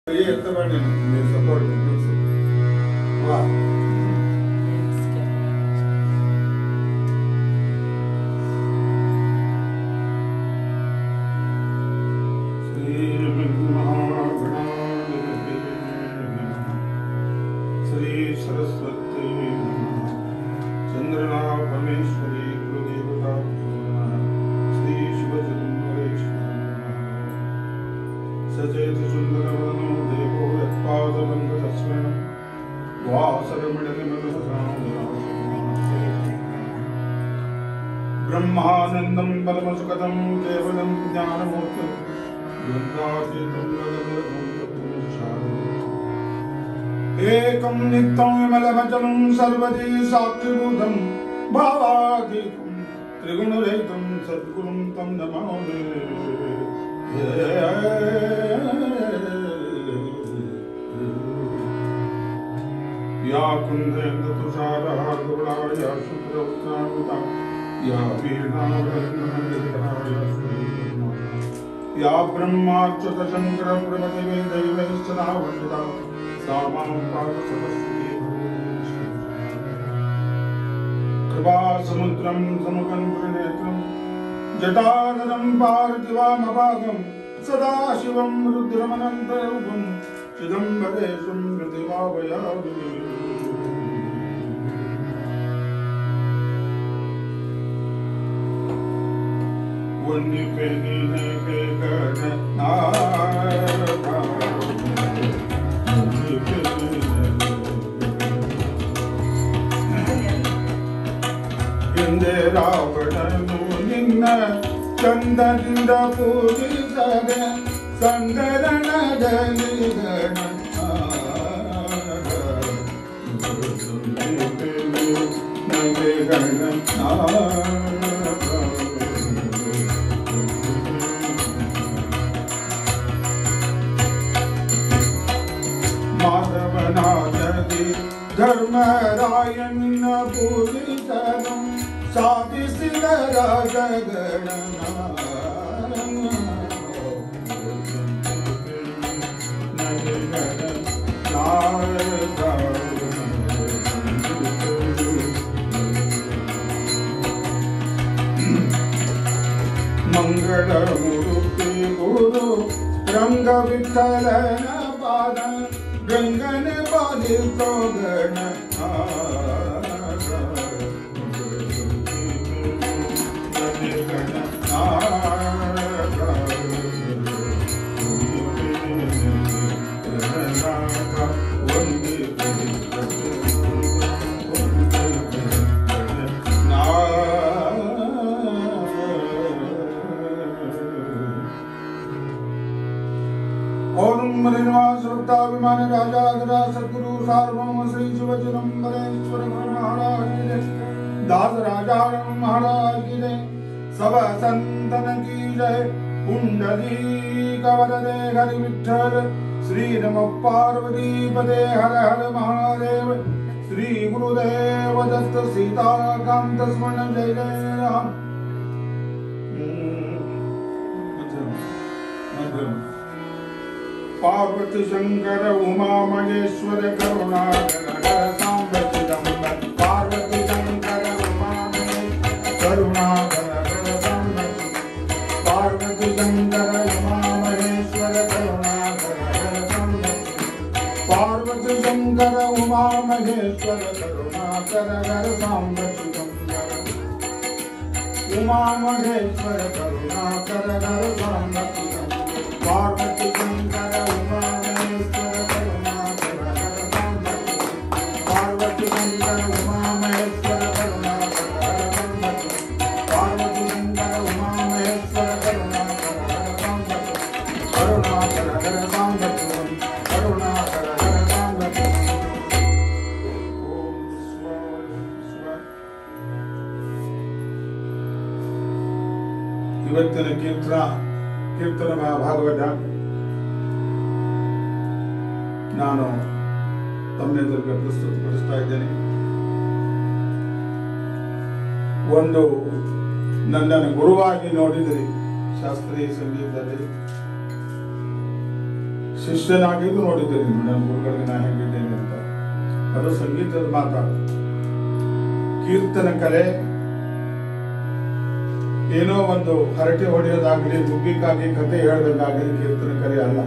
Iya, teman yang di support music. Wah, Shri महागणाधिपते नमः। श्री सरस्वती नमः। चंद्रना परमेश्वरी गुरुदेवता नमः। श्री शिवचंद्रेश्वर सचेत सुंदरवदनो देवो यत्पादबन्धतस्मरणं ब्रह्मानन्दं परमसुखदं केवलं ज्ञानमूर्तिं द्वन्द्वातीतं एकं नित्यं विमलमचलं सर्वजी साक्षिभूतं भावातीतं त्रिगुणरहितं सद्गुरुं तं नमामि या कुन्देन्द्र तुषारः गुरुडा या शुक्रवृत्तान्विता या वीणावरन्नमन्दिराय श्रीमा या ब्रह्माच्युतशङ्करप्रभतिवे दैवैश्चनावन्दिता सा मां पादसरस्वती कृपासमुद्रं समुकन्त्रिनेत्रं जटाधरं पार्थिवामभागं सदा शिवं रुद्रमनन्तरूपं चिदम्बरेशं प्रतिभावयामि वन्यपेनीने ಹಿಂದೆ ರಾವಣನು ನಿನ್ನ ಚಂದದಿಂದ ಪೂಜಿಸದೆ ಸಂಗರಣದಲ್ಲಿ ಗಣ ನಗೆ ಗಣ ಮಾಧವನಾದದಿ ಧರ್ಮರಾಯನ ಪೂಜಿಸನು ಸಾಧಿಸಿದ ರಾಜಗಣ ಮಂಗಳ ಮೂರ್ತಿ ಗುರು ರಂಗ ವಿಠಲನ ಪಾದ ಗಂಗನ ಪಾಲಿಸೋ ಗಣ ओम मृणवास रुक्ताभिमान राजा गदा सद्गुरु सार्वभौम श्री शिवचिदम्बरेश्वर गुरु महाराज की जय दास राजा राम महाराज की जय सब संतन की जय कुंडली कवरदे हरि विठ्ठल श्री नम पार्वती पदे हर हर महादेव श्री गुरुदेव दत्त सीताकांत स्मरण जय जय राम मध्यम पार्वती शंकर उमा महेश्वर करुणाकर सांब चिदंबर पार्वती शंकर उमा महेश्वर करुणाकर सांब पार्वती शंकर उमा महेश्वर करुणाकर सांब पार्वती शंकर उमा महेश्वर करुणाकर सांब चिदंबर उमा महेश्वर करुणाकर सांब चिदंबर पार्वती शंकर उमा महेश्वर करुणाकर सांब पार्वती शंकर उमा महेश्वर करुणाकर सांब पार्वती शंकर उमा महेश्वर करुणाकर सांब करुणाकर सांब करुणाकर सांब ओम स्वाहा ಇವತ್ತಿನ ಕೀರ್ತನ ಕೀರ್ತನ ಭಾಗವತ ನಾನು ತಮ್ಮೆದುರಿಗೆ ಪ್ರಸ್ತುತಪಡಿಸ್ತಾ ಇದ್ದೇನೆ ಒಂದು ನನ್ನನ್ನು ಗುರುವಾಗಿ ನೋಡಿದರೆ ಶಾಸ್ತ್ರೀಯ ಸಂಗೀತದಲ್ಲಿ ಶಿಷ್ಯನಾಗಿದ್ದು ನೋಡಿದ್ದೇನೆ ನನ್ನ ಗುರುಗಳಿಗೆ ನಾನು ಹೆಂಗಿದ್ದೇನೆ ಅಂತ ಅದು ಸಂಗೀತದ ಮಾತಾಡು ಕೀರ್ತನ ಕಲೆ ಏನೋ ಒಂದು ಹರಟೆ ಹೊಡೆಯೋದಾಗಲಿ ಗುಬ್ಬಿಕ್ಕಾಗಿ ಕತೆ ಹೇಳೋದಾಗಲಿ ಕೀರ್ತನ ಕಲೆ ಅಲ್ಲ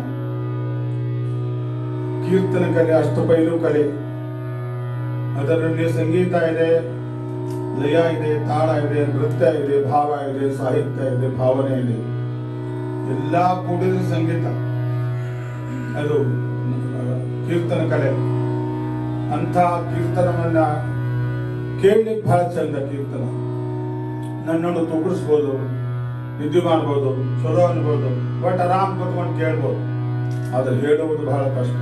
ಕೀರ್ತನ ಕಲೆ ಅಷ್ಟಪೈಲು ಕಲೆ ಅದರಲ್ಲಿ ಸಂಗೀತ ಇದೆ ಲಯ ಇದೆ ತಾಳ ಇದೆ ನೃತ್ಯ ಇದೆ ಭಾವ ಇದೆ ಸಾಹಿತ್ಯ ಇದೆ ಭಾವನೆ ಇದೆ ಎಲ್ಲ ಕೂಡಿದ ಸಂಗೀತ ಅದು ಆ, ಕೀರ್ತನ ಕಲೆ ಅಂಥ ಕೀರ್ತನವನ್ನ ಕೇಳಲಿಕ್ಕೆ ಬಹಳ ಚಂದ ಕೀರ್ತನ ನನ್ನನ್ನು ತುಗುಡಿಸ್ಬೋದು ನಿದ್ದೆ ಮಾಡ್ಬೋದು ಚಲೋ ಅನ್ಬೋದು ಬಟ್ ಆರಾಮ್ ಕೂತ್ಕೊಂಡು ಕೇಳ್ಬೋದು ಆದ್ರೆ ಹೇಳುವುದು ಬಹಳ ಕಷ್ಟ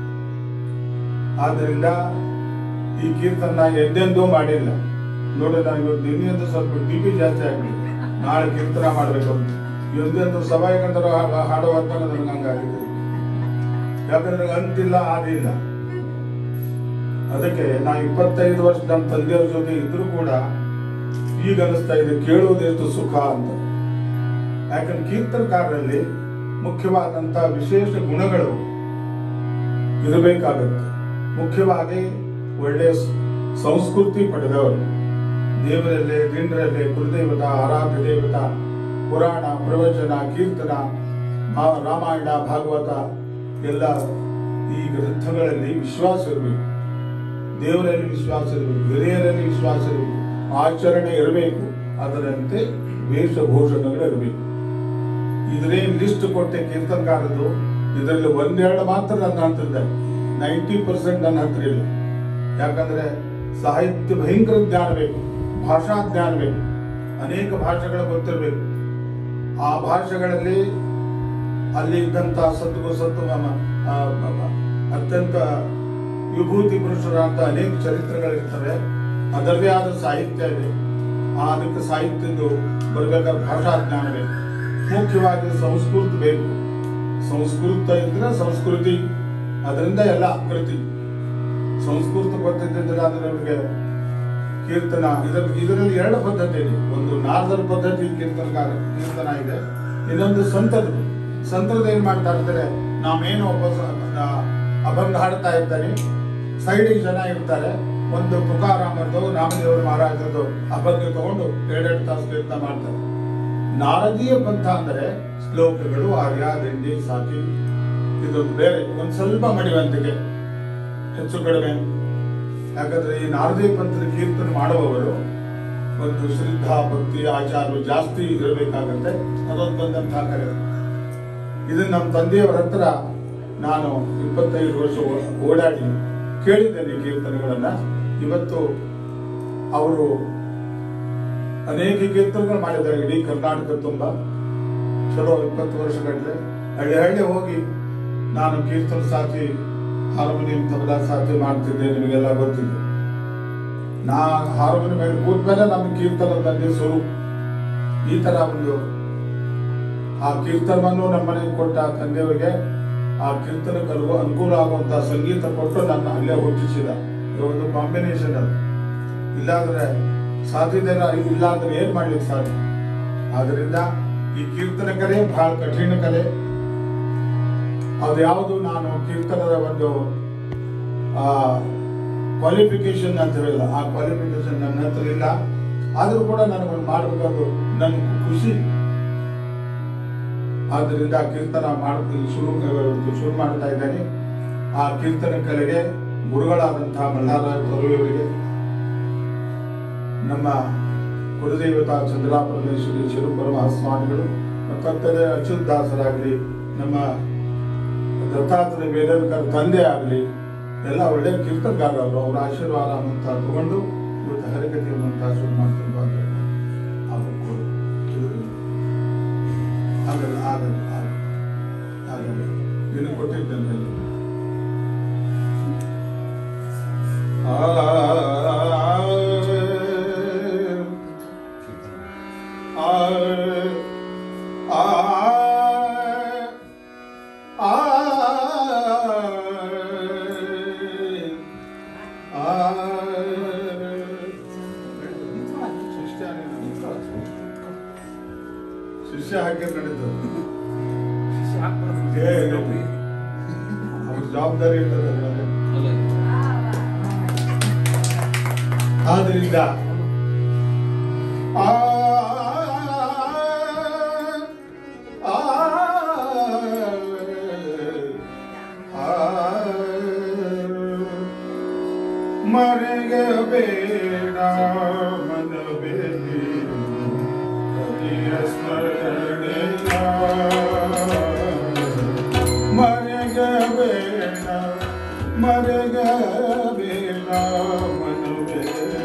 ಆದ್ರಿಂದ ಈ ಕೀರ್ತನ ಎದ್ದೆಂದೂ ಮಾಡಿಲ್ಲ ನೋಡಿ ನಾನು ಇವತ್ತು ನಿನ್ನೆಂದು ಸ್ವಲ್ಪ ಬಿ ಪಿ ಜಾಸ್ತಿ ಆಗ್ಬಿಟ್ಟಿದೆ ನಾಳೆ ಕೀರ್ತನ ಮಾಡ್ಬೇಕು ಅಂತ ಇವತ್ತೊಂದು ಸಭಾಯಕಂತರ ಹಾಡುವಂತ ನನಗೆ ಹಂಗಾಗಿದೆ ಯಾಕಂದ್ರೆ ಅಂತಿಲ್ಲ ಆದಿಲ್ಲ ಅದಕ್ಕೆ ನಾ ಇಪ್ಪತ್ತೈದು ವರ್ಷ ನಮ್ಮ ತಂದೆಯವ್ರ ಜೊತೆ ಇದ್ರೂ ಕೂಡ ಈಗ ಅನಿಸ್ತಾ ಇದೆ ಕೇಳುವುದು ಎಷ್ಟು ಸುಖ ಅಂತ ಯಾಕಂದ್ರೆ ಕೀರ್ತನಕಾರರಲ್ಲಿ ಮುಖ್ಯವಾದಂತ ವಿಶೇಷ ಗುಣಗಳು ಇರಬೇಕಾಗುತ್ತೆ ಮುಖ್ಯವಾಗಿ ಒಳ್ಳೆಯ ಸ- ಸಂಸ್ಕೃತಿ ಪಡೆದವರು ದೇವರಲ್ಲಿ ದಿಂಡ್ರಲ್ಲಿ ಕುಲದೇವತ ಆರಾಧ್ಯ ದೇವತ ಪುರಾಣ ಪ್ರವಚನ ಕೀರ್ತನ ಭಾ- ರಾಮಾಯಣ ಭಾಗವತ ಎಲ್ಲ ಈ ಗ್ರಂಥಗಳಲ್ಲಿ ವಿಶ್ವಾಸ ಇರಬೇಕು ದೇವರಲ್ಲಿ ವಿಶ್ವಾಸ ಇರಬೇಕು ಹಿರಿಯರಲ್ಲಿ ವಿಶ್ವಾಸ ಇರಬೇಕು ಆಚರಣೆ ಇರಬೇಕು ಅದರಂತೆ ವೇಷಭೂಷಣಗಳು ಇರಬೇಕು ಇದ್ರೇನ್ ಲಿಸ್ಟ್ ಕೊಟ್ಟೆ ಕೀರ್ತನಕಾರದ್ದು ಇದರಲ್ಲಿ ಒಂದೆರಡು ಮಾತ್ರ ನನ್ನ ಹತ್ರ ಇದೆ ನೈಂಟಿ ಪರ್ಸೆಂಟ್ ನನ್ನ ಹತ್ರ ಇಲ್ಲ ಯಾಕಂದ್ರೆ ಸಾಹಿತ್ಯ ಭಯಂಕರ ಜ್ಞಾನ ಬೇಕು ಭಾಷಾ ಜ್ಞಾನ ಬೇಕು ಅನೇಕ ಭಾಷೆಗಳು ಗೊತ್ತಿರಬೇಕು ಆ ಭಾಷೆಗಳಲ್ಲಿ ಅಲ್ಲಿ ಇದ್ದಂತ ಸತ್ವ ಸತ್ವ ಆ, ಆ, ಆ, ಅತ್ಯಂತ ವಿಭೂತಿ ಪುರುಷರಾದ ಅನೇಕ ಚರಿತ್ರೆಗಳಿರ್ತವೆ ಅದರದೇ ಆದ ಸಾಹಿತ್ಯ ಇದೆ ಆ ಅದಕ್ಕೆ ಸಾಹಿತ್ಯದ್ದು ಬರ್ಬೇಕಾದ್ರೆ ಭಾಷಾ ಜ್ಞಾನ ಬೇಕು ಮುಖ್ಯವಾಗಿ ಸಂಸ್ಕೃತ ಬೇಕು ಸಂಸ್ಕೃತ ಇದ್ರೆ ಸಂಸ್ಕೃತಿ ಅದರಿಂದ ಎಲ್ಲ ಆಕೃತಿ ಸಂಸ್ಕೃತ ಗೊತ್ತಿದ್ದಿದ್ರೆ ಅಂದ್ರೆ ನಮಗೆ ಕೀರ್ತನ ಇದರ ಇದರಲ್ಲಿ ಎರಡು ಪದ್ಧತಿ ಇದೆ ಒಂದು ನಾರ್ದರ್ ಪದ್ಧತಿ ಕೀರ್ತನಕಾರ ಕೀರ್ತನ ಇದೆ ಇನ್ನೊಂದು ಸಂತದ್ದು ಸಂತದ್ದು ಏನ್ ಮಾಡ್ತಾ ಇರ್ತಾರೆ ನಾವೇನು ಒಬ್ಬ ಸ- ಆ, ಅಭಂಗ ಹಾಡ್ತಾ ಇರ್ತಾನೆ ಸೈಡಿಗೆ ಜನ ಇರ್ತಾರೆ ಒಂದು ತುಕಾರಾಮದ್ದು ನಾಮದೇವರ ಮಹಾರಾಜರದ್ದು ಅಭಂಗ ತಗೊಂಡು ಎರಡೆರಡು ತಾಸು ಕೀರ್ತನ ಮಾಡ್ತಾರೆ ನಾರದೀಯ ಪಂಥ ಅಂದರೆ ಶ್ಲೋಕಗಳು ಆರ್ಯ ದಂಡಿ ಸಾಕಿ ಇದು ಬೇರೆ ಒಂದ್ ಸ್ವಲ್ಪ ಮಡಿವಂತಿಕೆ ಹೆಚ್ಚು ಕಡಿಮೆ ಯಾಕಂದ್ರೆ ಈ ನಾರದೀಯ ಪಂಥದ ಕೀರ್ತನೆ ಮಾಡುವವರು ಒಂದು ಶ್ರದ್ಧಾ ಭಕ್ತಿ ಆಚಾರ ಜಾಸ್ತಿ ಇರಬೇಕಾಗತ್ತೆ ಅದೊಂದು ಬಂದಂತಹ ಕರೆ ಇದನ್ನ ನಮ್ಮ ತಂದೆಯವರ ಹತ್ರ ನಾನು ಇಪ್ಪತ್ತೈದು ವರ್ಷ ಓ- ಓಡಾಡಿ ಕೇಳಿದ್ದೇನೆ ಈ ಕೀರ್ತನೆಗಳನ್ನ ಇವತ್ತು ಅವರು ಅನೇಕ ಕೀರ್ತನೆಗಳು ಮಾಡಿದ್ದಾರೆ ಇಡೀ ಕರ್ನಾಟಕ ತುಂಬ ಚಲೋ ಇಪ್ಪತ್ತು ವರ್ಷಗಟ್ಟಲೆ ಹಳ್ಳಿ ಹಳ್ಳಿ ಹೋಗಿ ನಾನು ಕೀರ್ತನ ಸಾಥಿ ಹಾರ್ಮೋನಿಯಂ ತಬಲಾ ಸಾಥಿ ಮಾಡ್ತಿದ್ದೆ ನಿಮಗೆಲ್ಲ ಗೊತ್ತಿದೆ ನಾ ಹಾರ್ಮೋನಿಯಂ ಮೇಲೆ ಕೂತ್ಮೇಲೆ ನಮ್ಮ ಕೀರ್ತನದಲ್ಲಿ ಸ್ವರೂಪ ಈ ತರ ಒಂದು ಆ ಕೀರ್ತನವನ್ನು ನಮ್ಮನೆಗೆ ಕೊಟ್ಟ ತಂದೆಯವರಿಗೆ ಆ ಕೀರ್ತನ ಕಲಿಗೂ ಅನುಕೂಲ ಆಗುವಂತಹ ಸಂಗೀತ ಕೊಟ್ಟು ನನ್ನ ಅಲ್ಲೇ ಹುಟ್ಟಿಸಿದ ಇದು ಒಂದು ಕಾಂಬಿನೇಷನ್ ಅದು ಇಲ್ಲಾಂದ್ರೆ ಸಾಧ್ಯತೆ ಇಲ್ಲ ಅಂದ್ರೆ ಏನ್ ಮಾಡ್ಲಿಕ್ಕೆ ಸಾಧ್ಯ ಆದ್ರಿಂದ ಈ ಕೀರ್ತನ ಕಲೆ ಬಹಳ ಕಠಿಣ ಕಲೆ ಅದು ಯಾವುದು ನಾನು ಕೀರ್ತನದ ಒಂದು ಆ ಕ್ವಾಲಿಫಿಕೇಶನ್ ಅಂತ ಹೇಳಿಲ್ಲ ಆ ಕ್ವಾಲಿಫಿಕೇಶನ್ ನನ್ನ ಹತ್ರ ಇಲ್ಲ ಆದ್ರೂ ಕೂಡ ನನಗೊಂದು ಮಾಡಬೇಕಾದ್ರು ನನ್ ಖುಷಿ ಆದ್ದರಿಂದ ಕೀರ್ತನ ಮಾಡ್ತೀನಿ ಶುರು ಶುರು ಮಾಡ್ತಾ ಇದ್ದೇನೆ ಆ ಕೀರ್ತನ ಕಲೆಗೆ ಗುರುಗಳಾದಂತಹ ಮಲ್ಲಾರಾಯ ತೊರವಿಯವರಿಗೆ ನಮ್ಮ ಕುಲದೇವತಾ ಚಂದ್ರಾಪರಮೇಶ್ವರಿ ಶಿವಪರಮ ಸ್ವಾಮಿಗಳು ಮತ್ತೊತ್ತರೆ ಅಚ್ಯುತ್ ದಾಸರಾಗಲಿ ನಮ್ಮ ದತ್ತಾತ್ರೇಯ ವೇದವಿಕರ ತಂದೆ ಆಗಲಿ ಎಲ್ಲ ಒಳ್ಳೆಯ ಕೀರ್ತನಗಾರರು ಅವರ ಆಶೀರ್ವಾದ ಅಂತ ತಗೊಂಡು ಇವತ್ತು ಹರಿಕಥೆಯನ್ನು ಶುರು ಮಾಡ್ತೀನಿ ಬಂದ ಆಗಲ್ಲ ಆಗಲ್ಲ ಆಗಲ್ಲ ಆಗಲ್ಲ ನಿನಗೆ ಕೊಟ್ಟಿದ್ದೇನೆ ಶಿಷ್ಯ ಹಾಕಿ ನಡೀತದೆ ಏ, ಜವಾಬ್ದಾರಿ ಇರ್ತದೆ ಅದ್ರಲ್ಲಿ. ಆದ್ರಿಂದ ಆ ಆ ಮರೆಯ ಬೇಡ ಮನವೇ ಹರಿಯ ಸ್ಮರಣೆಯ ಮರೆಯ ಬೇಡ ಮರೆಯ ಬೇಡ ಮನವೇ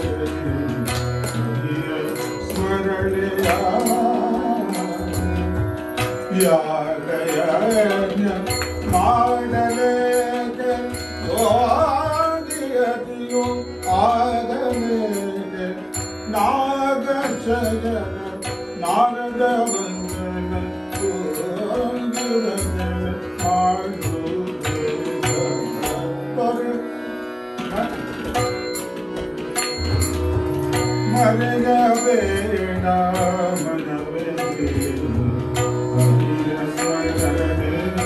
ಹರಿಯ ಸ್ಮರಣೆಯ ಯಾಗಯಜ್ಞ ಮಾಡಲೇಕೆ ಓದಿಯದಿಯು ಆದ ಮೇಲೆ ನಾಗ ಶಯನ ನಾರದ ವಂದನ ಮರೆಯ ಬೇಡ ಮನವೇ ಹರಿಯ ಸ್ಮರಣೆಯ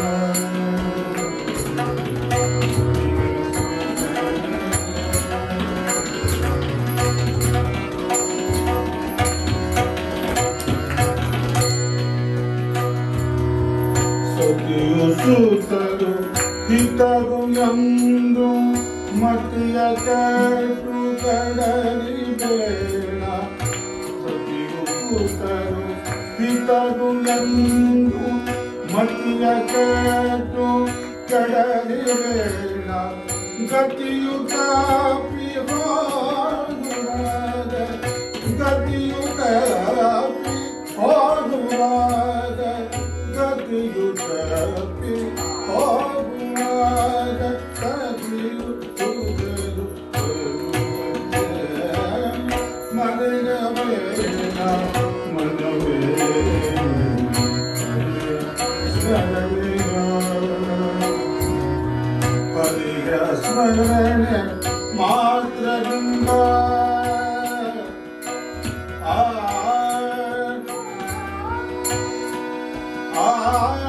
ಸತಿಯು ಸೂತರು ಹಿತರು ಎಂದು ಮತಿಯ ಕೆಟ್ಟು ಕಡಲಿ ಬೇಡ ಸತಿಯು ಸೂತರು ಹಿತರು ಎಂದು ಮತಿಯ ಕೆಟ್ಟು ಕಡಲಿ ಬೇಡ ಗತಿಯು ಕಾಪಿ ಹೋಗುವಾಗ ಗತಿಯು ಕಾಪಿ ಹೋಗುವಾಗ ಗತಿಯು ತಪ್ಪಿ ಹೋಗುವಾಗ ಗತಿಯು ತುಗಲು ಮನೆಯ ಬೇಡ ಮನವೇ ಹರಿಯ ಸ್ಮರಣೆ ಮಾತ್ರದಿಂದ ಆ ಆ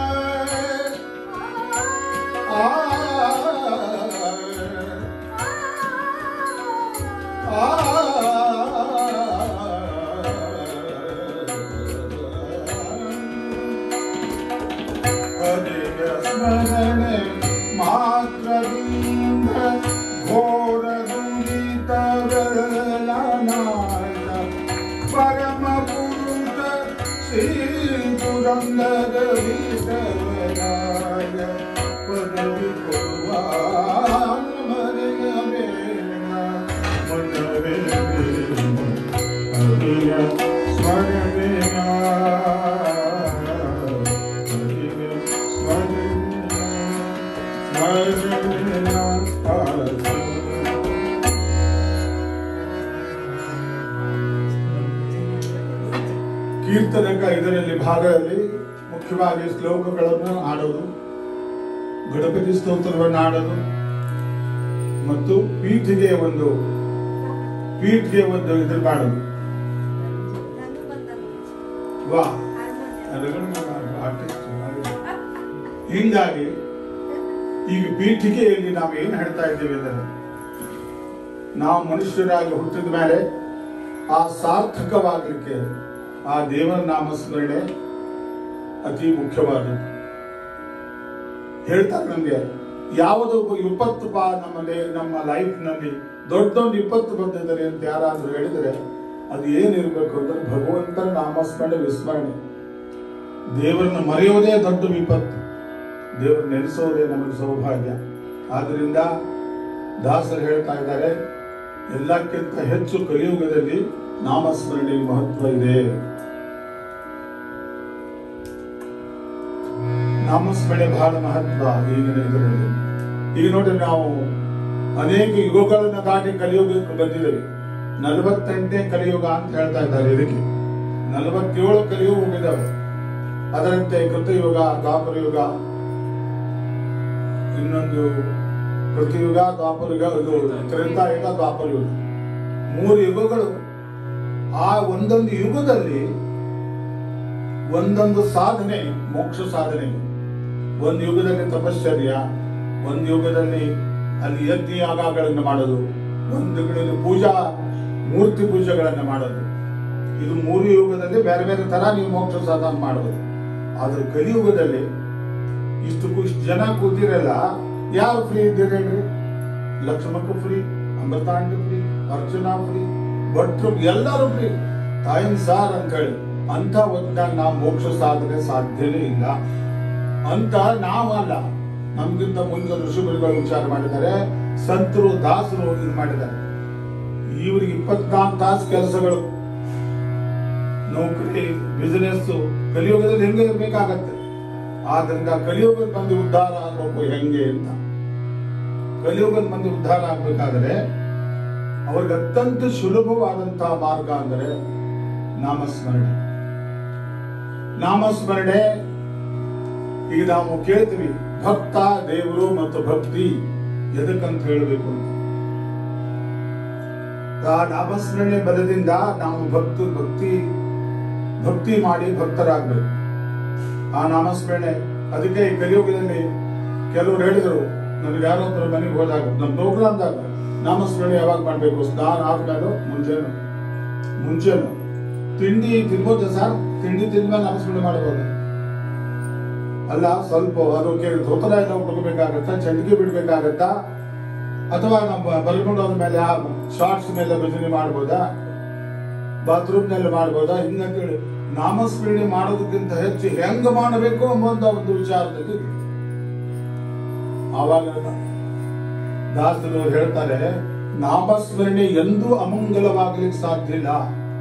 ಹರಿಯ ಸ್ಮರಣೆ ಮಾತ್ರದಿಂದ ಘೋರ ದುರಿತಗಳ ನಾಶ ಪರಮ ಪುರುಷ ಶ್ರೀ ಪುರಂದರ ವಿಠಲರಾಯ ಪದವಿ ಕೊಡುವ ಮರೆಯ ಬೇಡ ಮನವೇ ಹರಿಯ ಸ್ಮರಣೆಯ ಹರಿಯ ಸ್ಮರಣೆಯ ಸ್ಮರಣೆಯ ಕೀರ್ತನಕ ಇದರಲ್ಲಿ ಭಾಗದಲ್ಲಿ ಮುಖ್ಯವಾಗಿ ಶ್ಲೋಕಗಳನ್ನು ಆಡೋದು ಗಣಪತಿ ಸ್ತೋತ್ರವನ್ನು ಆಡೋದು ಮತ್ತು ಪೀಠಿಗೆ ಒಂದು ಪೀಠಿಗೆ ಒಂದು ಇದ್ರ ಮಾಡೋದು ವಾ ಆರ್ಟಿಸ್ಟ್ ಹಿಂಗಾಗಿ ಈಗ ಪೀಠಿಕೆಯಲ್ಲಿ ನಾವು ಏನು ಹೇಳ್ತಾ ಇದ್ದೇವೆ ಅಂದರೆ ನಾವು ಮನುಷ್ಯರಾಗಿ ಹುಟ್ಟಿದ ಮೇಲೆ ಆ ಸಾರ್ಥಕವಾಗಲಿಕ್ಕೆ ಆ ದೇವರ ನಾಮಸ್ಮರಣೆ ಅತಿ ಮುಖ್ಯವಾದದ್ದು ಹೇಳ್ತಾರೆ ನಮಗೆ ಯಾವುದೋ ಒಬ್ಬ ವಿಪತ್ತು ಬಾ ನಮ್ಮಲ್ಲಿ ನಮ್ಮ ಲೈಫ್ನಲ್ಲಿ ದೊಡ್ಡದೊಂದು ವಿಪತ್ತು ಬಂದಿದ್ದಾರೆ ಅಂತ ಯಾರಾದ್ರೂ ಹೇಳಿದರೆ ಅದು ಏನಿರಬೇಕು ಅಂದ್ರೆ ಭಗವಂತನ ನಾಮಸ್ಮರಣೆ ವಿಸ್ಮರಣೆ ದೇವರನ್ನ ಮರೆಯೋದೇ ದೊಡ್ಡ ವಿಪತ್ತು ದೇವರು ನೆನೆಸೋದೇ ನಮಗೆ ಸೌಭಾಗ್ಯ ಆದ್ರಿಂದ ದಾಸರು ಹೇಳ್ತಾ ಇದ್ದಾರೆ ಎಲ್ಲಕ್ಕಿಂತ ಹೆಚ್ಚು ಕಲಿಯುಗದಲ್ಲಿ ನಾಮಸ್ಮರಣೆ ಮಹತ್ವ ಇದೆ ನಾಮಸ್ಮರಣೆ ಬಹಳ ಮಹತ್ವ ಈಗಿನ ಇದರಲ್ಲಿ ಈಗ ನೋಡಿ ನಾವು ಅನೇಕ ಯುಗಗಳನ್ನ ದಾಟಿ ಕಲಿಯುಗಕ್ಕೆ ಬಂದಿದ್ದೇವೆ ನಲವತ್ತೆಂಟನೇ ಕಲಿಯುಗ ಅಂತ ಹೇಳ್ತಾ ಇದ್ದಾರೆ ಇದಕ್ಕೆ ನಲವತ್ತೇಳು ಕಲಿಯುಗ ಹೋಗಿದ್ದಾವೆ ಅದರಂತೆ ಕೃತಯುಗ ದ್ವಾಪರ ಯುಗ ಇನ್ನೊಂದು ಕೃತಯುಗ ದ್ವಾಪರ ಯುಗ ಇದು ತ್ರೇತಾಯುಗ ದ್ವಾಪರ ಯುಗ ಮೂರು ಯುಗಗಳು ಆ ಒಂದೊಂದು ಯುಗದಲ್ಲಿ ಒಂದೊಂದು ಸಾಧನೆ ಮೋಕ್ಷ ಸಾಧನೆ ಒಂದು ಯುಗದಲ್ಲಿ ತಪಶ್ಚರ್ಯ ಒಂದು ಯುಗದಲ್ಲಿ ಅಲ್ಲಿ ಯಜ್ಞ ಯಾಗಗಳನ್ನು ಮಾಡೋದು ಒಂದು ಯುಗದಲ್ಲಿ ಪೂಜಾ ಮೂರ್ತಿ ಪೂಜೆಗಳನ್ನು ಮಾಡೋದು ಇದು ಮೂರು ಯುಗದಲ್ಲಿ ಬೇರೆ ಬೇರೆ ತರ ನೀವು ಮೋಕ್ಷ ಸಾಧನ ಮಾಡಬಹುದು ಆದ್ರೆ ಕಲಿಯುಗದಲ್ಲಿ ಇಷ್ಟಕ್ಕೂ ಇಷ್ಟು ಜನ ಕೂತಿರಲ್ಲ ಯಾರು ಫ್ರೀ ಇದ್ದೀರೇನ್ರಿ ಲಕ್ಷ್ಮಕ್ಕ ಫ್ರೀ ಅಮೃತಾಂಡ ಫ್ರೀ ಅರ್ಚನಾ ಫ್ರೀ ಭಟ್ರು ಎಲ್ಲರೂ ಫ್ರೀ ತಾಯಿನ್ ಸಾರ್ ಅಂತ ಹೇಳಿ ಅಂತ ಹೊತ್ತಾಗ ನಾವು ಮೋಕ್ಷ ಸಾಧನೆ ಸಾಧ್ಯನೇ ಇಲ್ಲ ಅಂತ ನಾವಲ್ಲ ನಮ್ಗಿಂತ ಮುಂದೆ ಋಷಿಗುರುಗಳು ವಿಚಾರ ಮಾಡಿದ್ದಾರೆ ಸಂತರು ದಾಸರು ಇದು ಮಾಡಿದ್ದಾರೆ ಇವ್ರಿಗೆ ಇಪ್ಪತ್ನಾಲ್ಕು ತಾಸು ಕೆಲಸಗಳು ನೌಕರಿ ಬಿಸಿನೆಸ್ ಕಲಿಯುಗದಲ್ಲಿ ಹೆಂಗೆ ಇರ್ಬೇಕಾಗತ್ತೆ ಆದ್ರಿಂದ ಕಲಿಯುಗದ ಮಂದಿ ಉದ್ಧಾರ ಆಗಬೇಕು ಹೆಂಗೆ ಅಂತ ಕಲಿಯುಗದ ಮಂದಿ ಉದ್ಧಾರ ಆಗ್ಬೇಕಾದ್ರೆ ಅವ್ರಿಗೆ ಅತ್ಯಂತ ಸುಲಭವಾದಂತಹ ಮಾರ್ಗ ಅಂದರೆ ನಾಮಸ್ಮರಣೆ ನಾಮಸ್ಮರಣೆ ಈಗ ನಾವು ಕೇಳ್ತೀವಿ ಭಕ್ತ ದೇವರು ಮತ್ತು ಭಕ್ತಿ ಎದಕ್ಕಂತ ಹೇಳಬೇಕು ಅಂತ ಆ ನಾಮಸ್ಮರಣೆ ಬಲದಿಂದ ನಾವು ಭಕ್ತ ಭಕ್ತಿ ಭಕ್ತಿ ಮಾಡಿ ಭಕ್ತರಾಗಬೇಕು ಆ ನಾಮಸ್ಮರಣೆ ಅದಕ್ಕೆ ಈ ಕಲಿಯುಗದಲ್ಲಿ ಕೆಲವರು ಹೇಳಿದರು ನನಗೆ ಯಾರೋ ಒಬ್ಬರ ಮನೆಗೆ ಹೋದಾಗ ನಮ್ಮ ಪ್ರೋಗ್ರಾಮ್ದಾಗ ನಾಮಸ್ಮರಣೆ ಯಾವಾಗ ಮಾಡಬೇಕು ಸ್ನಾನ ಆದ್ಮೇಲೆ ಮುಂಚೆನು ಮುಂಚೆನು ತಿಂಡಿ ತಿನ್ಬೋದ ಸರ್ ತಿಂಡಿ ತಿಂದ್ಮೇಲೆ ನಾಮಸ್ಮರಣೆ ಮಾಡಬಹುದು ಅಲ್ಲ ಸ್ವಲ್ಪ ಅದಕ್ಕೆ ಧೋತರ ಎಲ್ಲ ಹುಡುಕಬೇಕಾಗತ್ತಾ ಚಂಡಿಗೆ ಬಿಡ್ಬೇಕಾಗತ್ತಾ ಅಥವಾ ನಮ್ಮ ಬಲ್ಕೊಂಡು ಹೋದ ಮೇಲೆ ಶಾರ್ಟ್ಸ್ ಮೇಲೆ ಭಜನೆ ಮಾಡ್ಬೋದಾ ಬಾತ್ರೂಮ್ ನಲ್ಲಿ ಮಾಡ್ಬೋದಾ ಹಿಂಗಂತೇಳಿ ನಾಮಸ್ಮರಣೆ ಮಾಡೋದಕ್ಕಿಂತ ಹೆಚ್ಚು ಹೆಂಗ ಮಾಡಬೇಕು ಎಂಬಂತ ಒಂದು ವಿಚಾರದಲ್ಲಿ ಇದೆ. ಆವಾಗ ದಾಸರು ಹೇಳ್ತಾರೆ ನಾಮಸ್ಮರಣೆ ಎಂದೂ ಅಮಂಗಲವಾಗ್ಲಿಕ್ಕೆ ಸಾಧ್ಯ ಇಲ್ಲ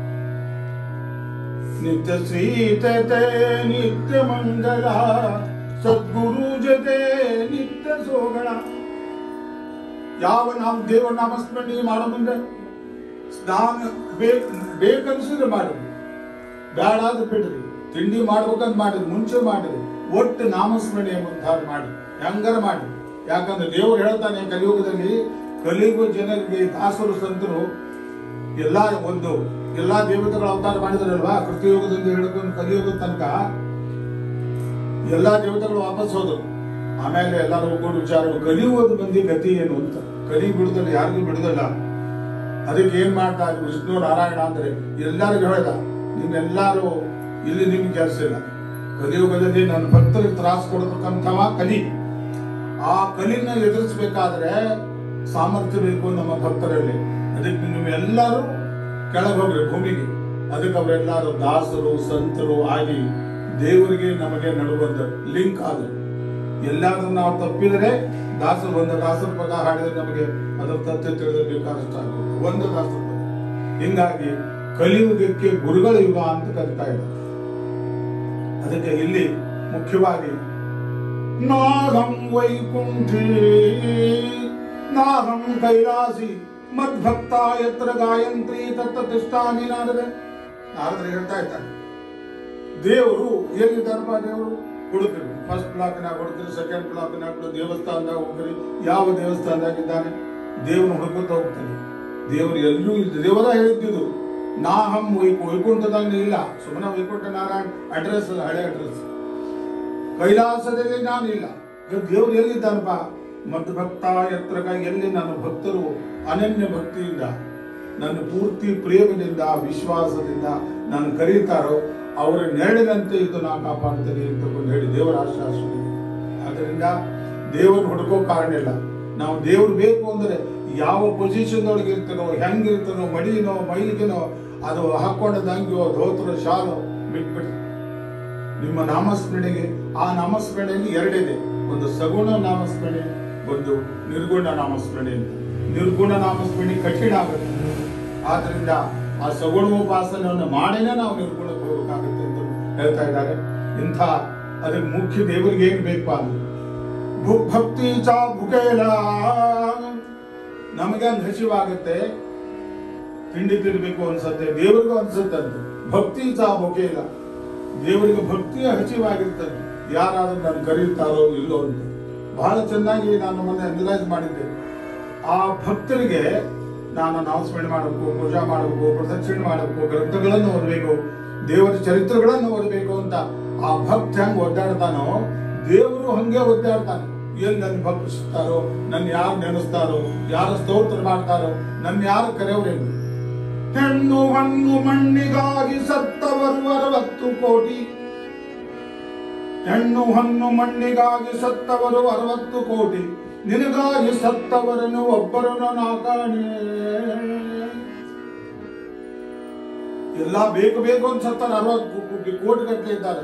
ನಿತ್ಯ ಶ್ರೀತತೆ ನಿತ್ಯ ಮಂಗಲ ಸದ್ಗುರು ಜೊತೆ ನಿತ್ಯ ಸೋಗಳ ಯಾವ ನಾವು ದೇವರ ನಾಮಸ್ಮರಣೆ ಮಾಡೋ ಮುಂದೆ ಸ್ನಾನ ಬೇಕ್ ಬೇಕನ್ಸಿದ್ರೆ ಮಾಡಿರಿ ಬೇಡಾದ್ರೆ ಬಿಡ್ರಿ ತಿಂಡಿ ಮಾಡ್ಬೇಕಂತ ಮಾಡಿರಿ ಮುಂಚೆ ಮಾಡಿರಿ ಒಟ್ಟು ನಾಮಸ್ಮರಣೆ ಎಂಬುದಾರ ಮಾಡಿ ಹೆಂಗಾರ ಮಾಡಿ ಯಾಕಂದ್ರೆ ದೇವರು ಹೇಳ್ತಾನೆ ಕಲಿಯುಗದಲ್ಲಿ ಕಲಿಯುಗ ಜನರಿಗೆ ದಾಸರು ಸಂತರು ಎಲ್ಲಾ ಒಂದು ಎಲ್ಲಾ ದೇವತೆಗಳ ಅವತಾರ ಮಾಡಿದಾರಲ್ವಾ ಕೃತಿಯುಗದಿಂದ ಹಿಡ್ಕೊಂಡು ಕಲಿಯುಗದ ತನಕ ಎಲ್ಲಾ ದೇವತೆಗಳು ವಾಪಸ್ ಹೋದರು ಆಮೇಲೆ ಎಲ್ಲರೂ ಒಗ್ಗೂಡಿ ವಿಚಾರಗಳು ಕಲಿಯುವುದು ಮಂದಿ ಗತಿ ಏನು ಅಂತ ಕಲಿ ಬಿಡುದಲ್ಲ ಯಾರಿಗೂ ಬಿಡುದಲ್ಲ ಅದಕ್ಕೆ ಏನ್ ಮಾಡ್ತಾರೆ ವಿಷ್ಣು ನಾರಾಯಣ ಅಂದ್ರೆ ಎಲ್ಲರಿಗೂ ಹೇಳ್ದ ನಿಮ್ಮೆಲ್ಲರೂ ಇಲ್ಲಿ ನಿಮ್ಗೆ ಕೆಲಸ ಇಲ್ಲ ಕಲಿಯುಗದಲ್ಲಿ ನನ್ನ ಭಕ್ತರಿಗೆ ತ್ರಾಸ ಕೊಡತಕ್ಕಂಥವ ಕಲಿ ಆ ಕಲಿನ ಎದುರಿಸಬೇಕಾದ್ರೆ ಸಾಮರ್ಥ್ಯ ಬೇಕು ನಮ್ಮ ಭಕ್ತರಲ್ಲಿ ಅದಕ್ಕೆ ನೀವೆಲ್ಲರೂ ಕೆಳಗೆ ಹೋಗ್ರಿ ಭೂಮಿಗೆ ಅದಕ್ಕೆ ಅವರೆಲ್ಲರೂ ದಾಸರು ಸಂತರು ಆಗಿ ದೇವರಿಗೆ ನಮಗೆ ನಡುವಂತ ಲಿಂಕ್ ಆದ್ರು ಎಲ್ಲಾದ್ರೂ ನಾವು ತಪ್ಪಿದರೆ ದಾಸರು ಒಂದು ದಾಸರ ಪದ ಹಾಡಿದ್ರೆ ನಮಗೆ ಅದರ ತತ್ವ ತಿಳಿದಿರ್ಬೇಕಾದಷ್ಟು ಆಗುತ್ತೆ ಒಂದು ದಾಸರ ಪದ ಹಿಂಗಾಗಿ ಕಲಿಯುಗಕ್ಕೆ ಗುರುಗಳ ಯುಗ ಅಂತ ಕರಿತಾ ಇದ್ದಾರೆ ಅದಕ್ಕೆ ಇಲ್ಲಿ ಮುಖ್ಯವಾಗಿ ನಾಗಂ ವೈಕುಂಠಿ ನಾಗಂ ಕೈಲಾಸಿ ಮದ್ಭಕ್ತ ಯತ್ರ ಗಾಯಂತ್ರಿ ತತ್ತ ತಿಷ್ಟಾಮಿ ನಾರದೆ ನಾರದ್ರೆ ಹೇಳ್ತಾ ಇದ್ದಾರೆ ದೇವರು ಎಲ್ಲಿದ್ದಾರಪ್ಪ ದೇವರು ಹುಡುಕ್ರಿ ಫಸ್ಟ್ ಬ್ಲಾಕ್ನಾಗ ಹುಡುಕ್ರಿ ಸೆಕೆಂಡ್ ಬ್ಲಾಕ್ನಾಗ ಹುಡುಕ್ರಿ ದೇವಸ್ಥಾನದಾಗ ಹೋಗ್ರಿ ಯಾವ ದೇವಸ್ಥಾನದಾಗ ಇದ್ದಾನೆ ದೇವ್ರನ್ನ ಹುಡುಕುತ್ತಾ ಹೋಗ್ತಾನೆ ದೇವರು ಎಲ್ಲೂ ಇಲ್ಲ ದೇವರ ಹೇಳಿದ್ದು ನಾಹಂ ವೈಕು ವೈಕುಂಠದಾಗ ಇಲ್ಲ ಸುಮ್ಮನೆ ವೈಕುಂಠ ನಾರಾಯಣ ಅಡ್ರೆಸ್ ಹಳೆ ಅಡ್ರೆಸ್ ಕೈಲಾಸದಲ್ಲಿ ನಾನಿಲ್ಲ ಈಗ ದೇವ್ರು ಎಲ್ಲಿದ್ದಾನಪ್ಪ ಮದ್ ಭಕ್ತ ಎತ್ರಗ ಎಲ್ಲಿ ನನ್ನ ಭಕ್ತರು ಅನನ್ಯ ಭಕ್ತಿಯಿಂದ ನನ್ನ ಪೂರ್ತಿ ಪ್ರೇಮದಿಂದ ವಿಶ್ವಾಸದಿಂದ ನಾನು ಕರೀತಾರೋ ಅವರ ನೆರಳಿನಂತೆ ಇದು ನಾ ಕಾಪಾಡ್ತೇನೆ ಅಂತಕೊಂಡು ಹೇಳಿ ದೇವರ ಆಶ್ವಾಸನೆ ಇದೆ. ಆದ್ದರಿಂದ ದೇವರು ಹುಡುಕೋ ಕಾರಣ ಇಲ್ಲ ನಾವು ದೇವ್ರು ಬೇಕು ಅಂದ್ರೆ ಯಾವ ಪೊಸಿಷನ್ ಒಳಗೆ ಇರ್ತಾನೋ ಹೆಂಗಿರ್ತಾನೋ ಮಡಿನೋ ಮೈಲಿಗೆನೋ ಅದು ಹಾಕೊಂಡದ ಅಂಗಿಯೋ ಧೋತ್ರ ಶಾಲು ಬಿಟ್ಬಿಡಿ ನಿಮ್ಮ ನಾಮಸ್ಮರಣೆಗೆ ಆ ನಾಮಸ್ಮರಣೆಯಲ್ಲಿ ಎರಡಿದೆ ಒಂದು ಸಗುಣ ನಾಮಸ್ಮರಣೆ ಒಂದು ನಿರ್ಗುಣ ನಾಮಸ್ಮರಣೆ ಅಂತ ನಿರ್ಗುಣ ನಾಮಸ್ಮರಣೆ ಕಠಿಣ ಆಗುತ್ತೆ ಆದ್ರಿಂದ ಆ ಸಗುಣೋಪಾಸನೆಯನ್ನು ಮಾಡಿನೇ ನಾವು ನಿರ್ಗುಣಕ್ಕೆ ಹೋಗಬೇಕಾಗುತ್ತೆ ಅಂತ ಹೇಳ್ತಾ ಇದ್ದಾರೆ ಇಂಥ ಅದಕ್ಕೆ ಮುಖ್ಯ ದೇವರಿಗೆ ಏನ್ ಬೇಕು ಅಂದ್ರೆ ಭು- ಭಕ್ತಿ ಚ ಭುಕೇಲ ನಮಗೆ ಒಂದು ಹಸಿವಾಗುತ್ತೆ ತಿಂಡಿ ತಿನ್ಬೇಕು ಅನ್ಸತ್ತೆ ದೇವರಿಗೂ ಅನ್ಸುತ್ತೆ ಅಂತ ಭಕ್ತಿ ಚ ಭುಕೇಲ ದೇವರಿಗೆ ಭಕ್ತಿಯ ಹಸಿವಾಗಿರ್ತದೆ ಯಾರಾದ್ರೂ ನಾನು ಕರೀತಾರೋ ಇಲ್ಲೋ ಅಂತ ಬಹಳ ಚೆನ್ನಾಗಿ ನಾನು ಮೊನ್ನೆ ಅನಲೈಸ್ ಮಾಡಿದ್ದೆ ಆ ಭಕ್ತರಿಗೆ ನಾನು ನಾಮಸ್ಮರಣೆ ಮಾಡಬೇಕು ಪೂಜಾ ಮಾಡಬೇಕು ಪ್ರದಕ್ಷಿಣೆ ಮಾಡಬೇಕು ಗ್ರಂಥಗಳನ್ನು ಓದಬೇಕು ದೇವರ ಚರಿತ್ರೆಗಳನ್ನು ಓದಬೇಕು ಅಂತ ಆ ಭಕ್ತ ಹೆಂಗ್ ಒದ್ದಾಡ್ತಾನೋ ದೇವರು ಹಂಗೆ ಒದ್ದಾಡ್ತಾನೆ ಎಲ್ಲಿ ನನ್ನ ಭಕ್ತರು ಸಿಗ್ತಾರೋ ನನ್ನ ಯಾರು ನೆನೆಸ್ತಾರೋ ಯಾರು ಸ್ತೋತ್ರ ಮಾಡ್ತಾರೋ ನನ್ನ ಯಾರು ಕರೆಯವರೇನು ಹೆಣ್ಣು ಹಣ್ಣು ಮಣ್ಣಿಗಾಗಿ ಸತ್ತವರು ಅರವತ್ತು ಕೋಟಿ ಹೆಣ್ಣು ಹಣ್ಣು ಮಣ್ಣಿಗಾಗಿ ಸತ್ತವರು ಅರವತ್ತು ಕೋಟಿ ನಿನಗಾಗಿ ಸತ್ತವರನ್ನು ಒಬ್ಬರನ್ನು ನಾ ಕಾಣೆ ಎಲ್ಲ ಬೇಕು ಬೇಕು ಅಂತ ಸತ್ತಾರೆ ಅರವತ್ತು ಕೋಟಿ ಗಟ್ಟಲೆ ಇದ್ದಾರೆ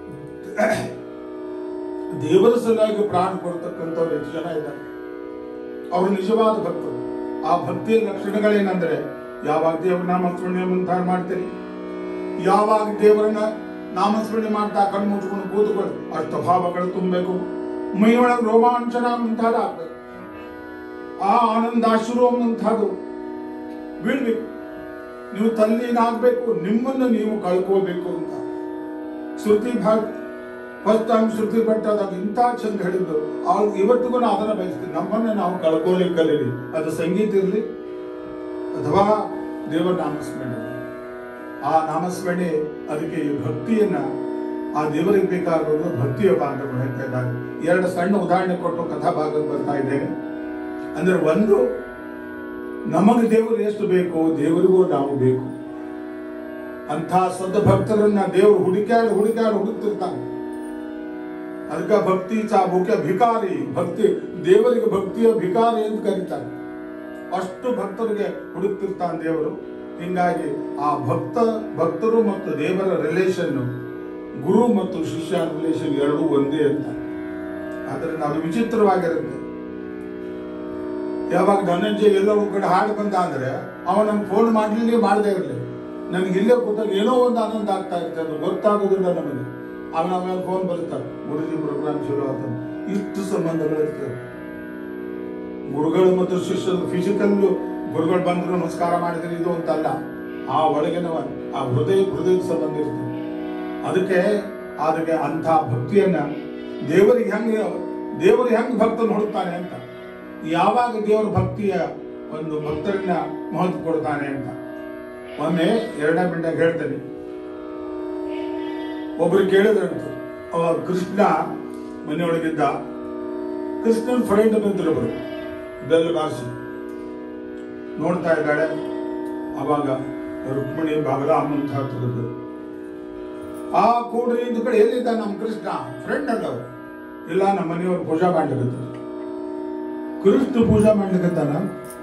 ದೇವರ ಸಲುವಾಗಿ ಪ್ರಾಣ ಕೊಡ್ತಕ್ಕಂಥವ್ರು ಎಷ್ಟು ಜನ ಇದ್ದಾರೆ ಅವರು ನಿಜವಾದ ಭಕ್ತರು ಆ ಭಕ್ತಿಯ ಲಕ್ಷಣಗಳೇನೆಂದರೆ ಯಾವಾಗ ದೇವರ ನಾಮಸ್ಮರಣೆ ಮುಂತಾರ ಮಾಡ್ತೀರಿ ಯಾವಾಗ ದೇವರನ್ನ ನಾಮಸ್ಮರಣೆ ಮಾಡ್ತಾ ಕಣ್ಣು ಮುಚ್ಕೊಂಡು ಕೂತ್ಕೊಳ್ಳಿ ಅಷ್ಟಭಾವಗಳು ತುಂಬಬೇಕು ಮೈಯೊಳಗೆ ರೋಮಾಂಚನ ಮುಂತಾದ ಆಗ್ಬೇಕು ಆ ಆನಂದಾಶ್ರು ಮುಂತಾದು ಬೀಳ್ಬೇಕು ನೀವು ತಲ್ಲೀನಾಗಬೇಕು ನಿಮ್ಮನ್ನು ನೀವು ಕಳ್ಕೋಬೇಕು ಅಂತ ಶ್ರುತಿ ಭಾಗ ಫಸ್ಟ್ ಟೈಮ್ ಶ್ರುತಿ ಭಟ್ಟದಾಗ ಇಂಥ ಚಂದ ಹೇಳಿದ್ದು ಅವ್ರು ಇವತ್ತಿಗೂ ನಾನು ಅದನ್ನ ಬಯಸ್ತೀನಿ ನಮ್ಮನ್ನ ನಾವು ಕಳ್ಕೊಳ್ಳಿಕ್ಕೆ ಕಲೀರಿ ಅದು ಸಂಗೀತ ಇರಲಿ ಅಥವಾ ದೇವರ ನಾಮಸ್ಮರಣೆ ಇರ್ಲಿ. ಆ ನಾಮಸ್ಮರಣೆ ಅದಕ್ಕೆ ಈ ಭಕ್ತಿಯನ್ನ ಆ ದೇವರಿಗೆ ಬೇಕಾಗೋದು ಭಕ್ತಿಯ ಬಾಂಧವರು ಹೇಳ್ತಾ ಇದ್ದಾರೆ ಎರಡು ಸಣ್ಣ ಉದಾಹರಣೆ ಕೊಟ್ಟು ಕಥಾಭಾಗ ಬರ್ತಾ ಇದ್ದೇನೆ ಅಂದ್ರೆ ಒಂದು ನಮಗೆ ದೇವರು ಎಷ್ಟು ಬೇಕು ದೇವರಿಗೂ ನಾವು ಬೇಕು ಅಂಥ ಸದ್ದ ಭಕ್ತರನ್ನ ದೇವರು ಹುಡುಕ್ಯಾಡಿ ಹುಡುಕ್ಯಾಡಿ ಹುಡುಕ್ತಿರ್ತಾನೆ ಅದಕ್ಕೆ ಭಕ್ತಿ ಚಾ ಮುಖ್ಯ ಭಿಕಾರಿ ಭಕ್ತಿ ದೇವರಿಗೆ ಭಕ್ತಿಯ ಭಿಕಾರಿ ಅಂತ ಕರೀತಾರೆ ಅಷ್ಟು ಭಕ್ತರಿಗೆ ಹುಡುಕ್ತಿರ್ತಾನೆ ದೇವರು ಹಿಂಗಾಗಿ ಆ ಭಕ್ತ ಭಕ್ತರು ಮತ್ತು ದೇವರ ರಿಲೇಷನ್ ಗುರು ಮತ್ತು ಶಿಷ್ಯ ರಿಲೇಷನ್ ಎರಡೂ ಒಂದೇ ಅಂತ ಆದ್ರಿಂದ ಅದು ವಿಚಿತ್ರವಾಗಿರುತ್ತೆ ಯಾವಾಗ ಧನಂಜಯ ಎಲ್ಲೋ ಒಂದ್ ಕಡೆ ಹಾಡು ಬಂದ ಅಂದ್ರೆ ಅವ ನನ್ಗೆ ಫೋನ್ ಮಾಡ್ಲಿಲ್ಲ ಮಾಡದೇ ಇರಲಿ ನನಗೆ ಇಲ್ಲೇ ಕೂತಾಗ ಏನೋ ಒಂದು ಆನಂದ ಆಗ್ತಾ ಇರ್ತದೆ ಅದು ಗೊತ್ತಾಗೋದಿಲ್ಲ ನಮಗೆ ಅವನ ಆಮೇಲೆ ಫೋನ್ ಬರುತ್ತಾರೆ ಗುರುಜಿ ಪ್ರೋಗ್ರಾಮ್ ಶುರು ಆತ ಇಷ್ಟು ಸಂಬಂಧಗಳಿರ್ತವೆ ಗುರುಗಳು ಮತ್ತು ಶಿಷ್ಯರು ಫಿಸಿಕಲ್ ಗುರುಗಳು ಬಂದ್ರು ನಮಸ್ಕಾರ ಮಾಡಿದ್ರೆ ಇದು ಅಂತಲ್ಲ ಆ ಒಳಗಿನ ಆ ಹೃದಯ ಹೃದಯದ ಸಂಬಂಧ ಇರ್ತದೆ ಅದಕ್ಕೆ ಅದಕ್ಕೆ ಅಂಥ ಭಕ್ತಿಯನ್ನ ದೇವರಿಗೆ ಹೆಂಗ ದೇವರು ಹೆಂಗ್ ಭಕ್ತನ ಹುಡುಕ್ತಾನೆ ಅಂತ ಯಾವಾಗ ದೇವರ ಭಕ್ತಿಯ ಒಂದು ಭಕ್ತರನ್ನ ಮಹತ್ವ ಕೊಡ್ತಾನೆ ಅಂತ ಒಮ್ಮೆ ಎರಡನೇ ಬಿಂಡಾಗ ಹೇಳ್ತೇನೆ ಒಬ್ರು ಕೇಳಿದ್ರಂತು ಅವ ಕೃಷ್ಣ ಮನೆಯೊಳಗಿದ್ದ ಕೃಷ್ಣನ ಫ್ರೆಂಡ್ ಬಂದ್ರು ಒಬ್ರು ಬೆಲ್ಲ ಬಾರಿಸಿ ನೋಡ್ತಾ ಇದ್ದಾಳೆ ಅವಾಗ ರುಕ್ಮಿಣಿ ಬಾಗಲ ಅಂತ ಹತ್ತಿರದ್ದು ಆ ಕೂಡ್ರಿ ಇಂದ ಕಡೆ ಎಲ್ಲಿದ್ದ ನಮ್ಮ ಕೃಷ್ಣ ಫ್ರೆಂಡ್ ಅಲ್ಲ ಅವ್ರು ಇಲ್ಲ ನಮ್ಮ ಮನೆಯವ್ರು ಪೂಜಾ ಮಾಡ್ಲಿಕ್ಕೆ ಕೃಷ್ಣ ಪೂಜಾ ಮಾಡ್ಲಿಕ್ಕತ್ತಾನ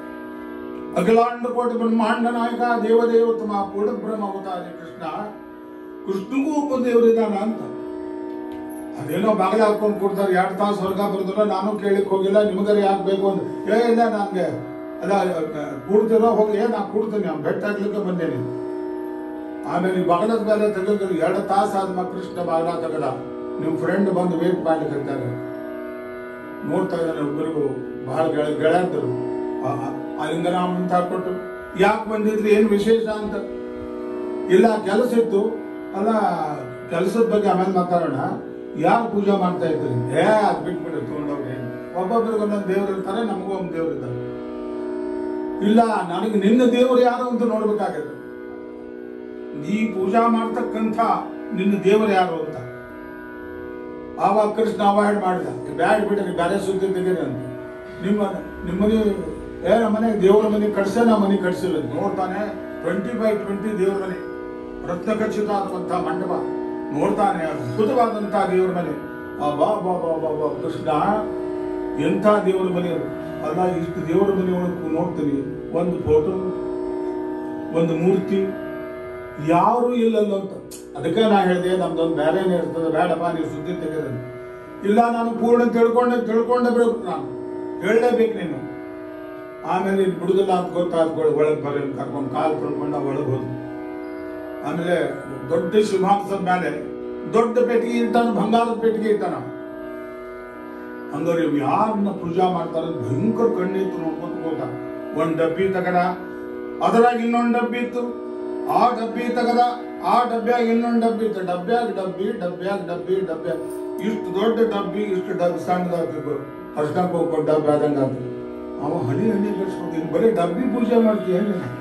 ಅಖಿಲಾಂಡ ಕೋಟಿ ಬ್ರಹ್ಮಾಂಡ ನಾಯಕ ದೇವದೇವತಮ ಪೂರ್ಣ ಬ್ರಹ್ಮ ಅವತಾರ ಕೃಷ್ಣ ಕೃಷ್ಣಗೂ ಒಬ್ಬ ದೇವರಿದ್ದಾನ ಅಂತ ಅದೇನೋ ಬಾಗಿಲ ಹಾಕೊಂಡು ಕೊಡ್ತಾರೆ ಎರಡು ತಾಸು ಹೊರಗ ಬರೋದಿಲ್ಲ ನಾನು ಕೇಳಿಕ್ ಹೋಗಿಲ್ಲ ನಿಮಗರ ಯಾಕೆ ಬೇಕು ಅಂತ ಏ ಇಲ್ಲ ನನ್ಗೆ ಅಲ್ಲ ಕೂಡ್ತಿರೋ ಹೋಗಿ ಏ ನಾ ಕೂಡ್ತೀನಿ ಅವ್ನು ಬೆಟ್ಟ ಹಾಕ್ಲಿಕ್ಕೆ ಬಂದೇನಿ ಆಮೇಲೆ ಈ ಬಾಗಲದ ಮೇಲೆ ತೆಗೆದ್ರು ಎರಡು ತಾಸು ಆದ್ಮ ಕೃಷ್ಣ ಬಾಗಲ ತೆಗದ ನಿಮ್ ಫ್ರೆಂಡ್ ಬಂದು ವೇಟ್ ಮಾಡ್ಲಿಕ್ಕೆ ನೋಡ್ತಾ ಇದ್ದಾನೆ ಒಬ್ಬರಿಗೂ ಬಹಳ ಗೆಳ ಗೆಳೆಯಂದರು ಆ ಲಿಂಗರಾಮ್ ಅಂತ ಹಾಕೊಟ್ಟು ಯಾಕೆ ಬಂದಿದ್ರಿ ಏನ್ ವಿಶೇಷ ಅಂತ ಇಲ್ಲ ಕೆಲಸ ಇತ್ತು ಅಲ್ಲ ಕೆಲಸದ ಬಗ್ಗೆ ಆಮೇಲೆ ಮಾತಾಡೋಣ ಯಾರು ಪೂಜೆ ಮಾಡ್ತಾ ಇದ್ರಿ ಏ ಅದ್ ಬಿಟ್ಬಿಡ್ರಿ ತಗೊಂಡವ್ರಿ ಒಬ್ಬೊಬ್ರಿಗೆ ಒಂದೊಂದು ದೇವ್ರು ಇರ್ತಾರೆ ನಮಗೂ ಒಂದು ದೇವ್ರು ಇದ್ದಾರೆ ಇಲ್ಲ ನನಗೆ ನಿನ್ನ ದೇವರು ಯಾರು ಅಂತ ನೋಡ್ಬೇಕಾಗಿದೆ ನೀ ಪೂಜಾ ಮಾಡ್ತಕ್ಕಂಥ ನಿನ್ನ ದೇವರು ಯಾರು ಅಂತ ಆವಾಗ ಕೃಷ್ಣ ಅವಾಯ್ಡ್ ಮಾಡಿದ ಬ್ಯಾಡ್ ಬಿಡ್ರಿ ಬೇರೆ ಸುದ್ದಿ ತೆಗೀರಿ ಅಂತ ನಿಮ್ಮ ನಿಮ್ಮ ಮನೆ ಏ ನಮ್ಮ ಮನೆ ದೇವರ ಮನೆ ಕಟ್ಸೇ ನಾ ಮನೆ ಕಟ್ಸಿಲ್ಲ ನೋಡ್ತಾನೆ ಟ್ವೆಂಟಿ ಬೈ ಟ್ವೆಂಟಿ ದೇವರ ಮನೆ ರತ್ನ ಖಚಿತ ಆದಂತಹ ಮಂಟಪ ನೋಡ್ತಾನೆ ಅದ್ಭುತವಾದಂತಹ ದೇವರ ಮನೆ ಆ ಬಾ ಬಾ ಬಾ ಬಾ ಬಾ ಕೃಷ್ಣ ಎಂಥ ದೇವರ ಮನೆ ಅದು. ಅಲ್ಲ ಇಷ್ಟು ದೇವರ ಮನೆ ಒಳಗೆ ನೋಡ್ತೀನಿ ಒಂದು ಫೋಟೋ ಒಂದು ಮೂರ್ತಿ ಯಾರು ಇಲ್ಲಲ್ಲ ಅಂತ ಅದಕ್ಕೆ ನಾ ಹೇಳಿದೆ ನಮ್ದೊಂದು ಬೇರೆನೇ ಇರ್ತದೆ ಬೇಡಪ್ಪ ನೀವು ಸುದ್ದಿ ತೆಗೆದ್ರೆ ಇಲ್ಲ ನಾನು ಪೂರ್ಣ ತಿಳ್ಕೊಂಡೆ ತಿಳ್ಕೊಂಡೆ ಬಿಡ್ಬೇಕು ನಾನು ಹೇಳಲೇಬೇಕು ನೀನು ಆಮೇಲೆ ನೀನು ಬಿಡುದಿಲ್ಲ ಅಂತ ಗೊತ್ತಾದ್ಕೊಳ್ಳಿ ಒಳಗೆ ಬರ್ರಿ ಕರ್ಕೊಂಡು ಕಾಲು ತೊಳ್ಕೊಂಡ ಒಳಗೆ ಹೋದ್ ಆಮೇಲೆ ದೊಡ್ಡ ಸಿಂಹಾಸದ ಮೇಲೆ ದೊಡ್ಡ ಪೆಟ್ಟಿಗೆ ಇಟ್ಟಾನ ಬಂಗಾರದ ಪೆಟ್ಟಿಗೆ ಇಟ್ಟಾನ ಹಂಗಾರೆ ಇವ್ ಯಾರನ್ನ ಪೂಜಾ ಮಾಡ್ತಾರ ಅಂತ ಭಯಂಕರ ಕಣ್ಣಿತ್ತು ನೋಡ್ಕೊತ ಹೋದ ಒಂದ್ ಡಬ್ಬಿ ತಗದ ಅದರಾಗ ಇನ್ನೊಂದ್ ಡಬ್ಬಿ ಇತ್ತು ಆ ಡಬ್ಬಿ ತಗದ ಆ ಡಬ್ಬ್ಯಾಗ ಇನ್ನೊಂದ್ ಡಬ್ಬಿ ಇತ್ತು ಡಬ್ಬ್ಯಾಗ ಡಬ್ಬಿ ಡಬ್ಬ್ಯಾಗ ಡಬ್ಬಿ ಡಬ್ಬ್ಯಾಗ ಇಷ್ಟು ದೊಡ್ಡ ಡಬ್ಬಿ ಇಷ್ಟು ಡಬ್ಬಿ ಸಣ್ಣದಾಗ್ತಿತ್ತು ಅರ್ಶನಕ್ಕೆ ಹೋಗ್ಕೊಂಡು ಡಬ್ಬಿ ಆದಂಗ ಆತು ಅವ ಹನಿ ಹನಿ ಕಳ್ಸ್ಕೊಂಡು ಇನ್ನು ಬರೀ ಡಬ್ಬಿ ಪೂಜೆ ಮಾಡ್ತೀಯ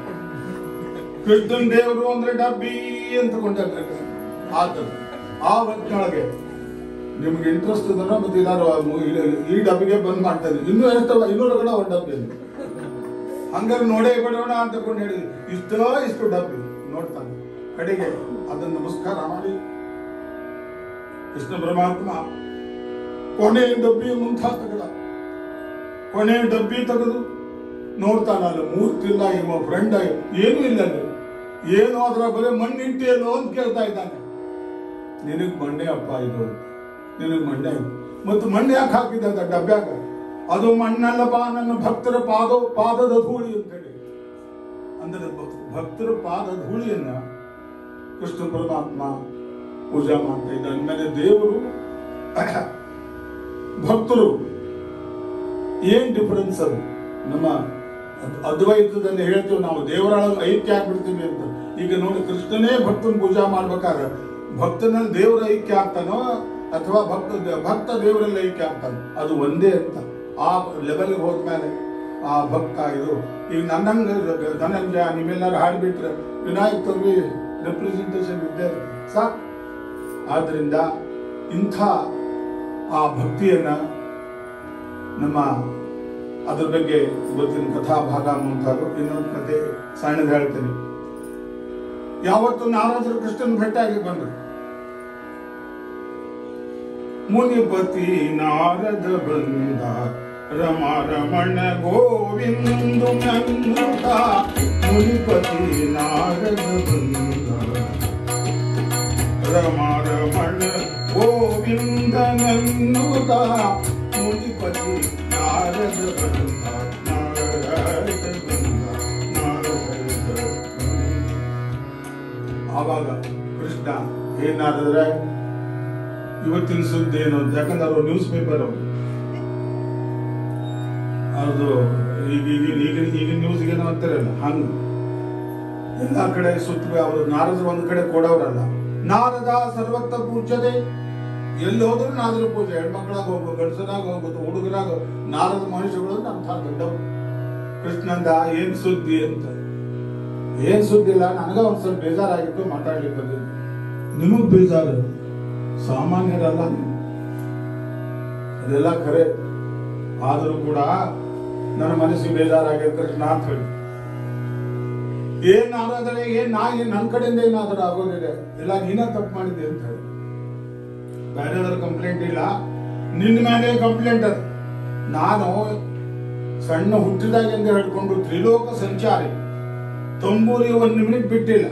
ಕೃಷ್ಣನ್ ದೇವರು ಅಂದ್ರೆ ಡಬ್ಬಿ ಅಂತ ಕೊಂಡ ಆತ ಆ ಹೊತ್ತಿನೊಳಗೆ ನಿಮ್ಗೆ ಇಂಟ್ರೆಸ್ಟ್ ಇದನ್ನ ಮತ್ತೆ ಇದಾರು ಈ ಡಬ್ಬಿಗೆ ಬಂದ್ ಮಾಡ್ತಾರೆ ಇನ್ನೂ ಎಷ್ಟು ಇನ್ನೂರು ಕಡೆ ಒಂದು ಡಬ್ಬಿ ಇದೆ. ಹಂಗಾರೆ ನೋಡೇ ಬಿಡೋಣ ಅಂತ ಕೊಂಡು ಹೇಳಿ ಇಷ್ಟೋ ಇಷ್ಟು ಡಬ್ಬಿ ನೋಡ್ತಾನೆ ಕಡೆಗೆ ಅದನ್ನ ನಮಸ್ಕಾರ ಮಾಡಿ ಕೃಷ್ಣ ಪರಮಾತ್ಮ ಕೊನೆ ಡಬ್ಬಿ ಮುಂತ ತೆಗೆದ ಕೊನೆ ಡಬ್ಬಿ ತೆಗೆದು ನೋಡ್ತಾನಲ್ಲ ಮೂರ್ತಿಲ್ಲ ಇವ ಫ್ರೆಂಡ್ ಏನೂ ಇಲ್ಲ ಅಲ್ಲಿ ಏನು ಅದ್ರ ಬರೀ ಮಣ್ಣಿಟ್ಟಿಯಲ್ಲೋ ಅಂತ ಕೇಳ್ತಾ ಇದ್ದಾನೆ ನಿನಗ್ ಮಣ್ಣೆ ಅಪ್ಪ ಇದು ನಿನಗ್ ಮಣ್ಣೆ ಮತ್ತು ಮಣ್ಣೆ ಯಾಕೆ ಹಾಕಿದ್ದ ಅಂತ ಡಬ್ಬ್ಯಾಗ ಅದು ಮಣ್ಣಲ್ಲಪ್ಪ ನನ್ನ ಭಕ್ತರ ಪಾದ ಪಾದದ ಧೂಳಿ ಅಂತ ಹೇಳಿ ಅಂದ್ರೆ ಭಕ್- ಭಕ್ತರ ಪಾದದ ಧೂಳಿಯನ್ನ ಕೃಷ್ಣ ಪರಮಾತ್ಮ ಪೂಜಾ ಮಾಡ್ತಾ ಇದ್ದ ಅಂದ್ಮೇಲೆ ದೇವರು ಭಕ್ತರು ಏನ್ ಡಿಫರೆನ್ಸ್ ಅದು ನಮ್ಮ ಅದ್- ಅದ್ವೈತದಲ್ಲಿ ಹೇಳ್ತೀವಿ ನಾವು ದೇವರೊಳಗೆ ಐಕ್ಯ ಆಗ್ಬಿಡ್ತೀವಿ ಅಂತ ಈಗ ನೋಡಿ ಕೃಷ್ಣನೇ ಭಕ್ತನ ಪೂಜಾ ಮಾಡ್ಬೇಕಾದ್ರೆ ಭಕ್ತನಲ್ಲಿ ದೇವರ ಐಕ್ಯ ಆಗ್ತಾನೋ ಅಥವಾ ಭಕ್ತ ಭಕ್ತ ದೇವರಲ್ಲಿ ಐಕ್ಯ ಆಗ್ತಾನೋ ಅದು ಒಂದೇ ಅಂತ ಆ ಲೆವೆಲ್ಗೆ ಹೋದ್ಮೇಲೆ ಆ ಭಕ್ತ ಇದು ಈಗ ನನ್ನಂಗ ಧನಂಜಯ ನೀವೆಲ್ಲರೂ ಹಾಡ್ಬಿಟ್ರೆ ವಿನಾಯಕ್ ತರ್ವಿ ರೆಪ್ರೆಸೆಂಟೇಷನ್ ಇದ್ದೇ ಇರುತ್ತೆ. ಸಾಕು ಆದ್ರಿಂದ ಇಂಥ ಆ ಭಕ್ತಿಯನ್ನ ನಮ್ಮ ಅದ್ರ ಬಗ್ಗೆ ಇವತ್ತಿನ ಕಥಾ ಭಾಗ ಮುಂತಾದ್ರು ಇನ್ನೊಂದು ಕತೆ ಸಣ್ಣದು ಹೇಳ್ತೇನೆ ಯಾವತ್ತು ನಾರದರು ಕೃಷ್ಣನ್ ಭೇಟಿಯಾಗಿ ಬಂದರು ಮುನಿಪತಿ ನಾರದ ಬಂದ ರಮ ರಮಣ ಗೋವಿಂದು ನಂದ ಮುನಿಪತಿ ನಾರದ ಬಂದ ರಮ ರಮಣ ಗೋವಿಂದ ನನ್ನುತ ಮುನಿಪತಿ ನಾರದ ಬಂದ ನಾರದ ಬಂದ ನಾರದ ಬಂದ. ಆವಾಗ ಕೃಷ್ಣ ಏನಾದ್ರೆ ಇವತ್ತಿನ ಸುದ್ದಿ ಏನು ಅಂತ ಯಾಕಂದ್ರೆ ಅವರು ನ್ಯೂಸ್ ಪೇಪರ್ ಅವರು ಅದು ಈಗ ಈಗಿನ ಈಗಿನ ಈಗಿನ ನ್ಯೂಸ್ಗೆ ಏನೋ ಅಂತಾರಲ್ಲ ಹಂಗ ಎಲ್ಲ ಕಡೆ ಸುತ್ತ ಅವರು ನಾರದ ಒಂದ್ ಕಡೆ ಕೊಡೋರಲ್ಲ ನಾರದ ಸರ್ವತ್ರ ಪೂಜದೆ ಎಲ್ಲಿ ಹೋದ್ರು ನಾರದ ಪೂಜೆ ಹೆಣ್ಮಕ್ಳಾಗ ಹೋಗ್ಬೋದು ಗಂಡಸರಾಗ ಹೋಗ್ಬೋದು ಹುಡುಗರಾಗ ನಾರದ ಮನುಷ್ಯಗಳು ಅಂತ ದೊಡ್ಡವರು ಕೃಷ್ಣಂದ ಏನ್ ಸುದ್ದಿ ಅಂತ ಏನ್ ಸುದ್ದಿ ಇಲ್ಲ ನನಗ ಒಂದ್ ಸ್ವಲ್ಪ ಬೇಜಾರಾಗಿತ್ತು ಮಾತಾಡ್ಲಿಕ್ಕೆ ಬಂದಿದ್ದು ನಿಮಗ್ ಬೇಜಾರು ಸಾಮಾನ್ಯರಲ್ಲ ನೀವು ಅದೆಲ್ಲ ಖರೆ ಆದರೂ ಕೂಡ ನನ್ನ ಮನಸ್ಸಿಗೆ ಬೇಜಾರಾಗಿದೆ ಕೃಷ್ಣ ಅಂತ ಹೇಳಿ ಏನ್ ಆರಾಧನೆ ಏನ್ ನಾ ಏನ್ ನನ್ ಕಡೆಯಿಂದ ಏನಾದರೂ ಆಗೋದಿದೆ ಇಲ್ಲ ನೀನ ತಪ್ಪು ಮಾಡಿದೆ ಅಂತ ಹೇಳಿ ಬೇರೆದವ್ರ ಕಂಪ್ಲೇಂಟ್ ಇಲ್ಲ ನಿನ್ನ ಮೇಲೆ ಕಂಪ್ಲೇಂಟ್ ಅದು ನಾನು ಸಣ್ಣ ಹುಟ್ಟಿದಾಗಿಂದ ಹಿಡ್ಕೊಂಡು ತ್ರಿಲೋಕ ಸಂಚಾರಿ ತಂಬೂರಿ ಒಂದು ನಿಮಿಟ್ ಬಿಟ್ಟಿಲ್ಲ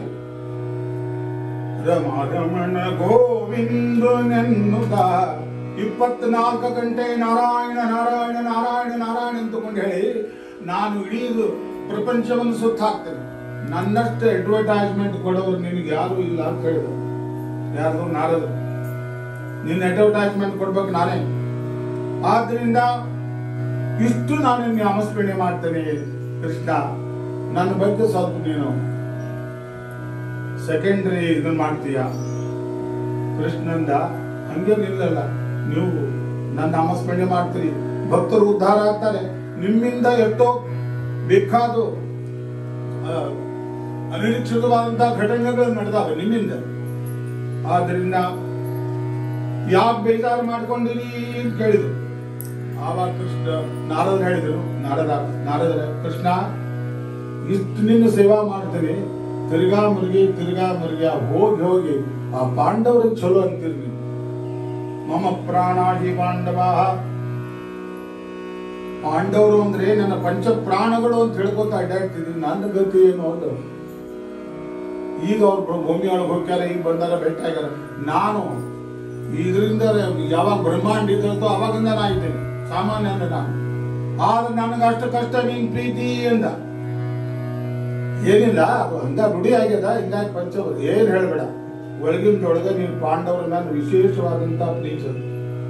ರಮ ರಮಣ ಗೋವಿಂದ ನೆನ್ನುತ್ತ ಇಪ್ಪತ್ನಾಲ್ಕು ಗಂಟೆ ನಾರಾಯಣ ನಾರಾಯಣ ನಾರಾಯಣ ನಾರಾಯಣ ಅಂತಕೊಂಡು ಹೇಳಿ ನಾನು ಇಡೀ ಇದು ಪ್ರಪಂಚವನ್ನು ಸುತ್ತಾಕ್ತೇನೆ ನನ್ನಷ್ಟು ಅಡ್ವರ್ಟೈಸ್ಮೆಂಟ್ ಕೊಡೋರು ನಿನಗೆ ಯಾರು ಇಲ್ಲ ಅಂತ ಹೇಳಿದ್ರು ಯಾರು ನಾರದ್ರು ನಿನ್ನ ಅಡ್ವರ್ಟೈಸ್ಮೆಂಟ್ ಕೊಡ್ಬೇಕು ನಾನೇ ಆದ್ರಿಂದ ಇಷ್ಟು ನಾನು ನಾಮಸ್ಮರಣೆ ಮಾಡ್ತೇನೆ ಕೃಷ್ಣ ನನ್ನ ಬಗ್ಗೆ ಸ್ವಲ್ಪ ನೀನು ಸೆಕೆಂಡ್ರಿ ಇದನ್ನ ಮಾಡ್ತೀಯ ಕೃಷ್ಣಂದ ಹಂಗೆ ನಿಲ್ಲಲ್ಲ ನೀವು ನನ್ನ ನಾಮಸ್ಮರಣೆ ಮಾಡ್ತೀರಿ ಭಕ್ತರು ಉದ್ಧಾರ ಆಗ್ತಾರೆ ನಿಮ್ಮಿಂದ ಎಷ್ಟೋ ಬೇಕಾದ ಆ, ಅನಿರೀಕ್ಷಿತವಾದಂತಹ ಘಟನೆಗಳು ನಡೆದಾವೆ ನಿಮ್ಮಿಂದ ಆದ್ರಿಂದ ಯಾಕೆ ಬೇಜಾರು ಮಾಡ್ಕೊಂಡಿರಿ ಅಂತ ಕೇಳಿದ್ರು ಆವಾಗ ಕೃಷ್ಣ ನಾರದ ಹೇಳಿದ್ರು ನಾರದ ನಾರದ ಕೃಷ್ಣ ಇಷ್ಟು ನಿನ್ನ ಸೇವಾ ಮಾಡ್ತೀನಿ ತಿರ್ಗಾ ಮುರುಗಿ ತಿರ್ಗಾ ಮುರುಗಿ ಹೋಗಿ ಹೋಗಿ ಆ ಪಾಂಡವ್ರಿಗೆ ಚಲೋ ಅಂತೀರಿ ನೀವು ಮಮ ಪ್ರಾಣಾಹಿ ಪಾಂಡವ ಪಾಂಡವರು ಅಂದ್ರೆ ನನ್ನ ಪಂಚ ಪ್ರಾಣಗಳು ಅಂತ ಹೇಳ್ಕೊತ ಅಡ್ಡಾಡ್ತಿದ್ದೀನಿ ನನ್ನ ಗತಿ ಏನು ಅಂತ ಈಗ ಅವ್ರು ಭೂಮಿಯೊಳಗೆ ಹೋಗ್ಯಾರ ಈಗ ಬಂದಾರ ಭೇಟಿ ಆಗ್ಯಾರ ನಾನು ಇದರಿಂದ ಯಾವಾಗ ಬ್ರಹ್ಮಾಂಡ ಇದ್ದೋ ಅವಾಗಿಂದ ನಾ ಇದ್ದೇನೆ ಸಾಮಾನ್ಯ ಅಂದ ನಾನು ಆದ್ರೆ ನನಗೆ ಅಷ್ಟು ಕಷ್ಟ ನೀನ್ ಪ್ರೀತಿ ಅಂದ ಏನಿಲ್ಲ ಅದು ಹಂಗ ರೂಢಿ ಆಗ್ಯದ ಹಿಂಗಾಗಿ ಪಂಚ ಏನ್ ಹೇಳ್ಬೇಡ ಒಳಗಿನ ಒಳಗ ನೀನು ಪಾಂಡವರ ಮೇಲೆ ವಿಶೇಷವಾದಂತ ಪ್ರೀತಿ ಅದು.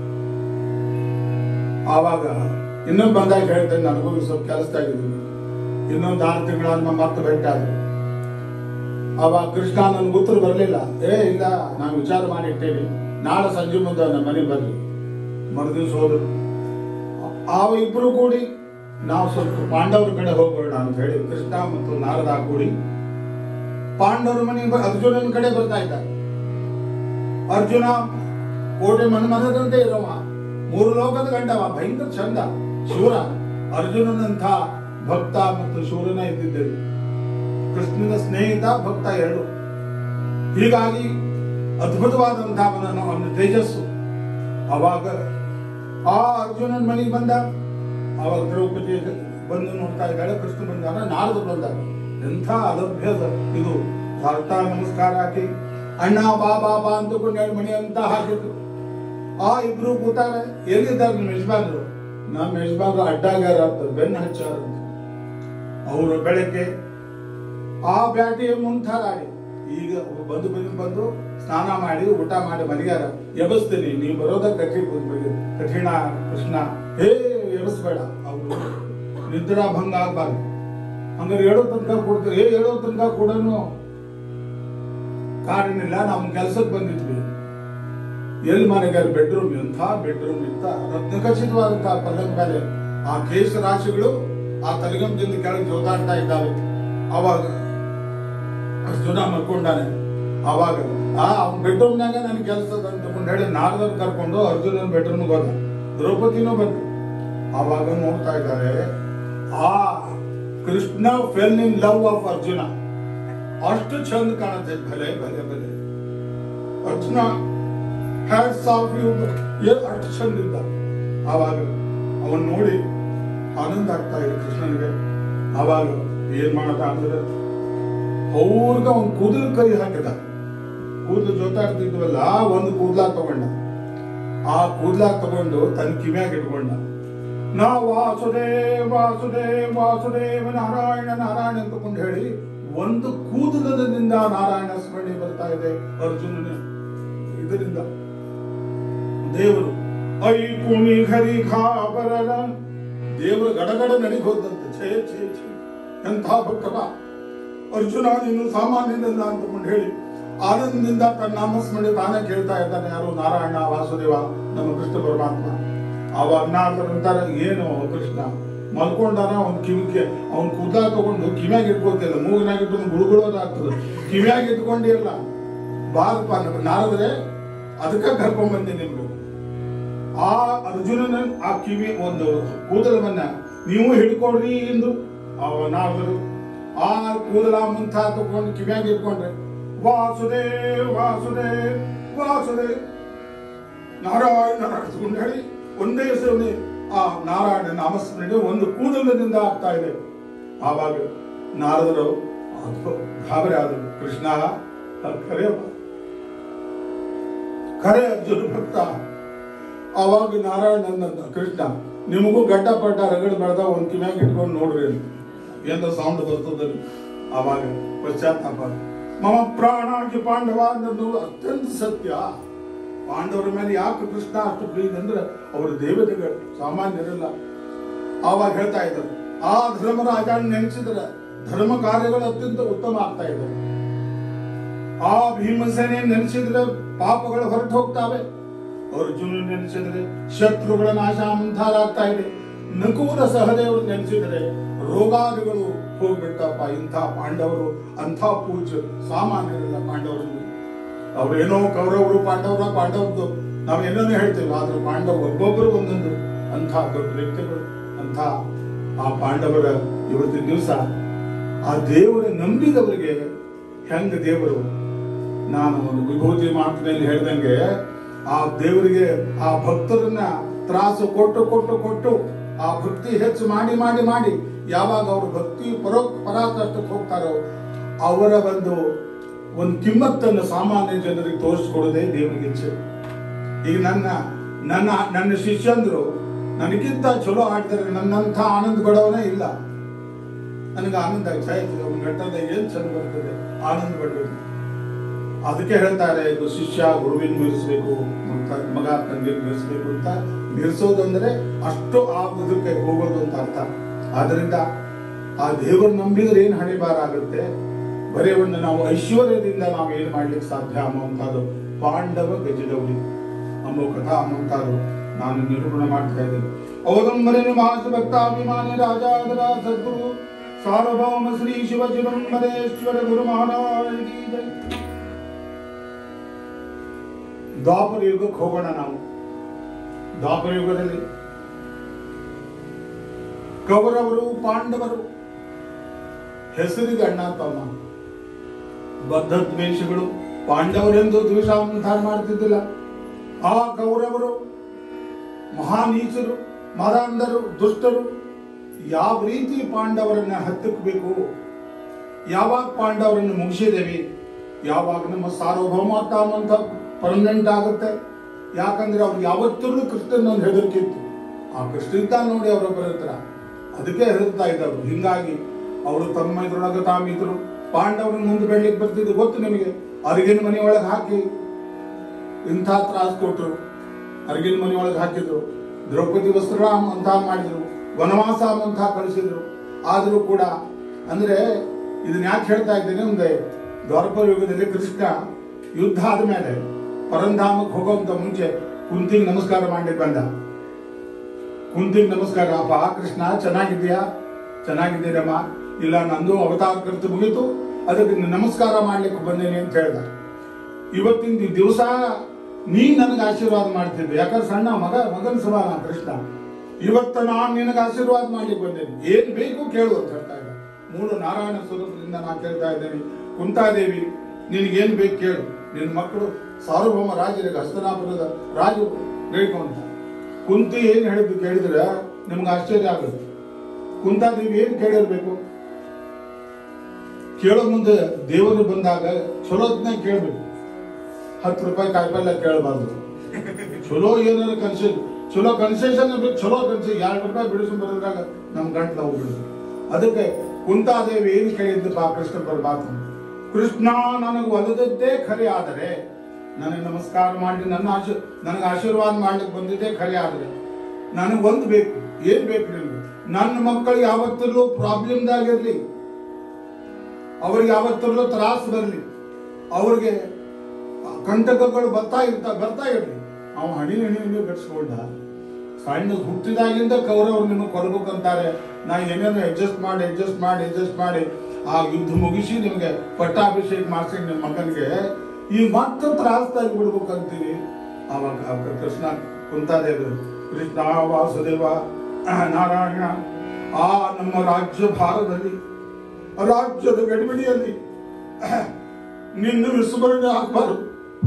ಆವಾಗ ಇನ್ನೊಂದು ಬಂದಾಗ ಹೇಳ್ತೇನೆ ನನಗೂ ಸ್ವಲ್ಪ ಕೆಲಸದಾಗಿದ್ದೀನಿ ಇನ್ನೊಂದು ಆರು ತಿಂಗಳಾದ್ಮೇಲೆ ಮತ್ತೆ ಭೇಟಿ ಆದ್ರು ಅವಾಗ ಕೃಷ್ಣ ನನ್ಗೆ ಉತ್ತರ ಬರಲಿಲ್ಲ ಏ ಇಲ್ಲ ನಾನು ವಿಚಾರ ಮಾಡಿ ಇಟ್ಟೇನಿ ನಾಳೆ ಸಂಜೆ ಮುಂದೆ ನಮ್ಮ ಮನೆಗೆ ಬರ್ರಿ ಮರುದಿವ್ಸ ಹೋದ್ರು ಅವ ಇಬ್ರು ಕೂಡಿ ನಾವು ಸ್ವಲ್ಪ ಪಾಂಡವರ ಕಡೆ ಹೋಗೋಣ ಅಂತ ಹೇಳಿ ಕೃಷ್ಣ ಮತ್ತು ನಾರದ ಕೂಡಿ ಪಾಂಡವರ ಮನೆಗೆ ಬ- ಅರ್ಜುನನ ಕಡೆ ಬರ್ತಾ ಇದ್ದಾರೆ ಅರ್ಜುನ ಕೋಟೆ ಮನ್ಮನದಂತೆ ಇರವ ಮೂರು ಲೋಕದ ಗಂಡವ ಭಯಂಕರ ಚಂದ ಶೂರ ಅರ್ಜುನನಂಥ ಭಕ್ತ ಮತ್ತು ಶೂರನ ಇದ್ದಿದ್ದರು ಕೃಷ್ಣನ ಸ್ನೇಹಿತ ಭಕ್ತ ಎರಡು ಹೀಗಾಗಿ ಅದ್ಭುತವಾದಂತಹ ಅವನ ಅವನ ತೇಜಸ್ಸು ಅವಾಗ ಆ ಅರ್ಜುನನ ಮನೆಗೆ ಬಂದ ಅವಾಗ ದ್ರೌಪದಿ ಬಂದು ನೋಡ್ತಾ ಇದ್ದಾಳೆ ಕೃಷ್ಣ ಬಂದಾನ ನಾರದು ಬಂದ ಎಂಥ ಅಲಭ್ಯ ಇದು ಸಾರ್ಥ ನಮಸ್ಕಾರ ಹಾಕಿ ಅಣ್ಣ ಬಾ ಬಾ ಬಾ ಅಂತಕೊಂಡು ಹೇಳಿ ಮಣಿ ಅಂತ ಹಾಕಿದ್ರು ಆ ಇಬ್ರು ಕೂತಾರೆ ಎಲ್ಲಿದ್ದಾರೆ ನಿಮ್ಮ ಯಜಮಾನರು ನಮ್ಮ ಯಜಮಾನರು ಅಡ್ಡಾಗಾರ ಅಂತ ಬೆನ್ನು ಹಚ್ಚಾರ ಅಂತ ಅವರು ಬೆಳಗ್ಗೆ ಆ ಬ್ಯಾಟಿಯ ಮುಂತಾರಾಡಿ ಈಗ ಬಂದು ಬಂದು ಬಂದು ಸ್ನಾನ ಮಾಡಿ ಊಟ ಮಾಡಿ ಮನೆಗಾರ ಎಬಸ್ತೀನಿ ನೀವು ಬರೋದ ಕಠಿಣ ಕಠಿಣ ಕೃಷ್ಣ ಹೇ ಎಬಸ್ಬೇಡ ಅವರು ನಿದ್ರಾ ಭಂಗ ಆಗ್ಬಾರ್ದು ಹಂಗಾರೆ ಹೇಳೋ ತನಕ ಕೊಡ್ತಾರೆ ಏ ಹೇಳೋ ತನಕ ಕೂಡ ಕಾರಣಿಲ್ಲ ನಾವು ಕೆಲ್ಸಕ್ಕೆ ಬಂದಿದ್ವಿ ಎಲ್ಲಿ ಮನೆಗಾರ ಬೆಡ್ರೂಮ್ ಎಂಥ ಬೆಡ್ರೂಮ್ ಇತ್ತ ರತ್ನಖಚಿತವಾದಂತಹ ಪಲ್ಲಂಗ ಮೇಲೆ ಆ ಕೇಶ ರಾಶಿಗಳು ಆ ತಲೆಗಂಬದಿಂದ ಕೆಳಗೆ ಜೋತಾಡ್ತಾ ಇದ್ದಾವೆ ಅವಾಗ ಅರ್ಜುನ ಮಲ್ಕೊಂಡಾನೆ ಅವಾಗ ಆ ಅವ್ನ ಬೆಡ್ರೂಮ್ನಾಗ ನನ್ ಕೆಲಸ ಅಂತ ಹೇಳಿ ನಾರದರ್ ಕರ್ಕೊಂಡು ಅರ್ಜುನನ ಬೆಡ್ರೂಮ್ಗೆ ಹೋದ ದ್ರೌಪದಿನೂ ಬಂತು ಅವಾಗ ನೋಡ್ತಾ ಇದ್ದಾರೆ ಆ Krishna fell in love of Arjuna ಅಷ್ಟು ಚಂದ ಕಾಣುತ್ತೆ ಭಲೆ ಭಲೆ ಭಲೆ ಅರ್ಜುನ ಹ್ಯಾಟ್ಸ್ ಆಫ್ ಯು ಅಷ್ಟು ಚಂದ ಇದ್ದ ಆವಾಗ ಅವನ್ ನೋಡಿ ಆನಂದ ಆಗ್ತಾ ಇದೆ ಕೃಷ್ಣನಿಗೆ ಆವಾಗ ಏನ್ ಮಾಡದ ಅಂದ್ರೆ ಅವ್ರಿಗ ಅವ್ನ್ ಕೂದಲು ಕೈ ಹಾಕಿದ ಕೂದಲು ಜೋತಾಡ್ತಿದ್ವಲ್ಲ ಒಂದು ಕೂದ್ಲ ತಗೊಂಡ ಆ ಕೂದ್ಲ ತಗೊಂಡು ತನ್ನ ಕಿವ್ಯಾಗ ಇಟ್ಕೊಂಡ ನಾ ವಾಸುದೇವ ವಾಸುದೇವ ವಾಸುದೇವ ನಾರಾಯಣ ನಾರಾಯಣ ಅಂತಕೊಂಡು ಹೇಳಿ ಒಂದು ಕೂದಲದಿಂದ ನಾರಾಯಣ ಸ್ಮರಣೆ ಬರ್ತಾ ಇದೆ ಅರ್ಜುನನ ಇದರಿಂದ ದೇವರು ಐ ಪುಣಿ ಹರಿ ಖಾಬರರ ದೇವರು ಗಡಗಡ ನಡಿಗೆ ಹೋದಂತೆ ಛೇ ಛೇ ಛೇ ಎಂಥ ಭಕ್ತವ ಅರ್ಜುನ ನೀನು ಸಾಮಾನ್ಯನಲ್ಲ ಅಂತಕೊಂಡು ಹೇಳಿ ಆನಂದದಿಂದ ತನ್ನ ನಾಮಸ್ಮರಣೆ ತಾನೇ ಕೇಳ್ತಾ ಇದ್ದಾನೆ ಯಾರು ನಾರಾಯಣ ವಾಸುದೇವ ನಮ್ಮ ಕೃಷ್ಣ ಪರಮಾತ್ಮ ಅವಾಗ ನಾಡ್ತಾರ ಏನು ಕೃಷ್ಣ ಮಲ್ಕೊಂಡಾನ ಅವ್ನ ಕಿವಿಗೆ ಅವ್ನ ಕೂದಲ ತಗೊಂಡು ಕಿವ್ಯಾಗ ಇಟ್ಕೊತಿಲ್ಲ ಮೂಗಿನಾಗ ಇಟ್ಕೊಂಡು ಗುಳುಗುಳೋದಾಗ್ತದೆ ಕಿವ್ಯಾಗ ಇಟ್ಕೊಂಡಿರಲ್ಲ ಬಾರಪ್ಪ ನಮ್ಮ ನಾರದ್ರೆ ಅದಕ್ಕೆ ಕರ್ಕೊಂಡ್ ಬಂದೆ ನಿಮ್ಗೆ ಆ ಅರ್ಜುನನ ಆ ಕಿವಿ ಒಂದು ಕೂದಲವನ್ನ ನೀವು ಹಿಡ್ಕೊಡ್ರಿ ಎಂದು ಅವ ನಾರದರು ಆ ಕೂದಲ ಮುಂತ ತಗೊಂಡು ಕಿವ್ಯಾಗ ಇಟ್ಕೊಂಡ್ರೆ ವಾಸುದೇವ್ ವಾಸುದೇವ್ ವಾಸುದೇವ್ ನಾರಾಯಣ ನಡೆಸ್ಕೊಂಡು ಹೇಳಿ ಒಂದೇ ಸೇವನೆ ಆ ನಾರಾಯಣ ನಾಮಸ್ಮರಣೆ ಒಂದು ಕೂದಲದಿಂದ ಆಗ್ತಾ ಇದೆ ಆವಾಗ ನಾರದರು ಅದ್ಭುತ ಗಾಬರಿ ಆದರು ಕೃಷ್ಣ ಅದ್ ಖರೆಯಪ್ಪ ಖರೆ ಅರ್ಜುನ ಭಕ್ತ ಆವಾಗ ನಾರಾಯಣ ಕೃಷ್ಣ ನಿಮಗೂ ಗಡ್ಡ ಪಡ್ಡ ರಗಡ್ ಬೆಳೆದ ಒಂದ್ ಕಿವ್ಯಾಗ ಇಟ್ಕೊಂಡು ನೋಡ್ರಿ ಅಂತ. ಏನೋ ಸೌಂಡ್ ಬರ್ತದಲ್ಲಿ ಆವಾಗ ಪಶ್ಚಾತ್ತಾಪ ಮಮ ಪ್ರಾಣಾಗಿ ಪಾಂಡವ ಅನ್ನೋದು ಅತ್ಯಂತ ಸತ್ಯ ಪಾಂಡವರ ಮೇಲೆ ಯಾಕೆ ಕೃಷ್ಣ ಅಷ್ಟು ಪ್ರೀತಿ ಅಂದ್ರೆ ಅವರು ದೇವತೆಗಳು ಸಾಮಾನ್ಯರಲ್ಲ ಆವಾಗ ಹೇಳ್ತಾ ಇದ್ದಾರೆ ಆ ಧರ್ಮರಾಜ ನೆನೆಸಿದ್ರೆ ಧರ್ಮ ಕಾರ್ಯಗಳು ಅತ್ಯಂತ ಉತ್ತಮ ಆಗ್ತಾ ಇದ್ದಾರೆ ಆ ಭೀಮಸೇನೆ ನೆನೆಸಿದ್ರೆ ಪಾಪಗಳು ಹೊರಟು ಹೋಗ್ತಾವೆ ಅರ್ಜುನ ನೆನೆಸಿದ್ರೆ ಶತ್ರುಗಳ ನಾಶ ಮುಂತಾದಾಗ್ತಾ ಇದೆ ನಕುಲ ಸಹದೇವರು ನೆನೆಸಿದರೆ ರೋಗಾದಿಗಳು ಹೋಗ್ಬಿಟ್ಟಪ್ಪ ಇಂಥ ಪಾಂಡವರು ಅಂಥ ಪೂಜ್ಯ ಸಾಮಾನ್ಯರಲ್ಲ ಪಾಂಡವರು ಅವ್ರೇನೋ ಕೌರವರು ಪಾಂಡವರ ಪಾಂಡವ್ರದ್ದು ನಾವು ಏನೇನೋ ಹೇಳ್ತೇವೆ ಆದ್ರೆ ಪಾಂಡವ ಒಬ್ಬೊಬ್ಬರು ಒಂದೊಂದು ಅಂಥ ದೊಡ್ಡ ವ್ಯಕ್ತಿಗಳು ಅಂಥ ಆ ಪಾಂಡವರ ಇವತ್ತಿನ ದಿವಸ ಆ ದೇವರ ನಂಬಿದವರಿಗೆ ಹೆಂಗ ದೇವರು ನಾನು ಒಂದು ವಿಭೂತಿ ಮಾತಿನಲ್ಲಿ ಹೇಳ್ದಂಗೆ ಆ ದೇವರಿಗೆ ಆ ಭಕ್ತರನ್ನ ತ್ರಾಸು ಕೊಟ್ಟು ಕೊಟ್ಟು ಕೊಟ್ಟು ಆ ಭಕ್ತಿ ಹೆಚ್ಚು ಮಾಡಿ ಮಾಡಿ ಮಾಡಿ ಯಾವಾಗ ಅವರು ಭಕ್ತಿ ಪರೋ ಪರಾಕಾಷ್ಠಕ್ಕೆ ಹೋಗ್ತಾರೋ ಅವರ ಒಂದು ಒಂದು ಕಿಮ್ಮತ್ತನ್ನು ಸಾಮಾನ್ಯ ಜನರಿಗೆ ತೋರಿಸ್ಕೊಡೋದೇ ದೇವರಿಗೆ ಇಚ್ಛೆ ಈಗ ನನ್ನ ನನ್ನ ನನ್ನ ಶಿಷ್ಯಂದ್ರು ನನಗಿಂತ ಚಲೋ ಆಡ್ತಾರೆ ನನ್ನಂಥ ಆನಂದ ಕೊಡೋನೇ ಇಲ್ಲ ನನಗೆ ಆನಂದ ಛಾಯಿತು ಅವ್ನ ಘಟ್ಟದ ಏನ್ ಚಂದ ಬರ್ತದೆ ಆನಂದ ಪಡ್ಬೇಕು ಅದಕ್ಕೆ ಹೇಳ್ತಾರೆ ಇದು ಶಿಷ್ಯ ಗುರುವಿನ ಮೀರಿಸ್ಬೇಕು ಮಗ- ಮಗ ತಂದೆ ಮೀರಿಸ್ಬೇಕು ಅಂತ ಮೀರಿಸೋದಂದ್ರೆ ಅಷ್ಟು ಆ ಇದಕ್ಕೆ ಹೋಗೋದು ಅಂತ ಅರ್ಥ ಆದ್ರಿಂದ ಆ ದೇವರು ನಂಬಿದ್ರೆ ಏನ್ ಹಣೆ ಬಾರ ಆಗುತ್ತೆ ಬರೀ ಒಂದು ನಾವು ಐಶ್ವರ್ಯದಿಂದ ನಾವು ಏನ್ ಮಾಡ್ಲಿಕ್ಕೆ ಸಾಧ್ಯ ಅನ್ನುವಂಥದ್ದು ಪಾಂಡವ ಗಜಗೌರಿ ಅನ್ನೋ ಕಥಾ ಅನ್ನುವಂಥದ್ದು ನಾನು ನಿರೂಪಣೆ ಮಾಡ್ತಾ ಇದ್ದೇನೆ ಔದಂಬರಿ ನಿವಾಸ ಭಕ್ತಾಭಿಮಾನಿ ರಾಜಾದರ ಸದ್ಗುರು ಸಾರ್ವಭೌಮ ಶ್ರೀ ಶಿವ ಚಿದಂಬರೇಶ್ವರ ಗುರು ಮಹಾರಾಜ ಕಿ ಜೈ. ದ್ವಾಪರ ಯುಗಕ್ಕೆ ಹೋಗೋಣ ನಾವು ದ್ವಾಪರ ಯುಗದಲ್ಲಿ ಕೌರವರು ಪಾಂಡವರು ಹೆಸರಿಗೆ ಅಣ್ಣ ತಮ್ಮ ಬದ್ಧ ದ್ವೇಷಗಳು ಪಾಂಡವರೆಂದು ದ್ವೇಷಾಂತರ ಮಾಡ್ತಿದ್ದಿಲ್ಲ ಆ ಕೌರವರು ಮಹಾನೀಚರು ಮದಾಂಧರು ದುಷ್ಟರು ಯಾವ ರೀತಿ ಪಾಂಡವರನ್ನ ಹತ್ತಿಕ್ಕಬೇಕು ಯಾವಾಗ ಪಾಂಡವರನ್ನು ಮುಗಿಸಿದೇವಿ ಯಾವಾಗ ನಮ್ಮ ಸಾರ್ವಭೌಮತ್ವ ಅಂತ ಪರ್ಮನೆಂಟ್ ಆಗುತ್ತೆ ಯಾಕಂದ್ರೆ ಅವ್ರು ಯಾವತ್ತೂ ಕೃಷ್ಣನ ಒಂದು ಹೆದರಿಕೆ ಇತ್ತು ಆ ಕೃಷ್ಣ ಇದ್ದ ನೋಡಿ ಅವರೊಬ್ಬರ ಹತ್ರ ಅದಕ್ಕೆ ಹೆದರ್ತಾ ಇದ್ದವರು ಹಿಂಗಾಗಿ ಅವರು ತಮ್ಮ ಇದ್ರೊಳಗೆ ತಾಮಿದ್ರು ಪಾಂಡವರನ್ನ ಮುಂದೆ ಬೆಳ್ಳಿಗೆ ಬರ್ತಿದ್ದು ಗೊತ್ತು ನಿಮಗೆ ಅರಿಗಿನ ಮನೆ ಒಳಗೆ ಹಾಕಿ ಇಂಥ ತ್ರಾಸ ಕೊಟ್ರು ಅರ್ಗಿನ ಮನೆ ಒಳಗೆ ಹಾಕಿದ್ರು ದ್ರೌಪದಿ ವಸ್ತ್ರರಾಮ್ ಅಂತ ಮಾಡಿದ್ರು ವನವಾಸ ಅಂತ ಕಳಿಸಿದ್ರು ಆದರೂ ಕೂಡ ಅಂದ್ರೆ ಇದನ್ನ ಯಾಕೆ ಹೇಳ್ತಾ ಇದ್ದೇನೆ ಒಂದೇ ದ್ವಾರಪ ಯುಗದಲ್ಲಿ ಕೃಷ್ಣ ಯುದ್ಧ ಆದ್ಮೇಲೆ ಪರಂಧಾಮಕ್ಕೆ ಹೋಗೋಂತ ಮುಂಚೆ ಕುಂತಿಗೆ ನಮಸ್ಕಾರ ಮಾಡ್ಲಿಕ್ಕೆ ಬಂದ ಕುಂತಿಗೆ ನಮಸ್ಕಾರ ಅಪ್ಪ ಕೃಷ್ಣ ಚೆನ್ನಾಗಿದ್ಯಾ ಚೆನ್ನಾಗಿದ್ದೀರಮ್ಮ ಇಲ್ಲ ನಂದು ಅವತಾರ ಕರ್ತು ಮುಗೀತು ಅದಕ್ಕೆ ನಮಸ್ಕಾರ ಮಾಡ್ಲಿಕ್ಕೆ ಬಂದೇನೆ ಅಂತ ಹೇಳ್ದ ಇವತ್ತಿನ ದಿವಸ ನೀ ನನಗೆ ಆಶೀರ್ವಾದ ಮಾಡ್ತಿದ್ದೆ ಯಾಕಂದ್ರೆ ಸಣ್ಣ ಮಗ ಮಗನ ಸಮಾನ ಕೃಷ್ಣ ಇವತ್ತು ನಾನು ನಿನಗೆ ಆಶೀರ್ವಾದ ಮಾಡ್ಲಿಕ್ಕೆ ಬಂದೇನೆ ಏನ್ ಬೇಕು ಕೇಳು ಅಂತ ಹೇಳ್ತಾ ಇದ್ದ ಮೂಲ ನಾರಾಯಣ ಸ್ವರೂಪದಿಂದ ನಾನು ಕೇಳ್ತಾ ಇದ್ದೇನೆ ಕುಂತಾದೇವಿ ನಿನಗೇನ್ ಬೇಕು ಕೇಳು ನಿನ್ನ ಮಕ್ಕಳು ಸಾರ್ವಭೌಮ ರಾಜರಿಗೆ ಹಸ್ತನಾಪುರದ ರಾಜು ಬೇಡ್ಕೊಂತ ಕುಂತಿ ಏನ್ ಹೇಳಿದ್ದು ಕೇಳಿದ್ರೆ ನಿಮ್ಗೆ ಆಶ್ಚರ್ಯ ಆಗುತ್ತೆ ಕುಂತಾದೇವಿ ಏನ್ ಕೇಳಿರ್ಬೇಕು ಕೇಳೋ ಮುಂದೆ ದೇವರು ಬಂದಾಗ ಚಲೋತ್ನ ಕೇಳ್ಬೇಕು ಹತ್ತು ರೂಪಾಯಿ ಕಾಯಿಪಲ್ಯ ಕೇಳಬಾರ್ದು ಚಲೋ ಏನಾರ ಕನ್ಸೇಷನ್ ಚಲೋ ಕನ್ಸೆಷನ್ ಬೇಕು ಚಲೋ ಕನ್ಸೇಷನ್ ಎರಡು ರೂಪಾಯಿ ಬಿಡಿಸ್ಕೊಂಡು ಬರೋದ್ರಾಗ ನಮ್ ಗಂಟ್ಲು ಹೋಗ್ಬಿಡುದು ಅದಕ್ಕೆ ಕುಂತಾದೇವಿ ಏನು ಕೇಳಿದ್ದಪ್ಪ ಕೃಷ್ಣ ಪರಮಾತ್ಮ ಕೃಷ್ಣ ನನಗೆ ಒಲಿದದ್ದೇ ಖರೆ ಆದರೆ ನನಗೆ ನಮಸ್ಕಾರ ಮಾಡಿ ನನ್ನ ಆಶೀ ನನಗೆ ಆಶೀರ್ವಾದ ಮಾಡ್ಲಿಕ್ಕೆ ಬಂದಿದ್ದೇ ಖರೆ ಆದರೆ ನನಗೆ ಒಂದು ಬೇಕು ಏನ್ ಬೇಕು ನಿಮ್ಗೆ ನನ್ನ ಮಕ್ಕಳು ಯಾವತ್ತೂ ಪ್ರಾಬ್ಲಮ್ದಾಗಿರ್ಲಿ ಅವ್ರಿಗೆ ಯಾವತ್ತರಲ್ಲೂ ತ್ರಾಸ ಬರಲಿ ಅವ್ರಿಗೆ ಕಂಟಕಗಳು ಬರ್ತಾ ಇರ್ತಾ ಬರ್ತಾ ಇರಲಿ ಅವ ಹಣಿ ಹಣಿ ಹಣಿ ಬೆಳೆಸ್ಕೊಂಡ ಸಣ್ಣ ಹುಟ್ಟಿದಾಗಿಂದ ಕೌರವ್ರು ನಿಮಗೆ ಕೊಡ್ಬೇಕಂತಾರೆ ನಾ ಏನೇನು ಅಡ್ಜಸ್ಟ್ ಮಾಡಿ ಅಡ್ಜಸ್ಟ್ ಮಾಡಿ ಅಡ್ಜಸ್ಟ್ ಮಾಡಿ ಆ ಯುದ್ಧ ಮುಗಿಸಿ ನಿಮಗೆ ಪಟ್ಟಾಭಿಷೇಕ ಮಾಡಿಸಿ ನಿಮ್ಮ ಮಗನಿಗೆ ಈ ಮತ್ತೆ ತ್ರಾಸ್ತಾಗಿ ಬಿಡ್ಬೇಕಂತೀರಿ ಅವಾಗ ಅವಾಗ ಕೃಷ್ಣ ಕುಂತಾದೇವರು ಕೃಷ್ಣ ವಾಸುದೇವ ನಾರಾಯಣ ಆ ನಮ್ಮ ರಾಜ್ಯ ಭಾರದಲ್ಲಿ ರಾಜ್ಯದ ಗಡಿಬಿಡಿಯಲ್ಲಿ ನಿನ್ನ ವಿಸ್ಮರಣೆ ಆಗಬಾರದು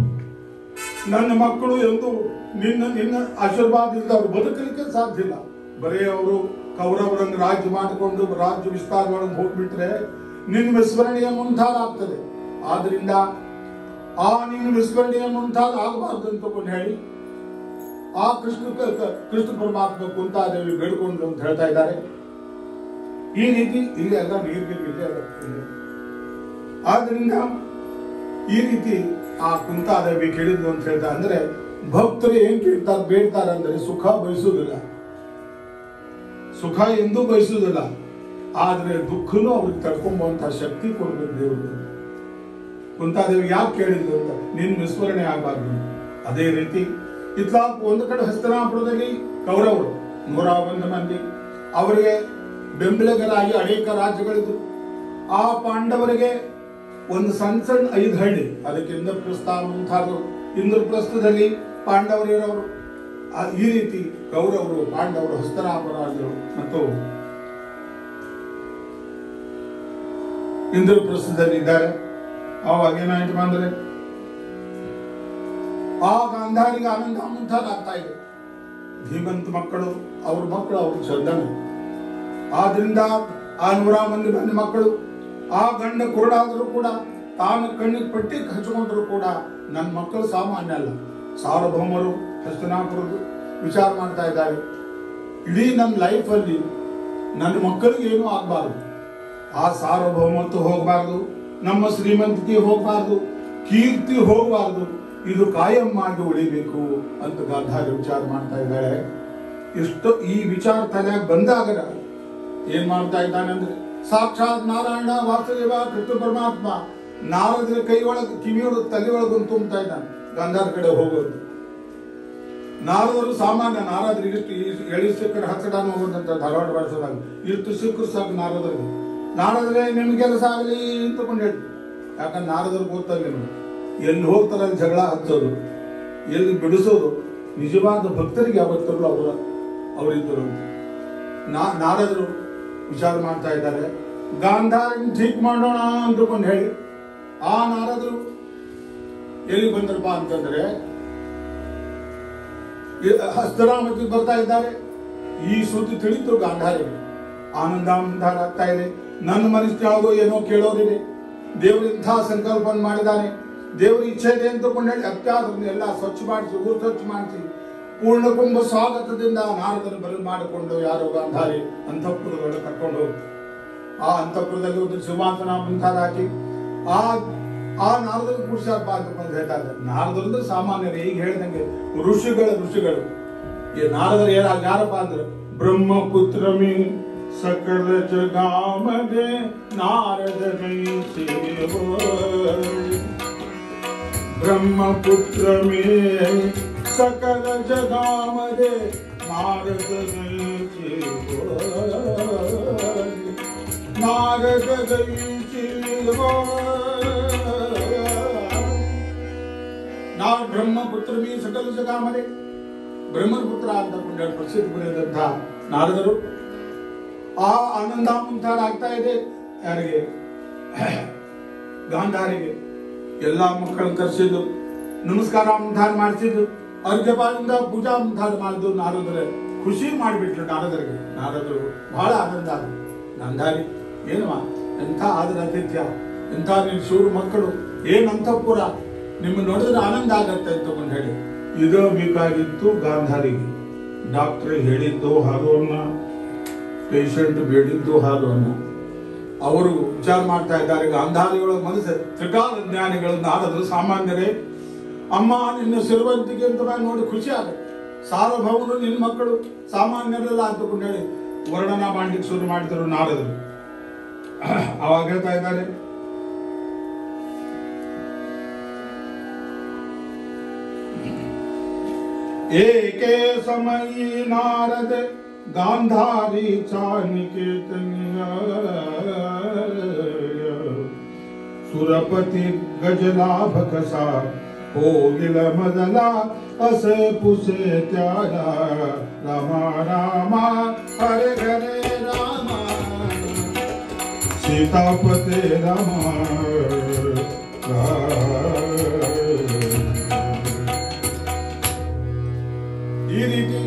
ನನ್ನ ಮಕ್ಕಳು ಎಂದು ನಿನ್ನ ನಿನ್ನ ಆಶೀರ್ವಾದದಿಂದ ಅವ್ರು ಬದುಕಲಿಕ್ಕೆ ಸಾಧ್ಯ ಇಲ್ಲ ಬರೀ ಅವರು ಕೌರವರನ್ನು ರಾಜ್ಯ ಮಾಡಿಕೊಂಡು ರಾಜ್ಯ ವಿಸ್ತಾರಗಳನ್ನು ಹೋಗ್ಬಿಟ್ರೆ ನಿನ್ನ ವಿಸ್ಮರಣೆಯ ಮುಂತಾದ ಆಗ್ತದೆ ಆದ್ರಿಂದ ಆ ನಿನ್ನ ವಿಸ್ಮರಣೆಯ ಮುಂತಾದ ಆಗಬಾರ್ದು ಅಂತ ಕೊಂಡು ಹೇಳಿ ಆ ಕೃಷ್ಣ ಕ- ಕ- ಕೃಷ್ಣ ಪರಮಾತ್ಮ ಕುಂತಾದೇವಿ ಬೇಡ್ಕೊಂಡ್ರು ಅಂತ ಹೇಳ್ತಾ ಇದ್ದಾರೆ ಈ ರೀತಿ ಇಲ್ಲಿ ಎಲ್ಲ ನೀರು ಗೀರು ಇಲ್ಲೇ ಅದ ಇಲ್ಲಿ. ಆದ್ರಿಂದ ಈ ರೀತಿ ಆ ಕುಂತಾದೇವಿ ಕೇಳಿದ್ಲು ಅಂತ ಹೇಳ್ತಾ ಅಂದ್ರೆ ಭಕ್ತರು ಏನ್ ಕೇಳ್ತಾರೆ ಬೇಡ್ತಾರೆ ಅಂದ್ರೆ ಸುಖ ಬಯಸುವುದಿಲ್ಲ ಸುಖ ಎಂದೂ ಬಯಸುವುದಿಲ್ಲ ಆದ್ರೆ ದುಃಖನೂ ಅವ್ರಿಗೆ ತಡ್ಕೊಂಬಂತ ಶಕ್ತಿ ಕೊಡ್ಬೇಕು ದೇವರು ಕುಂತಾದೇವಿ ಯಾಕೆ ಕೇಳಿದ್ರು ಅಂತ ನಿನ್ ವಿಸ್ಮರಣೆ ಆಗಬಾರ್ದು ಅದೇ ರೀತಿ ಇತ್ಲಾಕ್ ಒಂದು ಕಡೆ ಹಸ್ತನಾಪುರದಲ್ಲಿ ಕೌರವರು ನೂರ ಒಂದು ಮಂದಿ ಅವರಿಗೆ ಬೆಂಬಲಿಗರಾಗಿ ಅನೇಕ ರಾಜ್ಯಗಳಿದ್ರು ಆ ಪಾಂಡವರಿಗೆ ಒಂದು ಸಣ್ಣ ಸಣ್ಣ ಐದು ಹಳ್ಳಿ ಅದಕ್ಕೆ ಇಂದ್ರಪ್ರಸ್ಥ ಮುಂತಾದವು ಇಂದ್ರಪ್ರಸ್ಥದಲ್ಲಿ ಪಾಂಡವರಿರೋರು ಆ- ಈ ರೀತಿ ಕೌರವರು ಪಾಂಡವರು ಹಸ್ತನಾಪರಾಜರು ಮತ್ತು ಇಂದ್ರಪ್ರಸ್ಥದಲ್ಲಿ ಇದ್ದಾರೆ ಅವಾಗ ಏನಾಯ್ತು ಅಂದ್ರೆ ಆ ಗಾಂಧಾರಿಗೆ ಆನಂದ ಮುಂತಾದಾಗ್ತಾ ಇದೆ ಧೀಮಂತ ಮಕ್ಕಳು ಅವ್ರ ಮಕ್ಕಳು ಅವ್ರ ಶ್ರದ್ಧನೆ ಆದ್ರಿಂದ ಆ ನೂರ ಮಂದಿ ಬಂದ ಮಕ್ಕಳು ಆ ಗಂಡ ಕುರುಡಾದರೂ ಕೂಡ ತಾನು ಕಣ್ಣಿಗೆ ಪಟ್ಟಿ ಹಚ್ಕೊಂಡ್ರು ಕೂಡ ನನ್ನ ಮಕ್ಕಳು ಸಾಮಾನ್ಯ ಅಲ್ಲ ಸಾರ್ವಭೌಮರು ಹಸ್ತನಾಪುರದು ವಿಚಾರ ಮಾಡ್ತಾ ಇದ್ದಾರೆ ಇಡೀ ನನ್ನ ಲೈಫಲ್ಲಿ ನನ್ನ ಮಕ್ಕಳಿಗೆ ಏನೂ ಆಗಬಾರ್ದು ಆ ಸಾರ್ವಭೌಮತ್ವ ಹೋಗಬಾರ್ದು ನಮ್ಮ ಶ್ರೀಮಂತಿಕೆ ಹೋಗಬಾರ್ದು ಕೀರ್ತಿ ಹೋಗಬಾರ್ದು ಇದು ಕಾಯಂ ಮಾಡಿ ಉಳಿಬೇಕು ಅಂತ ಗಾಂಧಾರಿ ವಿಚಾರ ಮಾಡ್ತಾ ಇದ್ದಾಳೆ ಇಷ್ಟು ಈ ವಿಚಾರ ತಲೆಯಾಗ ಬಂದಾಗ ಏನ್ ಮಾಡ್ತಾ ಇದ್ದಾನಂದ್ರೆ ಸಾಕ್ಷಾತ್ ನಾರಾಯಣ ವಾಸುದೇವ ಕೃಷ್ಣ ಪರಮಾತ್ಮ ನಾರದರ ಕೈ ಒಳಗೆ ಕಿವಿಯೊಳಗೆ ತಲೆ ಒಳಗೆ ತುಂಬ್ತಾ ಇದ್ದಾನೆ ಗಂಧಾರ ಕಡೆ ಹೋಗೋದು ನಾರದರು ಸಾಮಾನ್ಯ ನಾರದರಿಗೆ ಇಷ್ಟು ಈ- ಎಳಿ ಸಿಕ್ಕರೆ ಹಚ್ಚಡಾನ ಹೋಗೋದಂತ ಧಾರವಾಡ ಬಳಸೋದಾಗ ಇಷ್ಟು ಸಿಕ್ಕರು ಸಾಕು ನಾರದರಿಗೆ ನಾರದ್ರೆ ನಿಮ್ ಕೆಲಸ ಆಗಲಿ ಅಂತಕೊಂಡು ಹೇಳಿ ಯಾಕಂದ್ರೆ ನಾರದರು ಗೊತ್ತಲ್ಲ ನಿಮ್ಗೆ ಎಲ್ಲಿ ಹೋಗ್ತಾರೆ ಅಲ್ಲಿ ಜಗಳ ಹಚ್ಚೋದು ಎಲ್ಲಿ ಬಿಡಿಸೋದು ನಿಜವಾದ ಭಕ್ತರಿಗೆ ಯಾವತ್ತೂ ಅವರ ಅವರಿದ್ದರು ನಾ ನಾರದರು ವಿಚಾರ ಮಾಡ್ತಾ ಇದ್ದಾರೆ ಗಾಂಧಾರನ್ ಠೀಕ್ ಮಾಡೋಣ ಅಂದ್ಕೊಂಡು ಹೇಳಿ ಆ ನಾರದರು ಎಲ್ಲಿ ಬಂದ್ರಪ್ಪ ಅಂತಂದ್ರೆ ಈ ಹಸ್ತರಾಮಕ್ಕೆ ಬರ್ತಾ ಇದ್ದಾರೆ ಈ ಸುದ್ದಿ ತಿಳಿತು ಗಾಂಧಾರಿಗೆ ಆನಂದಾನಂದಾರ ಆಗ್ತಾ ಇದೆ ನನ್ನ ಮನಸ್ಸಿನೊಳಗೋ ಏನೋ ಕೇಳೋರಿದೆ ದೇವರು ಇಂಥ ಸಂಕಲ್ಪ ಮಾಡಿದ್ದಾನೆ ದೇವರ ಇಚ್ಛೆ ಇದೆ ಅಂತಕೊಂಡು ಹೇಳಿ ಅತ್ಯಾದ ಎಲ್ಲ ಸ್ವಚ್ಛ ಮಾಡಿಸಿ ಊರು ಸ್ವಚ್ಛ ಮಾಡಿಸಿ ಪೂರ್ಣ ಕುಂಭ ಸ್ವಾಗತದಿಂದ ನಾರದನ್ನು ಬರಲು ಮಾಡಿಕೊಂಡು ಯಾರೋ ಗಾಂಧಾರಿ ಅಂತಃಪುರದೊಳಗೆ ಕರ್ಕೊಂಡು ಹೋಗ್ತು ಆ ಅಂತಃಪುರದಲ್ಲಿ ಒಂದು ಸಿಂಹಾಸನ ಮುಂತಾದ ಹಾಕಿ ಆ ಆ ನಾರದರು ಕೂಡಿಸಾರಪ್ಪ ಅಂತ ಬಂದು ಹೇಳ್ತಾ ಇದ್ದಾರೆ ನಾರದರು ಅಂದ್ರೆ ಸಾಮಾನ್ಯರು ಈಗ ಹೇಳ್ದಂಗೆ ಋಷಿಗಳ ಋಷಿಗಳು ಈ ನಾರದರು ಯಾರ ಯಾರಪ್ಪ ಅಂದ್ರೆ ಬ್ರಹ್ಮಪುತ್ರ ಮೀ ಸಕಲ ಜಗಾಮದೆ ನಾರದ ಸೇವೋ ಬ್ರಹ್ಮಪುತ್ರ ಮೇ ಸಕಲ ಜಗಾಮದೆ ನಾರದ ನಾರದ ನಾವು ಬ್ರಹ್ಮಪುತ್ರ ಮೀ ಸಕಲ ಜಗಾಮದೆ ಬ್ರಹ್ಮನ ಪುತ್ರ ಅಂತ ಕೊಂಡೇಳಿ ಪ್ರಸಿದ್ಧ ಬರೆದಂತ ನಾರದರು ಆ ಆನಂದ ಮುಂತಾರ ಆಗ್ತಾ ಇದೆ ಯಾರಿಗೆ ಗಾಂಧಾರಿಗೆ ಎಲ್ಲಾ ಮಕ್ಕಳನ್ನು ಕರೆಸಿದ್ದು ನಮಸ್ಕಾರ ಮುಂತಾರ ಮಾಡಿಸಿದ್ದು ಅರ್ಘ್ಯಪಾದಿಂದ ಪೂಜಾ ಮುಂತಾರ ಮಾಡಿದ್ದು ನಾರದರೆ ಖುಷಿ ಮಾಡಿಬಿಟ್ರು ನಾರದರಿಗೆ ನಾರದರು ಬಹಳ ಆನಂದ ಆದ್ರು ಗಾಂಧಾರಿ ಏನವ ಎಂಥ ಆದರ ಆತಿಥ್ಯ ಎಂಥ ನಿನ್ ಶೂರು ಮಕ್ಕಳು ಏನ್ ಅಂತಃಪುರ ನಿಮ್ಮ ನೋಡಿದ್ರೆ ಆನಂದ ಆಗತ್ತೆ ಅಂತ ತಗೊಂಡು ಹೇಳಿ ಇದು ಬೇಕಾಗಿತ್ತು ಗಾಂಧಾರಿಗೆ ಡಾಕ್ಟರ್ ಹೇಳಿದ್ದು ಹಾಲು ಅನ್ನ ಪೇಷಂಟ್ ಬೇಡಿದ್ದು ಹಾಲು ಅನ್ನ ಅವರು ವಿಚಾರ ಮಾಡ್ತಾ ಇದ್ದಾರೆ ಗಾಂಧಾರಿಗಳ ಮನಸ್ಸು ತ್ರಿಕಾಲ ಜ್ಞಾನಿಗಳು ನಾರದರು ಸಾಮಾನ್ಯರೇ ಅಮ್ಮ ನಿನ್ನ ಸಿರುವಂತಿಗೆ ಅಂತ ನಾನು ನೋಡಿ ಖುಷಿ ಆಗುತ್ತೆ ಸಾರ್ವಭೌಮರು ನಿನ್ನ ಮಕ್ಕಳು ಸಾಮಾನ್ಯರೆಲ್ಲ ಅಂತಕೊಂಡು ಹೇಳಿ ವರ್ಣನ ಮಾಡ್ಲಿಕ್ಕೆ ಶುರು ಮಾಡಿದರು ನಾರದರು ಅವಾಗ ಹೇಳ್ತಾ ಇದ್ದಾರೆ ಏಕೆ ಸಮಯಿ ನಾರದ ಗಾಂಧಾರಿ ಚಾನಿಕೇತನಿಯ ಸುರಪತಿ ಗಜಲಾಭ ಕಸ ಹೋಗಿಲ ಮೊದಲ ಅಸೆ ಪುಸೆ ತ್ಯಾಗ ರಾಮ ರಾಮ ಹರೆ ಹರೆ ರಾಮ ಸೀತಾಪತೆ ರಾಮ ಈ ರೀತಿ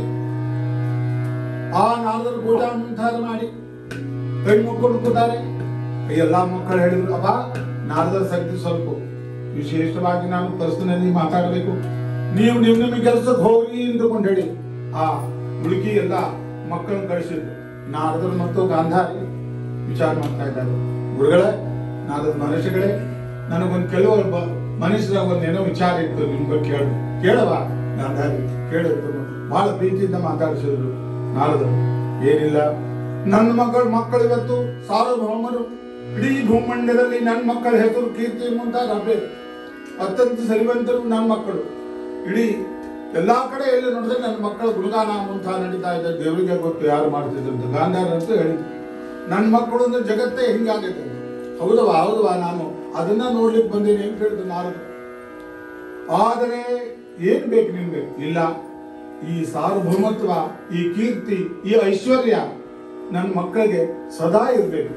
ಆ ನಾಲ್ವರು ಪೂಜಾ ಮುಂತಾದ ಮಾಡಿ ಹೆಣ್ಮಕ್ಕಳು ಕೂತಾರೆ ಎಲ್ಲಾ ಮಕ್ಕಳು ಹೇಳಿದ್ರು ಅಪ್ಪ ನಾರದರ ಶಕ್ತಿ ಸ್ವಲ್ಪ ವಿಶೇಷವಾಗಿ ನಾನು ಪರ್ಸನಲಿ ಮಾತಾಡಬೇಕು ನೀವು ನಿಮ್ ನಿಮ್ಮ ಕೆಲಸಕ್ಕೆ ಹೋಗಿ ಅಂದುಕೊಂಡು ಹೇಳಿ ಆ ಹುಡುಗಿ ಎಲ್ಲ ಮಕ್ಕಳನ್ನ ಕಳಿಸಿದ್ರು ನಾರದರು ಮತ್ತು ಗಾಂಧಾರಿ ವಿಚಾರ ಮಾಡ್ತಾ ಇದ್ದಾರೆ ಗುರುಗಳೇ ನಾರದ ಮನುಷ್ಯಗಳೇ ನನಗೊಂದು ಕೆಲವರು ಬ- ಮನುಷ್ಯರ ಒಂದೇನೋ ವಿಚಾರ ಇತ್ತು ನಿಮ್ ಬಗ್ಗೆ ಕೇಳ ಕೇಳವ ಗಾಂಧಾರಿ ಕೇಳಿದ್ರು ಬಹಳ ಪ್ರೀತಿಯಿಂದ ಮಾತಾಡಿಸಿದ್ರು ನಾರದರು ಏನಿಲ್ಲ ನನ್ನ ಮಕ್ಕಳು ಮಕ್ಕಳು ಇವತ್ತು ಸಾರ್ವಭೌಮರು ಇಡೀ ಭೂಮಂಡಲದಲ್ಲಿ ನನ್ನ ಮಕ್ಕಳ ಹೆಸರು ಕೀರ್ತಿ ಮುಂತಾದ ಹಬ್ಬೆ ಅತ್ಯಂತ ಸರಿವಂತರು ನನ್ನ ಮಕ್ಕಳು ಇಡೀ ಎಲ್ಲಾ ಕಡೆ ಎಲ್ಲಿ ನೋಡಿದ್ರೆ ನನ್ನ ಮಕ್ಕಳ ಗುಣಗಾನ ಮುಂತ ನಡೀತಾ ಇದೆ ದೇವರಿಗೆ ಗೊತ್ತು ಯಾರು ಮಾಡ್ತಿದ್ರು ಅಂತ ಗಾಂಧಾರ ಅಂತ ಹೇಳಿದ್ರು ನನ್ನ ಮಕ್ಕಳು ಅಂದ್ರೆ ಜಗತ್ತೇ ಹಿಂಗಾಗೈತೆ ಹೌದವಾ ಹೌದವಾ ನಾನು ಅದನ್ನ ನೋಡ್ಲಿಕ್ಕೆ ಬಂದೀನಿ ಅಂತ ಹೇಳಿದ್ರು ನಾರದು ಆದರೆ ಏನ್ ಬೇಕು ನಿಮ್ಗೆ ಇಲ್ಲ ಈ ಸಾರ್ವಭೌಮತ್ವ ಈ ಕೀರ್ತಿ ಈ ಐಶ್ವರ್ಯ ನನ್ನ ಮಕ್ಕಳಿಗೆ ಸದಾ ಇರ್ಬೇಕು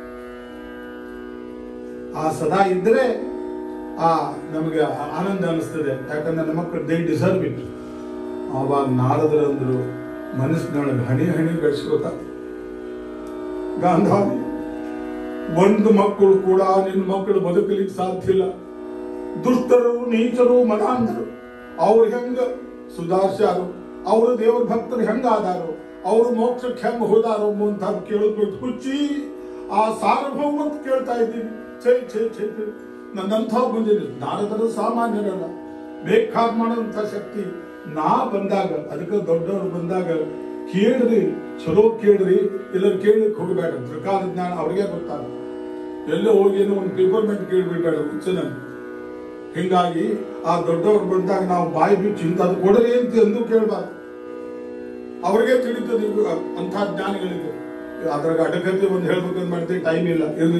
ಆ ಸದಾ ಇದ್ರೆ ಆ ನಮಗೆ ಆನಂದ ಅನಿಸ್ತದೆ ಯಾಕಂದ್ರೆ ನನ್ನ ಮಕ್ಕಳು ದೇ ಡಿಸರ್ವ್ ಇಟ್ ಅವಾಗ ನಾರದರಂದ್ರು ಮನಸ್ಸಿನೊಳಗೆ ಹಣಿ ಹಣಿ ಗಳಿಸ್ಕೋತ ಗಾಂಧಾರಿ ಒಂದು ಮಕ್ಕಳು ಕೂಡ ನಿನ್ನ ಮಕ್ಕಳು ಬದುಕಲಿಕ್ಕೆ ಸಾಧ್ಯ ಇಲ್ಲ ದುಷ್ಟರು ನೀಚರು ಮದಾಂಧರು ಅವ್ರು ಹೆಂಗ ಸುಧಾರ್ಸ್ಯಾರು ಅವರು ದೇವ್ರ ಭಕ್ತರು ಹೆಂಗ ಆದಾರು ಅವರು ಮೋಕ್ಷಕ್ಕೆ ಹೆಂಗ ಹೋದಾರೋ ಅಂತ ಕೇಳಿದ್ಬಿಟ್ಟು ಹುಚ್ಚಿ ಆ ಸಾರ್ವಭೌಮತ್ ಕೇಳ್ತಾ ಇದ್ದೀನಿ ಛೇ ಛೇ ಛೇ ಛೇ. ನನ್ನಂಥ ಬಂದಿದೆ ನಾರದರು ಸಾಮಾನ್ಯರಲ್ಲ ಬೇಕಾದ್ ಮಾಡೋಂಥ ಶಕ್ತಿ ನಾ ಬಂದಾಗ ಅದಕ್ಕೆ ದೊಡ್ಡವರು ಬಂದಾಗ ಕೇಳ್ರಿ ಚಲೋ ಕೇಳ್ರಿ ಇಲ್ಲ ಕೇಳಲಿಕ್ಕೆ ಹೋಗಬೇಡ ತ್ರಿಕಾಲ ಜ್ಞಾನ ಅವ್ರಿಗೆ ಗೊತ್ತಾಗ ಎಲ್ಲೋ ಹೋಗಿ ಏನೋ ಒಂದು ಪೇಪರ್ಮೆಂಟ್ ಕೇಳ್ಬಿಡ್ಬೇಡ ಹುಚ್ಚನ ಹಿಂಗಾಗಿ ಆ ದೊಡ್ಡವ್ರು ಬಂದಾಗ ನಾವು ಬಾಯಿ ಬಿಚ್ಚಿ ಇಂಥದ್ದು ಕೊಡಲಿ ಅಂತ ಎಂದೂ ಕೇಳಬಾರ್ದು ಅವ್ರಿಗೆ ತಿಳಿತದೆ ಇವು ಅಂಥ ಜ್ಞಾನಿಗಳಿಗೆ ಅದ್ರಾಗ ಅಡಕತೆ ಒಂದು ಹೇಳ್ಬೇಕಂತ ಮಾಡ್ತೀವಿ ಟೈಮ್ ಇಲ್ಲ ಇರ್ಲಿ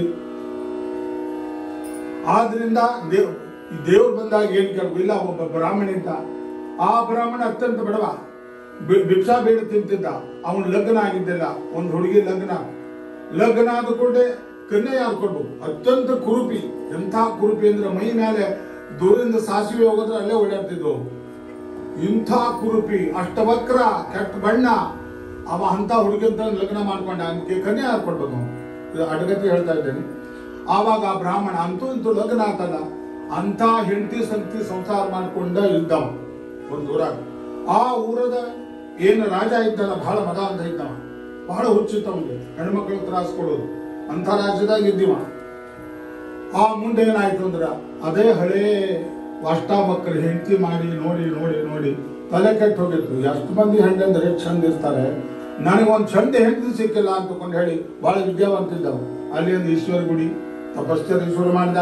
ಆದ್ರಿಂದ ದೇವ್ ಈ ದೇವ್ರು ಬಂದಾಗ ಏನ್ ಕೇಳ್ಬೇಕು ಇಲ್ಲ ಒಬ್ಬ ಬ್ರಾಹ್ಮಣ ಇದ್ದ ಆ ಬ್ರಾಹ್ಮಣ ಅತ್ಯಂತ ಬಡವ ಬಿ- ಭಿಕ್ಷಾ ಬೇಡ ತಿಂತಿದ್ದ ಅವನ ಲಗ್ನ ಆಗಿದ್ದಿಲ್ಲ ಒಂದು ಹುಡುಗಿ ಲಗ್ನ ಲಗ್ನ ಆದ ಕೂಡಲೇ ಕನ್ಯೆ ಯಾರು ಕೊಡ್ಬೇಕು ಅತ್ಯಂತ ಕುರುಪಿ ಎಂಥ ಕುರುಪಿ ಅಂದ್ರೆ ಮೈ ಮೇಲೆ ದೂರದಿಂದ ಸಾಸಿವೆ ಹೋಗೋದ್ರೆ ಅಲ್ಲೇ ಓಡಾಡ್ತಿದ್ವು ಇಂಥ ಕುರುಪಿ ಅಷ್ಟವಕ್ರ ಕೆಟ್ಟ ಬಣ್ಣ ಅವ ಅಂತ ಹುಡುಗಂತ ಲಗ್ನ ಮಾಡ್ಕೊಂಡ ಅದಕ್ಕೆ ಕನ್ಯೆ ಯಾರು ಕೊಡ್ಬೇಕು ಇದು ಅಡಗತಿ ಹೇಳ್ತಾ ಇದ್ದೇನೆ ಆವಾಗ ಆ ಬ್ರಾಹ್ಮಣ ಅಂತೂ ಇಂತೂ ಲಗ್ನ ಆತಲ್ಲ ಅಂತ ಹೆಂಡತಿ ಸಂತಿ ಸಂಸಾರ ಮಾಡ್ಕೊಂಡ ಇದ್ದವ ಒಂದು ಊರಾಗ ಆ ಊರದ ಏನು ರಾಜ ಇದ್ದಲ್ಲ ಬಹಳ ಮದ ಅಂತ ಇದ್ದವ ಬಹಳ ಹುಚ್ಚಿತ್ತವನಿಗೆ ಹೆಣ್ಮಕ್ಳು ತ್ರಾಸ ಕೊಡೋದು ಅಂತ ರಾಜ್ಯದಾಗ ಇದ್ದೀವ ಆ ಮುಂದೆ ಏನಾಯ್ತು ಅಂದ್ರ ಅದೇ ಹಳೇ ಅಷ್ಟಾವಕ್ರ ಹೆಂಡತಿ ಮಾಡಿ ನೋಡಿ ನೋಡಿ ನೋಡಿ ತಲೆ ಕೆಟ್ಟು ಹೋಗಿತ್ತು ಎಷ್ಟು ಮಂದಿ ಹೆಂಡಂದ್ರೆ ಚಂದ ಇರ್ತಾರೆ ನನಗೊಂದು ಚಂದ ಹೆಂಡತಿ ಸಿಕ್ಕಿಲ್ಲ ಅಂತಕೊಂಡು ಹೇಳಿ ಬಹಳ ವಿದ್ಯಾವಂತ ಇದ್ದವು ಅಲ್ಲಿ ಒಂದು ಈಶ್ವರ ಗುಡಿ ತಪಶ್ಚರ್ಯ ಶುರು ಮಾಡಿದ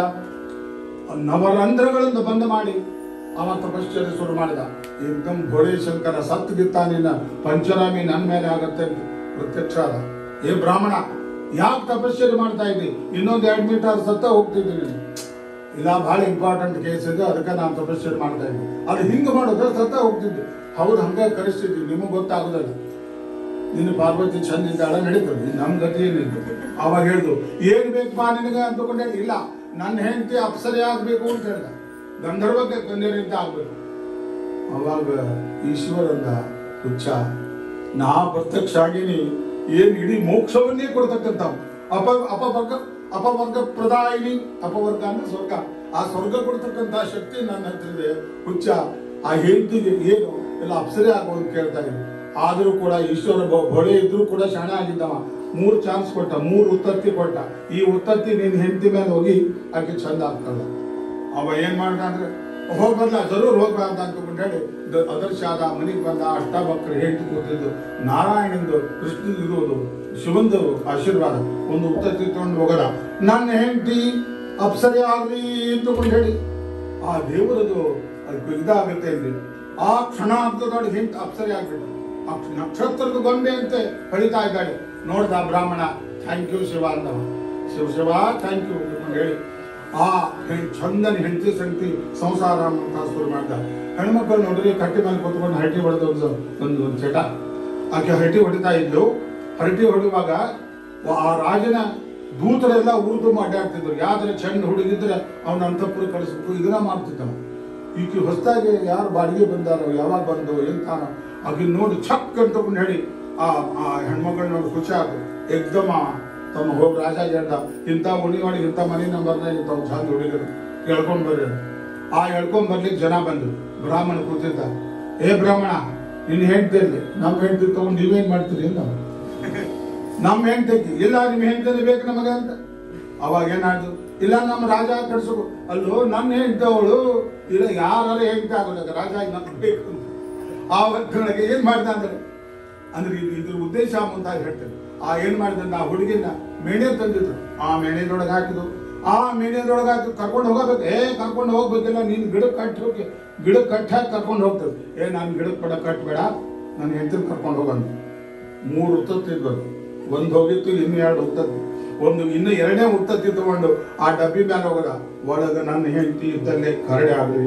ನವರಂಧ್ರಗಳಿಂದ ಬಂದ್ ಮಾಡಿ ಅವ ತಪಶ್ಚರ್ಯ ಶುರು ಮಾಡಿದ ಏಕದಮ್ ಭೋಳೆ ಶಂಕರ ಸತ್ಗಿತ್ತ ನಿನ್ನ ಪಂಚರಾಮಿ ನನ್ನ ಮೇಲೆ ಆಗತ್ತೆ ಅಂತ ಪ್ರತ್ಯಕ್ಷ ಆದ ಏ ಬ್ರಾಹ್ಮಣ ಯಾಕೆ ತಪಶ್ಚರ್ಯ ಮಾಡ್ತಾ ಇದ್ದಿ ಇನ್ನೊಂದು ಎರಡು ಮೀಟರ್ ಸತ್ತ ಹೋಗ್ತಿದ್ದೀನಿ ಇಲ್ಲ ಬಹಳ ಇಂಪಾರ್ಟೆಂಟ್ ಕೇಸ್ ಇದೆ ಅದಕ್ಕೆ ನಾನು ತಪಶ್ಚರ್ಯ ಮಾಡ್ತಾ ಇದ್ದೆ ಅದು ಹಿಂಗೆ ಮಾಡಿದ್ರೆ ಸತ್ತ ಹೋಗ್ತಿದ್ದೆ ಹೌದು ಹಂಗೆ ಕರೆಸ್ತಿದ್ವಿ ನಿಮಗೆ ಗೊತ್ತಾಗೋದಿಲ್ಲ ನಿನ್ನ ಪಾರ್ವತಿ ಚಂದ ಇದ್ದಾಳ ನಡೀತದೆ ನಮ್ ಗತಿ ಏನಿದೆ ಅವಾಗ ಹೇಳ್ದು ಏನ್ ಬೇಕಪ್ಪ ನಿನಗೆ ಅಂತಕೊಂಡೆ ಇಲ್ಲ ನನ್ನ ಹೆಂಡತಿ ಅಪ್ಸರೆ ಆಗ್ಬೇಕು ಅಂತ ಹೇಳ್ದ ಗಂಧರ್ವಕ್ಕೆ ಕನ್ಯರಿಂದ ಆಗ್ಬೇಕು ಅವಾಗ ಈಶ್ವರಂದ ಹುಚ್ಚ ನಾ ಪ್ರತ್ಯಕ್ಷ ಆಗೀನಿ ಏನ್ ಇಡೀ ಮೋಕ್ಷವನ್ನೇ ಕೊಡ್ತಕ್ಕಂಥ ಅಪ ಅಪವರ್ಗ ಅಪವರ್ಗ ಪ್ರದಾಯಿನಿ ಅಪವರ್ಗ ಅಂದ್ರೆ ಸ್ವರ್ಗ ಆ ಸ್ವರ್ಗ ಕೊಡ್ತಕ್ಕಂಥ ಶಕ್ತಿ ನನ್ನ ಹತ್ರ ಇದೆ ಹುಚ್ಚ ಆ ಹೆಂಡತಿಗೆ ಏನು ಎಲ್ಲ ಅಪ್ಸರೆ ಆಗೋದು ಕೇಳ್ತಾ ಇದ್ರು ಆದ್ರೂ ಕೂಡ ಈಶ್ವರ ಬ- ಬೊಳೆ ಇದ್ರೂ ಕೂಡ ಶಾಣ ಆಗಿದ್ದವ ಮೂರು ಚಾನ್ಸ್ ಕೊಟ್ಟ ಮೂರು ಉತ್ತತ್ತಿ ಕೊಟ್ಟ ಈ ಉತ್ತತ್ತಿ ನಿನ್ ಹೆಂಡತಿ ಮೇಲೆ ಹೋಗಿ ಆಕೆ ಚಂದ ಆಗ್ತಾಳೆ ಅವ ಏನ್ ಮಾಡ್ದ ಅಂದ್ರೆ ಹೋಗ್ ಬರ್ಲ ಜರೂರ್ ಹೋಗ್ಬಾ ಅಂತ ಅನ್ಕೊಂಡ್ ಹೇಳಿ ದ- ಅದರ್ಶ ಆದ ಮನೆಗೆ ಬಂದ ಅಷ್ಟಾಭಕ್ತರು ಹೇಳ್ತು ಕೂತಿದ್ದು ನಾರಾಯಣಂದು ಕೃಷ್ಣ ಇರುವುದು ಶಿವಂದು ಆಶೀರ್ವಾದ ಒಂದು ಉತ್ತತ್ತಿ ತಗೊಂಡು ಹೋಗದ ನನ್ನ ಹೆಂಡತಿ ಅಪ್ಸರೆ ಆಗ್ಲಿ ಅಂತಕೊಂಡು ಹೇಳಿ ಆ ದೇವರದು ಅದು ಇದಾಗುತ್ತೆ ಅಂದ್ರಿ ಆ ಕ್ಷಣಾರ್ಧದೊಳಗೆ ಹೆಂಡತಿ ಅಪ್ಸರೆ ಆಗ್ಬಿಟ್ಟು ಆ ನಕ್ಷತ್ರದ ಗೊಂಬೆ ಅಂತೆ ಹೊಳಿತಾ ಇದ್ದಾಳೆ ನೋಡ್ದ ಆ ಬ್ರಾಹ್ಮಣ ಥ್ಯಾಂಕ್ ಯು ಶಿವ ಅಂದವ ಶಿವ ಶಿವ ಥ್ಯಾಂಕ್ ಯು ಅಂತ ಹೇಳಿ ಆ ಹೆಣ್ ಚಂದನ ಹೆಂಡತಿ ಸಂಗತಿ ಸಂಸಾರ ಅಂತ ಶುರು ಮಾಡ್ದ ಹೆಣ್ಮಕ್ಳು ನೋಡ್ರಿ ಕಟ್ಟಿ ಮೇಲೆ ಕೂತ್ಕೊಂಡು ಹರಟಿ ಹೊಡೆದ ಒಂದು ಒಂದು ಒಂದು ಚಟ ಆಕೆ ಹರಟಿ ಹೊಡಿತಾ ಇದ್ಲು ಹರಟಿ ಹೊಡುವಾಗ ಆ ರಾಜನ ದೂತರೆಲ್ಲ ಊರು ತುಂಬ ಅಡ್ಡಾಡ್ತಿದ್ರು ಯಾವ್ದಾರ ಚಂದ ಹುಡುಗಿದ್ರೆ ಅವನ ಅಂತಪುರ ಕಳಿಸ್ಬೇಕು ಇದನ್ನ ಮಾಡ್ತಿದ್ದವ ಈಕೆ ಹೊಸದಾಗಿ ಯಾರು ಬಾಡಿಗೆ ಬಂದಾರೋ ಯಾವಾಗ ಬಂದು ಎಂತಾನೋ ಆಕೆ ನೋಡಿ ಛಕ್ ಅಂತ ಹೇಳಿ ಆ ಆ ಹೆಣ್ಮಕ್ಳು ನೋಡಿ ಖುಷಿ ಆದ್ರು ಏಕ್ದಮ ತಮ್ಮ ಹೋಗಿ ರಾಜ ಹೇಳ್ದ ಇಂಥ ಉಣಿವಾಡಿ ಇಂಥ ಮನೆ ನಂಬರ್ನಾಗ ಇಂಥ ಚಂದ ಹುಡುಗರು ಎಳ್ಕೊಂಡ್ ಬರ್ರಿ ಅಂತ. ಆ ಎಳ್ಕೊಂಡ್ ಬರ್ಲಿಕ್ಕೆ ಜನ ಬಂದ್ರು ಬ್ರಾಹ್ಮಣ ಕೂತಿದ್ದ ಏ ಬ್ರಾಹ್ಮಣ ನಿನ್ನ ಹೆಂಡ್ತಿ ಇರ್ಲಿ ನಮ್ಮ ಹೆಂಡ್ತಿ ತಗೊಂಡು ನೀವೇನ್ ಮಾಡ್ತೀರಿ ಅಂತ ನಮ್ಮ ಹೆಂಡ್ತಿ ಇಲ್ಲ ನಿಮ್ಮ ಹೆಂಡ್ತಿ ಬೇಕು ನಮಗೆ ಅಂತ ಅವಾಗ ಏನಾಯ್ತು ಇಲ್ಲ ನಮ್ಮ ರಾಜ ಕಡ್ಸು ಅಲ್ಲೋ ನನ್ನ ಹೆಂಡ್ತಿ ಅವಳು ಇಲ್ಲ ಯಾರು ಹೆಂಡ್ತಿ ಆಗೋಲ್ಲ ರಾಜ ನಮ್ಗೆ ಬೇಕು ಅಂತ ಆವತ್ತಿನೊಳಗೆ ಏನ್ ಮಾಡ್ದ ಅಂದ್ರೆ ಅಂದ್ರೆ ಇದು ಇದ್ರ ಉದ್ದೇಶ ಅಂತ ಹೇಳ್ತೇನೆ ಆ ಏನ್ ಮಾಡಿದ ನಾ ಹುಡುಗಿನ ಮೇಣೆ ತಂದಿದ್ರು ಆ ಮೇಣೆದೊಳಗೆ ಹಾಕಿದ್ರು ಆ ಮೇಣೆದೊಳಗೆ ಹಾಕಿ ಕರ್ಕೊಂಡು ಹೋಗಬೇಕು ಏ ಕರ್ಕೊಂಡು ಹೋಗ್ಬೇಕಿಲ್ಲ ನೀನ್ ಗಿಡಕ್ಕೆ ಕಟ್ಟಿ ಹೋಗಿ ಗಿಡಕ್ಕೆ ಕಟ್ಟಿ ಹಾಕಿ ಕರ್ಕೊಂಡು ಹೋಗ್ತದೆ ಏ ನಾನು ಗಿಡಕ್ಕೆ ಪಡ ಕಟ್ಬೇಡ ನನ್ನ ಹೆಂಡತಿನ ಕರ್ಕೊಂಡು ಹೋಗಂತ ಮೂರು ಉತ್ತತ್ತಿದ್ವು ಅದು ಒಂದು ಹೋಗಿತ್ತು ಇನ್ನು ಎರಡು ಉತ್ತತ್ತಿ ಒಂದು ಇನ್ನು ಎರಡನೇ ಉತ್ತತ್ತಿ ತಗೊಂಡು ಆ ಡಬ್ಬಿ ಮೇಲೆ ಹೋಗದ ಒಳಗ ನನ್ನ ಹೆಂಡತಿ ಇದ್ದಲ್ಲೇ ಕರಡೆ ಆಗಲಿ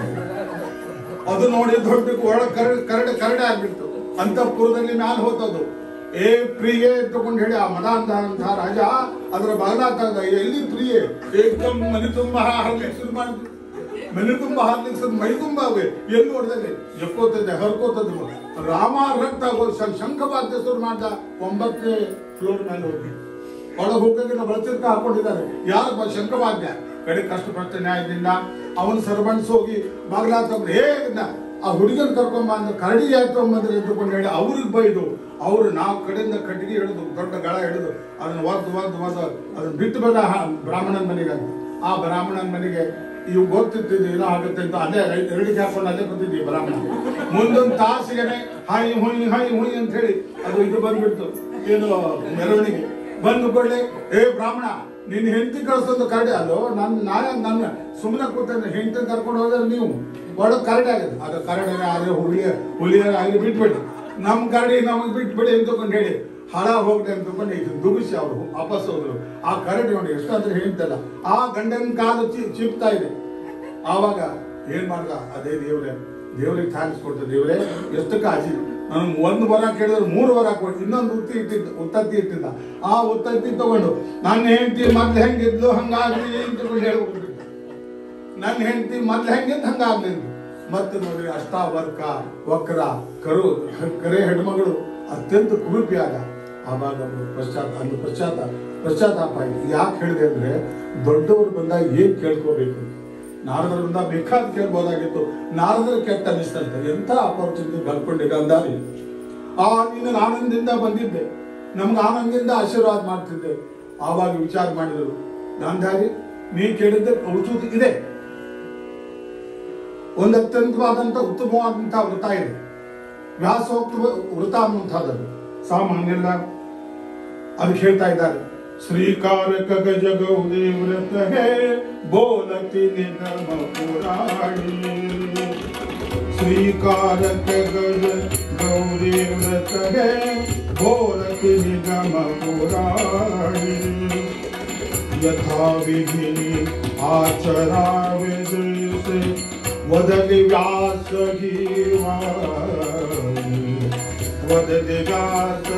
ಅದು ನೋಡಿ ದೊಡ್ಡ ಒಳಗೆ ಕರಡೆ ಕರಡೆ ಕರಡೆ ಆಗ್ಬಿಡ್ತು ಅಂತಃಪುರದಲ್ಲಿ ಮ್ಯಾಲ ಹೋತದು ಏ ಪ್ರಿಯೆ ತಗೊಂಡು ಹೇಳಿ ಆ ಮದ ಅಂತ ಅಂತ ರಾಜ ಅದರ ಬಾಗ್ಲಾಗ್ತದ ಎಲ್ಲಿ ಪ್ರಿಯೆ ಏಕದಮ್ ಮನೆ ತುಂಬ ಹರ್ಲಿಕ್ಕೆ ಶುರು ಮಾಡಿದ್ರು ಮನೆ ತುಂಬ ಹಾರ್ಲಿಕ್ಕೆ ಶುರು ಮೈ ತುಂಬ ಅವೆ ಎಲ್ಲಿ ನೋಡಿದಲ್ಲಿ ಎಕ್ಕೋತದೆ ಹರ್ಕೋತದ್ದು ರಾಮ ರಕ್ತ ಆಗೋದು ಶಂ- ಶಂಖವಾದ್ಯ ಶುರು ಮಾಡ್ದ ಒಂಬತ್ತನೇ ಫ್ಲೋರ್ ಮೇಲೆ ಹೋಗಿ ಒಳಗೆ ಹೋಗೋದಿಲ್ಲ ಬಳಸಿರ್ಕ ಹಾಕೊಂಡಿದ್ದಾರೆ ಯಾರು ಬ- ಶಂಖವಾದ್ಯ ಕಡೆ ಕಷ್ಟಪಟ್ಟು ನ್ಯಾಯದಿಂದ ಅವನ ಸರ್ಬನ್ಸ್ ಹೋಗಿ ಬಾಗ್ಲಾತಂದ್ರೆ ಹೇ ನ- ಆ ಹುಡುಗನ್ ಕರ್ಕೊಂಬ ಅಂದ್ರೆ ಕರಡಿ ಯಾಕೆ ಬಂದ್ರೆ ಎದ್ದುಕೊಂಡು ಹೇಳಿ ಅವ್ರಿಗೆ ಬೈದು ಅವ್ರು ನಾಲ್ಕು ಕಡೆಯಿಂದ ಕಟ್ಟಿಗೆ ಹಿಡಿದು ದೊಡ್ಡ ಗಳ ಹಿಡಿದು ಅದನ್ನ ಒದ್ದು ಒದ್ದು ಒದ್ದು ಅದನ್ನ ಬಿಟ್ಟು ಬೇಡ ಹ- ಬ್ರಾಹ್ಮಣನ ಮನೆಗೆ ಅಂತ ಆ ಬ್ರಾಹ್ಮಣನ ಮನೆಗೆ ಇವು ಗೊತ್ತಿತ್ತಿದ್ದು ಏನೋ ಆಗುತ್ತೆ ಅಂತ ಅಲ್ಲೇ ರೈ- ಎರಡಿಗೆ ಹಾಕೊಂಡು ಅಲ್ಲೇ ಬಂದಿದ್ವಿ ಬ್ರಾಹ್ಮಣ ಮುಂದೊಂದು ತಾಸಿಗೆನೆ ಹಾಯ್ ಹುಯ್ ಹಾಯ್ ಹುಯ್ ಅಂತ ಹೇಳಿ ಅದು ಇದು ಬಂದ್ಬಿಡ್ತು ಏನು ಮೆರವಣಿಗೆ ಬಂದು ಕೊಳ್ಳೆ ಏ ಬ್ರಾಹ್ಮಣ ನಿನ್ನ ಹೆಂಡತಿ ಕಳ್ಸೋದು ಕರಡಿ ಅಲ್ಲೋ ನನ್ನ ನಾಯ ನನ್ನ ಸುಮ್ಮನೆ ಕೂತಂದ್ರೆ ಹೆಂಡತಿ ಕರ್ಕೊಂಡು ಹೋದ್ರೆ ನೀವು ಒಳಗೆ ಕರಡಿ ಆಗುತ್ತೆ ಅದು ಕರಡಿ ಆಗಲಿ ಹುಲಿ ಹುಲಿಯರ ಆಗಲಿ ಬಿಟ್ಬಿಡಿ ನಮ್ಮ ಕರಡಿ ನಮಗೆ ಬಿಟ್ಬಿಡಿ ಅಂತ ತಗೊಂಡು ಹೇಳಿ ಹಳ ಹೋಗ್ಲಿ ಅಂತ ತಗೊಂಡು ಇದು ದುಗಿಸಿ ಅವರು ವಾಪಸ್ ಹೋದ್ರು ಆ ಕರಡಿ ನೋಡಿ ಎಷ್ಟಾದ್ರೆ ಹೇಳ್ತಲ್ಲ ಆ ಗಂಡನ ಕಾಲು ಚಿ ಚಿಪ್ತಾ ಇದೆ ಆವಾಗ ಏನ್ ಮಾಡ್ದ ಅದೇ ದೇವ್ರೆ ದೇವರಿಗೆ ಥ್ಯಾಂಕ್ಸ್ ಕೊಡ್ತೇನೆ ದೇವರೇ ಎಷ್ಟು ಕಾಜಿ ನಾನು ಒಂದು ವರ ಕೇಳಿದ್ರೆ ಮೂರು ವರ ಕೊಟ್ಟು ಇನ್ನೊಂದು ಉತ್ತಿ ಇಟ್ಟಿದ್ದ ಉತ್ತತ್ತಿ ಇಟ್ಟಿದ್ದ ಆ ಉತ್ತತ್ತಿ ತಗೊಂಡು ನನ್ನ ಹೆಂಡತಿ ಮೊದ್ಲು ಹೆಂಗಿದ್ಲು ಹಂಗಾಗ್ಲಿ ಅಂತ ಹೇಳ್ಬಿಟ್ಟಿದ್ದ ನನ್ನ ಹೆಂಡತಿ ಮೊದ್ಲು ಹೆಂಗಿದ್ದು ಹಂಗಾಗ್ಲಿಲ್ಲ ಮತ್ತೆ ನೋಡ್ರಿ ಅಷ್ಟಾವರ್ಕ ವಕ್ರ ಕರು ಕರೆ ಹೆಣ್ಮಗಳು ಅತ್ಯಂತ ಕುರೂಪಿಯಾದ ಆವಾಗ ಅವ್ರು ಪಶ್ಚಾತ್ ಅಂದು ಪಶ್ಚಾತ್ತ ಪಶ್ಚಾತ್ತಾಪ ಆಯ್ತು ಯಾಕೆ ಹೇಳಿದೆ ಅಂದ್ರೆ ದೊಡ್ಡವರು ಬಂದಾಗ ಏನ್ ಕೇಳ್ಕೋಬೇಕು ನಾರದರಿಂದ ಬೇಕಾದ ಕೇಳ್ಬೋದಾಗಿತ್ತು ನಾರದರ ಕೆಟ್ಟ ಅನಿಸ್ತಂತೆ ಎಂಥ ಅಪರ್ಚುನಿಟಿ ಕಲ್ಕೊಂಡಿದ್ದ ಅಂದಾರಿ ಆ ನೀನು ಆನಂದದಿಂದ ಬಂದಿದ್ದೆ ನಮ್ಗೆ ಆನಂದದಿಂದ ಆಶೀರ್ವಾದ ಮಾಡ್ತಿದ್ದೆ ಆವಾಗ ವಿಚಾರ ಮಾಡಿದರು ಗಾಂಧಾರಿ ನೀ ಕೇಳಿದ್ದೆ ಉಚಿತ ಇದೆ ಒಂದು ಅತ್ಯಂತವಾದಂತ ಉತ್ತಮವಾದಂತಹ ವೃತ ಇದೆ ವ್ಯಾಸೋಕ್ತ ವೃತ ಅನ್ನುವಂಥದ್ದು ಸಾಮಾನ್ಯಲ್ಲ ಅದಕ್ಕೆ ಹೇಳ್ತಾ ಇದ್ದಾರೆ ಶ್ರೀಕಾರಕ ಗಜ ಗೌರಿ ವ್ರತ ಹೇ ಬೋಲತಿ ನಿಗಮ ಪುರಾಣಿ ಶ್ರೀಕಾರಕ ಗಜ ಗೌರಿ ವ್ರತ ಹೇ ಬೋಲತಿ ನಿಗಮ ಪುರಾಣಿ ಯಥಾ ವಿಧಿ ಆಚರಾವೆ ಜೈಸೆ ವದಲಿ ವ್ಯಾಸ ವದಲಿ ವ್ಯಾಸ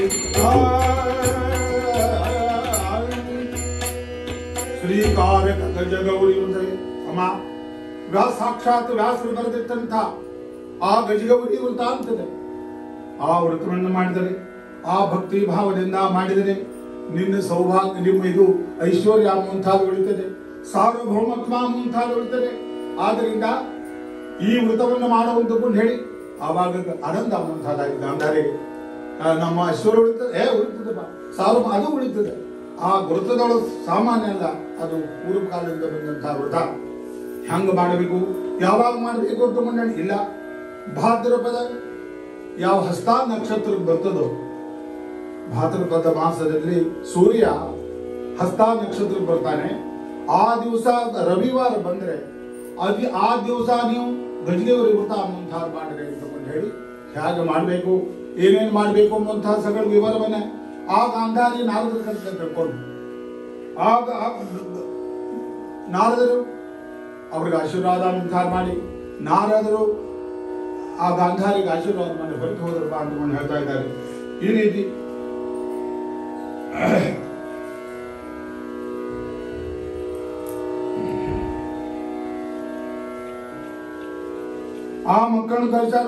ಶ್ರೀಕಾರಕ ಗಜ ಗೌರಿ ವೃಂದನೆ ಅಮ್ಮ ವ್ಯಾಸ ಸಾಕ್ಷಾತ್ ವ್ಯಾಸರು ಬರೆದಿಟ್ಟಂತ ಆ ಗಜಗೌರಿ ವೃತ ಅಂತದೆ ಆ ವ್ರತವನ್ನು ಮಾಡಿದರೆ ಆ ಭಕ್ತಿ ಭಾವದಿಂದ ಮಾಡಿದರೆ ನಿನ್ನ ಸೌಭಾಗ್ಯ ನಿಮ್ಮ ಇದು ಐಶ್ವರ್ಯ ಮುಂತಾದ ಉಳಿತದೆ ಸಾರ್ವಭೌಮತ್ವ ಮುಂತಾದ ಉಳಿತದೆ ಆದ್ದರಿಂದ ಈ ವ್ರತವನ್ನು ಮಾಡುವಂತಕೊಂಡು ಹೇಳಿ ಆವಾಗ ಆನಂದ ಮುಂತಾದಾಗಿ ಗಾಂಧಾರಿಗೆ ಆ, ನಮ್ಮ ಐಶ್ವರ್ಯ ಉಳಿತದೆ ಏ ಉಳಿತದೆ ಬಾ ಸಾರ್ವ ಅದು ಉಳಿತದೆ ಆ ವ್ರತದೊಳಗೆ ಸಾಮಾನ್ಯ ಅಲ್ಲ ಅದು ಪೂರ್ವ ಕಾಲದಿಂದ ಬಂದಂತಹ ವ್ರತ ಹೆಂಗ ಮಾಡಬೇಕು ಯಾವಾಗ ಮಾಡಬೇಕು ಅಂತ ಮಂಡಳಿ ಇಲ್ಲ ಭಾದ್ರಪದ ಯಾವ ಹಸ್ತ ನಕ್ಷತ್ರ ಬರ್ತದೋ ಭಾದ್ರಪದ ಮಾಸದಲ್ಲಿ ಸೂರ್ಯ ಹಸ್ತ ನಕ್ಷತ್ರ ಬರ್ತಾನೆ ಆ ದಿವಸ ರವಿವಾರ ಬಂದ್ರೆ ಅದಿ ಆ ದಿವಸ ನೀವು ಗಜದೇವರಿ ವ್ರತ ಅನ್ನುವಂತಹ ಮಾಡಿರಿ ಅಂತ ಹೇಳಿ ಹೇಗೆ ಮಾಡಬೇಕು ಏನೇನು ಮಾಡಬೇಕು ಅನ್ನುವಂತಹ ಸಕಲ ವಿವರವನ್ನ ಆ ಗಾಂಧಾರಿ ನಾರದರ ಕಡೆ ತಿಳ್ಕೊಂಡು ಆಗ ಆ ನಾರದರು ಅವ್ರಿಗೆ ಆಶೀರ್ವಾದ ಮುಂತಾದ ಮಾಡಿ ನಾರದರು ಆ ಗಾಂಧಾರಿಗೆ ಆಶೀರ್ವಾದ ಮಾಡಿ ಹೊರಟು ಹೋದ್ರಪ್ಪ ಅಂದ್ಕೊಂಡು ಹೇಳ್ತಾ ಇದ್ದಾರೆ ಈ ರೀತಿ ಆ ಮಕ್ಕಳನ್ನ ಕಳಿಸಾರ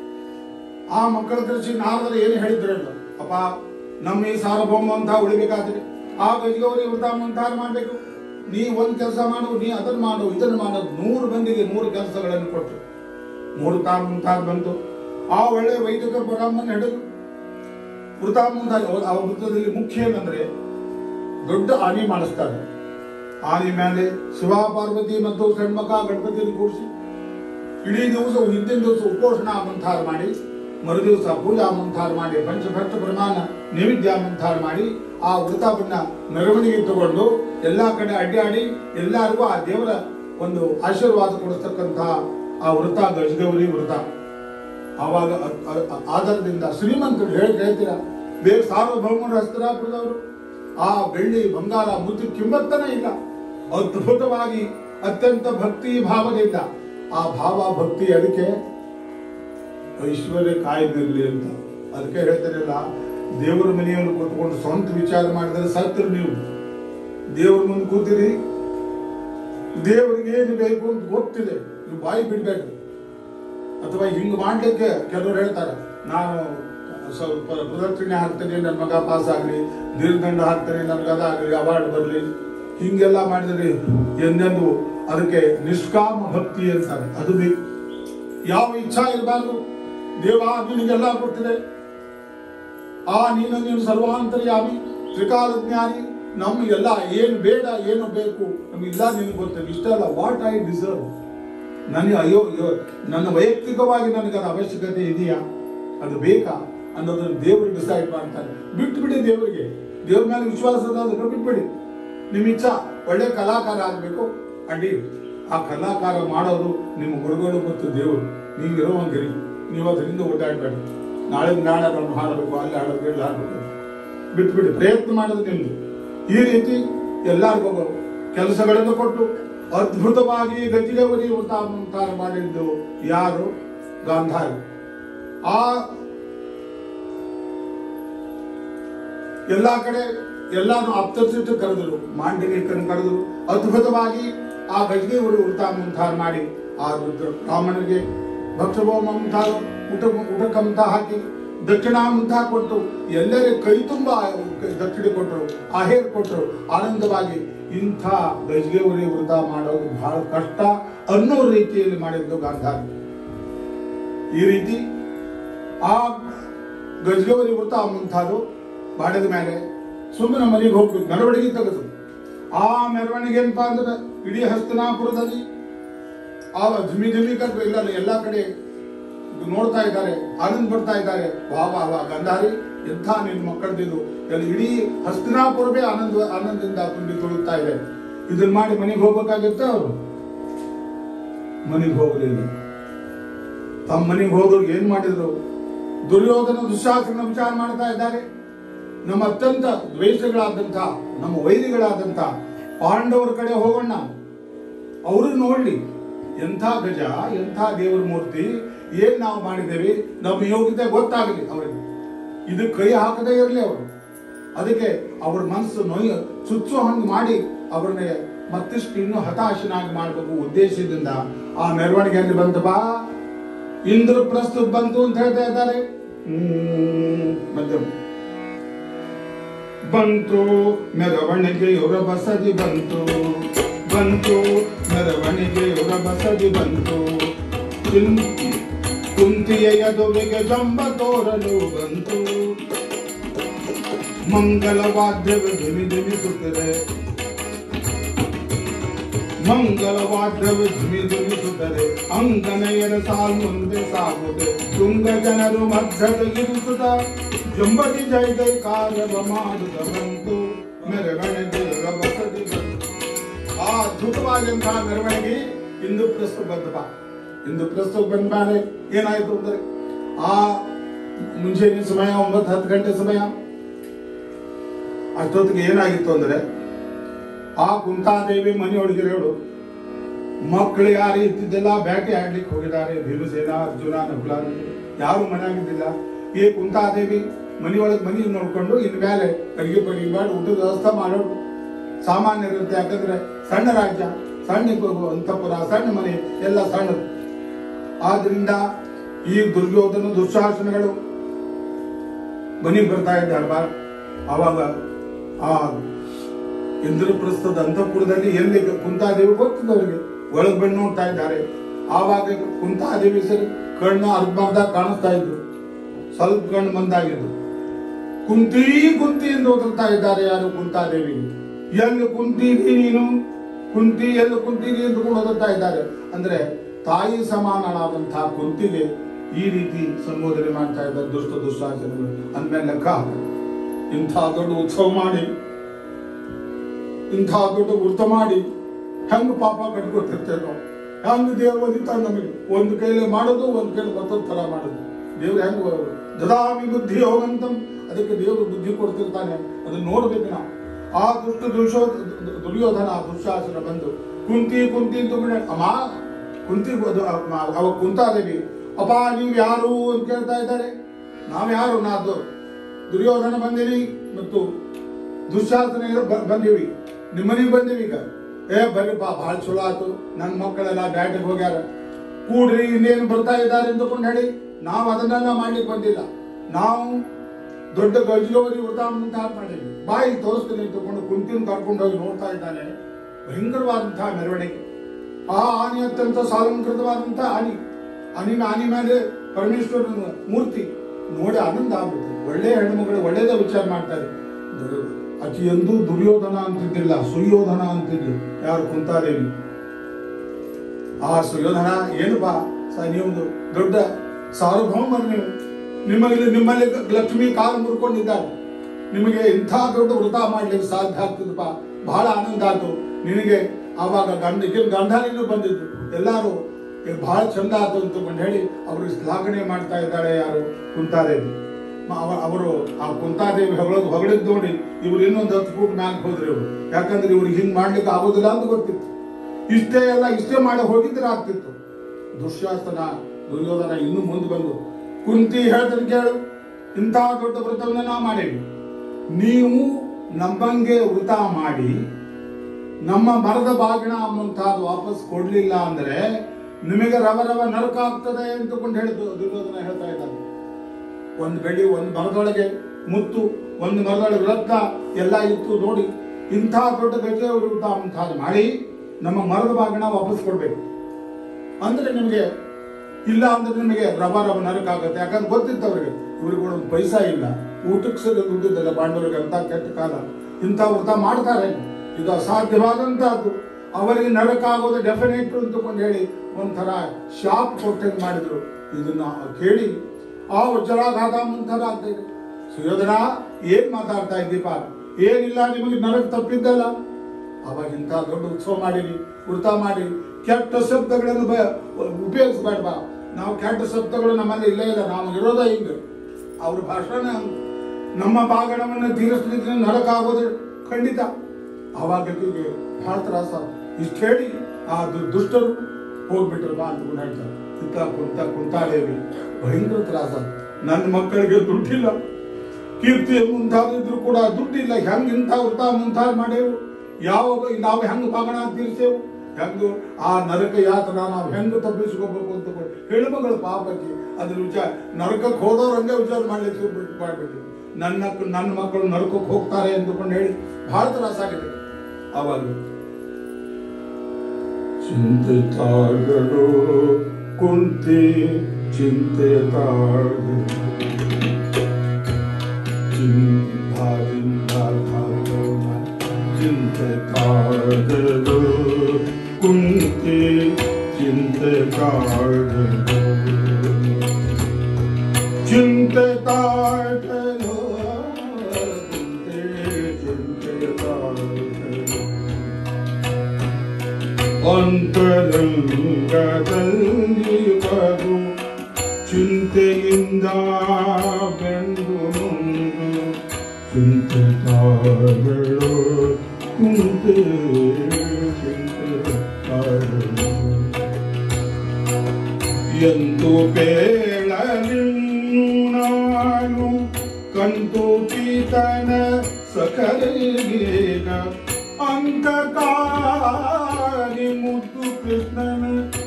ಆ ಮಕ್ಕಳ ಕಳಿಸಿ ನಾರದರು ಏನು ಹೇಳಿದ್ರಲ್ಲ ಅಪ್ಪ ನಮ್ಮ ಈ ಸಾರ್ವಭೌಮ ಅಂತ ಉಳಿಬೇಕಾದ್ರೆ ಆ ಗಜಗೌರಿ ವೃತ ಮುಂತಾರ ಮಾಡ್ಬೇಕು ನೀ ಒಂದ್ ಕೆಲಸ ಮಾಡು ನೀ ಅದನ್ನ ಮಾಡು ಇದನ್ನ ಮಾಡು ನೂರು ಮಂದಿಗೆ ನೂರು ಕೆಲಸಗಳನ್ನು ಕೊಟ್ಟರು ಮೂರು ತಾನು ಮುಂತಾದ ಬಂತು ಆ ಒಳ್ಳೆ ವೈದಿಕ ಬ್ರಾಹ್ಮಣ ಹಿಡಿದು ವೃತ ಮುಂತಾದ ಆ ವೃತ್ತದಲ್ಲಿ ಮುಖ್ಯ ಏನಂದ್ರೆ ದೊಡ್ಡ ಆನೆ ಮಾಡಿಸ್ತಾರೆ ಆನೆ ಮೇಲೆ ಶಿವ ಪಾರ್ವತಿ ಮತ್ತು ಷಣ್ಮಕ ಗಣಪತಿಯನ್ನು ಕೂರಿಸಿ ಇಡೀ ದಿವಸ ಹಿಂದಿನ ದಿವಸ ಉಪೋಷಣ ಮುಂತಾರ ಮಾಡಿ ಮರು ದಿವಸ ಪೂಜಾ ಮುಂತಾರ ಮಾಡಿ ಪಂಚಭಟ್ಟ ಪ್ರಮಾಣ ನೈವೇದ್ಯ ಮುಂತಾರ ಮಾಡಿ ಆ ವೃತವನ್ನ ಮೆರವಣಿಗೆ ತಗೊಂಡು ಎಲ್ಲಾ ಕಡೆ ಅಡ್ಡಾಡಿ ಎಲ್ಲರಿಗೂ ಆ ದೇವರ ಒಂದು ಆಶೀರ್ವಾದ ಕೊಡಿಸ್ತಕ್ಕಂತಹ ಆ ವೃತ ಗಜಗೌರಿ ವೃತ ಆವಾಗ ಅ- ಅ- ಅ- ಆಧಾರದಿಂದ ಶ್ರೀಮಂತರು ಹೇಳಿ ಹೇಳ್ತೀರಾ ಬೇರೆ ಸಾರ್ವಭೌಮರು ಹಸ್ತರಾಪುರದವರು ಆ ಬೆಳ್ಳಿ ಬಂಗಾರ ಮುತ್ತು ಕಿಮ್ಮತ್ತನೇ ಇಲ್ಲ ಅದ್ಭುತವಾಗಿ ಅತ್ಯಂತ ಭಕ್ತಿ ಭಾವದಿಂದ ಆ ಭಾವ ಭಕ್ತಿ ಅದಕ್ಕೆ ಐಶ್ವರ್ಯ ಕಾಯ್ದಿರ್ಲಿ ಅಂತ ಅದಕ್ಕೆ ಹೇಳ್ತಾರಲ್ಲ ದೇವರ ಮನೆಯನ್ನು ಕೂತ್ಕೊಂಡು ಸ್ವಂತ ವಿಚಾರ ಮಾಡಿದ್ರೆ ಸತ್ರು ನೀವು ದೇವ್ರ ಮುಂದೆ ಕೂತಿರಿ ದೇವರಿಗೆ ಏನು ಬೇಕು ಅಂತ ಗೊತ್ತಿದೆ ನೀವು ಬಾಯಿ ಬಿಡ್ಬೇಡ್ರಿ ಅಥವಾ ಹಿಂಗ್ ಮಾಡ್ಲಿಕ್ಕೆ ಕೆಲವರು ಹೇಳ್ತಾರೆ ನಾನು ಸ್ವಲ್ಪ ಪ್ರದಕ್ಷಿಣೆ ಹಾಕ್ತೇನೆ ನನ್ನ ಮಗ ಪಾಸ್ ಆಗ್ಲಿ ದೀರ್ಘದಂಡ ಹಾಕ್ತೇನೆ ನನ್ಗೆ ಅದಾಗ್ಲಿ ಅವಾರ್ಡ್ ಬರಲಿ ಹಿಂಗೆಲ್ಲ ಮಾಡಿದ್ರೆ ಎಂದೆಂದು ಅದಕ್ಕೆ ನಿಷ್ಕಾಮ ಭಕ್ತಿ ಅಂತಾರೆ ಅದು ಬೇಕು ಯಾವ ಇಚ್ಛಾ ಇರಬಾರ್ದು ದೇವ ನಿನಗೆಲ್ಲ ಕೊಟ್ಟಿದೆ ಆ ನೀನು ನೀನು ಸರ್ವಾಂತರ್ಯಾಮಿ ತ್ರಿಕಾಲ ಜ್ಞಾನಿ ನಮ್ಮ ಎಲ್ಲ ಏನು ಬೇಡ ಏನು ಬೇಕು ನಮಗೆಲ್ಲ ನಿನಗೆ ಗೊತ್ತಿದೆ ಇಷ್ಟಲ್ಲ ವಾಟ್ ಐ ಡಿಸರ್ವ್ ನನಗೆ ಅಯ್ಯೋ ಅಯ್ಯೋ ನನ್ನ ವೈಯಕ್ತಿಕವಾಗಿ ನನಗೆ ಅದು ಅವಶ್ಯಕತೆ ಇದೆಯಾ ಅದು ಬೇಕಾ ಅನ್ನೋದನ್ನು ದೇವರು ಡಿಸೈಡ್ ಮಾಡ್ತಾರೆ ಬಿಟ್ಟು ಬಿಡಿ ದೇವರಿಗೆ ದೇವ್ರ ಮೇಲೆ ವಿಶ್ವಾಸ ಅದನ್ನು ಬಿಟ್ಬಿಡಿ ನಿಮ್ಮ ಇಚ್ಛಾ ಒಳ್ಳೆ ಕಲಾಕಾರ ಆಗಬೇಕು ಅಡ್ಡಿ ಆ ಕಲಾಕಾರ ಮಾಡೋದು ನಿಮ್ಮ ಗುರುಗಳು ಮತ್ತು ದೇವರು ನೀವು ಇರೋವಂಗಿರಿ ನೀವು ಅದರಿಂದ ಓಡಾಡಬೇಡಿ ನಾಳೆ ನಾಳೆ ನಾನು ಹಾಡಬೇಕು ಅಲ್ಲಿ ಹಾಡಬೇಕು ಇಲ್ಲಿ ಹಾಡಬೇಕು ಬಿಟ್ಬಿಡಿ ಪ್ರಯತ್ನ ಮಾಡೋದು ನಿಮ್ದು ಈ ರೀತಿ ಎಲ್ಲರಿಗೂ ಕೆಲಸಗಳನ್ನು ಕೊಟ್ಟು ಅದ್ಭುತವಾಗಿ ಗಜಿಗವರಿ ಉತ್ತಾರ ಮಾಡಿದ್ದು ಯಾರು ಗಾಂಧಾರಿ ಆ ಎಲ್ಲಾ ಕಡೆ ಎಲ್ಲಾನು ಅಪ್ತಚಿಟ್ಟು ಕರೆದರು ಮಾಂಡಲಿಕರನ್ನು ಕರೆದರು ಅದ್ಭುತವಾಗಿ ಆ ಗಜಗೆ ಊರು ಉಲ್ಟಾ ಮುಂತಾರ ಮಾಡಿ ಆ ರುದ್ರ ಬ್ರಾಹ್ಮಣರಿಗೆ ಭಕ್ಷಭೋಮ ಮುಂತಾದ ಊಟ ಊಟಕ್ಕಂತ ಹಾಕಿ ದಕ್ಷಿಣ ಮುಂತ ಕೊಟ್ಟು ಎಲ್ಲರ ಕೈ ತುಂಬ ದಕ್ಷಿಣ ಕೊಟ್ಟರು ಆಹೇರ್ ಕೊಟ್ಟರು ಆನಂದವಾಗಿ ಇಂಥ ಗಜಗೆ ಉರಿ ವೃತ ಮಾಡೋದು ಬಹಳ ಕಷ್ಟ ಅನ್ನೋ ರೀತಿಯಲ್ಲಿ ಮಾಡಿದ್ದು ಗಾಂಧಾರಿ ಈ ರೀತಿ ಆ ಗಜಗವರಿ ವೃತ ಮುಂತಾದು ಮಾಡಿದ ಮೇಲೆ ಸುಮ್ಮನೆ ಮನೆಗೆ ಹೋಗ್ಬೇಕು ಮೆರವಣಿಗೆ ತೆಗೆದು ಆ ಮೆರವಣಿಗೆ ಏನಪ್ಪಾ ಅಂದ್ರೆ ಇಡೀ ಹಸ್ತನಾಪುರದಲ್ಲಿ ಆ ಧಿಮಿ ಧಿಮಿ ಕಟ್ಟು ಇಲ್ಲ ಎಲ್ಲಾ ಕಡೆ ನೋಡ್ತಾ ಇದ್ದಾರೆ ಆನಂದ ಪಡ್ತಾ ಇದ್ದಾರೆ ವಾ ವಾ ವಾ ಗಂಧಾರಿ ಎಂಥ ನಿನ್ನ ಮಕ್ಕಳದಿದ್ದು ಎಲ್ಲ ಇಡೀ ಹಸ್ತಿನಾಪುರವೇ ಆನಂದ ಆನಂದದಿಂದ ತುಂಬಿ ತುಳುಕ್ತಾ ಇದೆ ಇದನ್ನ ಮಾಡಿ ಮನೆಗೆ ಹೋಗ್ಬೇಕಾಗಿತ್ತ ಅವರು ಮನೆಗೆ ಹೋಗಲಿಲ್ಲ ತಮ್ಮ ಮನೆಗೆ ಹೋದ್ರು ಏನ್ ಮಾಡಿದ್ರು ದುರ್ಯೋಧನ ದುಶಾಸನ ವಿಚಾರ ಮಾಡ್ತಾ ಇದ್ದಾರೆ ನಮ್ಮ ಅತ್ಯಂತ ದ್ವೇಷಗಳಾದಂಥ ನಮ್ಮ ವೈರಿಗಳಾದಂಥ ಪಾಂಡವರ ಕಡೆ ಹೋಗೋಣ ಅವರು ನೋಡ್ಲಿ ಎಂಥ ಗಜ ಎಂಥ ದೇವರ ಮೂರ್ತಿ ಏನ್ ನಾವು ಮಾಡಿದ್ದೇವೆ ನಮ್ಮ ಯೋಗ್ಯತೆ ಗೊತ್ತಾಗಲಿ ಅವರಿಗೆ ಇದು ಕೈ ಹಾಕದೇ ಇರಲಿ ಅವರು ಅದಕ್ಕೆ ಅವ್ರ ಮನಸ್ಸು ನೋಯ್ ಚುಚ್ಚು ಹಂಗೆ ಮಾಡಿ ಅವ್ರನ್ನ ಮತ್ತಿಷ್ಟು ಇನ್ನೂ ಹತಾಶನಾಗಿ ಮಾಡಬೇಕು ಉದ್ದೇಶದಿಂದ ಆ ಮೆರವಣಿಗೆ ಅಲ್ಲಿ ಬಂತಪ್ಪ ಇಂದ್ರ ಪ್ರಸ್ತುತ ಬಂತು ಅಂತ ಹೇಳ್ತಾ ಇದ್ದಾರೆ ಹ್ಮ್ ಮಧ್ಯಮ ಬಂತು ಮೆರವಣಿಗೆಯುರ ಬಸದಿ ಬಂತು ಬಂತು ಮೆರವಣಿಗೆಯುರ ಬಸದಿ ಬಂತು ಕುಂ- ಕುಂತಿಯ ಯದುವಿಗೆ ಜಂಬ ತೋರಲು ಬಂತು ಮಂಗಲವಾದ್ಯವು ಧಿಮಿ ಧಿಮಿಸುತ್ತದೆ ಮಂಗಲವಾದ್ಯವು ಧಿಮಿ ಧಿಮಿಸುತ್ತದೆ ಅಂಗನೆಯರ ಸಾಲ್ ಮುಂದೆ ಸಾಗುದೆ ತುಂಗ ಜನರು ಮಧ್ಯದ ಇರಿಸುತ್ತ ಜಂಬದಿ ಜೈ ಜೈಕಾರವ ಮಾಡುತ್ತ ಬಂತು ಮೆರವಣಿಗೆ ಬಸದಿ ಬಂತು ಆ ಅದ್ಭುತವಾದಂತಹ ಮೆರವಣಿಗೆ ಇಂದು ಪ್ರಸ್ತುತ ಬಂತಪ್ಪ ಇಂದು ಪ್ರಸ್ತುತ ಬಂದ ಮೇಲೆ ಏನಾಯ್ತು ಅಂದ್ರೆ ಆ ಮುಂಜಾನೆ ಸಮಯ ಒಂಬತ್ತು ಹತ್ತು ಗಂಟೆ ಸಮಯ ಅಷ್ಟೊತ್ತಿಗೆ ಏನಾಗಿತ್ತು ಅಂದ್ರೆ ಆ ಕುಂತಾದೇವಿ ಮನೆಯೊಳಗಿರೋಳು ಮಕ್ಕಳು ಯಾರು ಇದ್ದಿದ್ದೆಲ್ಲ ಬೇಟೆ ಆಡ್ಲಿಕ್ಕೆ ಹೋಗಿದ್ದಾರೆ ಭೀಮಸೇನ ಅರ್ಜುನ ನಕುಲ ಯಾರು ಮನೆಯಾಗಿದ್ದಿಲ್ಲ ಈ ಕುಂತಾದೇವಿ ಮನೆಯೊಳಗೆ ಮನೆ ನೋಡ್ಕೊಂಡು ಇನ್ ಮೇಲೆ ಅಡಿಗೆ ಪಡಿಗೆ ಮಾಡಿ ಊಟದ ವ್ಯವಸ್ಥೆ ಮಾಡೋಳು ಸಾಮಾನ್ಯರಂತೆ ಯಾಕಂದ್ರೆ ಸಣ್ಣ ರಾಜ್ಯ ಸಣ್ಣ ಕು- ಅಂತಃಪುರ ಸಣ್ಣ ಮನೆ ಎಲ್ಲ ಸಣ್ಣದು ಆದ್ರಿಂದ ಈ ದುರ್ಯೋಧನ ದುಶ್ಶಾಸನಗಳು ಮನೆಗೆ ಬರ್ತಾ ಇದ್ದಾರೆ ಬಾ ಅವಾಗ ಆ ಇಂದ್ರಪ್ರಸ್ಥದ ಅಂತಃಪುರದಲ್ಲಿ ಎಲ್ಲಿ ಕುಂತಾದೇವಿ ಗೊತ್ತಿದೆ ಅವರಿಗೆ ಒಳಗ್ ಬಂದು ನೋಡ್ತಾ ಇದ್ದಾರೆ ಆವಾಗ ಕುಂತಾದೇವಿ ಸರಿ ಕಣ್ಣು ಅರ್ಧ ಕಾಣಿಸ್ತಾ ಇದ್ರು ಸ್ವಲ್ಪ ಕಣ್ಣು ಮಂದಾಗಿದ್ದು ಕುಂತಿ ಕುಂತಿ ಎಂದು ಓದುತ್ತಾ ಇದ್ದಾರೆ ಯಾರು ಕುಂತಾದೇವಿ ಎಲ್ಲಿ ಕುಂತೀನಿ ನೀನು ಕುಂತಿ ಎಲ್ಲಿ ಕುಂತೀನಿ ಎಂದುಕೊಂಡು ಓದುತ್ತಾ ಇದ್ದಾರೆ ಅಂದ್ರೆ ತಾಯಿ ಸಮಾನಳಾದಂತಹ ಕುಂತಿಗೆ ಈ ರೀತಿ ಸಂಬೋಧನೆ ಮಾಡ್ತಾ ಇದ್ದಾರೆ ದುಷ್ಟ ದುಶ್ಶಾಸನಗಳು ಅಂದ್ಮೇಲೆ ಲೆಕ್ಕ ಹಾಕ. ಇಂಥ ದೊಡ್ಡ ಉತ್ಸವ ಮಾಡಿ ಇಂಥ ದೊಡ್ಡ ವೃತ್ತ ಮಾಡಿ ಹೆಂಗ್ ಪಾಪ ಕಟ್ಕೊತಿರ್ತೇವೆ ನಾವು ಹೆಂಗ್ ದೇವ್ರು ಒದಿತ ನಮಗೆ ಒಂದು ಕೈಲಿ ಮಾಡೋದು ಒಂದು ಕೈಲಿ ಮತ್ತೊಂದು ತರ ಮಾಡೋದು ದೇವ್ರು ಹೆಂಗ್ ದದಾಮಿ ಬುದ್ಧಿ ಹೋಗಂತಂ ಅದಕ್ಕೆ ದೇವರು ಬುದ್ಧಿ ಕೊಡ್ತಿರ್ತಾನೆ ಅದನ್ನ ನೋಡ್ಬೇಕು ನಾವು ಆ ದುಷ್ಟ ದುಶೋ ದುರ್ಯೋಧನ ದುಶ್ಶಾಸನ ಬಂದು ಕುಂತಿ ಕುಂತಿ ಅಂತ ಬಿಡ ಅಮ್ಮ ಕುಂತಿ ಅದು ಅಮ್ಮ- ಅವ ಕುಂತಾದೇವಿ ಅಪ್ಪ ನೀವು ಯಾರು ಅಂತ ಕೇಳ್ತಾ ಇದ್ದಾರೆ ನಾವ್ ಯಾರು ನಾದು ದುರ್ಯೋಧನ ಬಂದಿರಿ ಮತ್ತು ದುಶ್ಶಾಸನ ಇರೋ ಬ- ಬಂದೀವಿ ನಿಮ್ಮನಿಗೆ ಬಂದೀವಿ ಈಗ ಏ ಬರ್ರಿಪ್ಪ ಭಾಳ ಚಲೋ ಆತು ನನ್ನ ಮಕ್ಕಳೆಲ್ಲ ಬ್ಯಾಟಿಗೆ ಹೋಗ್ಯಾರ ಕೂಡ್ರಿ ಇನ್ನೇನು ಬರ್ತಾ ಇದ್ದಾರೆ ಅಂದುಕೊಂಡು ಹೇಳಿ ನಾವು ಅದನ್ನೆಲ್ಲ ಮಾಡ್ಲಿಕ್ಕೆ ಬಂದಿಲ್ಲ ನಾವು ದೊಡ್ಡ ಗಜಲೋರಿ ವೃತ ಅಂತ ಮಾಡಿದ್ವಿ ಬಾಯಿ ತೋರಿಸ್ತೀನಿ ತಗೊಂಡು ಕುಂತಿನ ಕರ್ಕೊಂಡು ಹೋಗಿ ನೋಡ್ತಾ ಇದ್ದಾನೆ ಭಯಂಕರವಾದಂತಹ ಮೆರವಣಿಗೆ ಆ ಆನೆ ಅತ್ಯಂತ ಸಾಲಂಕೃತವಾದಂತಹ ಆನಿ ಆನಿ ಆನಿ ಮೇಲೆ ಪರಮೇಶ್ವರನ ಮೂರ್ತಿ ನೋಡಿ ಆನಂದ ಆಗ್ಬಿಟ್ಟು ಒಳ್ಳೆ ಹೆಣ್ಮಗಳು ಒಳ್ಳೇದ ವಿಚಾರ ಮಾಡ್ತಾರೆ ಆಕೆ ಎಂದೂ ದುರ್ಯೋಧನ ಅಂತಿದ್ದಿಲ್ಲ ಸುಯೋಧನ ಅಂತಿದ್ಲು ಯಾರು ಕುಂತಾದೇವಿ ಆ ಸುಯೋಧನ ಏನು ಬಾ ಸ ನೀವು ದೊಡ್ಡ ಸಾರ್ವಭೌಮರು ನೀವು ನಿಮ್ಮಲ್ಲಿ ನಿಮ್ಮಲ್ಲಿ ಲಕ್ಷ್ಮಿ ಕಾಲು ಮುರ್ಕೊಂಡಿದ್ದಾರೆ ನಿಮಗೆ ಇಂಥ ದೊಡ್ಡ ವೃತ ಮಾಡ್ಲಿಕ್ಕೆ ಸಾಧ್ಯ ಆಗ್ತದಪ್ಪ ಬಹಳ ಆನಂದ ಆಯ್ತು ನಿನಗೆ ಆವಾಗ ಗಂಡ ಈಗಿನ ಗಂಡನಿಗೂ ಬಂದಿದ್ದು ಎಲ್ಲಾರು ಇದು ಬಹಳ ಚಂದ ಆಯ್ತು ಅಂತಕೊಂಡು ಹೇಳಿ ಅವರು ಶ್ಲಾಘನೆ ಮಾಡ್ತಾ ಇದ್ದಾರೆ ಯಾರು ಕುಂತಾದೇವಿ ಮ- ಅವ- ಅವರು ಆ ಕುಂತಾದೇವಿ ಹೊಗಳೋದು ಹೊಗಳಿದ್ ನೋಡಿ ಇವ್ರು ಇನ್ನೊಂದು ಹತ್ತು ಫೂಟ್ ಮ್ಯಾಕ್ ಹೋದ್ರಿ ಇವರು ಯಾಕಂದ್ರೆ ಇವ್ರಿಗೆ ಹಿಂಗ್ ಮಾಡ್ಲಿಕ್ಕೆ ಆಗೋದಿಲ್ಲ ಅಂತ ಗೊತ್ತಿತ್ತು ಇಷ್ಟೇ ಎಲ್ಲ ಇಷ್ಟೇ ಮಾಡಿ ಹೋಗಿದ್ರೆ ಆಗ್ತಿತ್ತು ದುಶ್ಯಾಸನ ದುರ್ಯೋಧನ ಇನ್ನು ಮುಂದೆ ಬಂದು ಕುಂತಿ ಹೇಳ್ತಾನೆ ಕೇಳು ಇಂಥ ದೊಡ್ಡ ವ್ರತವನ್ನ ನಾ ಮಾಡೇವಿ ನೀವು ನಮ್ಮಂಗೆ ವೃತ ಮಾಡಿ ನಮ್ಮ ಮರದ ಬಾಗಿಣ ಮುಂತಾದ ವಾಪಸ್ ಕೊಡ್ಲಿಲ್ಲ ಅಂದ್ರೆ ನಿಮಗೆ ರವ ರವ ನರಕ ಆಗ್ತದೆ ಅಂತಕೊಂಡು ಹೇಳಿದ್ದು ದುರ್ಯೋಧನ ಹೇಳ್ತಾ ಇದ್ದಾನೆ ಒಂದು ಬೆಳ್ಳಿ ಒಂದು ಮರದೊಳಗೆ ಮುತ್ತು ಒಂದು ಮರದೊಳಗೆ ರತ್ನ ಎಲ್ಲ ಇತ್ತು ನೋಡಿ ಇಂಥ ದೊಡ್ಡ ಗಜ ವಿರುದ್ಧ ಮುಂತಾದ ಮಾಡಿ ನಮ್ಮ ಮರದ ಬಾಗಿಣ ವಾಪಸ್ ಕೊಡ್ಬೇಕು ಅಂದ್ರೆ ನಿಮಗೆ ಇಲ್ಲ ಅಂದ್ರೆ ನಿಮಗೆ ರವ ರವ ನರಕ ಆಗುತ್ತೆ ಯಾಕಂದ್ರೆ ಗೊತ್ತಿತ್ತು ಅವ್ರಿಗೆ ಇವ್ರಿಗೆ ಒಂದು ಪೈಸಾ ಇಲ್ಲ ಊಟಕ್ಕೆ ಸರಿ ದುಡ್ಡಿದ್ದಲ್ಲ ಪಾಂಡವರಿಗೆ ಅಂತ ಕೆಟ್ಟ ಕಾಲ ಇಂಥ ವ್ರತ ಮಾಡ್ತಾರೆ ಇದು ಅಸಾಧ್ಯವಾದಂತಹದ್ದು ಅವರಿಗೆ ನರಕ ಆಗೋದು ಡೆಫಿನೆಟ್ ಅಂತಕೊಂಡು ಹೇಳಿ ಒಂಥರ ಶಾಪ್ ಕೊಟ್ಟಂಗೆ ಮಾಡಿದ್ರು ಇದನ್ನ ಕೇಳಿ ಆ ವಜ್ರಾಘಾತ ಮುಂತಾದ ಆಗ್ತಿದೆ ಸುಯೋಧನ ಏನ್ ಮಾತಾಡ್ತಾ ಇದ್ದೀಪ ಏನಿಲ್ಲ ನಿಮಗೆ ನರಕ ತಪ್ಪಿದ್ದಲ್ಲ ಅವಾಗ ಇಂಥ ದೊಡ್ಡ ಉತ್ಸವ ಮಾಡಿರಿ ವೃತ ಮಾಡಿ ಕೆಟ್ಟ ಶಬ್ದಗಳನ್ನು ಬ- ಉಪಯೋಗಿಸ್ಬೇಡ್ಬಾ ನಾವು ಕೆಟ್ಟ ಶಬ್ದಗಳು ನಮ್ಮಲ್ಲಿ ಇಲ್ಲೇ ಇಲ್ಲ ನಾವು ಇರೋದ ಹಿಂಗ ಅವ್ರ ಭಾಷಣ ಹಂಗ್. ನಮ್ಮ ಬಾಗಣವನ್ನು ತೀರಿಸ್ಲಿಕ್ಕೆ ನರಕ ಆಗೋದು ಖಂಡಿತ ಅವಾಗ ಆಕೆಗೆ ಬಹಳ ತ್ರಾಸ ಇಷ್ಟು ಹೇಳಿ ಆ ದು- ದುಷ್ಟರು ಹೋಗ್ಬಿಟ್ರು ಬಾ ಅಂತ ಹೇಳ್ತಾರೆ ಇತ್ತ ಕುಂತ ಕುಂತಾಳೇವಿ ಭಯಂಕರ ತ್ರಾಸ ನನ್ನ ಮಕ್ಕಳಿಗೆ ದುಡ್ಡಿಲ್ಲ ಕೀರ್ತಿ ಮುಂತಾದಿದ್ರು ಕೂಡ ದುಡ್ಡಿಲ್ಲ ಹೆಂಗ್ ಇಂಥ ವೃತ ಮುಂತಾದ ಮಾಡೇವು ಯಾವ ನಾವು ಹೆಂಗ್ ಬಾಗಣ ತೀರ್ಸೇವು ಹೆಂಗ ಆ ನರಕ ಯಾತನ ನಾವು ಹೆಂಗ್ ತಪ್ಪಿಸ್ಕೋಬೇಕು ಅಂತ ಕೂಡ ಹೆಣ್ಮಗಳು ಪಾಪಕ್ಕೆ ಅದ್ರ ವಿಚಾರ ನರಕಕ್ಕೆ ಹೋದವ್ರು ಹಂಗೆ ವಿಚಾರ ಮಾಡ್ಲಿಕ್ಕೆ ಶುರು ಮಾಡ್ಬಿಟ್ಟು ನನ್ನ ನನ್ನ ಮಕ್ಕಳು ನರಕಕ್ಕೆ ಹೋಗ್ತಾರೆ ಎಂದುಕೊಂಡು ಹೇಳಿ ಬಹಳ ತ್ರಾಸಾಗಿದೆ ಅವಾಗ ಚಿಂತಿತಾಗಳು ಕುಂತಿ ಚಿಂತೆ ಚಿಂತೆ ಕಾಡಲು ಕುಂತಿ ಚಿಂತೆ ಕಾಡಲು ಚಿಂತೆ ಕಾಡಲು ಕುಂತಿ ಚಿಂತೆ ಕಾಡಲು ಅಂತರಂಗದಲ್ಲಿ ಬರು ಚಿಂತೆಯಿಂದ ಬೆಂದು ನೊಂದು ಚಿಂತೆ ತಾಗಳು ಕುಂತೆ ಚಿಂತೆ ತಾಗಳು ಎಂದು ಬೇಳಲಿ ನಾನು ಕಂತು ಪೀತನ ಸಕಲಗೀಗ ಅಂತಕಾರಿ ಮುದ್ದು ಕೃಷ್ಣನ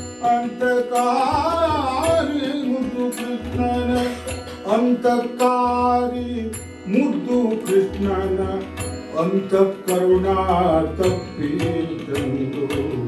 ಅಂತಕಾರಿ ಮುದ್ದು ಕೃಷ್ಣನ ಅಂತಕಾರಿ ಮುದ್ದು ಕೃಷ್ಣನ ಅಂತ ಕರುಣಾ ತಪ್ಪಿದಂದು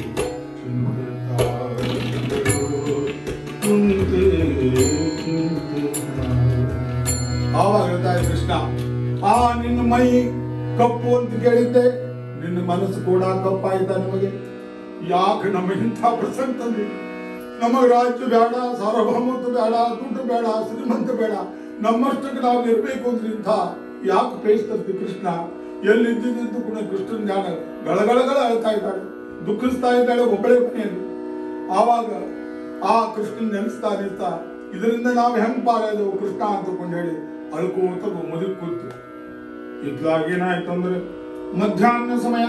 ಆವಾಗ ಹೇಳ್ತಾರೆ ಕೃಷ್ಣ ಆ ನಿನ್ನ ಮೈ ಕಪ್ಪು ಅಂತ ಕೇಳಿದ್ದೆ ನಿನ್ನ ಮನಸ್ಸು ಕೂಡ ಕಪ್ಪಾಯ್ತ ನಮಗೆ ಯಾಕೆ ನಮಗೆ ಇಂಥ ಪ್ರಸಂಗ ತಂದಿ ನಮಗೆ ರಾಜ್ಯ ಬೇಡ ಸಾರ್ವಭೌಮತ್ವ ಬೇಡ ದುಡ್ಡು ಬೇಡ ಶ್ರೀಮಂತ ಬೇಡ ನಮ್ಮಷ್ಟಕ್ಕೆ ನಾವು ಇರಬೇಕು ಅಂದ್ರೆ ಇಂಥ ಯಾಕೆ ಪೇಸ್ತರ್ತಿ ಕೃಷ್ಣ ಎಲ್ಲಿದ್ದಿದ್ದು ಕೂಡ ಕೃಷ್ಣನ ಜ್ಞಾನ ಗಳಗಳಗಳ ಅಳ್ತಾ ಇದ್ದಾಳೆ ದುಃಖಿಸ್ತಾ ಇದ್ದಾಳೆ ಒಬ್ಬಳೆ ಮನೆಯಲ್ಲಿ ಆವಾಗ ಆ ಕೃಷ್ಣನ್ ನೆನೆಸ್ತಾ ನಿಲ್ತಾ ಇದರಿಂದ ನಾವು ಹೆಂಗ್ ಪಾರಾದೆವು ಕೃಷ್ಣ ಅಂತಕೊಂಡು ಹೇಳಿ ಅಳ್ಕೋತ ಮುದುಕ್ ಕೂತು ಇತ್ಲಾಗ ಏನಾಯ್ತು ಅಂದ್ರೆ ಮಧ್ಯಾಹ್ನ ಸಮಯ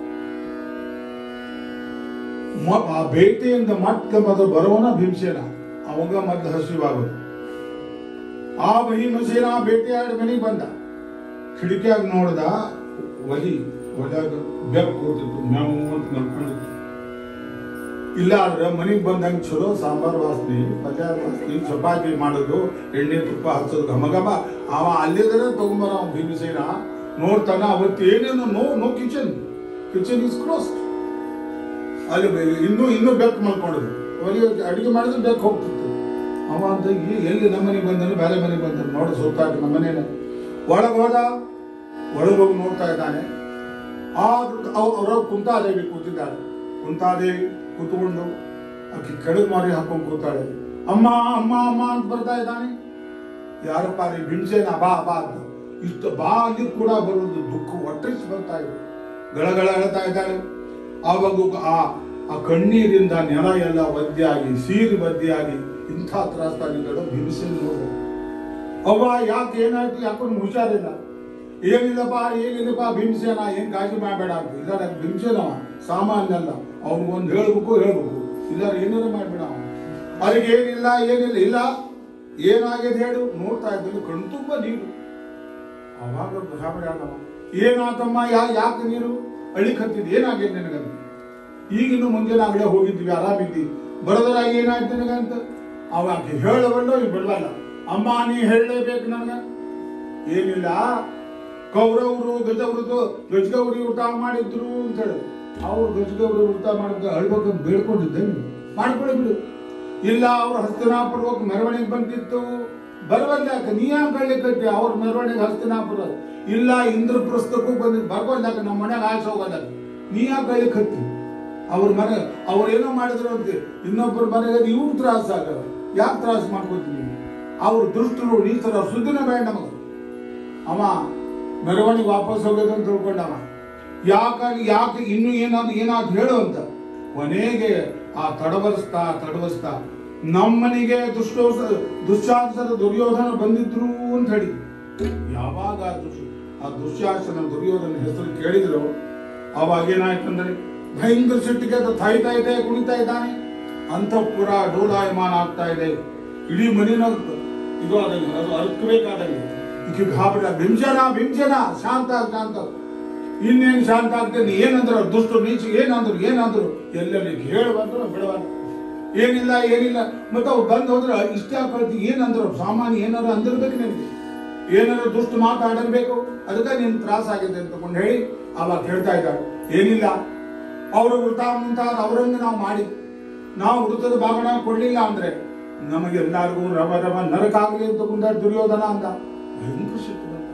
ಮ- ಆ ಬೇಟೆಯಿಂದ ಮಟ್ಟ ಮೊದಲು ಬರೋನ ಭೀಮಸೇನ ಅವಾಗ ಮೊದಲು ಹಸಿವಾಗೋದು ಆ ಭೀಮಸೇನ ಬೇಟೆಯಾಡಿ ಮನೆಗೆ ಬಂದ ಕಿಟಕಿಯಾಗ ನೋಡ್ದ ಒಲಿ ಒಲ್ಯಾಗ ಬೆಕ್ಕು ಕೂತಿತ್ತು ಮ್ಯಾವ್ ಅಂತ ಮಲ್ಕೊಂಡಿತ್ತು ಇಲ್ಲ ಆದ್ರೆ ಮನೆಗೆ ಬಂದಂಗ ಚಲೋ ಸಾಂಬಾರ್ ವಾಸನೆ ಪಲ್ಯ ವಾಸನೆ ಚಪಾತಿ ಮಾಡೋದು ಎಣ್ಣೆ ತುಪ್ಪ ಹಚ್ಚೋದು ಘಮ ಘಮ ಅವ ಅಲ್ಲಿದ್ರೆ ತಗೊಂಬರ ಅವ ಭೀಮಸೇನ ನೋಡ್ತಾನ ಅವತ್ತು ಏನೇನು no no kitchen kitchen is close ಅಲ್ಲಿ ಬೆ- ಇನ್ನೂ ಇನ್ನೂ ಬೆಕ್ಕು ಮಲ್ಕೊಂಡದು ಅವರಿಗೆ ಅಡಿಗೆ ಮಾಡಿದ್ರೆ ಬೆಕ್ಕು ಹೋಗ್ತಿತ್ತು ಅವ ಅಂತ ಈ ಎಲ್ಲಿ ನಮ್ಮ ಮನೆಗೆ ಬಂದನು ಬೇರೆ ಮನೆಗೆ ಬಂದನು ನೋಡು ಸುತ್ತಾಡಿ ನಮ್ಮ ಮನೇನ ಒಳಗೆ ಹೋದ ಒಳಗೆ ಹೋಗಿ ನೋಡ್ತಾ ಇದ್ದಾನೆ ಆ ಅವ್ರ ಕುಂತಾದೇವಿ ಕೂತಿದ್ದಾಳೆ ಕುಂತಾದೇವಿ ಕೂತ್ಕೊಂಡು ಆಕೆ ಕೆಳಗೆ ಮಾರಿ ಹಾಕೊಂಡು ಕೂತಾಳೆ ಅಮ್ಮ ಅಮ್ಮ ಅಮ್ಮ ಅಂತ ಬರ್ತಾ ಇದ್ದಾನೆ ಯಾರಪ್ಪ ರೀ ಬಿಂಸೇನ ಬಾ ಬಾ ಅಂತ ಇಷ್ಟು ಬಾ ಅಲ್ಲಿ ಕೂಡ ಬರೋದು ದುಃಖ ಒಟ್ಟರಿಸಿ ಬರ್ತಾ ಇದೆ ಗಳಗಳ ಹೇಳ್ತಾ ಇದ್ದಾಳೆ ಆವಾಗ ಆ ಆ ಕಣ್ಣೀರಿಂದ ನೆಲ ಎಲ್ಲ ಒದ್ದೆಯಾಗಿ ಸೀರಿ ಒದ್ದೆಯಾಗಿ ಇಂಥ ತ್ರಾಸ್ತಾಗಿದ್ದಳು ಭೀಮಸೇನ ನೋಡು ಅವ್ವ ಯಾಕೆ ಏನಾಯ್ತು ಯಾಕೊಂಡು ಹುಷಾರಿಲ್ಲ ಏನಿಲ್ಲಪ್ಪ ಏನಿಲ್ಲಪ್ಪ ಭೀಮಸೇನ ಏನ್ ಕಾಳಜಿ ಮಾಡಬೇಡ ಅಂತ ಇದಾರೆ ಭೀಮಸೇನವ ಸಾಮಾನ್ಯ ಅಲ್ಲ ಅವ್ನಿಗೊಂದು ಹೇಳ್ಬೇಕು ಹೇಳ್ಬೇಕು ಇದಾರೆ ಏನಾರು ಮಾಡ್ಬೇಡ ಅವ ಅದಕ್ಕೆ ಏನಿಲ್ಲ ಏನಿಲ್ಲ ಇಲ್ಲ ಏನಾಗಿದೆ ಹೇಳು ನೋಡ್ತಾ ಇದ್ದೀನಿ ಕಣ್ಣು ತುಂಬ ನೀರು ಅವಾಗ ಗಾಬರಿ ಆದವ ಏನಾತಮ್ಮ ಯಾ ಯಾಕೆ ನೀರು ಅಳಿಕತ್ತಿದ್ ಏನಾಗಿದೆ ನಿನಗಂತ ಈಗಿನ್ನು ಮುಂಜಾನೆ ಆಗಲೇ ಹೋಗಿದ್ವಿ ಆರಾಮಿದ್ವಿ ಬರೋದ್ರಾಗ ಏನಾಯ್ತು ನಿನಗಂತ ಅವಾಗ ಹೇಳಬಲ್ಲ ಇವ್ ಬಿಡವಲ್ಲ ಅಮ್ಮ ನೀ ಹೇಳಲೇಬೇಕು ನನಗ ಏನಿಲ್ಲ ಕೌರವರು ಗಜವೃತ ಗಜಗೌರಿ ಊಟ ಮಾಡಿದ್ರು ಅಂತ ಹೇಳಿ ಅವ್ರು ಗಜಗೌರಿ ಊಟ ಮಾಡಿದ ಅಳ್ಬೇಕಂತ ಬೇಡ್ಕೊಂಡಿದ್ದೆ ನೀವು ಮಾಡ್ಕೊಳ್ಳಿ ಬಿಡು ಇಲ್ಲ ಅವ್ರ ಹಸ್ತನಾಪುರಕ್ಕೆ ಮೆರವಣಿಗೆ ಬಂದಿತ್ತು ಬರವಲ್ಲ ಯಾಕೆ ನೀ ಯಾಕೆ ಕಳ್ಳಿಕತ್ತಿ ಅವ್ರ ಮೆರವಣಿಗೆ ಹಸ್ತನಾಪುರ ಇಲ್ಲ ಇಂದ್ರಪ್ರಸ್ಥಕ್ಕೂ ಬಂದಿದ್ದು ಬರ್ಬಲ್ಲ ಯಾಕೆ ನಮ್ಮ ಮನೆಗೆ ಆಸೆ ಹೋಗಲ್ಲ ನೀ ಯಾಕೆ ಕಳ್ಳಿಕತ್ತಿ ಅವ್ರ ಮನೆ ಅವ್ರು ಏನೋ ಮಾಡಿದ್ರು ಅಂತ ಇನ್ನೊಬ್ಬರ ಮನೆಗೆ ಇವ್ರು ತ್ರಾಸ ಆಗಲ್ಲ ಯಾಕೆ ತ್ರಾಸ ಮಾಡ್ಕೋತೀನಿ ಅವ್ರ ದುಷ್ಟರು ನೀಚರು ಅವ್ರ ಸುದ್ದಿನ ಬೇಡ ನಮಗೆ ಅವ ಮೆರವಣಿಗೆ ವಾಪಸ್ ಹೋಗೋದು ಅಂತ ತಿಳ್ಕೊಂಡವ ಯಾಕಾಗಿ ಯಾಕೆ ಇನ್ನು ಏನಾದ್ರು ಏನಾದ್ರು ಹೇಳು ಅಂತ ಕೊನೆಗೆ ಆ ತಡವರಿಸ್ತಾ ತಡವರಿಸ್ತಾ ನಮ್ಮನಿಗೆ ದುಷ್ಟೋಸ ದುಶ್ಯಾಸನ ದುರ್ಯೋಧನ ಬಂದಿದ್ರು ಅಂತ ಹೇಳಿ ಯಾವಾಗ ಆ ದುಶ್ ಆ ದುಶ್ಯಾಸನ ದುರ್ಯೋಧನ ಹೆಸರು ಕೇಳಿದ್ರು ಅವಾಗ ಏನಾಯ್ತಂದ್ರೆ ಭಯಂಕರ ಸಿಟ್ಟಿಗೆ ಅದು ತಾಯ್ತಾ ಇದೆ ಕುಣಿತಾ ಇದ್ದಾನೆ ಅಂತಃಪುರ ಡೋಲಾಯಮಾನ ಆಗ್ತಾ ಇದೆ ಇಡೀ ಮನಿನ ಇದು ಆದಂಗೆ ಅದು ಅರ್ಕಬೇಕಾದಂಗೆ ಈಕೆ ಗಾಬರಿ ಭೀಮಸೇನ ಭೀಮಸೇನ ಶಾಂತ ಶಾಂತ ಇನ್ನೇನು ಶಾಂತ ಆಗ್ತೇನೆ ಏನಂದ್ರು ದುಷ್ಟ ನೀಚ ಏನಂದ್ರು ಏನಂದ್ರು ಎಲ್ಲೆಲ್ಲಿ ಹೇಳಿ ಬಂದ್ರು ಬಿಡವಲ್ಲ ಏನಿಲ್ಲ ಏನಿಲ್ಲ ಮತ್ತೆ ಅವ್ರು ಬಂದು ಹೋದ್ರೆ ಇಷ್ಟ ಕಳ್ತಿ ಏನಂದ್ರು ಸಾಮಾನ್ಯ ಏನಾರು ಅಂದಿರ್ಬೇಕು ನಿನಗೆ ಏನಾರು ದುಷ್ಟ ಮಾತಾಡಿರ್ಬೇಕು ಅದಕ್ಕೆ ನಿನ್ ತ್ರಾಸ ಆಗಿದೆ ಅಂತಕೊಂಡು ಹೇಳಿ ಅವಾಗ ಹೇಳ್ತಾ ಇದ್ದಾರೆ ಏನಿಲ್ಲ ಅವರು ವೃತ ಮುಂತಾದ ಅವರನ್ನು ನಾವು ಮಾಡಿ ನಾವು ವೃತ್ತದ ಭಾಗಣ ಕೊಡ್ಲಿಲ್ಲ ಅಂದ್ರೆ ನಮಗೆಲ್ಲರಿಗೂ ರವ ರವ ನರಕಾಗಲಿ ಅಂತ ಮುಂದೆ ದುರ್ಯೋಧನ ಅಂತ ಭಯಂಕರ ಸಿಟ್ಟು ಬಂತ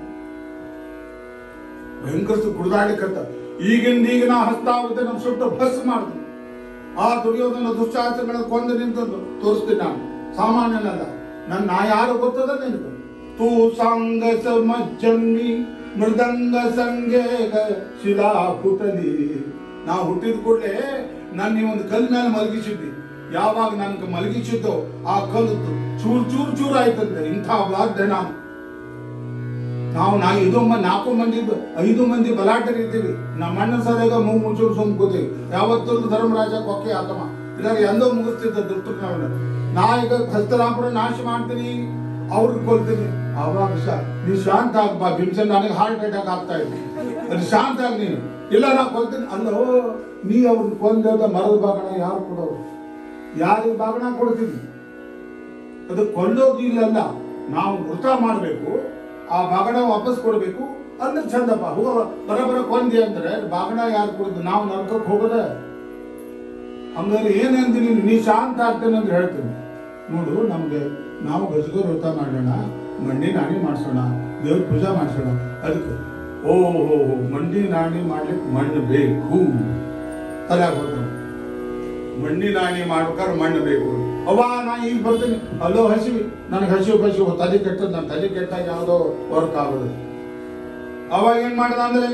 ಭಯಂಕರ ಕುಡ್ದಾಡ್ಲಿಕ್ಕಂತ ಈಗಿಂದ ಈಗ ನಾ ಹಸ್ತಾವತ್ತೆ ನಮ್ ಸುಟ್ಟು ಭಸ್ ಮಾಡ್ತೀನಿ ಆ ದುರ್ಯೋಧನ ದುಶ್ಚಾಚರಗಳ ಕೊಂದು ನಿಂತದ್ದು ತೋರಿಸ್ತೀನಿ ನಾನು ಸಾಮಾನ್ಯನಲ್ಲ ನನ್ನ ನಾ ಯಾರು ಗೊತ್ತದ ನಿನಗೆ ತೂ ಸಾಂಗ ಸಮಜ್ಜನ್ನಿ ಮೃದಂಗ ಸಂಗೇಗ ಶಿಲಾ ಪುಟಲಿ ನಾ ಹುಟ್ಟಿದ ಕೂಡಲೇ ನನ್ನ ಈ ಒಂದು ಕಲ್ ಮೇಲೆ ಮಲಗಿಸಿದ್ದಿ ಯಾವಾಗ ನನ್ಗೆ ಮಲಗಿಸಿದ್ದು ಆ ಕಲ್ಲು ಚೂರ್ ಚೂರ್ ಚೂರ್ ಆಯ್ತಂತೆ ಇಂಥ ಬ್ಲಾಕ್ ನಾನು ನಾವು ನಾ ಐದು ಮಂದಿ ನಾಲ್ಕು ಮಂದಿ ಐದು ಮಂದಿ ಬಲಾಟರಿದ್ದೀವಿ ನಮ್ಮ ಅಣ್ಣ ಸರಿಯಾಗ ಮೂ ಮುಚ್ಚೂರು ಸುಮ್ ಕೂತೀವಿ ಯಾವತ್ತೊಂದು ಧರ್ಮರಾಜ ಕೊಕ್ಕೆ ಆತಮ ಇಲ್ಲಾರ ಎಂದೋ ಮುಗಿಸ್ತಿದ್ದ ದುಷ್ಟರನ್ನ ನಾ ಈಗ ಹಸ್ತರಾಪುರ ನಾಶ ಮಾಡ್ತೀನಿ ಅವ್ರಿಗೆ ಕೊಲ್ತೀನಿ ಅವಾಗ ಶ ನೀ ಶಾಂತ ಆಗ್ಬಾ ಭೀಮಸೇನ್ ನನಗೆ ಹಾರ್ಟ್ ಅಟ್ಯಾಕ್ ಆಗ್ತಾ ಇದೆ ಅದು ಶಾಂತ ಆಗಿ ನೀನು ಇಲ್ಲ ನಾ ಕೊಲ್ತೀನಿ ಅಲ್ಲೋ ನೀ ಅವ್ರನ್ನ ಕೊಂದ ಮರದ ಬಾಗಣ ಯಾರು ಕೊಡೋರು ಯಾರಿಗೆ ಬಾಗಣ ಕೊಡ್ತೀನಿ ಅದು ಕೊಳ್ಳೋದು ಇಲ್ಲಲ್ಲ ನಾವು ವೃತ ಮಾಡಬೇಕು ಆ ಬಾಗಣ ವಾಪಸ್ ಕೊಡಬೇಕು ಅಂದ್ರೆ ಚಂದಪ್ಪ ಹೋಗ ಬರಬರ ಕೊಂದಿ ಅಂದ್ರೆ ಬಾಗಣ ಯಾರು ಕೊಡುದು ನಾವು ನರ್ಕಕ್ಕೆ ಹೋಗೋದ ಹಂಗಾದ್ರೆ ಏನಂತ ನೀನು ನೀ ಶಾಂತ ಆಗ್ತೇನೆ ಅಂತ ಹೇಳ್ತೀನಿ ನೋಡು ನಮ್ಗೆ ನಾವು ಗಜಗೋ ವ್ರತ ಮಾಡೋಣ ಮಂಡಿ ನಾಣಿ ಮಾಡಿಸೋಣ ದೇವ್ರ ಪೂಜಾ ಮಾಡಿಸೋಣ ಅದಕ್ಕೆ ಓ ಹೋ ಹೋ ಮಂಡಿ ನಾಣಿ ಮಾಡ್ಲಿಕ್ಕೆ ಮಣ್ಣು ಬೇಕು ತಲೆಯಾಗ ಹೋಗ್ತಾನೆ ಮಣ್ಣಿ ನಾಣಿ ಮಾಡ್ಬೇಕಾದ್ರೆ ಮಣ್ಣು ಬೇಕು ಅವ್ವ ನಾ ಈಗ ಬರ್ತೀನಿ ಅಲ್ಲೋ ಹಸಿವಿ ನನಗೆ ಹಸಿವು ಬಸಿವು ತಲೆ ಕೆಟ್ಟದ್ ನನ್ನ ತಲೆ ಕೆಟ್ಟಾಗ ಯಾವುದೋ ವರ್ಕ್ ಆಗೋದು ಅವಾಗ ಏನ್ ಮಾಡ್ದ ಅಂದ್ರೆ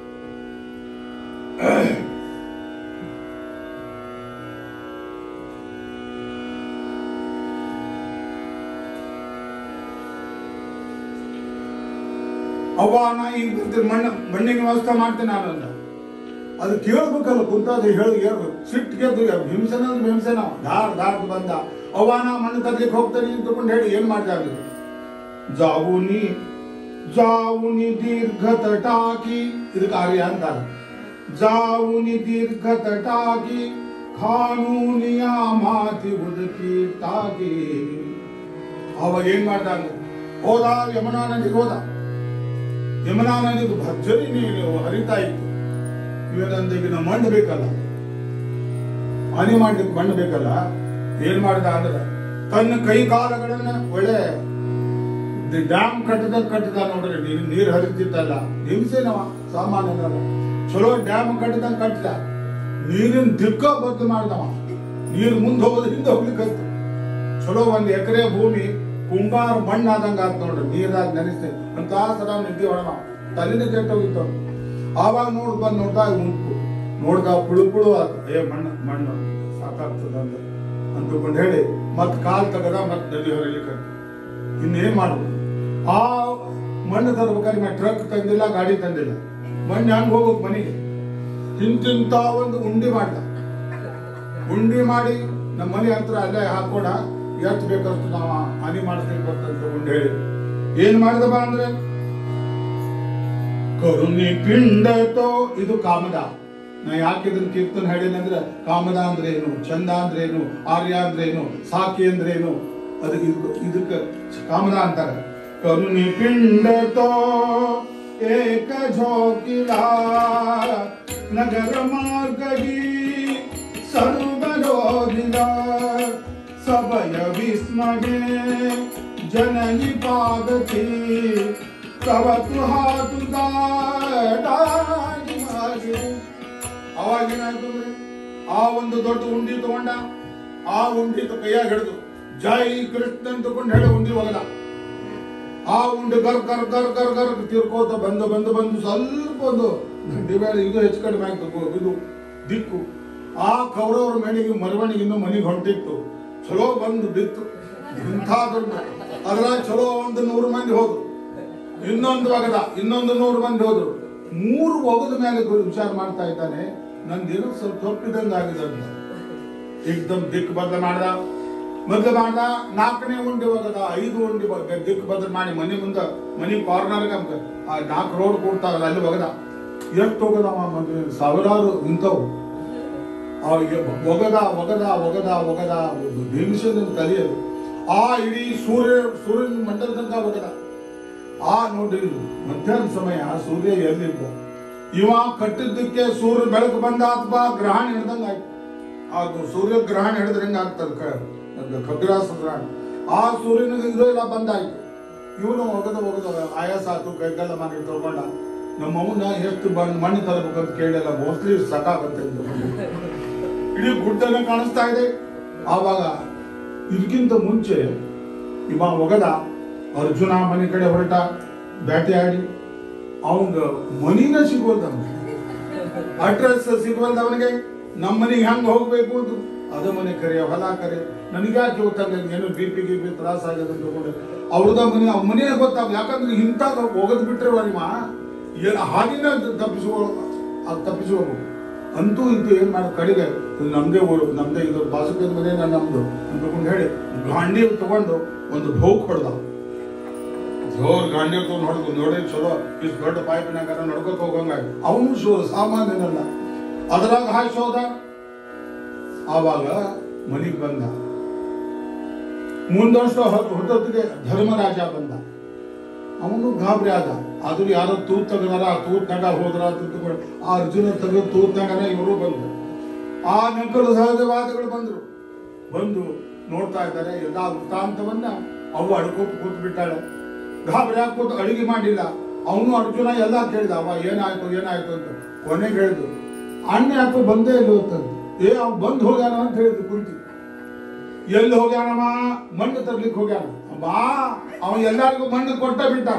ಅವ್ವ ನಾ ಈಗ ಬರ್ತೀನಿ ಮಣ್ಣು ಮಣ್ಣಿನ ವ್ಯವಸ್ಥೆ ಮಾಡ್ತೀನಿ ನಾನು ಅಂತ ಅದು ಕೇಳ್ಬೇಕಲ್ಲ ಕುಂತಾದ ಹೇಳಿ ಹೇಳ್ಬೇಕು ಸಿಟ್ಟು ಗೆದ್ದು ಹಿಂಸೆನ ಹಿಂಸೆನ ಧಾರ್ ಧಾರ್ ಬಂದ ಅವ್ವ ನಾ ಮಣ್ಣು ತರ್ಲಿಕ್ಕೆ ಹೋಗ್ತಾನೆ ಅಂತಕೊಂಡು ಹೇಳಿ ಏನ್ ಮಾಡ್ದೆ ಅಲ್ಲಿ ಜಾವುನಿ ಜಾವುನಿ ದೀರ್ಘ ತಟಾಕಿ ಇದು ಕಾರ್ಯ ಅಂತಾರೆ ಜಾವುನಿ ದೀರ್ಘ ತಟಾಕಿ ಖಾನೂನಿಯ ಮಾತಿ ಉದಕಿ ತಾಗಿ ಅವಾಗ ಏನ್ ಮಾಡ್ದ ಅಂದ್ರೆ ಹೋದ ಯಮುನಾ ನದಿಗೆ ಹೋದ ಯಮುನಾ ನದಿಗೆ ಭರ್ಜರಿ ನೀರು ಹರಿತಾ ಇತ್ತು ಇವನಂದಿಗಿನ ಮಣ್ಣು ಬೇಕಲ್ಲ ಹಾನಿ ಮಾಡ್ಲಿಕ್ಕೆ ಮಣ್ಣು ಬೇಕಲ್ಲ ಏನ್ ಮಾಡ್ದ ಅಂದ್ರೆ ತನ್ನ ಕೈ ಕಾಲಗಳನ್ನ ಒಳ್ಳೆ ಡ್ಯಾಮ್ ಕಟ್ಟದ ಕಟ್ಟದ ನೋಡ್ರಿ ನೀರು ನೀರು ಹರಿತಿತ್ತಲ್ಲ ಹಿಂಸೆನವ ಸಾಮಾನ್ಯನಲ್ಲ ಚಲೋ ಡ್ಯಾಮ್ ಕಟ್ಟದಂಗ ಕಟ್ಟಿದ ನೀರಿನ ದಿಕ್ಕ ಬದ್ದು ಮಾಡ್ದವ ನೀರು ಮುಂದೆ ಹೋಗೋದು ಹಿಂದೆ ಹೋಗ್ಲಿಕ್ಕೆ ಚಲೋ ಒಂದ್ ಎಕರೆ ಭೂಮಿ ಕುಂಬಾರ ಮಣ್ಣು ಆದಂಗ ಆತ್ ನೋಡ್ರಿ ನೀರಾಗ ನೆನೆಸ್ತೇವೆ ಅಂತ ಸಲ ನಿದ್ದೆ ಹೊಡವ ತಲೆನ ಕೆಟ್ಟೋಗಿತ್ತು ಆವಾಗ ನೋಡ್ ಬಂದ್ ನೋಡ್ದಾಗ ಉಂಟು ನೋಡ್ದ ಪುಳು ಪುಳು ಆತ ಏ ಮಣ್ಣು ಮಣ್ಣು ಸಾಕಾಗ್ತದ ಅಂತ ಅಂತಕೊಂಡು ಹೇಳಿ ಮತ್ ಕಾಲ್ ತೆಗದ ಮತ್ ನದಿ ಹೊರಲಿಕ್ಕೆ ಇನ್ನೇನ್ ಮಾಡ್ಬೋದು ಆ ಮಣ್ಣು ತರ್ಬೇಕಾದ್ರೆ ಮಾ ಟ್ರಕ್ ತಂದಿಲ್ಲ ಗಾಡಿ ತಂದಿಲ್ಲ ಮಣ್ಣು ಹೆಂಗ್ ಹೋಗ್ಬೇಕು ಮನೆಗೆ ಇಂತಿಂತ ಒಂದು ಉಂಡಿ ಮಾಡ್ದ ಉಂಡಿ ಮಾಡಿ ನಮ್ಮ ಮನೆ ಹತ್ರ ಅಲ್ಲೇ ಹಾಕೋಣ ಎಷ್ಟು ಬೇಕಷ್ಟು ನಾವು ಹಾನಿ ಮಾಡಿಸ್ಲಿಕ್ಕೆ ಬರ್ತಂತ ಉಂಡಿ ಹೇಳಿ ಏನ್ ಮಾಡ್ದಪ್ಪ ಅಂದ್ರೆ ಕರುಣಿ ಪಿಂಡತೋ ಇದು ಕಾಮದ ನಾ ಯಾಕೆ ಇದನ್ನ ಕೀರ್ತನ ಹೇಳಿನಂದ್ರೆ ಕಾಮದ ಅಂದ್ರೆ ಏನು ಚಂದ ಅಂದ್ರೆ ಏನು ಆರ್ಯ ಅಂದ್ರೆ ಏನು ಸಾಕಿ ಅಂದ್ರೆ ಏನು ಅದಕ್ಕೆ ಇದಕ್ಕೆ ಕಾಮದ ಅಂತಾರೆ ಕರುಣಿ ಪಿಂಡತೋ ಏಕ ಝೋಕಿಲ ನಗರ ಮಾರ್ಗಗಿ ಸರ್ವರೋಧಿಲ ಸಭಯ ವಿಸ್ಮಗೆ ಜನನಿ ಪಾದತಿ ತವ ತುಹಾತು ಅವಾಗ ಏನಾಯ್ತು ಅಂದ್ರೆ ಆ ಒಂದು ದೊಡ್ಡ ಉಂಡಿ ತಗೊಂಡ ಆ ಉಂಡಿ ಕೈಯಾಗ ಹಿಡಿದು ಜೈ ಕೃಷ್ಣ ಅಂತ ತಗೊಂಡು ಹೇಳಿ ಉಂಡಿ ಹೋಗದ ಆ ಉಂಡೆ ಗರ್ ಗರ್ ಗರ್ ಗರ್ ಗರ್ ತಿರ್ಕೋತ ಬಂದು ಬಂದು ಬಂದು ಸ್ವಲ್ಪ ಒಂದು ದಿವೇಳ ಇದು ಹೆಚ್ಚು ಕಡಿಮೆ ಆಯ್ತು ಗೊ- ಇದು ದಿಕ್ಕು ಆ ಕೌರವರ ಮೇಳಿಗೆ ಮರವಣಿಗೆ ಇನ್ನು ಮನೆಗೆ ಹೊಂಟಿತ್ತು ಚಲೋ ಬಂದು ಬಿತ್ತು ಇಂಥ ದೊಡ್ಡ ಅದ್ರಾಗ ಚಲೋ ಒಂದು ನೂರು ಮಂದಿ ಹೋದ್ರು ಇನ್ನೊಂದು ಒಗದ ಇನ್ನೊಂದು ನೂರು ಮಂದಿ ಹೋದ್ರು ಮೂರು ಒಗದ ಮೇಲೆ ಗುರು ವಿಚಾರ ಮಾಡ್ತಾ ಇದ್ದಾನೆ ನಂದೇನೋ ಸ್ವಲ್ಪ ತಪ್ಪಿದಂಗ ಆಗಿದೆ ಅಂತ ಏಕ್ದಮ್ ದಿಕ್ ಬದಲ ಮಾಡ್ದ ಮೊದ್ಲು ಮಾಡ್ದ ನಾಲ್ಕನೇ ಉಂಡಿ ಹೋಗದ ಐದು ಉಂಡಿ ಬ- ದಿಕ್ ಬದಲು ಮಾಡಿ ಮನೆ ಮುಂದ ಮನೆ ಕಾರ್ನರ್ ಆ ನಾಲ್ಕು ರೋಡ್ ಕೊಡ್ತಾವಲ್ಲ ಅಲ್ಲಿ ಹೋಗದ ಎಷ್ಟು ಹೋಗದವ ಮದ್ವೆ ಸಾವಿರಾರು ಇಂಥವು ಆ ಈಗ ಒಗದ ಒಗದ ಒಗದ ಒಗದ ಭೀಮಸೇನ ತಲೆಯದು ಆ ಇಡೀ ಸೂರ್ಯ ಸೂರ್ಯನ ಮಂಡಲ ತನಕ ಒಗದ ಆ ನೋಡಿ ಮಧ್ಯಾಹ್ನ ಸಮಯ ಸೂರ್ಯ ಎಲ್ಲಿದ್ದ ಇವ ಕಟ್ಟಿದ್ದಕ್ಕೆ ಸೂರ್ಯ ಬೆಳಕು ಬಂದ ಅಥವಾ ಗ್ರಹಣ ಹಿಡ್ದಂಗ ಆಯ್ತು ಅದು ಸೂರ್ಯ ಗ್ರಹಣ ಹಿಡಿದ್ರಂಗ ಆಗ್ತದ ಖಗ್ರಾಸ ಗ್ರಹಣ ಆ ಸೂರ್ಯನ ಇದು ಎಲ್ಲ ಬಂದಾಯ್ತು ಇವನು ಒಗದ ಒಗದ ಆಯಾಸ ಆತು ಕೈಗೆಲ್ಲ ಮಾಡಿ ತಗೊಂಡ ನಮ್ಮ ಅವನ ಎಷ್ಟು ಬಂದ್ ಮಣ್ಣು ತರಬೇಕಂತ ಕೇಳಿಲ್ಲ ಮೋಸ್ಟ್ಲಿ ಸಾಕಾಗತ್ತೆ ಅಂತ ಇಡೀ ಗುಡ್ಡನ್ನ ಕಾಣಿಸ್ತಾ ಇದೆ ಆವಾಗ ಇದಕ್ಕಿಂತ ಮುಂಚೆ ಇವ ಒಗದ ಅರ್ಜುನ ಮನೆ ಕಡೆ ಹೊರಟ ಬೇಟೆ ಆಡಿ ಅವಂಗ ಮನಿನ ಸಿಗೋಲ್ದವನ ಅಡ್ರೆಸ್ ಸಿಗೋಲ್ದ ಅವನಿಗೆ ನಮ್ಮ ಮನೆಗೆ ಹೆಂಗ್ ಹೋಗ್ಬೇಕು ಅಂತ ಅದ ಮನೆ ಕರೆ ಹೊಲ ಕರೆ ನನಗ್ಯಾಕೆ ಗೊತ್ತಾಗ ಏನು ಬಿ ಪಿ ಗಿ ಪಿ ತ್ರಾಸ ಆಗ್ಯದ ಅಂತ ತಗೊಂಡೆ ಅವ್ರದ ಮನೆ ಅವ್ನ ಮನೆ ಗೊತ್ತಾಗ ಯಾಕಂದ್ರೆ ಇಂಥ ಹೋಗದ್ ಬಿಟ್ರೆ ವರಿಮ ಏನ್ ಹಾದಿನ ತಪ್ಪಿಸುವ ತಪ್ಪಿಸುವವು ಅಂತೂ ಇದು ಏನ್ ಮಾಡ ಕಡೆಗೆ ಇದು ನಮ್ದೇ ಊರು ನಮ್ದೇ ಇದು ಬಾಸುಕದ ಮನೆ ನಮ್ದು ಅಂತಕೊಂಡು ಹೇಳಿ ಗಾಂಡಿ ತಗೊಂಡು ಒಂದು ಭೋಗ್ ಹೊಡೆದ ಜೋರ್ ಗಾಂಡಿ ತಗೊಂಡು ಹೊಡೆದು ನೋಡಿ ಚಲೋ ಇಷ್ಟು ದೊಡ್ಡ ಪೈಪಿನಾಗ ನಡ್ಕೊತ ಹೋಗಂಗ ಅವನು ಶೋ ಸಾಮಾನ್ಯನಲ್ಲ ಅದ್ರಾಗ ಹಾಯ್ಸಿ ಹೋದ ಆವಾಗ ಮನಿಗ್ ಬಂದ ಮುಂದಷ್ಟು ಹೊತ್ತೊತ್ತಿಗೆ ಧರ್ಮರಾಜ ಬಂದ ಅವನು ಗಾಬರಿ ಆದ ಆದ್ರೂ ಯಾರೋ ತೂತ್ ತೆಗದಾರ ಆ ತೂತ್ನಾಗ ಹೋದ್ರ ಅಂತ ತಿಳ್ಕೊಂಡು ಆ ಅರ್ಜುನ ತೆಗೆದು ತೂತ್ನಾಗನ ಇವರು ಬಂದ್ರು ಆ ನಕಲು ಸಹಜವಾದಗಳು ಬಂದ್ರು ಬಂದು ನೋಡ್ತಾ ಇದ್ದಾರೆ ಎಲ್ಲಾ ವೃತ್ತಾಂತವನ್ನ ಅವು ಅಡ್ಕೋತ ಕೂತ್ ಬಿಟ್ಟಾಳೆ ಗಾಬರಿ ಹಾಕೋತ ಅಡಿಗೆ ಮಾಡಿಲ್ಲ ಅವನು ಅರ್ಜುನ ಎಲ್ಲ ಕೇಳಿದ ಅವ ಏನಾಯ್ತು ಏನಾಯ್ತು ಅಂತ ಕೊನೆಗೆ ಹೇಳಿದ್ರು ಅಣ್ಣ ಯಾಕೋ ಬಂದೇ ಇಲ್ಲ ಅಂತಂದು ಏ ಅವ್ ಬಂದ್ ಹೋಗ್ಯಾನ ಅಂತ ಹೇಳಿದ್ರು ಕುಂತಿ ಎಲ್ಲಿ ಹೋಗ್ಯಾನವ ಮಣ್ಣು ತರ್ಲಿಕ್ಕೆ ಹೋಗ್ಯಾನ ಬಾ ಅವ ಎಲ್ಲರಿಗೂ ಮಣ್ಣು ಕೊಟ್ಟ ಬಿಟ್ಟಾನ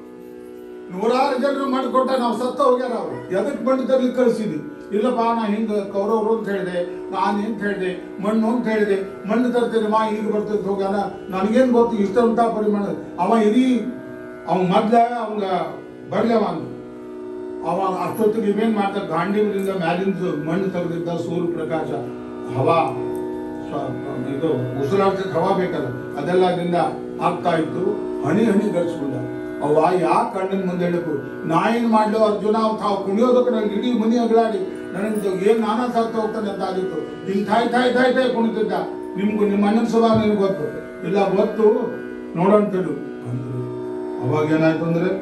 ನೂರಾರು ಜನರು ಮಣ್ಣು ಕೊಟ್ಟ ನಾವು ಸತ್ತ ಹೋಗ್ಯಾರ ಅವ್ರು ಎದಕ್ ಮಣ್ಣು ತರ್ಲಿಕ್ಕೆ ಕಳಿಸಿದ್ವಿ ಇಲ್ಲಪ್ಪ ನಾ ಹಿಂಗ ಕೌರವ್ರು ಅಂತ ಹೇಳಿದೆ ನಾನು ಅಂತ ಹೇಳಿದೆ ಮಣ್ಣು ಅಂತ ಹೇಳಿದೆ ಮಣ್ಣು ತರ್ತೇನೆ ಮಾ ಈಗ ಬರ್ತೈತೆ ಹೋಗ್ಯಾನ ನನಗೇನ್ ಗೊತ್ತು ಇಷ್ಟ ಉಂಟ ಪರಿಮಾಣ ಅವ ಇಡೀ ಅವ ಮೊದ್ಲ ಅವಂಗ ಬರ್ಲವ ಅಂದ ಅವ ಅಷ್ಟೊತ್ತಿಗೆ ಇವೇನ್ ಮಾಡ್ತಾ ಗಾಂಡೀವರಿಂದ ಮ್ಯಾಲಿಂದ ಮಣ್ಣು ತೆಗೆದಿದ್ದ ಸೂರ್ಯ ಪ್ರಕಾಶ ಹವಾ ಸ್ವ- ಇದು ಉಸಿರಾಟಕ್ಕೆ ಹವಾ ಬೇಕಲ್ಲ ಅದೆಲ್ಲ ಅದರಿಂದ ಆಗ್ತಾ ಇತ್ತು ಹನಿ ಹನಿ ಗರ್ಸ್ಕೊಂಡ ಅವ ಯಾ ಕಣ್ಣಿನ ಮುಂದೆ ಹೇಳಕು ನಾ ಏನ್ ಮಾಡ್ಲು ಅರ್ಜುನ ಅವ್ ತಾವು ಕುಣಿಯೋದಕ್ಕೆ ನನಗೆ ಇಡೀ ಮನಿ ಅಗಲಾಡಿ ನನಗೆ ಏನ್ ನಾನಾ ಸಾಕ್ತಾ ಹೋಗ್ತಾನೆ ಅಂತ ಆಗಿತ್ತು ಹಿಂಗ್ ತಾಯಿ ತಾಯಿ ತಾಯಿ ತಾಯಿ ಕುಣಿತಿದ್ದ ನಿಮ್ಗೂ ನಿಮ್ಮ ಅಣ್ಣನ ಸ್ವಭಾವ ನಿನಗೆ ಗೊತ್ತು ಇಲ್ಲ ಗೊತ್ತು ನೋಡಂತೇಳು ಅಂದ್ರು ಅವಾಗ ಏನಾಯ್ತು ಅಂದ್ರೆ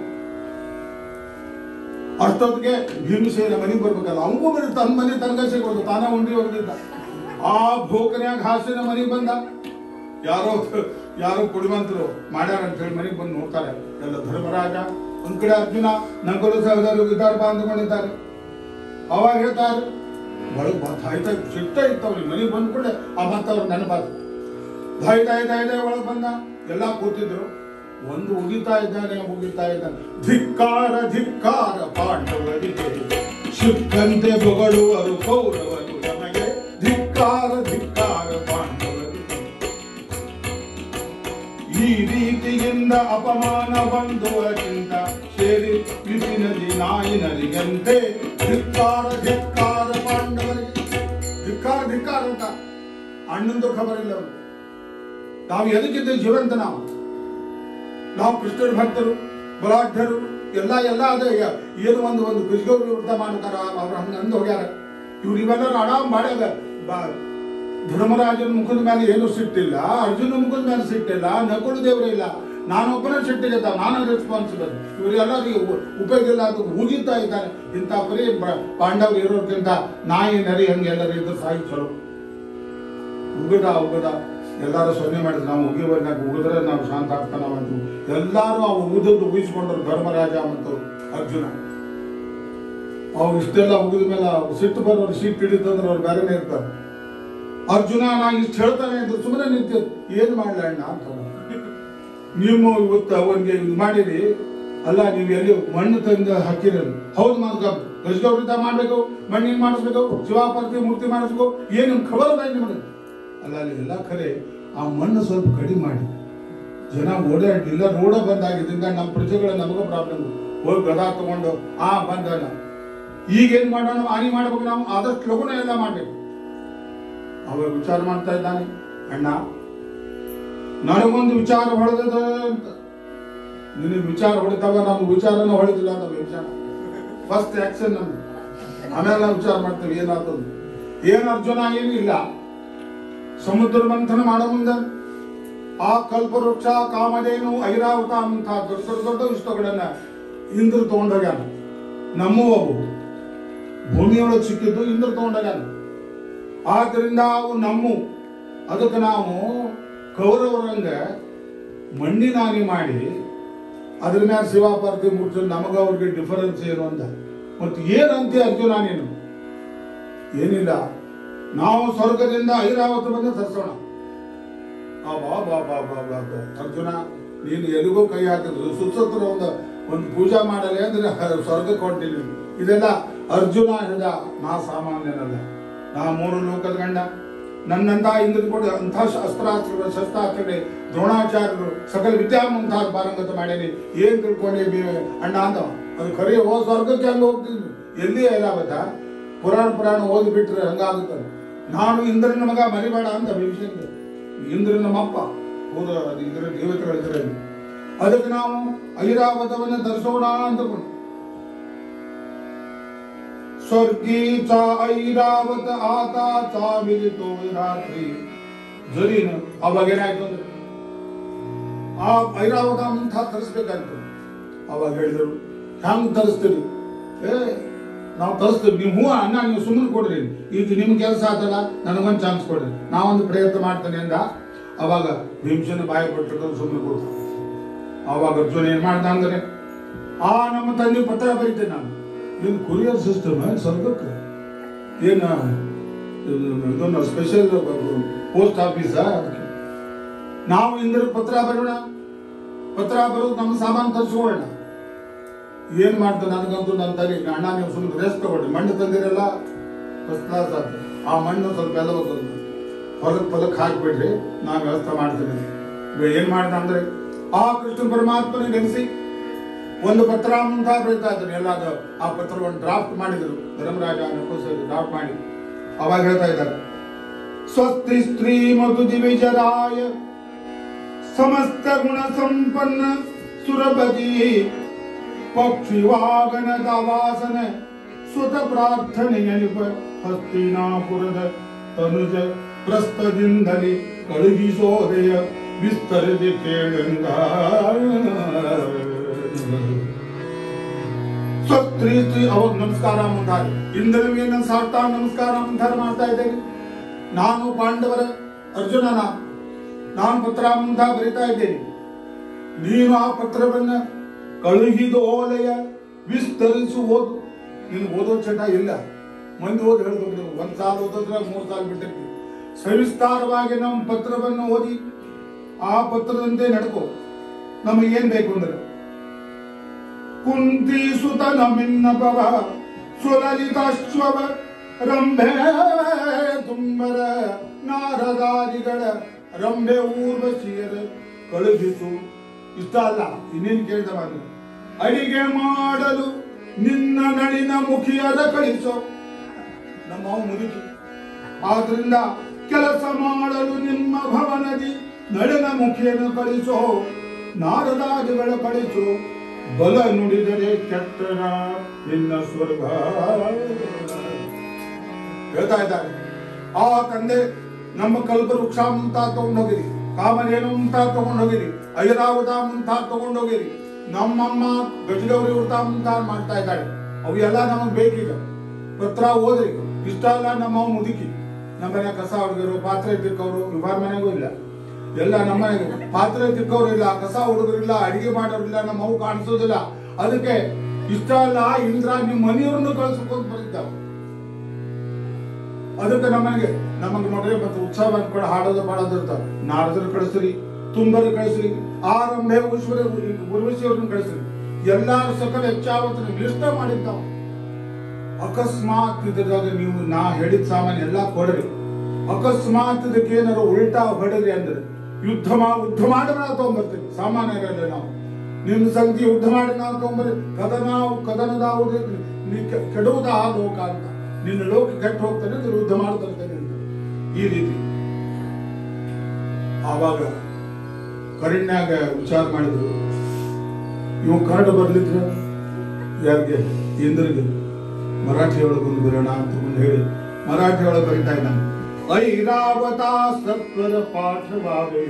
ಅಷ್ಟೊತ್ತಿಗೆ ಭೀಮಸೇನ ಮನೆಗೆ ಬರ್ಬೇಕಲ್ಲ ಅವನಿಗೂ ಮನೆ ತನ್ನ ಮನೆ ತನಕ ಸಿಗೋದು ತಾನೇ ಉಂಡಿ ಹೋಗಿದ್ದ ಆ ಭೋಕನ್ಯಾಗ ಹಾಸಿನ ಮನೆಗೆ ಬಂದ ಯಾರೋ ಯಾರೋ ಕುಡಿವಂತರು ಮಾಡ್ಯಾರ ಅಂತ ಹೇಳಿ ಮನೆಗೆ ಬಂದು ನೋಡ್ತಾರೆ ಎಲ್ಲ ಧರ್ಮರಾಜ ಒಂದ್ ಕಡೆ ಅರ್ಜುನ ನಕಲು ಸಹೋದರರು ಇದ್ದಾರೆ ಬಾಂಧಕೊಂಡಿದ್ದಾರೆ ಅವಾಗ ಹೇಳ್ತಾರೆ ಒಳಗೆ ಬಾ- ತಾಯ್ತಾ ಸಿಟ್ಟ ಇತ್ತವ್ರಿ ಮನೆಗೆ ಬಂದ ಕೂಡಲೇ ಆ ಮತ್ತೆ ಅವ್ರು ನೆನಪಾದ ಧಾಯ್ ಧಾಯ್ ಧಾಯ್ ಧಾಯ್ ಒಳಗೆ ಬಂದ ಎಲ್ಲ ಕೂತಿದ್ರು ಒಂದು ಉಗಿತಾ ಇದ್ದಾನೆ ಉಗಿತಾ ಇದ್ದಾನೆ ಧಿಕ್ಕಾರ ಧಿಕ್ಕಾರ ಪಾಂಡವರಿಗೆ ಶುದ್ಧಂತೆ ಬೊಗಳುವರು ಕೌರವರು ನಮಗೆ ಧಿಕ್ಕಾರ ಧಿಕ್ಕಾರ ಪಾಂಡವರಿಗೆ ಈ ರೀತಿಗೆ ನಿಂದ ಅಪಮಾನ ಬಂಧುವರಿಂದ ಸೇರಿ ಬಿಸಿನದಿ ನಾಯಿನರಿಗಂತೆ ಧಿಕ್ಕಾರ ಧಿಕ್ಕಾರ ಪಾಂಡವರಿಗೆ ಧಿಕ್ಕಾರ ಧಿಕ್ಕಾರ ಅಂತ ಅಣ್ಣಂದು ಖಬರಿಲ್ಲ ಅವ್ರು ನಾವು ಎದಕ್ಕಿದ್ದ ಜೀವಂತ ನಾವು ನಾವು ಕೃಷ್ಣರ ಭಕ್ತರು ಬಲಾಢ್ಯರು ಎಲ್ಲ ಎಲ್ಲ ಅದ ಯ- ಏನು ಒಂದು ಒಂದು ಕೃಷ್ಣವ್ರು ವೃತ್ತ ಮಾಡ್ತಾರ ಅವ್ರು ಹಂಗ ಅಂದ್ ಹೋಗ್ಯಾರ ಇವ್ರು ಇವೆಲ್ಲರೂ ಆರಾಮ್ ಮಾಡ್ಯಾಗ ಬ- ಧರ್ಮರಾಜನ ಮುಖದ ಮೇಲೆ ಏನು ಸಿಟ್ಟಿಲ್ಲ ಅರ್ಜುನ ಮುಖದ ಮೇಲೆ ಸಿಟ್ಟಿಲ್ಲ ನಕುಳು ದೇವರೇ ಇಲ್ಲ ನಾನೊಬ್ಬನ ಸಿಟ್ಟಿಗೆ ನಾನು ರೆಸ್ಪಾನ್ಸಿಬಲ್ ಇವರೆಲ್ಲರಿಗೂ ಉ- ಉಪಯೋಗ ಇಲ್ಲ ಅಂತ ಉಗಿತಾ ಇದ್ದಾರೆ ಇಂಥ ಬರೀ ಬ- ಪಾಂಡವರು ಇರೋದ್ಕಿಂತ ನಾಯಿ ನರಿ ಹಂಗೆ ಎಲ್ಲರೂ ಇದ್ರು ಸಾಯಿ ಚಲೋ ಉಗದ ಉಗದ ಎಲ್ಲಾರು ಸೊನ್ನೆ ಮಾಡಿದ್ರು ನಾವು ಉಗಿವನ್ನಾಗ ಉಗಿದ್ರೆ ನಾವು ಶಾಂತ ಆಗ್ತಾನ ಬಂತು ಎಲ್ಲಾರು ಆ ಉಗಿದದ್ದು ಉಗಿಸ್ಕೊಂಡ್ರು ಧರ್ಮರಾಜ ಮತ್ತು ಅರ್ಜುನ ಅವು ಇಷ್ಟೆಲ್ಲ ಉಗಿದ ಮೇಲೆ ಅವ್ರು ಸಿಟ್ಟು ಬರೋರು ಸಿಟ್ಟು ಹಿಡಿತಂದ್ರೆ ಅವ್ರು ಬೇರೆನೇ ಇರ್ತಾರೆ ಅರ್ಜುನ ನಾ ಇಷ್ಟು ಹೇಳ್ತಾನೆ ಅಂತ ಸುಮ್ಮನೆ ನಿಂತು ಏನ್ ಮಾಡ್ಲ ಅಣ್ಣ ಅಂತ ನೀವು ಇವತ್ತು ಅವನಿಗೆ ಇದು ಮಾಡಿರಿ ಅಲ್ಲ ನೀವು ಎಲ್ಲಿ ಮಣ್ಣು ತಂದು ಹಾಕಿರಲ್ಲ ಹೌದು ಮಾತು ಗಜಗೌರಿತ ಮಾಡ್ಬೇಕು ಮಣ್ಣಿನ ಮಾಡಿಸ್ಬೇಕು ಶಿವಾಪಾರ್ತಿ ಮೂರ್ತಿ ಮಾಡಿಸ್ಬೇಕು ಏನು ನಿಮ್ ಖಬರ್ ಅದ ನಿಮಗೆ ಅಲ್ಲ ಅಲ್ಲಿ ಎಲ್ಲ ಖರೆ ಆ ಮಣ್ಣು ಸ್ವಲ್ಪ ಕಡಿಮೆ ಮಾಡಿ ಜನ ಓಡಾಡಿ ಇಲ್ಲ ರೋಡ ಬಂದಾಗಿದ್ದರಿಂದ ನಮ್ಮ ಪ್ರಜೆಗಳ ನಮಗ ಪ್ರಾಬ್ಲಮ್ ಹೋಗಿ ಗದಾ ತಗೊಂಡು ಆ ಬಂದಲ್ಲ ಈಗ ಏನ್ ಮಾಡೋಣ ಹಾನಿ ಮಾಡ್ಬೇಕು ನಾವು ಆದಷ್ಟು ಲಗುನ ಎಲ್ಲ ಮಾಡ್ಬೇಕು ಅವ ವಿಚಾರ ಮಾಡ್ತಾ ಇದ್ದಾನೆ ಅಣ್ಣ ನನಗೊಂದು ವಿಚಾರ ಹೊಡೆದ ಅಂತ ನಿನಗೆ ವಿಚಾರ ಹೊಡಿತಾವ ನಮ್ಮ ವಿಚಾರನ ಹೊಡೆದಿಲ್ಲ ಅಂತ ವಿಚಾರ ಫಸ್ಟ್ ಆಕ್ಷನ್ ನಮ್ದು ಆಮೇಲೆ ನಾವು ವಿಚಾರ ಮಾಡ್ತೇವೆ ಏನಾಗ್ತದೆ ಏನ್ ಅರ್ಜುನ ಏನು ಇಲ್ಲ ಸಮುದ್ರ ಮಂಥನ ಮಾಡೋ ಮುಂದೆ ಆ ಕಲ್ಪವೃಕ್ಷ ಕಾಮಧೇನು ಐರಾವತ ಅಂತ ದೊಡ್ಡ ದೊಡ್ಡ ದೊಡ್ಡ ವಿಷಯಗಳನ್ನ ಇಂದ್ರ ತಗೊಂಡೋಗ್ಯಾನ ನಮ್ಮವು ಅವು ಭೂಮಿಯೊಳಗೆ ಸಿಕ್ಕಿದ್ದು ಇಂದ್ರ ತಗೊಂಡೋಗ್ಯಾನ ಆದ್ದರಿಂದ ಅವು ನಮ್ಮ ಅದಕ್ಕೆ ನಾವು ಕೌರವರಂಗ ಮಣ್ಣಿನಾಗಿ ಮಾಡಿ ಅದ್ರ ಮ್ಯಾಲ ಶಿವಾಪಾರ್ತಿ ಮೂರ್ತಿ ನಮಗ ಅವ್ರಿಗೆ ಡಿಫರೆನ್ಸ್ ಏನು ಅಂತ ಮತ್ತೆ ಏನಂತೆ ಅರ್ಜುನ ನೀನು ಏನಿಲ್ಲ ನಾವು ಸ್ವರ್ಗದಿಂದ ಐರಾವತ ಬಂದು ತರಿಸೋಣ ಆ ಬಾ ಬಾ ಬಾ ಬಾ ಬಾ ಬಾ. ಅರ್ಜುನ ನೀನು ಎಲ್ಲಿಗೋ ಕೈ ಹಾಕಿದ್ರು ಸುಸತ್ರ ಒಂದು ಒಂದು ಪೂಜಾ ಮಾಡಲಿ ಅಂದ್ರೆ ಸ್ವರ್ಗಕ್ಕೆ ಹೊಂಟಿನಿ ಇದೆಲ್ಲ ಅರ್ಜುನ ಹೇಳಿದ ನಾ ಸಾಮಾನ್ಯನಲ್ಲ ನಾ ಮೂರು ಲೋಕದ ಗಂಡ ನನ್ನಂತ ಇಂದ್ರ ಕೊಡ ಅಂಥ ಅಸ್ತ್ರಾಸ್ತ್ರಗಳು ಶಸ್ತ್ರಾಸ್ತ್ರಗಳೇ ದ್ರೋಣಾಚಾರ್ಯರು ಸಕಲ ವಿದ್ಯಾ ಮುಂತಾದ ಪಾರಂಗತ ಮಾಡೇನಿ ಏನ್ ತಿಳ್ಕೊಂಡಿ ಬಿ- ಅಣ್ಣ ಅಂದವ ಅದು ಖರೆ ಹೋ ಸ್ವರ್ಗಕ್ಕೆ ಹೆಂಗ್ ಹೋಗ್ತಿದ್ವಿ ಎಲ್ಲಿ ಐರಾವತ ಪುರಾಣ ಪುರಾಣ ಓದ್ಬಿಟ್ರೆ ಹಂಗಾಗುತ್ತದೆ ನಾನು ಇಂದ್ರನ ಮಗ ಮರಿಬೇಡ ಅಂತ ಭೀಮಸೇನ ಇಂದ್ರ ನಮ್ಮಪ್ಪ ಹೌದು ಅದು ಇಂದ್ರ ದೇವತೆಗಳಿದ್ರೆ ಅದಕ್ಕೆ ನಾವು ಐರಾವತವನ್ನು ಧರಿಸೋಣ ಅಂತಕೊಂಡು ಸ್ವರ್ಗೀ ಚ ಐರಾವತ ಆತ ಚ ಮಿಲಿತೋ ರಾತ್ರಿ ಜರೀನು ಅವಾಗ ಏನಾಯ್ತು ಅಂದ್ರೆ ಆ ಐರಾವತ ಅಂತ ತರಿಸ್ಬೇಕಾಯ್ತು ಅವಾಗ ಹೇಳಿದ್ರು ಹೆಂಗ್ ತರಿಸ್ತೀರಿ ಏ ನಾವು ತರಿಸ್ತೀವಿ ನೀವು ಹೂ ಅನ್ನ ನೀವು ಸುಮ್ಮನೆ ಕೊಡ್ರಿ ಈಗ ನಿಮ್ ಕೆಲಸ ಆತಲ್ಲ ನನಗೊಂದು ಚಾನ್ಸ್ ಕೊಡ್ರಿ ನಾವೊಂದು ಪ್ರಯತ್ನ ಮಾಡ್ತೇನೆ ಅಂದ ಅವಾಗ ಭೀಮಸೇನ ಬಾಯಿ ಕೊಟ್ಟಿದ್ದು ಸುಮ್ಮನೆ ಕೊಡ್ತ ಅವಾಗ ಅರ್ಜುನ ಏನ್ ಮಾಡ್ದ ಅಂದ್ರೆ ಆ ನಮ್ಮ ತಂದೆ ಪತ್ರ ಬರೀತೇನೆ ನಾನು ಏನು ಕೊರಿಯರ್ ಸಿಸ್ಟಮ್ ಸ್ವರ್ಗಕ್ಕೆ ಏನ ಇದೊಂದು ಸ್ಪೆಷಲ್ ಪೋಸ್ಟ್ ಆಫೀಸ ನಾವು ಇಂದ್ರ ಪತ್ರ ಬರೋಣ ಪತ್ರ ಬರೋದು ನಮ್ಮ ಸಾಮಾನು ತರಿಸ್ಕೊಳ್ಳೋಣ ಏನ್ ಮಾಡ್ತಾರೆ ನನಗಂತೂ ನನ್ನ ತಲೆ ಅಣ್ಣ ನೀವು ಸುಮ್ಮನೆ ರೆಸ್ಟ್ ತಗೊಳ್ರಿ ಮಣ್ಣು ತಂದಿರಲ್ಲ ಫಸ್ಟ್ ಕ್ಲಾಸ್ ಆಯ್ತು ಆ ಮಣ್ಣು ಸ್ವಲ್ಪ ಎಲ್ಲ ಹೋಗ್ತದೆ ಹೊಲಕ್ ಪಲಕ್ ಹಾಕ್ಬಿಡ್ರಿ ನಾ ವ್ಯವಸ್ಥೆ ಮಾಡ್ತೀನಿ ಇವಾಗ ಏನ್ ಮಾಡ್ದ ಅಂದ್ರೆ ಆ ಕೃಷ್ಣ ಪರಮಾತ್ಮನ ನೆನೆಸಿ ಒಂದು ಪತ್ರ ಅಂತ ಬರೀತಾ ಇದ್ರು ಎಲ್ಲ ಅದು ಆ ಪತ್ರವನ್ನು ಡ್ರಾಫ್ಟ್ ಮಾಡಿದ್ರು ಧರ್ಮರಾಜ ಡ್ರಾಫ್ಟ್ ಮಾಡಿ ಅವಾಗ ಹೇಳ್ತಾ ಇದ್ದಾರೆ ಸ್ವಸ್ತಿ ಸ್ತ್ರೀ ಮಧು ದಿವಿಜರಾಯ ಸಮಸ್ತ ಗುಣ ಸಂಪನ್ನ ಸುರಪತಿ ಪಕ್ಷಿವಾಗನದ ವಾಸನ ಸುತ ಪ್ರಾರ್ಥನೆಯ ನಿಪ ಹಸ್ತಿನಾಪುರದ ತನುಜ ಪ್ರಸ್ಥದಿಂದಲೇ ಕಳುಹಿಸೋದಯ ವಿಸ್ತರಿಸಿ ಕೇಳಂಗ ಸ್ವಸ್ತ್ರೀ ಸ್ತ್ರೀ ಅವಾಗ ನಮಸ್ಕಾರ ಮುಂದಾರೆ ಇಂದ್ರನಿಗೆ ನನ್ನ ಸಾರ್ತಾ ನಮಸ್ಕಾರ ಮುಂದಾರ ಮಾಡ್ತಾ ಇದ್ದೇನೆ ನಾನು ಪಾಂಡವರ ಅರ್ಜುನನ ನಾನು ಪತ್ರ ಮುಂದ ಬರಿತಾ ಇದ್ದೇನೆ ನೀನು ಆ ಪತ್ರವನ್ನ ಕಳುಹಿದು ಓಲೆಯ ವಿಸ್ತರಿಸು ಓದು ನೀನು ಓದೋ ಚಟ ಇಲ್ಲ ಮಂದಿ ಓದಿ ಹೇಳ್ಬೇಕು ಒಂದ್ ಸಾಲ ಓದಿದ್ರೆ ಮೂರ್ ಸಾಲ ಬಿಟ್ಟಿರ್ತೀವಿ ಸವಿಸ್ತಾರವಾಗಿ ನಮ್ಮ ಪತ್ರವನ್ನು ಓದಿ ಆ ಪತ್ರದಂತೆ ನಡ್ಕೋ ನಮಗೆ ಏನ್ ಬೇಕು ಅಂದ್ರೆ ಕುಂತಿ ಸುತ ನಮಿನ್ನಪವ ಸುಲಲಿತಾಶ್ವವ ರಂಭೆ ತುಂಬರ ನಾರದಾದಿಗಳ ರಂಭೆ ಊರ್ವಶಿಯರ ಕಳುಹಿಸು ಇಷ್ಟ ಅಲ್ಲ ಇನ್ನೇನು ಕೇಳಿದ ಮಾತು ಅಡಿಗೆ ಮಾಡಲು ನಿನ್ನ ನಳಿನ ಮುಖಿಯರ ಕಳಿಸೋ ನಮ್ಮ ಅವ ಮುದುಕಿ ಆದ್ರಿಂದ ಕೆಲಸ ಮಾಡಲು ನಿಮ್ಮ ಭವನದಿ ನಳಿನ ಮುಖಿಯನ್ನು ಕಳಿಸೋ ನಾರದಾದಿಗಳ ಕಳಿಸು ಬಲ ನುಡಿದರೆ ಕೆಟ್ಟನ ನಿನ್ನ ಸ್ವರ್ಗ ಹೇಳ್ತಾ ಇದ್ದಾರೆ ಆ ತಂದೆ ನಮ್ಮ ಕಲ್ಪವೃಕ್ಷ ಮುಂತ ತಗೊಂಡೋಗಿರಿ ಕಾಮಧೇನು ಮುಂತ ತಗೊಂಡೋಗಿರಿ ಐರಾವತ ಮುಂತ ತಗೊಂಡೋಗಿರಿ ನಮ್ಮಮ್ಮ ಗಜಗೌರಿ ವ್ರತ ಮುಂತ ಮಾಡ್ತಾ ಇದ್ದಾಳೆ ಅವು ಎಲ್ಲ ನಮಗ್ ಬೇಕೀಗ ಪತ್ರ ಓದ್ರಿ ಇಷ್ಟ ಅಲ್ಲ ನಮ್ಮ ಮುದುಕಿ ನಮ್ಮ ಮನೆ ಕಸ ಹುಡುಗರು ಪಾತ್ರೆ ತಿಕ್ಕವರು ಇವಾರ ಮನೆಗೂ ಇಲ್ಲ ಎಲ್ಲ ನಮ್ಮ ಮನೆಗೆ ಪಾತ್ರೆ ತಿಕ್ಕವ್ರು ಇಲ್ಲ ಕಸ ಹುಡುಗರಿಲ್ಲ ಅಡಿಗೆ ಮಾಡೋರಿಲ್ಲ ನಮ್ಮ ಅವು ಕಾಣಿಸೋದಿಲ್ಲ ಅದಕ್ಕೆ ಇಷ್ಟ ಅಲ್ಲ ಇಂದ್ರ ನಿಮ್ಮ ಮನೆಯವ್ರನ್ನು ಕಳ್ಸ್ಕೊಂಡು ಬಂದಿದ್ದಾವೆ ಅದಕ್ಕೆ ನಮಗೆ ನಮಗೆ ನೋಡ್ರಿ ಮತ್ತೆ ಉತ್ಸವ ಅನ್ಕೊಂಡು ಹಾಡೋದು ಮಾಡೋದು ಇರ್ತಾವ ನಾರದರು ಕಳಿಸ್ರಿ ತುಂಬರು ಕಳಿಸ್ರಿ ಆರಂಭೆ ಉಶ್ವರ ಉರ್ವಶಿಯವ್ರನ್ನ ಕಳಿಸ್ರಿ ಎಲ್ಲಾರು ಸಕಲ ಹೆಚ್ಚಾವತ್ತು ಲಿಸ್ಟ್ ಮಾಡಿದ್ದಾವ ಅಕಸ್ಮಾತ್ ಇದ್ರಾಗ ನೀವು ನಾ ಹೇಳಿದ ಸಾಮಾನ್ಯ ಎಲ್ಲಾ ಕೊಡ್ರಿ ಅಕಸ್ಮಾತ್ ಇದಕ್ಕೆ ಏನಾರು ಉಲ್ಟಾ ಹೊಡರಿ ಅಂದ್ರೆ ಯುದ್ಧ ಮಾ ಯುದ್ಧ ಮಾಡಿ ನಾವು ತಗೊಂಬರ್ತೀವಿ ಸಾಮಾನ್ಯರಲ್ಲ ನಾವು ನಿಮ್ ಸಂಗತಿ ಯುದ್ಧ ಮಾಡಿ ನಾವು ತಗೊಂಬರ್ರಿ ಕದನ ಕದನದಾವುದು ನೀ ಕೆ- ಕೆಡುವುದ ಆ ಲೋಕ ಅಂತ ನಿನ್ನ ಲೋಕ ಕೆಟ್ಟು ಹೋಗ್ತಾನೆ ಅದು ಯುದ್ಧ ಮಾಡ್ತಂತಾನೆ ಅಂತ ಈ ರೀತಿ ಆವಾಗ ಕರಣ್ಯಾಗ ವಿಚಾರ ಮಾಡಿದ್ರು ಇವು ಕನ್ನಡ ಬರ್ಲಿದ್ರ ಯಾರಿಗೆ ಇಂದ್ರಿಗೆ ಮರಾಠಿ ಒಳಗೊಂದು ಬರೋಣ ಅಂತ ಮುಂದೆ ಹೇಳಿ ಮರಾಠಿ ಒಳಗೆ ಬರೀತಾ ಇದ್ದಾನೆ ಐರಾವತ ಸತ್ವರ ಪಾಠವಾವೆ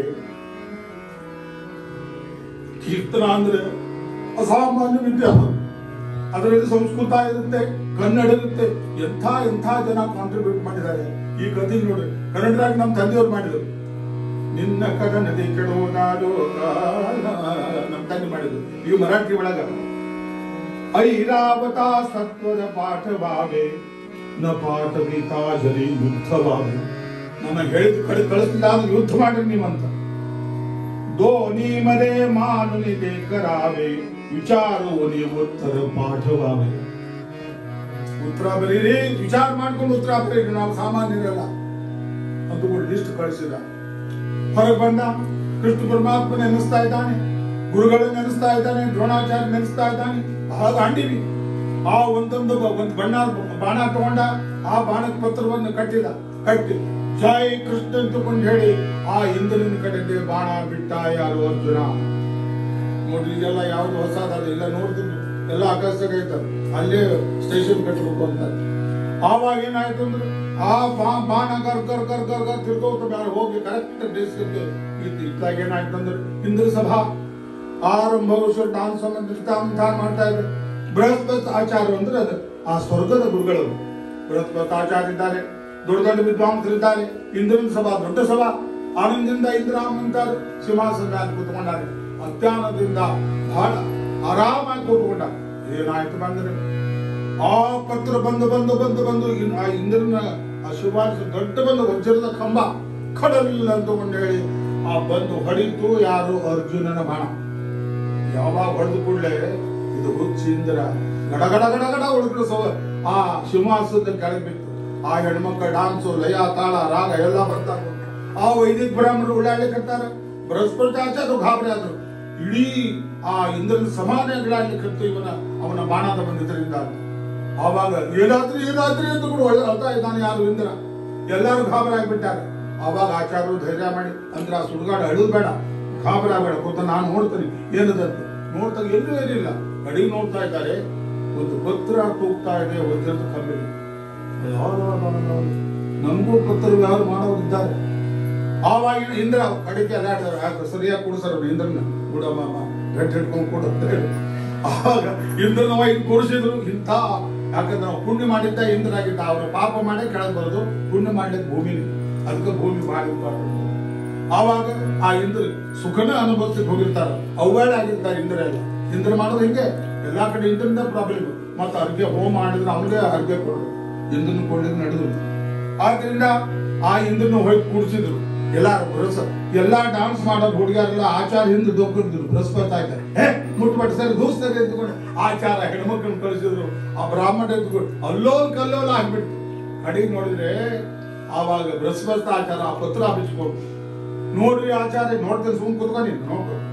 ಕೀರ್ತನ ಅಂದ್ರೆ ಅಸಾಮಾನ್ಯ ವಿದ್ಯೆ ಅದರಲ್ಲಿ ಸಂಸ್ಕೃತ ಇರುತ್ತೆ ಕನ್ನಡ ಇರುತ್ತೆ ಎಂಥ ಎಂಥ ಜನ ಕಾಂಟ್ರಿಬ್ಯೂಟ್ ಮಾಡಿದ್ದಾರೆ ಈ ಕಥೆ ನೋಡಿ ಕನ್ನಡದಾಗ ನಮ್ಮ ತಂದೆಯವ್ರು ಮಾಡಿದ್ರು ನಿನ್ನ ಕದನದಿ ಕೆಡುವುದಾಡು ನಮ್ಮ ತಂದೆ ಮಾಡಿದ್ರು ಈ ಮರಾಠಿ ಒಳಗ ಐರಾವತ ಸತ್ವದ ಪಾಠವಾವೆ ನ ಪಾಠ ಗೀತಾಜಲಿ ಯುದ್ಧವಾವೆ ನನ್ನ ಹೇಳಿದ ಕಡೆ ಕಳಿಸ್ಲಿಲ್ಲ ಅಂದ್ರೆ ಯುದ್ಧ ಮಾಡ್ರಿ ನೀವಂತ ದೋನಿ ಮರೆ ಮಾನುನಿ ಕರಾವೆ ವಿಚಾರೋ ನೀವು ಉತ್ತರ ಪಾಠವಾವೆ ಉತ್ತರ ಬರೀರಿ ವಿಚಾರ ಮಾಡ್ಕೊಂಡು ಉತ್ತರ ಬರೀರಿ ನಾವು ಸಾಮಾನ್ಯರಲ್ಲ ಅಂತ ಲಿಸ್ಟ್ ಕಳಿಸಿದ ಹೊರಗೆ ಬಂದ ಕೃಷ್ಣ ಪರಮಾತ್ಮ ನೆನೆಸ್ತಾ ಇದ್ದಾನೆ ಗುರುಗಳು ನೆನೆಸ್ತಾ ಇದ್ದಾನೆ ದ್ರೋಣಾಚಾರ್ಯ ನೆನೆಸ್ತಾ ಇದ್ದಾನೆ ಆಗ ಅಂಡಿವಿ ಆ ಒಂದೊಂದು ಬ- ಒಂದ್ ಬಣ್ಣ ಬಾಣ ತಗೊಂಡ ಆ ಬಾಣದ ಪತ್ರವನ್ನು ಕಟ್ಟಿದ ಕಟ್ಟಿ ಜೈ ಕೃಷ್ಣ ಅಂತಕೊಂಡು ಹೇಳಿ ಆ ಇಂದ್ರನ ಕಡೆಗೆ ಬಾಣ ಬಿಟ್ಟ ಯಾರು ಅರ್ಜುನ ನೋಡ್ರಿ ಇದೆಲ್ಲ ಯಾವ್ದು ಹೊಸದಾದ ಇಲ್ಲ ನೋಡ್ತೀನಿ ಎಲ್ಲ ಆಕಾಶದಾಗ ಐತದ ಅಲ್ಲೇ ಸ್ಟೇಷನ್ ಕಟ್ಟಬೇಕು ಅಂತ ಆವಾಗ ಏನಾಯ್ತು ಅಂದ್ರೆ ಆ ಬಾ- ಬಾಣ ಕರ್ ಕರ್ ಕರ್ ಕರ್ ಕರ್ ತಿರ್ಗೋತ ಬೇರೆ ಹೋಗಿ ಕರೆಕ್ಟ್ ದೇಶಕ್ಕೆ ಇತ್ತು ಇತ್ತಾಗ ಏನಾಯ್ತು ಅಂದ್ರೆ ಇಂದ್ರ ಸಭಾ ಆರಂಭ ಡಾನ್ಸ್ ತಾನ್ ಮಾಡ್ತಾ ಇದ್ರು ಬೃಹಸ್ಪತಿ ಆಚಾರ್ಯ ಅಂದ್ರೆ ಅದು ಆ ಸ್ವರ್ಗದ ಗುರುಗಳು ಬೃಹಸ್ಪತಿ ಆಚಾರ್ಯ ಇದ್ದಾರೆ ದೊಡ್ಡ ದೊಡ್ಡ ವಿದ್ವಾಂಸರಿದ್ದಾರೆ ಇಂದ್ರನ ಸಭಾ ದೊಡ್ಡ ಸಭಾ ಆನಂದದಿಂದ ಇಂದ್ರಾಮಂತಾರು ಸಿಂಹಾಸನ ಮೇಲೆ ಕೂತ್ಕೊಂಡಾರೆ ಅಜ್ಞಾನದಿಂದ ಬಹಳ ಆರಾಮಾಗಿ ಕೂತ್ಕೊಂಡ ಏನಾಯ್ತು ಬಂದ್ರೆ ಆ ಪತ್ರ ಬಂದು ಬಂದು ಬಂದು ಬಂದು ಇನ್- ಆ ಇಂದ್ರನ ಆ ಶಿವಾಸ ದೊಡ್ಡ ಬಂದು ವಜ್ರದ ಕಂಬ ಕಡಲಿಲ್ಲ ಅಂತ ಹೇಳಿ ಆ ಬಂದು ಹೊಡಿತು ಯಾರು ಅರ್ಜುನನ ಬಾಣ ಯಾವಾಗ ಹೊಡೆದು ಕೂಡಲೇ ಇದು ಹುಚ್ಚಿ ಇಂದ್ರ ಗಡ ಗಡ ಗಡ ಗಡ ಹುಡುಗರು ಸವ ಆ ಸಿಂಹಾಸದ ಕೆಳಗೆ ಬಿತ್ತು ಆ ಹೆಣ್ಮಕ್ಳ ಡಾನ್ಸು ಲಯ ತಾಳ ರಾಗ ಎಲ್ಲ ಬರ್ತಾರ ಆ ವೈದಿಕ ಬ್ರಾಹ್ಮಣರು ಉಳ್ಳಾಡ್ಲಿಕ್ಕತ್ತಾರ ಬೃಹಸ್ಪತಿ ಆಚಾರ್ಯರು ಗಾಬರಿ ಆದ್ರು ಇಡೀ ಆ ಇಂದ್ರನ ಸಮಾನ ಉಳ್ಳಾಡ್ಲಿಕ್ಕತ್ತು ಇವನ ಅವನ ಬಾಣದ ಬಂದಿದ್ದರಿಂದ ಆವಾಗ ಏನಾದ್ರೂ ಏನಾದ್ರೂ ಅಂತ ಕೂಡ ಒಳ್ಳೆ ಅಳ್ತಾ ಇದ್ದಾನೆ ಯಾರು ಇಂದ್ರ ಎಲ್ಲರೂ ಗಾಬರಿ ಆಗ್ಬಿಟ್ಟಾರೆ ಆವಾಗ ಆಚಾರ್ಯರು ಧೈರ್ಯ ಮಾಡಿ ಅಂದ್ರೆ ಆ ಸುಡುಗಾಡ ಅಳುದು ಬೇಡ ಗಾಬರಿ ಆಗಬೇಡ ಕೂತ ನಾನು ನೋಡ್ತೀನಿ ಏನದಂತ ನೋಡ್ತಾ ಎಲ್ಲೂ ಏನಿಲ್ಲ ಅಡಿಗೆ ನೋಡ್ತಾ ಇದ್ದಾರೆ ಒಂದು ಪತ್ರ ತೂಗ್ತಾ ಇದೆ ವಜ್ರದ ಕಬ್ಬಿನ ನಮಗೂ ಪತ್ರ ವ್ಯವಹಾರ ಮಾಡೋರು ಇದ್ದಾರೆ ಆವಾಗ ಇಂದ್ರ ಕಡೆಗೆ ಅಲ್ಲಾಡ್ತಾರೆ ಯಾಕೆ ಸರಿಯಾಗಿ ಕೂಡಿಸ್ತಾರ ಇಂದ್ರನ ಕೂಡ ಮಾಮ ಗಂಟೆ ಹಿಡ್ಕೊಂಡು ಕೂಡ ಅಂತ ಹೇಳಿ ಆವಾಗ ಇಂದ್ರನ ಇದು ಕೂರಿಸಿದ್ರು ಇಂಥ ಯಾಕಂದ್ರೆ ನಾವು ಪುಣ್ಯ ಮಾಡಿದ್ದ ಇಂದ್ರಾಗಿದ್ದ ಅವರ ಪಾಪ ಮಾಡೇ ಕೆಳಗೆ ಬರೋದು ಪುಣ್ಯ ಮಾಡ್ಲಿಕ್ಕೆ ಭೂಮಿನೇ ಅದಕ್ಕೆ ಭೂಮಿ ಭಾಳ ಇಂಪಾರ್ಟೆಂಟ್ ಆವಾಗ ಆ ಇಂದ್ರ ಸುಖನ ಅನುಭವಿಸಿ ಹೋಗಿರ್ತಾರ ಅವುಗಳೇ ಆಗಿರ್ತಾರೆ ಇಂದ್ರ ಎಲ್ಲ ಇಂದ್ರ ಮಾಡೋದು ಹಿಂಗೆ ಎಲ್ಲಾ ಕಡೆ ಇಂದ್ರನ ಪ್ರಾಬ್ಲಮ್ ಮತ್ತೆ ಅರ್ಘ್ಯ ಹೋಮ ಮಾಡಿದ್ರೆ ಅವನಿಗೆ ಅರ್ಘ್ಯ ಕೊಡೋದು ಇಂದ್ರನ ಕೊಡ್ಲಿಕ್ಕೆ ನಡೆದ್ರು ಆದ್ರಿಂದ ಆ ಇಂದ್ರನ ಹೋಗಿ ಕೂಡಿಸಿದ್ರು ಎಲ್ಲಾರು ಬರಸ ಎಲ್ಲಾ ಡಾನ್ಸ್ ಮಾಡೋ ಹುಡುಗರೆಲ್ಲ ಆಚಾರ ಹಿಂದೆ ದೊಕ್ಕಿದ್ರು ಬೃಹಸ್ಪತಿ ಆಯ್ತಾರೆ ಹೇ ಮುಟ್ಬಿಟ್ಟು ಸರಿ ದೂಸ್ತಾರೆ ಎದ್ದುಕೊಂಡು ಆಚಾರ ಹೆಣ್ಮಕ್ಳನ್ನ ಕಳಿಸಿದ್ರು ಆ ಬ್ರಾಹ್ಮಣ ಎದ್ದುಕೊಂಡು ಅಲ್ಲೋಲ್ ಕಲ್ಲೋಲ ಆಗ್ಬಿಟ್ಟು ಕಡೆಗೆ ನೋಡಿದ್ರೆ ಆವಾಗ ಬೃಹಸ್ಪತಿ ಆಚಾರ ಆ ಪತ್ರ ಹಂಚ್ಕೊಂಡು ನೋಡ್ರಿ ಆಚಾರ್ಯ ನೋಡ್ತೇನೆ ಸುಮ್ ಕುತ್ಕೊಂಡು ನೋಡ್ಕೊ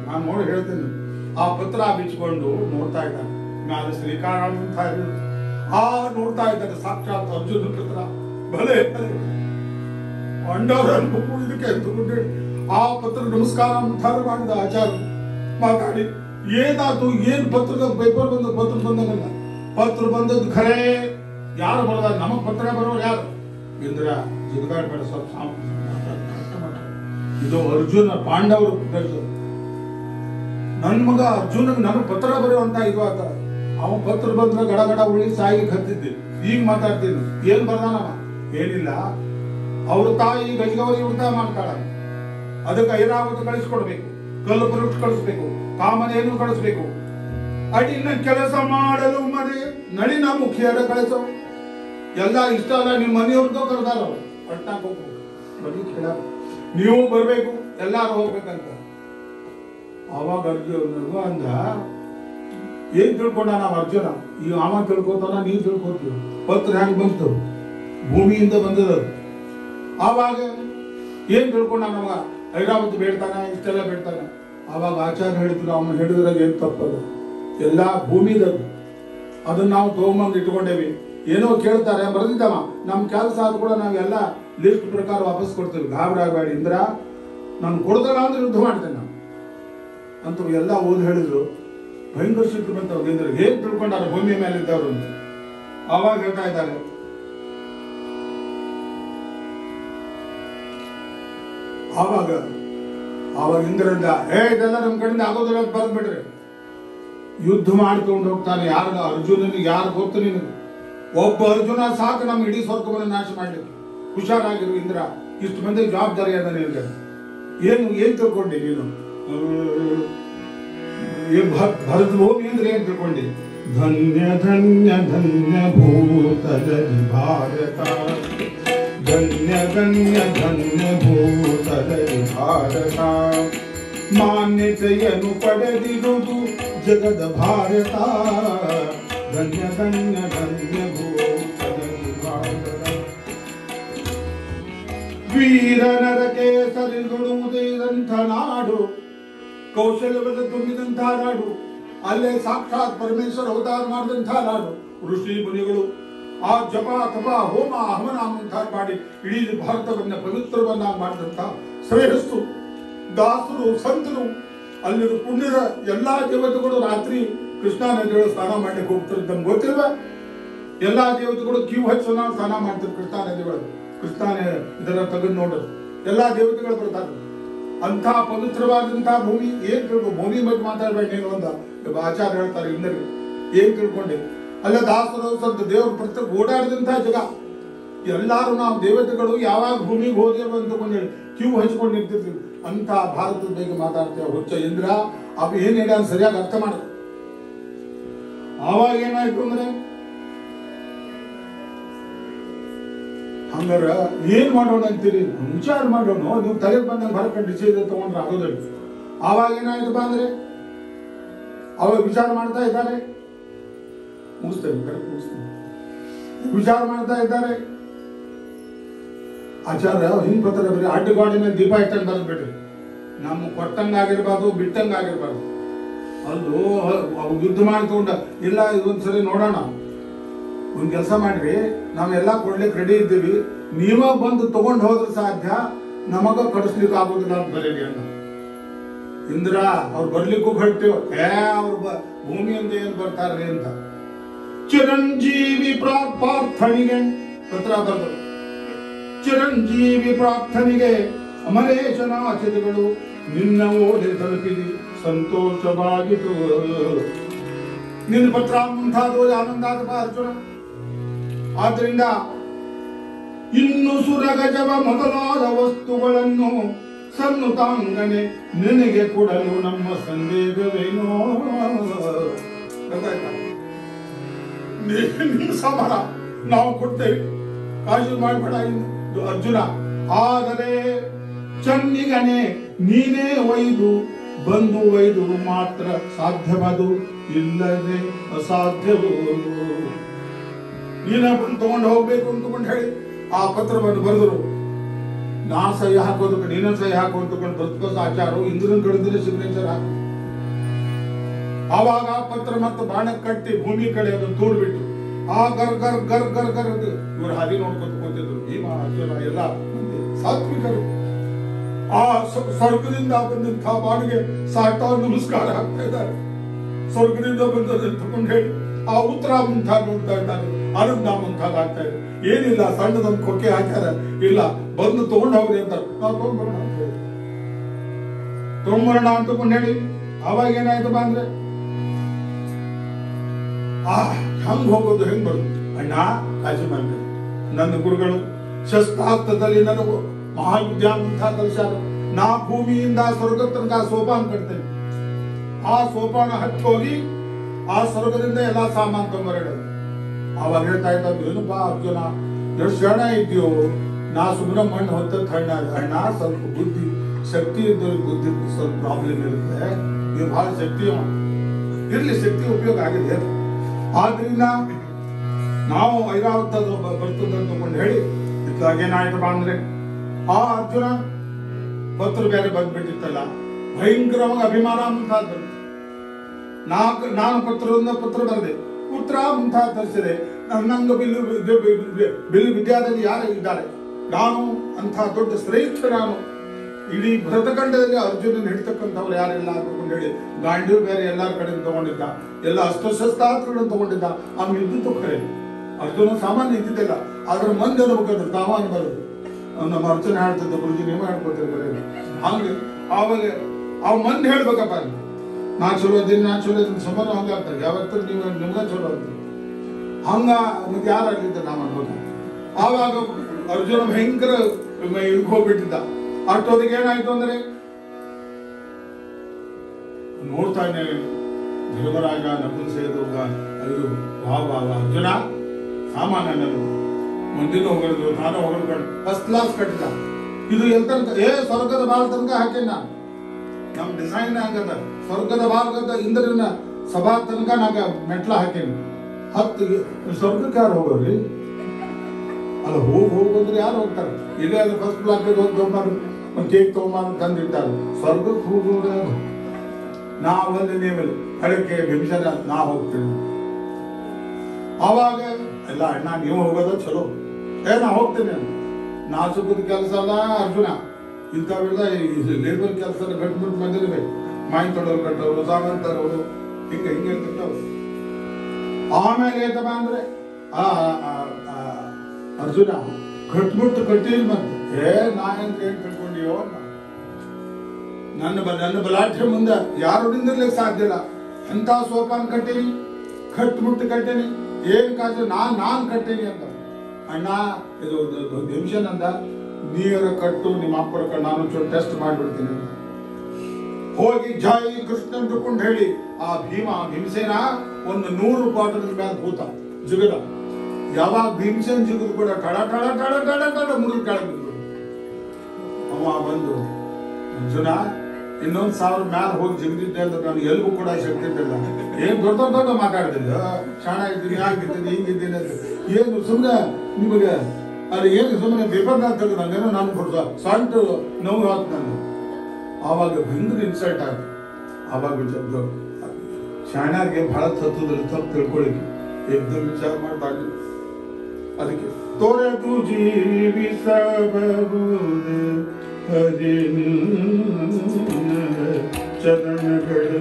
ನಾನು ನೋಡಿ ಹೇಳ್ತೇನೆ ಆ ಪತ್ರ ಬಿಚ್ಕೊಂಡು ನೋಡ್ತಾ ಇದ್ದಾನೆ ಮ್ಯಾಲ ಶ್ರೀಕಾಂತ ಅಂತ ಇರೋದು. ಆ ನೋಡ್ತಾ ಇದ್ದಾನೆ ಸಾಕ್ಷಾತ್ ಅರ್ಜುನ ಪತ್ರ ಭಲೆ ಭಲೆ ಪಾಂಡವರ ಅನುಭವ ಇದಕ್ಕೆ ಅಂದುಕೊಂಡೆ ಆ ಪತ್ರ ನಮಸ್ಕಾರ ಅಂತಾರ ಮಾಡಿದ ಆಚಾರ ಮಾತಾಡಿ ಏನಾಯ್ತು ಏನ್ ಪತ್ರದ ಪೇಪರ್ ಬಂದ ಪತ್ರ ಬಂದಂಗಲ್ಲ ಪತ್ರ ಬಂದದ್ದು ಖರೇ ಯಾರು ಬರದ ನಮಗ್ ಪತ್ರ ಬರೋರು ಯಾರು ಇಂದ್ರ ಜಿಗದಾಡ್ಬೇಡ ಸ್ವಲ್ಪ ಸಾಮ್- ಮಾತಾಡ್- ಮಾತಾಡ್- ಮಾತಾಡ್. ಇದು ಅರ್ಜುನ ಪಾಂಡವರು ಕಳ್ಸೋದು ನನ್ ಮಗ ಅರ್ಜುನಗ್ ನನಗ್ ಪತ್ರ ಬರೆಯುವಂತ ಇದು ಆತ ಅವ ಪತ್ರ ಬಂದ್ರೆ ಗಡ ಗಡ ಉಳಿ ಸಾಯಿ ಹತ್ತಿದ್ದೆ ಈಗ ಮಾತಾಡ್ತೀನಿ ಏನ್ ಬರ್ದಾನವ ಏನಿಲ್ಲ ಅವ್ರ ತಾಯಿ ಗಜಗವರಿ ಉಳಿತಾಯ ಮಾಡ್ತಾಳ ಅದಕ್ಕೆ ಐರಾವತ ಕಳಿಸ್ಕೊಡ್ಬೇಕು ಕಲ್ಲು ಪುರುಷ್ ಕಳಿಸ್ಬೇಕು ಕಾಮನೇನು ಕಳಿಸ್ಬೇಕು ಅಡಿನ ಕೆಲಸ ಮಾಡಲು ಮನೆ ನಳಿನ ಮುಖಿಯರ ಕಳಿಸೋ ಎಲ್ಲ ಇಷ್ಟ ಅಲ್ಲ ನಿಮ್ಮ ಮನೆಯವ್ರದ್ದು ಕರೆದಾರ ಅವ್ರು ಪಟ್ನಾಕ್ ಹೋಗ್ಬೇಕು ಬರೀ ಕೇಳ ನೀವು ಬರ್ಬೇಕು ಎಲ್ಲಾರು ಹೋಗ್ಬೇಕಂತ ಅವಾಗ ಅರ್ಜುನ ಅಂದ ಏನ್ ತಿಳ್ಕೊಂಡ ನಾವು ಅರ್ಜುನ ಈಗ ಅವ ತಿಳ್ಕೊತಾನ ನೀವ್ ತಿಳ್ಕೊತೀವಿ ಪತ್ರ ಹೆಂಗ್ ಬಂತು ಭೂಮಿಯಿಂದ ಬಂದದ ಅದು. ಆವಾಗ ಏನ್ ತಿಳ್ಕೊಂಡ ನಮಗ ಐರಾವತ್ ಬೇಡ್ತಾನೆ ಇಷ್ಟೆಲ್ಲ ಬೇಡ್ತಾನೆ ಆವಾಗ ಆಚಾರ್ಯ ಹೇಳಿದ್ರು ಅವನು ಹೇಳಿದ್ರಾಗ ಏನ್ ತಪ್ಪದ ಎಲ್ಲ ಭೂಮಿದದು ಅದನ್ನ ನಾವು ತಗೊಂಬಂದು ಇಟ್ಕೊಂಡೇವಿ ಏನೋ ಕೇಳ್ತಾರೆ ಬರೆದಿದ್ದವ ನಮ್ ಕೆಲಸ ಆದ ಕೂಡ ನಾವೆಲ್ಲ ಲಿಸ್ಟ್ ಪ್ರಕಾರ ವಾಪಸ್ ಕೊಡ್ತೀವಿ ಗಾಬರಿ ಆಗಬೇಡಿ ಇಂದ್ರ ನಾನು ಕೊಡ್ದಲ್ಲ ಅಂದ್ರೆ ಯುದ್ಧ ಮಾಡ್ತೇನೆ ನಾನು ಅಂತ ಎಲ್ಲ ಓದಿ ಹೇಳಿದ್ರು ಭಯಂಕರ ಸಿಟ್ಟು ಬಂತ ಇಂದ್ರ ಏನ್ ತಿಳ್ಕೊಂಡಾರ ಭೂಮಿ ಮೇಲೆ ಇದ್ದವರು ಅಂತ ಆವಾಗ ಹೇಳ್ತಾ ಇದ್ದಾರೆ ಆವಾಗ ಆವಾಗ ಇಂದ್ರಿಂದ ಏ ಇದೆಲ್ಲ ನಮ್ ಕಡೆಯಿಂದ ಆಗೋದಿಲ್ಲ ಅಂತ ಬರ್ದ್ಬಿಟ್ರಿ ಯುದ್ಧ ಮಾಡ್ಕೊಂಡು ಹೋಗ್ತಾನೆ ಯಾರು ಅರ್ಜುನನಿಗೆ ಯಾರು ಗೊತ್ತು ನಿನಗೆ ಒಬ್ಬ ಅರ್ಜುನ ಸಾಕು ನಮ್ ಇಡೀ ಸ್ವರ್ಗವನ್ನು ನಾಶ ಮಾಡ್ಲಿಕ್ಕೆ ಹುಷಾರಾಗಿರು ಇಂದ್ರ ಇಷ್ಟು ಮಂದಿ ಜವಾಬ್ದಾರಿ ಅದ ನಿನಗೆ ಏನು ಏನ್ ತಿಳ್ಕೊಂಡಿ ನೀನು ಈ ಭ- ಭರತ ಭೂಮಿ ಅಂದ್ರೆ ಏನ್ ತಿಳ್ಕೊಂಡಿ ಧನ್ಯ ಧನ್ಯ ಧನ್ಯ ಭೂತಲರಿ ಭಾರತ ಧನ್ಯ ಧನ್ಯ ಧನ್ಯ ಭೂತಲರಿ ಭಾರತ ಮಾನ್ಯತೆಯನ್ನು ಪಡೆದಿರುವುದು ಜಗದ ಭಾರತ ಧನ್ಯ ಧನ್ಯ ಧನ್ಯ ಭೂತಲರಿ ಭಾರತ ವೀರನರ ಕೇಸರಿದುಡುವುದೇದಂಥ ನಾಡು ಕೌಶಲ್ಯವನ್ನು ತುಂಬಿದಂಥ ನಾಡು ಅಲ್ಲೇ ಸಾಕ್ಷಾತ್ ಪರಮೇಶ್ವರ ಅವತಾರ ಮಾಡಿದಂಥ ನಾಡು ಋಷಿ ಮುನಿಗಳು ಆ ಜಪ ತಪ ಹೋಮ ಹವನ ಮುಂತಾರ ಮಾಡಿ ಇಡೀ ಭಾರತವನ್ನ ಪವಿತ್ರವನ್ನ ಮಾಡಿದಂಥ ಶ್ರೇಯಸ್ಸು ದಾಸರು ಸಂತರು ಅಲ್ಲಿನ ಪುಣ್ಯದ ಎಲ್ಲಾ ದೇವತೆಗಳು ರಾತ್ರಿ ಕೃಷ್ಣಾ ನದಿಗಳು ಸ್ನಾನ ಮಾಡ್ಲಿಕ್ಕೆ ಹೋಗ್ತಾರೆ ನಮ್ಗೆ ಗೊತ್ತಿಲ್ವ ಎಲ್ಲಾ ದೇವತೆಗಳು ಕ್ಯೂ ಹಚ್ಚಿ ನಾವು ಸ್ನಾನ ಮಾಡ್ತಾರೆ ಕೃಷ್ಣಾ ನದಿಗಳು ಕೃಷ್ಣಾ ನ- ಇದನ್ನ ತೆಗೆದು ನೋಡೋದು ಎಲ್ಲಾ ದೇವತೆಗಳು ಬರ್ತಾರೆ ಅಂತ ಪವಿತ್ರವಾದಂತಹ ಭೂಮಿ ಏನ್ ತಿಳ್ಕೊ ಭೂಮಿ ಬಗ್ಗೆ ಮಾತಾಡ್ಬೇಕು ನೀನು ಅಂತ ಒಬ್ಬ ಆಚಾರ್ಯ ಹೇಳ್ತಾರೆ ಇಂದ್ರಿಗೆ ಏನ್ ತಿಳ್ಕೊಂಡೆ ಅಲ್ಲ ದಾಸರು ಸಂತ ದೇವರು ಪ್ರತ್ಯೇಕ ಓಡಾಡಿದಂತಹ ಜಗ ಎಲ್ಲಾರು ನಾವು ದೇವತೆಗಳು ಯಾವಾಗ ಭೂಮಿಗೆ ಹೋದೇವು ಅಂತಕೊಂಡೇಳಿ ಕ್ಯೂ ಹಚ್ಕೊಂಡು ನಿಂತಿರ್ತೀವಿ ಅಂತ ಭಾರತದ ಬಗ್ಗೆ ಮಾತಾಡ್ತೇವೆ ಹುಚ್ಚ ಇಂದ್ರ ಅವ್ ಏನ್ ಹೇಳ ಸರಿಯಾಗಿ ಅರ್ಥ ಮಾಡ ಆವಾಗ ಏನಾಯ್ತು ಅಂದ್ರೆ ಹಂಗಾರ ಏನ್ ಮಾಡೋಣ ಅಂತೀರಿ ವಿಚಾರ ಮಾಡೋಣ ನೀವು ತಲೆ ಬಂದಂಗೆ ಬರ್ಕೊಂಡು ಡಿಸಿಷನ್ ತಗೊಂಡ್ರೆ ಆಗೋದಿಲ್ಲ ಆವಾಗ ಏನಾಯ್ತಪ್ಪ ಅಂದ್ರೆ ಅವಾಗ ವಿಚಾರ ಮಾಡ್ತಾ ಇದ್ದಾರೆ ಮುಗಿಸ್ತೇನೆ ಕರೆಕ್ಟ್ ಮುಗಿಸ್ತೇನೆ ವಿಚಾರ ಮಾಡ್ತಾ ಇದ್ದಾರೆ ಆಚಾರ್ಯ ಹಿಂಗ್ ಬರ್ತಾರೆ ಬರೀ ಅಡ್ಡಗಾಡಿ ಮೇಲೆ ದೀಪ ಇಟ್ಟಂಗೆ ಬರ್ದ್ಬಿಟ್ರಿ ನಮ್ಮ ಕೊಟ್ಟಂಗ ಆಗಿರ್ಬಾರ್ದು ಬಿಟ್ಟಂಗ ಆಗಿರ್ಬಾರ್ದು ಅಲ್ಲೂ ಅವ್ ಯುದ್ಧ ಮಾಡ್ಕೊಂಡ ಇಲ್ಲ ಇದೊಂದ್ಸರಿ ನೋಡೋಣ ಒಂದ್ ಕೆಲಸ ಮಾಡ್ರಿ ನಾವೆಲ್ಲ ಕೊಡ್ಲಿಕ್ಕೆ ರೆಡಿ ಇದ್ದೀವಿ ನೀವ ಬಂದು ತಗೊಂಡ್ ಹೋದ್ರೆ ಸಾಧ್ಯ ನಮಗ ಕಡಿಸ್ಲಿಕ್ಕೆ ಆಗೋದಿಲ್ಲ ಅಂತ ಬರೀರಿ ಅಣ್ಣ ಇಂದ್ರ ಅವ್ರು ಬರ್ಲಿಕ್ಕೂ ಹೊರಟೇವ್ ಏ ಅವ್ರು ಬ- ಭೂಮಿಯಿಂದ ಏನ್ ಬರ್ತಾರ್ರಿ ಅಂತ ಚಿರಂಜೀವಿ ಪ್ರಾ- ಪ್ರಾರ್ಥನೆಗೆ ಪತ್ರ ಬರೆದರು ಚಿರಂಜೀವಿ ಪ್ರಾರ್ಥನೆಗೆ ಅಮರೇಶನಾಚಿತಗಳು ನಿನ್ನ ಓದೆ ತಲುಪಿದಿ ಸಂತೋಷವಾಗಿತು ನಿನ್ನ ಪತ್ರ ಮುಂತಾದ ಆನಂದ ಆತಪ ಅರ್ಜುನ ಆದ್ರಿಂದ ಇನ್ನು ಸುರಗಜವ ಮೊದಲಾದ ವಸ್ತುಗಳನ್ನು ಸನ್ನುತಾಂಗನೆ ನಿನಗೆ ಕೊಡಲು ನಮ್ಮ ಸಂದೇಹವೇನೋ ಗೊತ್ತಾಯ್ತಾ? ನೀ- ನಿನ್ನ ಸಮರ ನಾವು ಕೊಡ್ತೇವೆ ಕಾಳಜಿ ಮಾಡಬೇಡ ಇದು ಅರ್ಜುನ ಆದರೆ ಚನ್ನಿಗನೆ ನೀನೇ ಒಯ್ದು ಬಂದು ಒಯ್ದು ಮಾತ್ರ ಸಾಧ್ಯವದು ಇಲ್ಲದೆ ಅಸಾಧ್ಯವು ನೀನ ಬಂದು ತಗೊಂಡು ಹೋಗ್ಬೇಕು ಅಂತಕೊಂಡು ಹೇಳಿ ಆ ಪತ್ರವನ್ನು ಬರೆದರು ನಾ ಸಹಿ ಹಾಕೋದಕ್ಕೆ ನೀನ ಸಹಿ ಹಾಕೋ ಅಂತಕೊಂಡು ಬದುಕೋಸ್ ಆಚಾರ ಇಂದ್ರನ್ ಕಡೆದ್ರೆ ಸಿಗ್ನೇಚರ್ ಹಾಕಿ ಆವಾಗ ಆ ಪತ್ರ ಮತ್ತು ಬಾಣ ಕಟ್ಟಿ ಭೂಮಿ ಕಡೆ ಅದನ್ನು ತೂಡ್ಬಿಟ್ಟು ಆ ಗರ್ ಗರ್ ಗರ್ ಗರ್ ಗರ್ ಅದು ಇವರು ಹಾದಿ ನೋಡ್ಕೊತ ಕೂತಿದ್ರು ಭೀಮ ಅರ್ಜುನ ಎಲ್ಲ ಮಂದಿ ಸಾತ್ವಿಕರು ಆ ಸ- ಸ್ವರ್ಗದಿಂದ ಬಂದಂತಹ ಬಾಣಿಗೆ ಸಾಷ್ಟಾಂಗ ನಮಸ್ಕಾರ ಹಾಕ್ತಾ ಇದ್ದಾರೆ ಸ್ವರ್ಗದಿಂದ ಬಂದದ್ದು ತಗೊಂಡು ಹೇಳಿ ಆ ಉತ್ತರ ಮುಂತಾಗ ನೋಡ್ತಾ ಇದ್ದಾರೆ ಆನಂದ ಮುಂತಾಗ ಆಗ್ತಾ ಇದೆ ಏನಿಲ್ಲ ಸಣ್ಣದೊಂದು ಕೊಕ್ಕೆ ಹಾಕ್ಯಾರ ಇಲ್ಲ ಬಂದು ತಗೊಂಡು ಹೋಗ್ರಿ ಅಂತ ನಾವು ತಗೊಂಡ್ಬರೋಣ ಅಂತ ಹೇಳಿ ತಗೊಂಡ್ಬರೋಣ ಅಂತಕೊಂಡು ಹೇಳಿ ಅವಾಗ ಏನಾಯ್ತಪ್ಪ ಅಂದ್ರೆ ಆ ಹಂಗ್ ಹೋಗೋದು ಹೆಂಗ್ ಬರೋದು ಅಣ್ಣ ಕಾಜಿ ಮಾಡ್ಬೇಕು ನನ್ನ ಗುರುಗಳು ಶಸ್ತ್ರಾಸ್ತ್ರದಲ್ಲಿ ನನಗೂ ಮಹಾವಿದ್ಯಾವಂತ ಕಲಿಸ್ಯಾರ ನಾ ಭೂಮಿಯಿಂದ ಸ್ವರ್ಗ ತನಕ ಸೋಪಾನ ಕಟ್ತೇನೆ ಆ ಸೋಪಾನ ಹತ್ತಿ ಹೋಗಿ ಆ ಸ್ವರ್ಗದಿಂದ ಎಲ್ಲಾ ಸಾಮಾನು ತೊಂಬರೋದು ಅವಾಗ ಹೇಳ್ತಾ ಇದ್ದ ಏನಪ್ಪ ಅರ್ಜುನ ಎಷ್ಟು ಶರಣ ಇದೆಯೋ ನಾ ಸುಮ್ಮನೆ ಮಣ್ಣು ಹೊತ್ತ ಹಣ್ಣ ಅಣ್ಣ ಸ್ವಲ್ಪ ಬುದ್ಧಿ ಶಕ್ತಿ ಇದ್ದವ್ರಿಗೆ ಬುದ್ಧಿ ಸ್ವಲ್ಪ ಪ್ರಾಬ್ಲಮ್ ಇರುತ್ತೆ ನೀವು ಬಹಳ ಶಕ್ತಿ ಇರ್ಲಿ ಶಕ್ತಿ ಉಪಯೋಗ ಆಗಿದೆ ಆದ್ರಿಂದ ನಾವು ಐರಾವತ ಬರ್ತದೆ ಅಂತಕೊಂಡು ಹೇಳಿ ಇತ್ಲಾಗ ಏನಾಯ್ತಪ್ಪ ಅಂದ್ರೆ ಆ ಅರ್ಜುನ ಪತ್ರ ಬೇರೆ ಬಂದ್ಬಿಟ್ಟಿತ್ತಲ್ಲ ಭಯಂಕರವಾಗಿ ಅಭಿಮಾನ ಮುಂತಾದ ನಾಲ್ಕು ನಾನು ಪತ್ರದಿಂದ ಪತ್ರ ಬರೆದೆ ಉತ್ತರ ಮುಂತಾದ ತರಿಸಿದೆ ನನ್ನಂಗ ಬಿಲ್ಲು ಬಿ- ಬಿ- ಬಿ- ಬಿಲ್ಲು ವಿದ್ಯಾದಲ್ಲಿ ಯಾರು ಇದ್ದಾರೆ ನಾನು ಅಂಥ ದೊಡ್ಡ ಶ್ರೇಷ್ಠ ನಾನು ಇಡೀ ಭರತಖಂಡದಲ್ಲಿ ಅರ್ಜುನನ ಹಿಡ್ತಕ್ಕಂಥವ್ರು ಯಾರೆಲ್ಲ ಅಂದ್ಕೊಂಡು ಹೇಳಿ ಗಾಂಡೀವ್ ಬೇರೆ ಎಲ್ಲಾರ ಕಡೆ ತಗೊಂಡಿದ್ದ ಎಲ್ಲ ಅಸ್ತ್ರಶಸ್ತ್ರಾಸ್ತ್ರಗಳನ್ನು ತಗೊಂಡಿದ್ದ ಅವ್ನು ಇದ್ದಿದ್ದು ಖರೆ ಅರ್ಜುನ ಸಾಮಾನ್ಯ ಇದ್ದಿದ್ದಿಲ್ಲ ಅದ್ರ ಮಂದಿ ಅನ್ಬೇಕಾದ್ರೆ ತಾವಾನ್ ಬರೋದು ಅವ್ನು ನಮ್ಮ ಅರ್ಜುನ ಹೇಳ್ತಿದ್ದ ಗುರುಜಿ ನೀವು ಹೇಳ್ಕೊತೀರಿ ಬರೀ ಹಂಗೆ ಆವಾಗ ಅವ್ ಮಂದಿ ಹೇಳ್ಬೇಕಪ್ಪ ಅಂತ. ನಾ ಚಲೋ ಅದಿನಿ ನಾ ಚಲೋ ಅದಿನಿ ಸಮಾನ ಹಂಗಾಗ್ತಾರೆ ಯಾವತ್ತೂ ನೀವು ನಿಮ್ಗ ಚಲೋ ಅಂತೀರಿ ಹಂಗ ಮತ್ತೆ ಯಾರಾಗ್ಲಿದ್ದ ನಾವು ಅನ್ಬೋದು ಆವಾಗ ಅರ್ಜುನ ಭಯಂಕರ ಇದಕ್ಕೆ ಹೋಗ್ಬಿಟ್ಟಿದ್ದ ಅಷ್ಟೊತ್ತಿಗೆ ಏನಾಯ್ತು ಅಂದ್ರೆ ನೋಡ್ತಾನೆ ಧರ್ಮರಾಜ ನಪುಂಸೇದೋಗ ಇದು ವಾ ವಾ ವಾ ಅರ್ಜುನ ಸಾಮಾನ್ಯ ನಾನು ಮುಂದಿನ ಹೋಗೋದು ನಾನು ಹೋಗೋದು ಫಸ್ಟ್ ಕ್ಲಾಸ್ ಕಟ್ಟಿದ ಇದು ಎಲ್ ತನಕ ಏ ಸ್ವರ್ಗದ ಬಾಳ ತನಕ ಹಾಕೇನ ನಾನು ನಮ್ ಡಿಸೈನ್ ಆಗದ ಸ್ವರ್ಗದ ಭಾಗದ ಇಂದ್ರನ ಸಭಾ ತನಕ ನಾಗ ಮೆಟ್ಲ ಹಾಕೇನಿ ಹತ್ತು ಸ್ವರ್ಗಕ್ಕೆ ಯಾರು ಹೋಗೋರಿ ಅಲ್ಲ ಹೋಗಿ ಹೋಗೋದ್ರೆ ಯಾರು ಹೋಗ್ತಾರೆ ಇಲ್ಲೇ ಅದು ಫಸ್ಟ್ ಬ್ಲಾಕ್ ಹೋಗಿ ತಗೊಂಬಾರು ಒಂದು ಕೇಕ್ ತಗೊಂಬಾರು ತಂದಿಟ್ಟಾರೆ ಸ್ವರ್ಗಕ್ಕೆ ಹೋಗೋದು ಯಾರು? ನಾವಲ್ಲಿ ನೀವಲ್ಲಿ ಅದಕ್ಕೆ ಭೀಮಸೇನ ನಾ ಹೋಗ್ತೀನಿ ಅವಾಗ ಎಲ್ಲ ಅಣ್ಣ ನೀವು ಹೋಗೋದ ಚಲೋ ಏ ನಾ ಹೋಗ್ತೇನೆ ನಾ ಸುಖದ ಕೆಲಸ ಅಲ್ಲ ಅರ್ಜುನ ಇಂಥವೆಲ್ಲ ಲೇಬರ್ ಕೆಲಸ ಗಟ್ಬಿಟ್ಟು ಬಂದಿರ್ಬೇಕು ಮಾಯಿನ್ ತೊಡೋರು ಕಟ್ಟೋರು ಸಾಮಾನು ತರೋರು ಹಿಂಗೆ ಹಿಂಗೆ ಇರ್ತಿರ್ತಾವ ಆಮೇಲೆ ಏನಪ್ಪ ಅಂದ್ರೆ ಆ ಆ, ಆ, ಅರ್ಜುನ ಕಟ್ಬಿಟ್ಟು ಕಟ್ಟಿಲ್ ಮತ್ತೆ ಏ ನಾ ಅಂತ ಏನ್ ತಿಳ್ಕೊಂಡಿಯೋ ಅಂತ. ನನ್ನ ಬ ನನ್ನ ಬಲಾಢ್ಯ ಮುಂದೆ ಯಾರು ನಿಂದಿರ್ಲಿಕ್ಕೆ ಸಾಧ್ಯ ಇಲ್ಲ ಎಂತ ಸೋಪಾನ ಕಟ್ಟೀನಿ ಕಟ್ಬಿಟ್ಟು ಕಟ್ಟೀನಿ ಏನ್ ಕಾಜು ನಾನ್ ನಾನ್ ಕಟ್ಟೀನಿ ಅಂತ ಅಣ್ಣ ಇದು ನಿಮಿಷನ್ ಅಂದ ನೀರ ಕಟ್ಟು ನಿಮ್ಮ ಅಪ್ಪರ ಕಟ್ಟು ನಾನು ಚೂರು ಟೆಸ್ಟ್ ಮಾಡ್ಬಿಡ್ತೀನಿ ಅಂತ. ಹೋಗಿ ಜೈ ಕೃಷ್ಣ ಅಂದುಕೊಂಡು ಹೇಳಿ ಆ ಭೀಮ ಭೀಮಸೇನ ಒಂದು ನೂರು ಪಾಠದ ಮೇಲೆ ಭೂತ ಜುಗದ ಯಾವಾಗ ಭೀಮಸೇನ್ ಜಿಗಿದು ಕೂಡ ಟಡ ಟಡ ಟಡ ಟಡ ಟಡ ಮುರಿದು ಕೆಳಗೆ ಬಿದ್ದು ಅವ ಬಂದು ಅರ್ಜುನ ಇನ್ನೊಂದ್ ಸಾವಿರ ಮ್ಯಾಲ ಹೋಗಿ ಜಿಗಿದಿದ್ದೆ ಅಂತ ನಾನು ಎಲ್ಗೂ ಕೂಡ ಶಕ್ತಿ ಇದ್ದಿಲ್ಲ ಏನ್ ದೊಡ್ಡ ದೊಡ್ಡ ದೊಡ್ಡ ಮಾತಾಡ್ತಿದ್ದ ಶಾಣ ಇದ್ದೀನಿ ಆಗಿದ್ದೀನಿ ಹಿಂಗಿದ್ದೀನಿ ಅಂತ ಏನು ಸುಮ್ಮನೆ ನಿಮಗೆ ಅಲ್ಲಿ ಏನು ಸುಮ್ಮನೆ ಪೇಪರ್ ತೆಗೆದು ನಂಗೇನೋ ನಾನು ಕೊಡ್ಸ ಸಣ್ಣ ನೋವು ಹಾಕ್ತು ನಾನು ಆವಾಗ ಭಯಂಕರ ಇನ್ಸಲ್ಟ್ ಆಯ್ತು ಆವಾಗ ವಿಚಾರ ಶಾಣ್ಯಾರ್ಗೆ ಬಹಳ ತತ್ವದಲ್ಲಿ ತಪ್ಪು ತಿಳ್ಕೊಳ್ಳಿಕ್ಕೆ ಏಕ್ದಮ್ ವಿಚಾರ ಮಾಡಬಾರ್ದು ಅದಕ್ಕೆ ತೊರೆದು ಜೀವಿಸಬಹುದು ಹರಿ ಚರಣಗಳು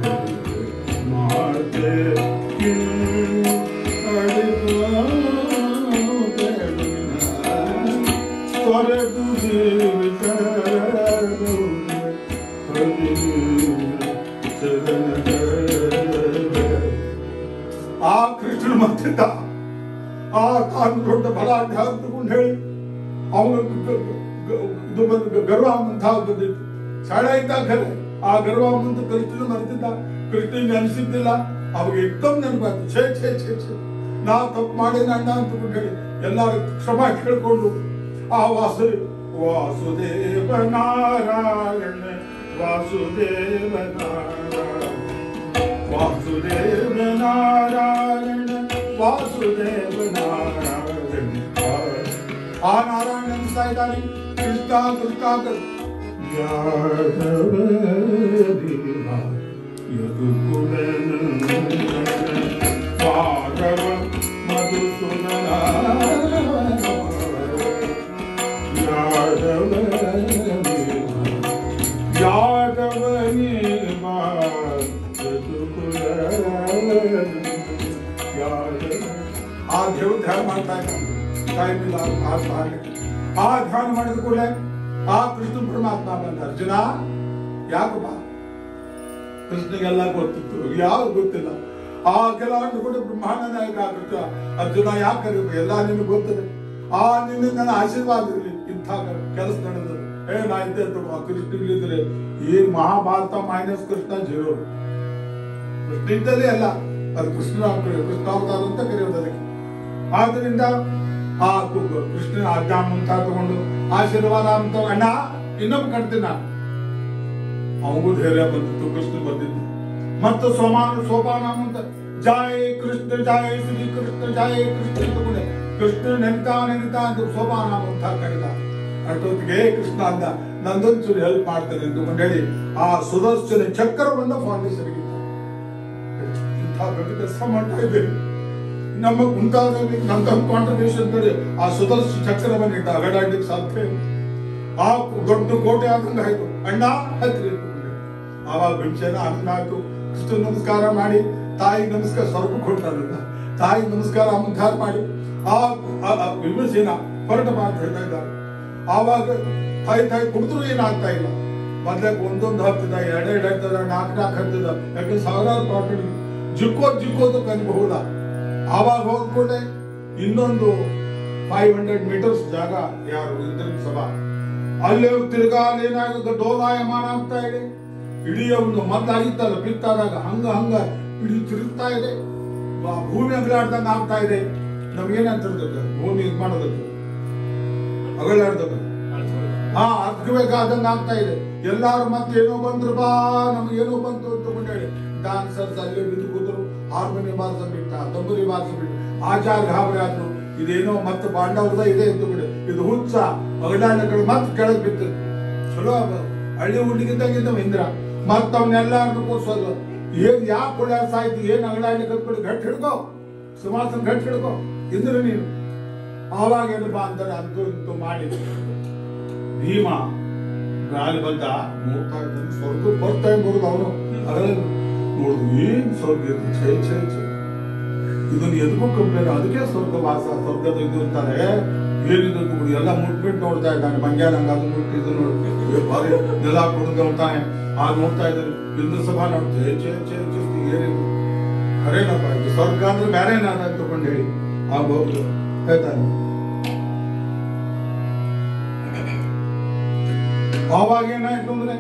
ಮಾತೆ ತೊರೆದು ಜೀವಿಸಬಹುದು ಹರಿ ಚರಣಗಳು ಆ ಕೃಷ್ಣ ಮತ್ತಿದ್ದ ಆ ತಾನು ದೊಡ್ಡ ಬಲಾಢ್ಯ ಅಂತಕೊಂಡು ಹೇಳಿ ಅವನು ಇದು ಬಂದು ಗರ್ವ ಅಂತ ಬಂದಿತ್ತು ಶಾಣ ಇದ್ದ ಖರೆ ಆ ಗರ್ವ ಮುಂದೆ ಕೃಷ್ಣ ಮರ್ತಿದ್ದ ಕೃಷ್ಣ ನೆನೆಸಿದ್ದಿಲ್ಲ ಅವಾಗ ಎಕ್ದಮ್ ನೆನಪಾಯ್ತು ಛೇ ಛೇ ಛೇ ಛೇ ನಾ ತಪ್ಪು ಮಾಡಿನ ಅಣ್ಣ ಅಂತಕೊಂಡು ಹೇಳಿ ಎಲ್ಲಾರು ಕ್ಷಮ ಕೇಳ್ಕೊಂಡು ಆ ವಾಸು ವಾಸುದೇವ ನಾರಾಯಣ ವಾಸುದೇವ ನಾರಾಯಣ ವಾಸುದೇವ ನಾರಾಯಣ ವಾಸುದೇವ ನಾರಾಯಣ ಆ ನಾರಾಯಣ ಅನಿಸ್ತಾ ಇದ್ದಾನೆ ಕೃಷ್ಣ ಕೃಷ್ಣ ಕೃಷ್ಣ ಯಾದವ ದೇವ ಯದುಕುಲನಂದನ ಮಾಧವ ಮಧುಸೂದನ ಯಾದವ ಯಾದವನೇ ಆ ದೇವ್ರ ಧ್ಯಾನ ಮಾಡ್ತಾ ಇದ್ದಾನೆ ಟೈಮ್ ಇಲ್ಲ ಆ ಧ್ಯಾನ ಆ ಧ್ಯಾನ ಮಾಡಿದ ಕೂಡಲೇ ಆ ಕೃಷ್ಣ ಪರಮಾತ್ಮ ಬಂದ ಅರ್ಜುನ ಯಾಕಪ್ಪ ಕೃಷ್ಣಗೆಲ್ಲ ಗೊತ್ತಿತ್ತು ಯಾವ್ದು ಗೊತ್ತಿಲ್ಲ ಆ ಕೆಲ ಅಂದುಕೊಂಡು ಬ್ರಹ್ಮಾಂಡ ನಾಯಕ ಕೃಷ್ಣ ಅರ್ಜುನ ಯಾಕೆ ಕರೀಬೇಕು ಎಲ್ಲ ನಿನಗೆ ಗೊತ್ತಿದೆ ಆ ನಿನ್ನ ನನ್ನ ಆಶೀರ್ವಾದ ಇರಲಿ ಇಂಥ ಕೆಲಸ ನಡೆದು ಏ ನಾ ಇದ್ದೆ ಅಂತ ಆ ಕೃಷ್ಣ ಇಲ್ಲಿದ್ರೆ ಈ ಮಹಾಭಾರತ ಮೈನಸ್ ಕೃಷ್ಣ ಜೀರೋ ಕೃಷ್ಣ ಇದ್ದಲೇ ಅಲ್ಲ ಅದು ಕೃಷ್ಣ ಕೃಷ್ಣಾವತಾರ ಅಂತ ಕರೆಯೋದು ಅದಕ್ಕೆ ಆದ್ರಿಂದ ಆ ಕು- ಕೃಷ್ಣನ ಆಜ್ಞಾ ಮುಂತ ತಗೊಂಡು ಆಶೀರ್ವಾದ ಅಂತ ಅಣ್ಣ ಇನ್ನೊಬ್ಬ ಕಟ್ತೀನಿ ನಾನು ಅವಗೂ ಧೈರ್ಯ ಬಂದಿತ್ತು ಕೃಷ್ಣ ಬಂದಿದ್ದು ಮತ್ತು ಸೋಮಾನ ಸೋಪಾನ ಅಂತ ಜಯ ಕೃಷ್ಣ ಜಯ ಶ್ರೀ ಕೃಷ್ಣ ಜಯ ಕೃಷ್ಣ ತಗೊಂಡೆ ಕೃಷ್ಣ ನೆನ್ತಾ ನೆನ್ತಾ ಅಂತ ಸೋಪಾನ ಅಂತ ಕರೆದ ಅಷ್ಟೊತ್ತಿಗೆ ಕೃಷ್ಣ ಅಂದ ನಂದೊಂಚೂರು ಹೆಲ್ಪ್ ಮಾಡ್ತೇನೆ ಅಂತ ಹೇಳಿ ಆ ಸುದರ್ಶನ ಚಕ್ರವನ್ನ ಫೌಂಡೇಶನ್ ಇಂಥ ದೊಡ್ಡ ಕೆಲಸ ಮಾಡ್ತಾ ಇದ್ದೇವೆ ನಮ್ಮ ಮುಂತಾದಲ್ಲಿ ನಮ್ಮ ಕಾಂಟ್ರಿಬ್ಯೂಷನ್ ಕಡೆ ಆ ಸುದರ್ಶ ಚಕ್ರವನ್ನು ಇಟ್ಟ ಅಗಡಾಡ್ಲಿಕ್ಕೆ ಸಾಧ್ಯ ಇಲ್ಲ. ಆ ದೊಡ್ಡ ಕೋಟೆ ಆದಂಗ ಆಯ್ತು ಅಣ್ಣ ಹತ್ತಿರ ಆವಾಗ ಭೀಮಸೇನ ಅನ್ನ ಆಯ್ತು ಕೃಷ್ಣ ನಮಸ್ಕಾರ ಮಾಡಿ ತಾಯಿ ನಮಸ್ಕಾರ ಸ್ವಲ್ಪ ಕೊಟ್ಟಾರಲ್ಲ ತಾಯಿ ನಮಸ್ಕಾರ ಮುಂಧಾರ ಮಾಡಿ ಆ ಆ- ಆ ಭೀಮಸೇನ ಹೊರಟ ಮಾತು ಹೇಳ್ತಾ ಇದ್ದಾರೆ ಆವಾಗ ತಾಯಿ ತಾಯಿ ಕುಡಿದ್ರು ಏನಾಗ್ತಾ ಇಲ್ಲ ಮೊದ್ಲಕ್ಕೆ ಒಂದೊಂದು ಹತ್ತದ ಎರಡೆರಡು ಹತ್ತದ ನಾಲ್ಕು ನಾಲ್ಕು ಹತ್ತದ ಯಾಕಂದ್ರೆ ಸಾವಿರಾರು ಪ್ರಾಫಿಟ್ ಜಿಕ್ಕೋದ್ ಜಿಕ್ಕೋದು ಕನ್ಬಹುದ ಆವಾಗ ಹೋಗ್ಕೊಂಡೆ ಇನ್ನೊಂದು ಫೈವ್ ಹಂಡ್ರೆಡ್ ಮೀಟರ್ಸ್ ಜಾಗ ಯಾರು ಇಂದ್ರನ ಸಭಾ ಅಲ್ಲಿ ಹೋಗಿ ತಿರ್ಗಾ ಅಲ್ಲಿ ಏನಾಗುತ್ತೆ ಡೋಲಾಯಮಾನ ಆಗ್ತಾ ಇದೆ ಇಡೀ ಒಂದು ಮೊದ್ಲಾಗಿತ್ತಲ್ಲ ಬಿತ್ತಾದಾಗ ಹಂಗ ಹಂಗ ಇಡೀ ತಿರುಗ್ತಾ ಇದೆ ಆ ಭೂಮಿ ಅಗಲಾಡ್ದಂಗ ಆಗ್ತಾ ಇದೆ ನಮ್ಗೇನಂತಿರ್ತದೆ ಭೂಮಿ ಇದ್ ಮಾಡೋದಕ್ಕೆ ಅಗಲಾಡ್ದಾಗ ಹಾ ಅದ್ಕಬೇಕಾದಂಗ ಆಗ್ತಾ ಇದೆ ಎಲ್ಲಾರು ಮತ್ತೆ ಏನೋ ಬಂದ್ರು ಬಾ ನಮ್ಗೇನೋ ಬಂತು ಅಂತ ಹೇಳಿ ಡಾನ್ಸರ್ಸ್ ಅಲ್ಲಿ ಬಿದ್ದು ಕೂತರು ಹಾರ್ಮೋನಿಯಂ ಬಾರಿಸ ಬಿಟ್ಟ ತಂಬೂರಿ ಬಾರಿಸ ಬಿಟ್ಟ ಆಚಾರ ಗಾಬರಿ ಆದ್ರು ಇದೇನೋ ಮತ್ತೆ ಪಾಂಡವರದ ಇದೆ ಅಂತ ಬಿಡಿ ಇದು ಹುಚ್ಚ ಅಗಲಾಡಗಳು ಮತ್ತೆ ಕೆಳಗೆ ಬಿತ್ತು ಚಲೋ ಅದ. ಹಳ್ಳಿ ಹುಡುಗಿದ್ದಾಗಿದ್ದ ಇಂದ್ರ ಮತ್ತ ಅವನ್ನೆಲ್ಲಾರ್ನು ಕೂರ್ಸೋದು ಏನ್ ಯಾಕೆ ಕುಳ್ಳ ಸಾಯ್ತು ಏನ್ ಅಗಲಾಡ್ಲಿಕ್ಕೆ ಕಟ್ಬಿಟ್ಟು ಗಟ್ಟಿ ಹಿಡ್ಕೋ ಸುಮಾಸನ್ ಗಟ್ಟಿ ಹಿಡ್ಕೋ ಇಂದ್ರ ನೀನು ಆವಾಗ ಏನಪ್ಪಾ ಅಂತಾರೆ ಅಂತೂ ಇಂತೂ ಮಾಡಿ ಭೀಮ ಮ್ಯಾಲೆ ಬಂದ ನೋಡ್ತಾ ಇದ್ದಾನೆ ಸ್ವರ್ಗ ಫಸ್ಟ್ ಟೈಮ್ ಬರುದು ಅವನು ಅದರಲ್ಲಿ ನೋಡುದು ಏನ್ ಸ್ವರ್ಗ ಇದು ಛೇ ಛೇ ಛೇ ಇದನ್ನ ಎದಕ್ಕೂ ಕಂಪೇರ್ ಅದಕ್ಕೆ ಸ್ವರ್ಗ ವಾಸ ಸ್ವರ್ಗದ ಇದು ಅಂತಾರೆ ಏನಿದು ನೋಡಿ ಎಲ್ಲ ಮುಟ್ಬಿಟ್ಟು ನೋಡ್ತಾ ಇದ್ದಾನೆ ಮಂಗ್ಯಾನ ಹಂಗ ಅದು ಮುಟ್ಟಿ ಇದು ನೋಡಿ ಏ ಬಾರಿ ನೆಲ ಕೊಡು ನೋಡ್ತಾನೆ ಆ ನೋಡ್ತಾ ಇದ್ದಾನೆ ಇಂದ್ರ ಸಭಾ ನೋಡಿ ಛೇ ಛೇ ಛೇ ಛೇ ಏನಿದು ಖರೇನಪ್ಪ ಇದು ಸ್ವರ್ಗ ಅಂದ್ರೆ ಬೇರೆ ನಾನು ಅಂತ ತಗೊಂಡು ಹೇಳಿ ಆ ಹೋಗ್ಲು ಹೇಳ್ತಾನೆ ಆವಾಗ ಏನಾಯ್ತು ಅಂದ್ರೆ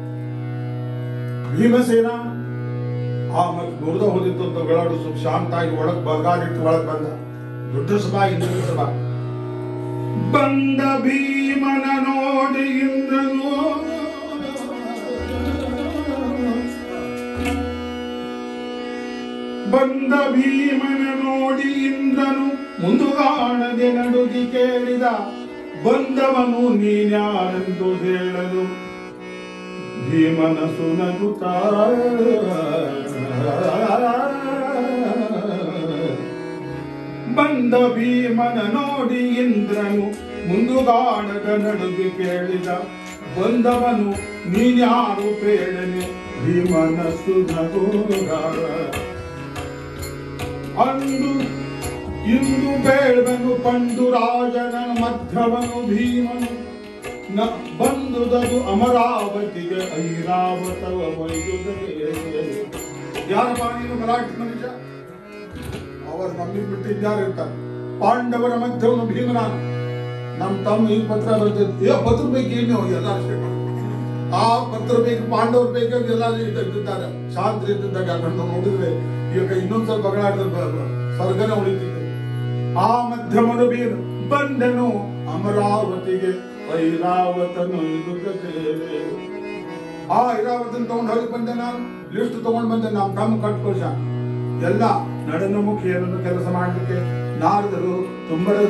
ಭೀಮಸೇನ ಆ ಮತ್ತೆ ದುರ್ದ ಹೋದಿತ್ತು ಅಂತ ಗಳಾಡು ಸ್ವಲ್ಪ ಶಾಂತ ಆಗಿ ಒಳಗ್ ಬಗಾರಿಟ್ಟು ಒಳಗ್ ಬಂದ ದೊಡ್ಡ ಸಭಾ ಇಂದ್ರ ಸಭಾ ಬಂದ ಭೀಮನ ನೋಡಿ ಇಂದ್ರನು ಬಂದ ಭೀಮನ ನೋಡಿ ಇಂದ್ರನು ಮುಂದುಗಾಣದೆ ನಡುಗಿ ಕೇಳಿದ ಬಂದವನು ನೀನ್ಯಾರೆಂದು ಹೇಳಲು ಭೀಮನ ಸುನಗುತ್ತ ಬಂದ ಭೀಮನ ನೋಡಿ ಇಂದ್ರನು ಮುಂದುಗಾಣದ ನಡುಗಿ ಕೇಳಿದ ಬಂದವನು ನೀನ್ಯಾರು ಪ್ರೇರಣೆ ಭೀಮನ ಸುನಗುಗ ಅಂದು ಇಂದು ಬೇಡವನು ಪಂಡು ರಾಜನ ಮಧ್ಯವನು ಭೀಮನು ನ ಬಂದುದದು ಅಮರಾವತಿಗೆ ಐರಾವತವ ವೈದ್ಯುದಗೆ ಯಾರಪ್ಪ ನೀನು ಮರಾಠಿ ಮನುಷ್ಯ ಅವರು ನಮ್ಮಿಗೆ ಬಿಟ್ಟು ಇನ್ಯಾರು ಇರ್ತಾರೆ ಪಾಂಡವರ ಮಧ್ಯವನು ಭೀಮನ ನಮ್ ತಮ್ಮ ಈ ಪತ್ರ ಬರ್ತಿದ್ದು ಏ ಪತ್ರ ಬೇಕು ಏನು ಎಲ್ಲ ಅಷ್ಟೇ ಆ ಪತ್ರ ಬೇಕು ಪಾಂಡವರು ಬೇಕಾಗಿ ಎಲ್ಲ ಇದ್ದಾರೆ ಶಾಂತಿ ಇದ್ದಾಗ ಯಾಕಂದ್ರೆ ನೋಡಿದ್ರೆ ಈಗ ಇನ್ನೊಂದ್ ಸ್ವಲ್ಪ ಬಗಳಾಡಿದ್ರೆ ಸ್ವರ್ಗನ ಉಳಿತಿದೆ ಆ ಮಧ್ಯಮನು ಬೀರು ಬಂದನು ಅಮರಾವತಿಗೆ ಐರಾವತನು ಇದು ಗಜೇರೆ. ಆ ಐರಾವತನ ತಗೊಂಡು ಹೊರಗೆ ಬಂದೆ ನಾನು ಲಿಸ್ಟ್ ತಗೊಂಡ್ ಬಂದೆ ನಮ್ಮ ತಮ್ಮ ಕಟ್ಕೋಶ ಎಲ್ಲ ನಡನ ಮುಖಿಯರನ್ನು ಕೆಲಸ ಮಾಡಲಿಕ್ಕೆ ನಾರದರು ತುಂಬರರು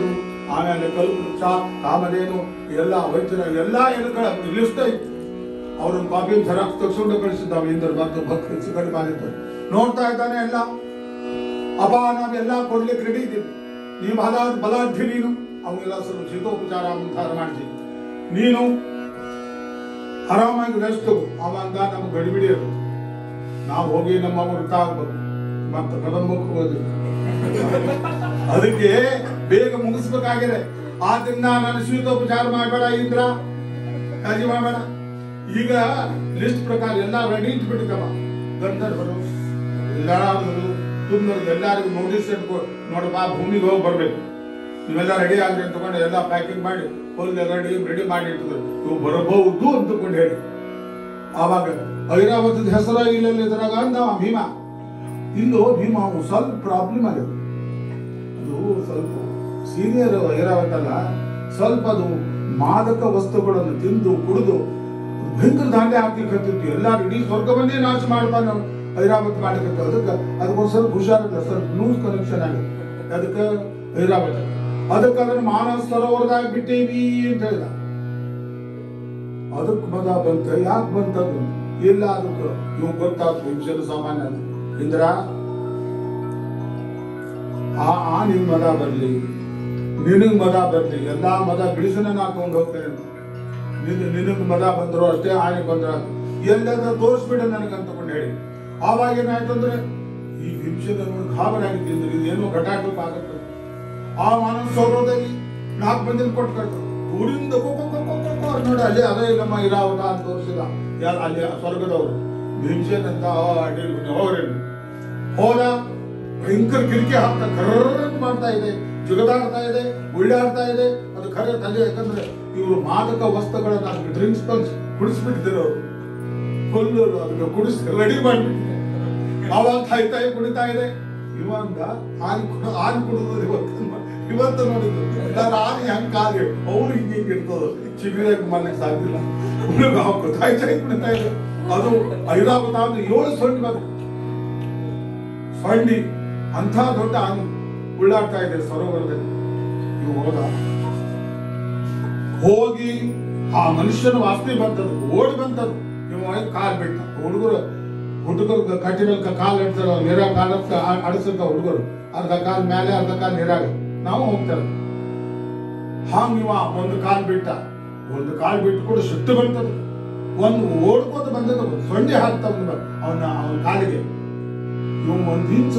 ಆಮೇಲೆ ಕಲ್ಪವೃಕ್ಷ ಕಾಮಧೇನು ಎಲ್ಲ ವಜ್ರ ಎಲ್ಲ ಎಲೆಗಳ ಲಿಸ್ಟ್ ಐತಿ ಅವ್ರನ್ನ ಕಾಪಿ ಜೆರಾಕ್ಸ್ ತಗ್ಸ್ಕೊಂಡು ಕಳಿಸಿದ್ದಾವ ಇಂದ್ರ ಮತ್ತು ಭಕ್ತ ಕಡಿಮೆ ಮಾಡಿದ್ದು ನೋಡ್ತಾ ಇದ್ದಾನೆ ಎಲ್ಲ ಅಪ್ಪ ನಾವೆಲ್ಲ ಕೊಡ್ಲಿಕ್ಕೆ ರೆಡಿ ಇದ್ದೀವಿ ನೀ ಬಲ ಬಲಾಢ್ಯ ನೀನು ಅವನ್ನೆಲ್ಲ ಸ್ವಲ್ಪ ಶೀತೋಪಚಾರ ಮುಂತಾರ ಮಾಡಿಸಿ ನೀನು ಆರಾಮಾಗಿ ರೆಸ್ಟ್ ತಗೋ ಅವಂಗ ನಮ್ಗೆ ಗಡಿಬಿಡಿ ಅದು ನಾವು ಹೋಗಿ ನಮ್ಮ ವೃತ್ತ ಆಗ್ಬೇಕು ಮತ್ತೆ ಕದಂಬಕ್ಕೆ ಹೋದ್ವಿ ಅದಕ್ಕೆ ಬೇಗ ಮುಗಿಸ್ಬೇಕಾಗಿದೆ ಆದ್ರಿಂದ ನಾನು ಶೀತೋಪಚಾರ ಮಾಡಬೇಡ ಇಂದ್ರ ಕಾಳಜಿ ಮಾಡಬೇಡ ಈಗ ಲಿಸ್ಟ್ ಪ್ರಕಾರ ಎಲ್ಲ ರೆಡಿ ಇಟ್ಬಿಟ್ಟಿದ್ದಮ್ಮ ಗಂಧರ್ವರು ಲಡಾದರು ತುಂದರು ಎಲ್ಲರಿಗೂ ನೋಟಿಸ್ ಇಟ್ಕೊ ನೋಡಪ್ಪ ಭೂಮಿಗೆ ಹೋಗಿ ಬರ್ಬೇಕು ನೀವೆಲ್ಲ ರೆಡಿ ಆಗ್ರಿ ಅಂತ ತಗೊಂಡು ಎಲ್ಲ ಪ್ಯಾಕಿಂಗ್ ಮಾಡಿ ಫುಲ್ ರೆಡಿ ರೆಡಿ ಮಾಡಿ ಇಟ್ಟಿದ್ರು ಇವು ಬರಬಹುದು ಅಂತಕೊಂಡು ಹೇಳಿ ಆವಾಗ ಐರಾವತದ ಹೆಸರ ಇಲ್ಲ ಇದ್ರಾಗ ಅಂದ ಅವ ಭೀಮ ಇಂದು ಭೀಮ ಅವು ಸ್ವಲ್ಪ ಪ್ರಾಬ್ಲಮ್ ಆಗಿದೆ ಅದು ಸ್ವಲ್ಪ ಸೀನಿಯರ್ ಐರಾವತ ಅಲ್ಲ ಸ್ವಲ್ಪ ಅದು ಮಾದಕ ವಸ್ತುಗಳನ್ನು ತಿಂದು ಕುಡಿದು ಭಯಂಕರ ದಾಂಡೆ ಹಾಕ್ಲಿಕ್ಕೆ ಎಲ್ಲ ಇಡೀ ಸ್ವರ್ಗವನ್ನೇ ನಾಶ ಮಾಡ್ತಾನೆ ಅವ್ನು. ಐರಾವತ್ ಮಾಡ್ಲಿಕ್ಕೆ ಅದಕ್ಕೆ ಅದಕ್ಕೊಂದು ಸ್ವಲ್ಪ ಹುಷಾರಿಲ್ಲ ಸ್ವಲ್ಪ ನ್ಯೂಸ್ ಕನೆಕ್ಷನ್ ಆಗಿದೆ ಅದಕ್ಕೆ ಐರಾವತ ಅದಕ್ಕೆ ಅದನ್ನ ಮಾನಸ ಸರೋವರದಾಗ ಬಿಟ್ಟೇವಿ ಅಂತ ಹೇಳಿದ ಅದಕ್ಕೆ ಮದ ಬಂತ ಯಾಕೆ ಬಂತದ್ದು ಇಲ್ಲ ಅದಕ್ಕೆ ಇವ್ ಗೊತ್ತಾಗ್ತು ವಿಷಯದ ಸಾಮಾನ್ಯ ಅದು. ಇಂದ್ರ ಆ ಆ ನಿನ್ ಮದ ಬರ್ಲಿ ನಿನಗ್ ಮದ ಬರ್ಲಿ ಎಲ್ಲಾ ಮದ ಬಿಡಿಸನ ಹಾಕೊಂಡು ಹೋಗ್ತೇನೆ ನಿನ್ ನಿನಗ್ ಮದ ಬಂದ್ರು ಅಷ್ಟೇ ಆನೆ ಬಂದ್ರ ಎಲ್ಲಾದ್ರೂ ತೋರಿಸ್ಬಿಡ ನನಗಂತ ಕೊಂಡು ಹೇಳಿ ಆವಾಗ ಏನಾಯ್ತು ಅಂದ್ರೆ ಈ ಹಿಂಸೆದ ನೋಡಿ ಗಾಬರಾಗಿದ್ದಿಂದ ಇದೇನೋ ಘಟಾಟೋಪ ಆಗುತ್ತೆ ಆ ಮಾನವ ಸೌರದಲ್ಲಿ ನಾಲ್ಕು ಮಂದಿನ ಕೊಟ್ಟು ಕಳ್ತು ಊರಿಂದ ಕೊ- ಕೊ- ಕೊ- ಕೊ- ಕೊ- ಕೊ ನೋಡಿ ಅಲ್ಲಿ ಅದೇ ನಮ್ಮ ಇರಾವತ ಅಂತ ತೋರಿಸಿದ ಯಾರು ಅಲ್ಲಿ ಸ್ವರ್ಗದವರು ಭೀಮಸೇನ್ ಅಂತ ಅಡ್ಡಿ ಹೋಗ್ರೇನು ಹೋದ ಭಯಂಕರ ಕಿರಿಕೆ ಹಾಕ್ತಾ ಕರ್ರ ಮಾಡ್ತಾ ಇದೆ ಜುಗದಾಡ್ತಾ ಇದೆ ಉಳ್ಳಾಡ್ತಾ ಇದೆ ಅದು ಖರೆ ತಲೆ ಯಾಕಂದ್ರೆ ಇವರು ಮಾದಕ ವಸ್ತುಗಳನ್ನ ಡ್ರಿಂಕ್ಸ್ ಬಂದು ಕುಡಿಸ್ಬಿಟ್ಟಿದ್ರು ಅವರು ಫುಲ್ ಅದಕ್ಕೆ ಕುಡಿಸ್ ರೆಡಿ ಮಾಡ್ಬಿಟ್ಟಿದ್ದಾರೆ ಆವಾಗ ತಾಯಿ ತಾಯಿ ಕುಡಿತಾ ಇದೆ ಇವಂದ ಹಾಲು ಕುಡ ಹಾಲು ಕುಡಿದ್ರು ಇವತ್ತು ಇವತ್ತು ನೋಡಿದ್ರು ನಾನು ಹಾಲು ಹೆಂಗ್ ಕಾಲಿ ಅವ್ರು ಹಿಂಗೆ ಹಿಂಗೆ ಇರ್ತದ ಚಿಗುರಾಗ ಮನೆಗೆ ಸಾಧ್ಯಿಲ್ಲ ಹುಡುಗ ಹಾಕು ತಾಯಿ ತಾಯಿ ಕುಡಿತಾ ಇದೆ ಅದು ಐರಾವತ ಅಂದ್ರೆ ಏಳು ಸೊಂಡಿ ಬಂದು ಸೊಂಡಿ ಅಂಥ ದೊಡ್ಡ ಆನೆ ಉಳ್ಳಾಡ್ತಾ ಇದೆ ಸರೋವರದಲ್ಲಿ ಇವು ಹೋದ ಹೋಗಿ ಆ ಮನುಷ್ಯನ ವಾಸನೆ ಬಂತದ್ದು ಓಡಿ ಬಂತದ್ದು ಇವ ಕಾಲ್ ಬಿಟ್ಟ ಹುಡುಗರು ಹುಡುಗರು ಕಟ್ಟಿನ ಕಾಲ್ ಇಡ್ತಾರ ನೀರಾಗ ಕಾಲ ಅಡಸಕ್ಕ ಹುಡುಗರು ಅರ್ಧ ಕಾಲ್ ಮೇಲೆ ಅರ್ಧ ಕಾಲ್ ನೀರಾಗ ನಾವು ಹೋಗ್ತಾರೆ ಹಾಂಗ್ ಇವ ಒಂದು ಕಾಲ್ ಬಿಟ್ಟ ಒಂದು ಕಾಲ್ ಬಿಟ್ಟು ಕೂಡ ಸಿಟ್ಟು ಬಂತದ್ದು ಒಂದು ಓಡ್ಕೋತ ಬಂದದ್ದು ಸೊಂಡೆ ಹಾಕ್ತಾ ಬಂದ ಅವನ ಅವನ ಕಾಲಿಗೆ ಇವ್ ಒಂದ್ ಇಂಚ್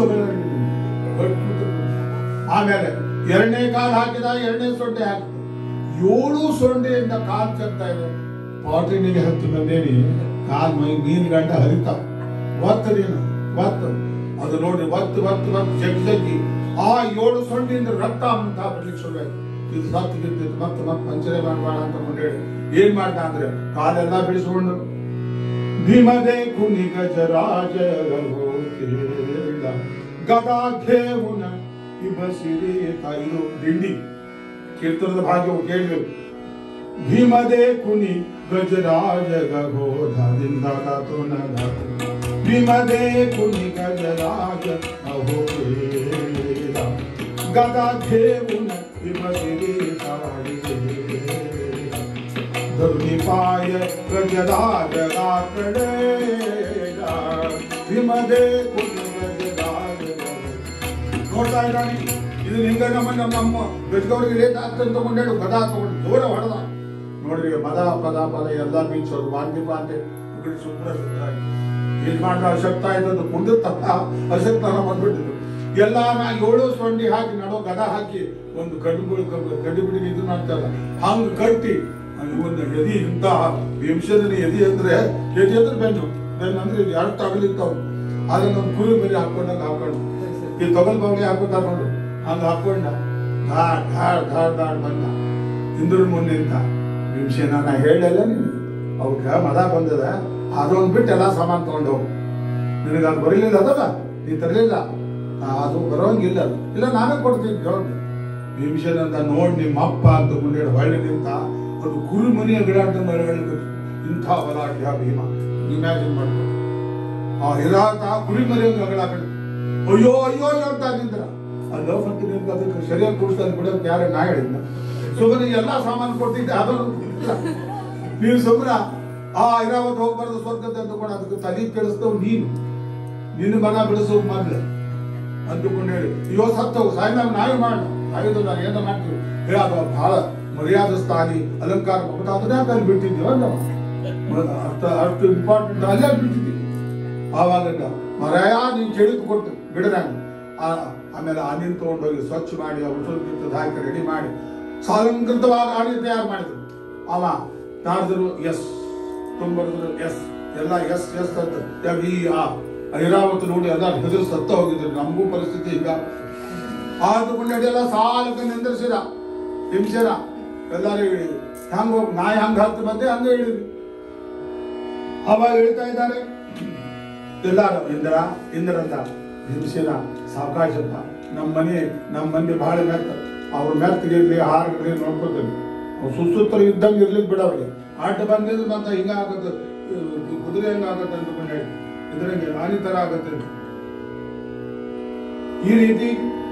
ಆಮೇಲೆ ಎರಡನೇ ಕಾಲ್ ಹಾಕಿದ ಎರಡನೇ ಸೊಂಡೆ ಹಾಕಿದ ಏಳು ಸೊಂಡೆಯಿಂದ ಕಾಲ್ ಚಕ್ತಾ ಇದೆ ಪಾಟಿನಿಗೆ ಹತ್ತಿ ಬಂದೇನಿ ಕಾಲ್ ಮೈ ನೀನ್ ಗಂಟ ಹರಿತಾವ ಒತ್ತ ನೀನು ಒತ್ತ ಅದು ನೋಡಿ ಒತ್ತು ಒತ್ತು ಒತ್ತು ಜಗ್ಗಿ ಜಗ್ಗಿ ಆ ಏಳು ಸೊಂಡಿಯಿಂದ ರಕ್ತ ಅಂತ ಬರ್ಲಿಕ್ಕೆ ಶುರುವಾಯ್ತು ಇದು ಸತ್ತು ಗಿತ್ತಿತ್ತು ಮತ್ತೆ ಮತ್ತೆ ಪಂಚರೆ ಮಾಡಬೇಡ ಅಂತ ಕೊಂಡೇಳಿ ಏನ್ ಮಾಡ್ದ ಅಂದ್ರೆ ಕಾಲೆಲ್ಲ ಬಿಡಿಸ್ಕೊಂಡು ಭೀಮದೆ ಕುನಿ ಗಜರಾಜ ಗದಾಘೇವುನ ಇಬಸಿರಿ ಇದು ದಿಂಡಿ ಕೀರ್ತನದ ಭಾಗ್ಯವು ಕೇಳಬೇಕು ಭೀಮದೆ ಕುನಿ ಗಜರಾಜ ಗಗೋಧದಿಂದ ಧಾತು ನ ಧಾತು ಭೀಮದೆ ಕುನಿ ಗಜರಾಜ ಅಹೋ ವೇದ ಗದಾಘೇವುನ ಇಬಸಿರಿ ಧರುಣಿಪಾಯ ಗಜರಾಜ ಗಾಕಡೆ ಭೀಮದೆ ಕುನಿ ಗಜರಾಜ ನೋಡ್ತಾ ಇದ್ದಾನೆ ಇದು ನಿಂಗ ನಮ್ಮ ನಮ್ಮ ನಮ್ಮ ಗಜಗೌರಿಗೆ ಲೇಟ್ ಆಗ್ತದೆ ತಗೊಂಡೇಳು ಪದ ತಗೊಂಡು ದೂರ ಹೊಡೆದ ನೋಡ್ರಿ ಪದ ಪದ ಪದ ಎಲ್ಲ ಬೀಚೋದು ವಾದ್ಯ ಪಾಂಡೆ ಉಗುಳಿ ಸುಂದರ ಸುಂದರಾಗಿ ಇಲ್ಲಿ ಮಾಡ್ದ ಅಶಕ್ತ ಆಯ್ತದ್ದು ಕುಂಡ ತಪ್ಪ ಅಶಕ್ತನ ಬಂದ್ಬಿಟ್ಟಿದ್ರು ಎಲ್ಲ ನಾ ಏಳು ಸೊಂಡಿ ಹಾಕಿ ನಡೋ ಗದ ಹಾಕಿ ಒಂದು ಗಡ್ಡು ಗಡ್ಡಿ ಬಿಡಿ ಇದು ಮಾಡ್ತಾರಲ್ಲ ಹಂಗ ಕಟ್ಟಿ ಒಂದು ಎದಿ ಇಂತ ಭೀಮಸೇನ ಎದಿ ಅಂದ್ರೆ ಎದಿ ಅಂದ್ರೆ ಬೆನ್ನು ಬೆನ್ನು ಅಂದ್ರೆ ಇದು ಎರಡು ತಗಲಿತ್ತವು ಅದನ್ನ ಒಂದು ಕುರಿ ಮೇಲೆ ಹಾಕೊಂಡಂಗ ಹಾಕೊಂಡು ಈ ತೊಗಲ್ ಬಾವಳಿ ಹಾಕೋತಾರ ನೋಡು ಹಂಗ ಹಾಕೊಂಡ ಧಾಡ್ ಧಾಡ್ ಧಾಡ್ ಧಾಡ್ ಬಂದ ಇಂದ್ರ ಮುಂದೆ ನಿಂತ ಭೀಮಸೇನ ನಾ ಹೇಳಲ್ಲ ನೀನು ಅವಕ್ಕ ಮದ ಬಂದದ ಅದೊಂದು ಬಿಟ್ಟು ಎಲ್ಲ ಸಾಮಾನು ತಗೊಂಡು ಹೋಗು ನಿನಗೆ ಅದು ಬರಲಿಲ್ಲ ಅದಲ್ಲ ನೀ ತರಲಿಲ್ಲ ಅದು ಬರೋಂಗಿಲ್ಲ ಅದು ಇಲ್ಲ ನಾನೇ ಕೊಡ್ತೀನಿ ತಗೊಂಡು ಭೀಮಸೇನ ಅಂತ ನೋಡಿ ನಿಮ್ಮ ಅಪ್ಪ ಅಂತ ಮುಂದೆ ಹೊಳ್ಳಿ ನಿಂತ ಅದು ಕುರಿ ಮನೆಯ ಗಿಡಾಟ ಮರಗಳಿಗೆ ಇಂಥ ಬಲಾಢ್ಯ ಭೀಮ ಇಮ್ಯಾಜಿನ್ ಮಾಡ್ಕೊಂಡು ಆ ಹಿರಾತ ಕುರಿ ಮನೆಯ ಗಿಡ ಅಯ್ಯೋ ಅಯ್ಯೋ ಅಂತ ನಿಂದ್ರ ಆ ಲವ್ ಅಂತ ನಿಮ್ಗೆ ಅದಕ್ಕೆ ಸರಿಯಾಗಿ ಕೂಡಿಸ್ತಾರೆ ಬಿಡೋಕೆ ಯಾರೇ ನಾ ಹೇಳಿದ್ನ ಸುಮ್ಮನೆ ಎಲ್ಲ ಸಾಮಾನು ಕೊಟ್ಟಿದ್ದೆ ಅದನ್ನು ನೀವು ಸುಮ್ಮನೆ ಆ ಐರಾವತ್ ಹೋಗ್ಬಾರ್ದು ಸ್ವರ್ಗದ ಅಂದುಕೊಂಡು ಅದಕ್ಕೆ ತಲೆ ಕೆಡಿಸ್ತವ್ ನೀನು ನಿನ್ನ ಮಗ ಬಿಡಿಸೋ ಮೊದ್ಲು ಅಂದುಕೊಂಡು ಹೇಳಿ ಇವತ್ತು ಸತ್ತು ಸಾಯಿ ನಾವು ನಾವೇ ಮಾಡೋಣ ಸಾಯೋದು ನಾವು ಏನೋ ಮಾಡ್ತೀವಿ ಏ ಅದು ಬಹಳ ಮರ್ಯಾದ ಸ್ಥಾನಿ ಅಲಂಕಾರ ಮತ್ತೆ ಅದನ್ನೇ ಅಲ್ಲಿ ಬಿಟ್ಟಿದ್ದೀವ ನಾವು ಮ- ಅಷ್ಟು ಅಷ್ಟು ಇಂಪಾರ್ಟೆಂಟ್ ಅಲ್ಲೇ ಬಿಟ್ಟಿದ್ದೀವಿ ಆವಾಗ ಮರಾಯ ನೀನು ಕೇಳಿದ್ ಕೊಟ್ಟು ಬಿಡದಂಗ ಆಮೇಲೆ ಆ ನೀರು ತಗೊಂಡೋಗಿ ಸ್ವಚ್ಛ ಮಾಡಿ ಔಷಧ ಗಿತ್ತದ ಹಾಕಿ ರೆಡಿ ಮಾಡಿ ಸಾಲಂಕೃತವಾದ ಆಣಿ ತಯಾರು ಮಾಡಿದ್ರು ಅವ ನಾಡಿದ್ರು ಎಸ್ ತುಂಬಿದ್ರು ಎಸ್ ಎಲ್ಲ ಎಸ್ ಎಸ್ ಅಂತ ಯಾಕೆ ಈ ಆ ಐರಾವತ್ ನೋಡಿ ಎಲ್ಲ ಹೆದರು ಸತ್ತ ಹೋಗಿದ್ರು ನಮಗೂ ಪರಿಸ್ಥಿತಿ ಈಗ ಆದುಕೊಂಡು ಎಲ್ಲ ಸಾಲಕ್ಕೆ ನಿಂದಿರ್ಸಿದ ಹಿಂಸೆನ ಎಲ್ಲರೂ ಹೇಳಿ ಹೆಂಗ ಹೋಗ್ ನಾಯಿ ಹಂಗ ಹತ್ತು ಬಂದೆ ಹಂಗ ಹೇಳಿದ್ವಿ ಅವಾಗ ಹೇಳ್ತಾ ಇದ್ದಾರೆ ಎಲ್ಲಾರು ಇಂದ್ರ ಇಂದ್ರಂದ ಹಿಂಸೆನ ಸಾವಕಾಶಪ್ಪ ನಮ್ಮ ಮನೆ ನಮ್ಮ ಮಂದಿ ಬಹಳ ಮೆತ್ತ ಅವ್ರ ಮೆತ್ತಗಿರ್ಲಿ ಹಾರಗಿರ್ಲಿ ನೋಡ್ಕೋತೀನಿ ಅವ್ರು ಸುಸುತ್ತರು ಇದ್ದಂಗೆ ಇರ್ಲಿಕ್ಕೆ ಬಿಡವ್ರಿಗೆ ಆಟ ಬಂದಿದ್ದು ಮತ್ತೆ ಹಿಂಗ ಆಗತ್ತೆ ಕುದುರೆ ಹೆಂಗ ಆಗತ್ತೆ ಅಂದ್ಕೊಂಡು ಹೇಳಿ ಇದ್ರಂಗೆ ಆನಿ ತರ ಆಗತ್ತೆ ಈ ರೀತಿ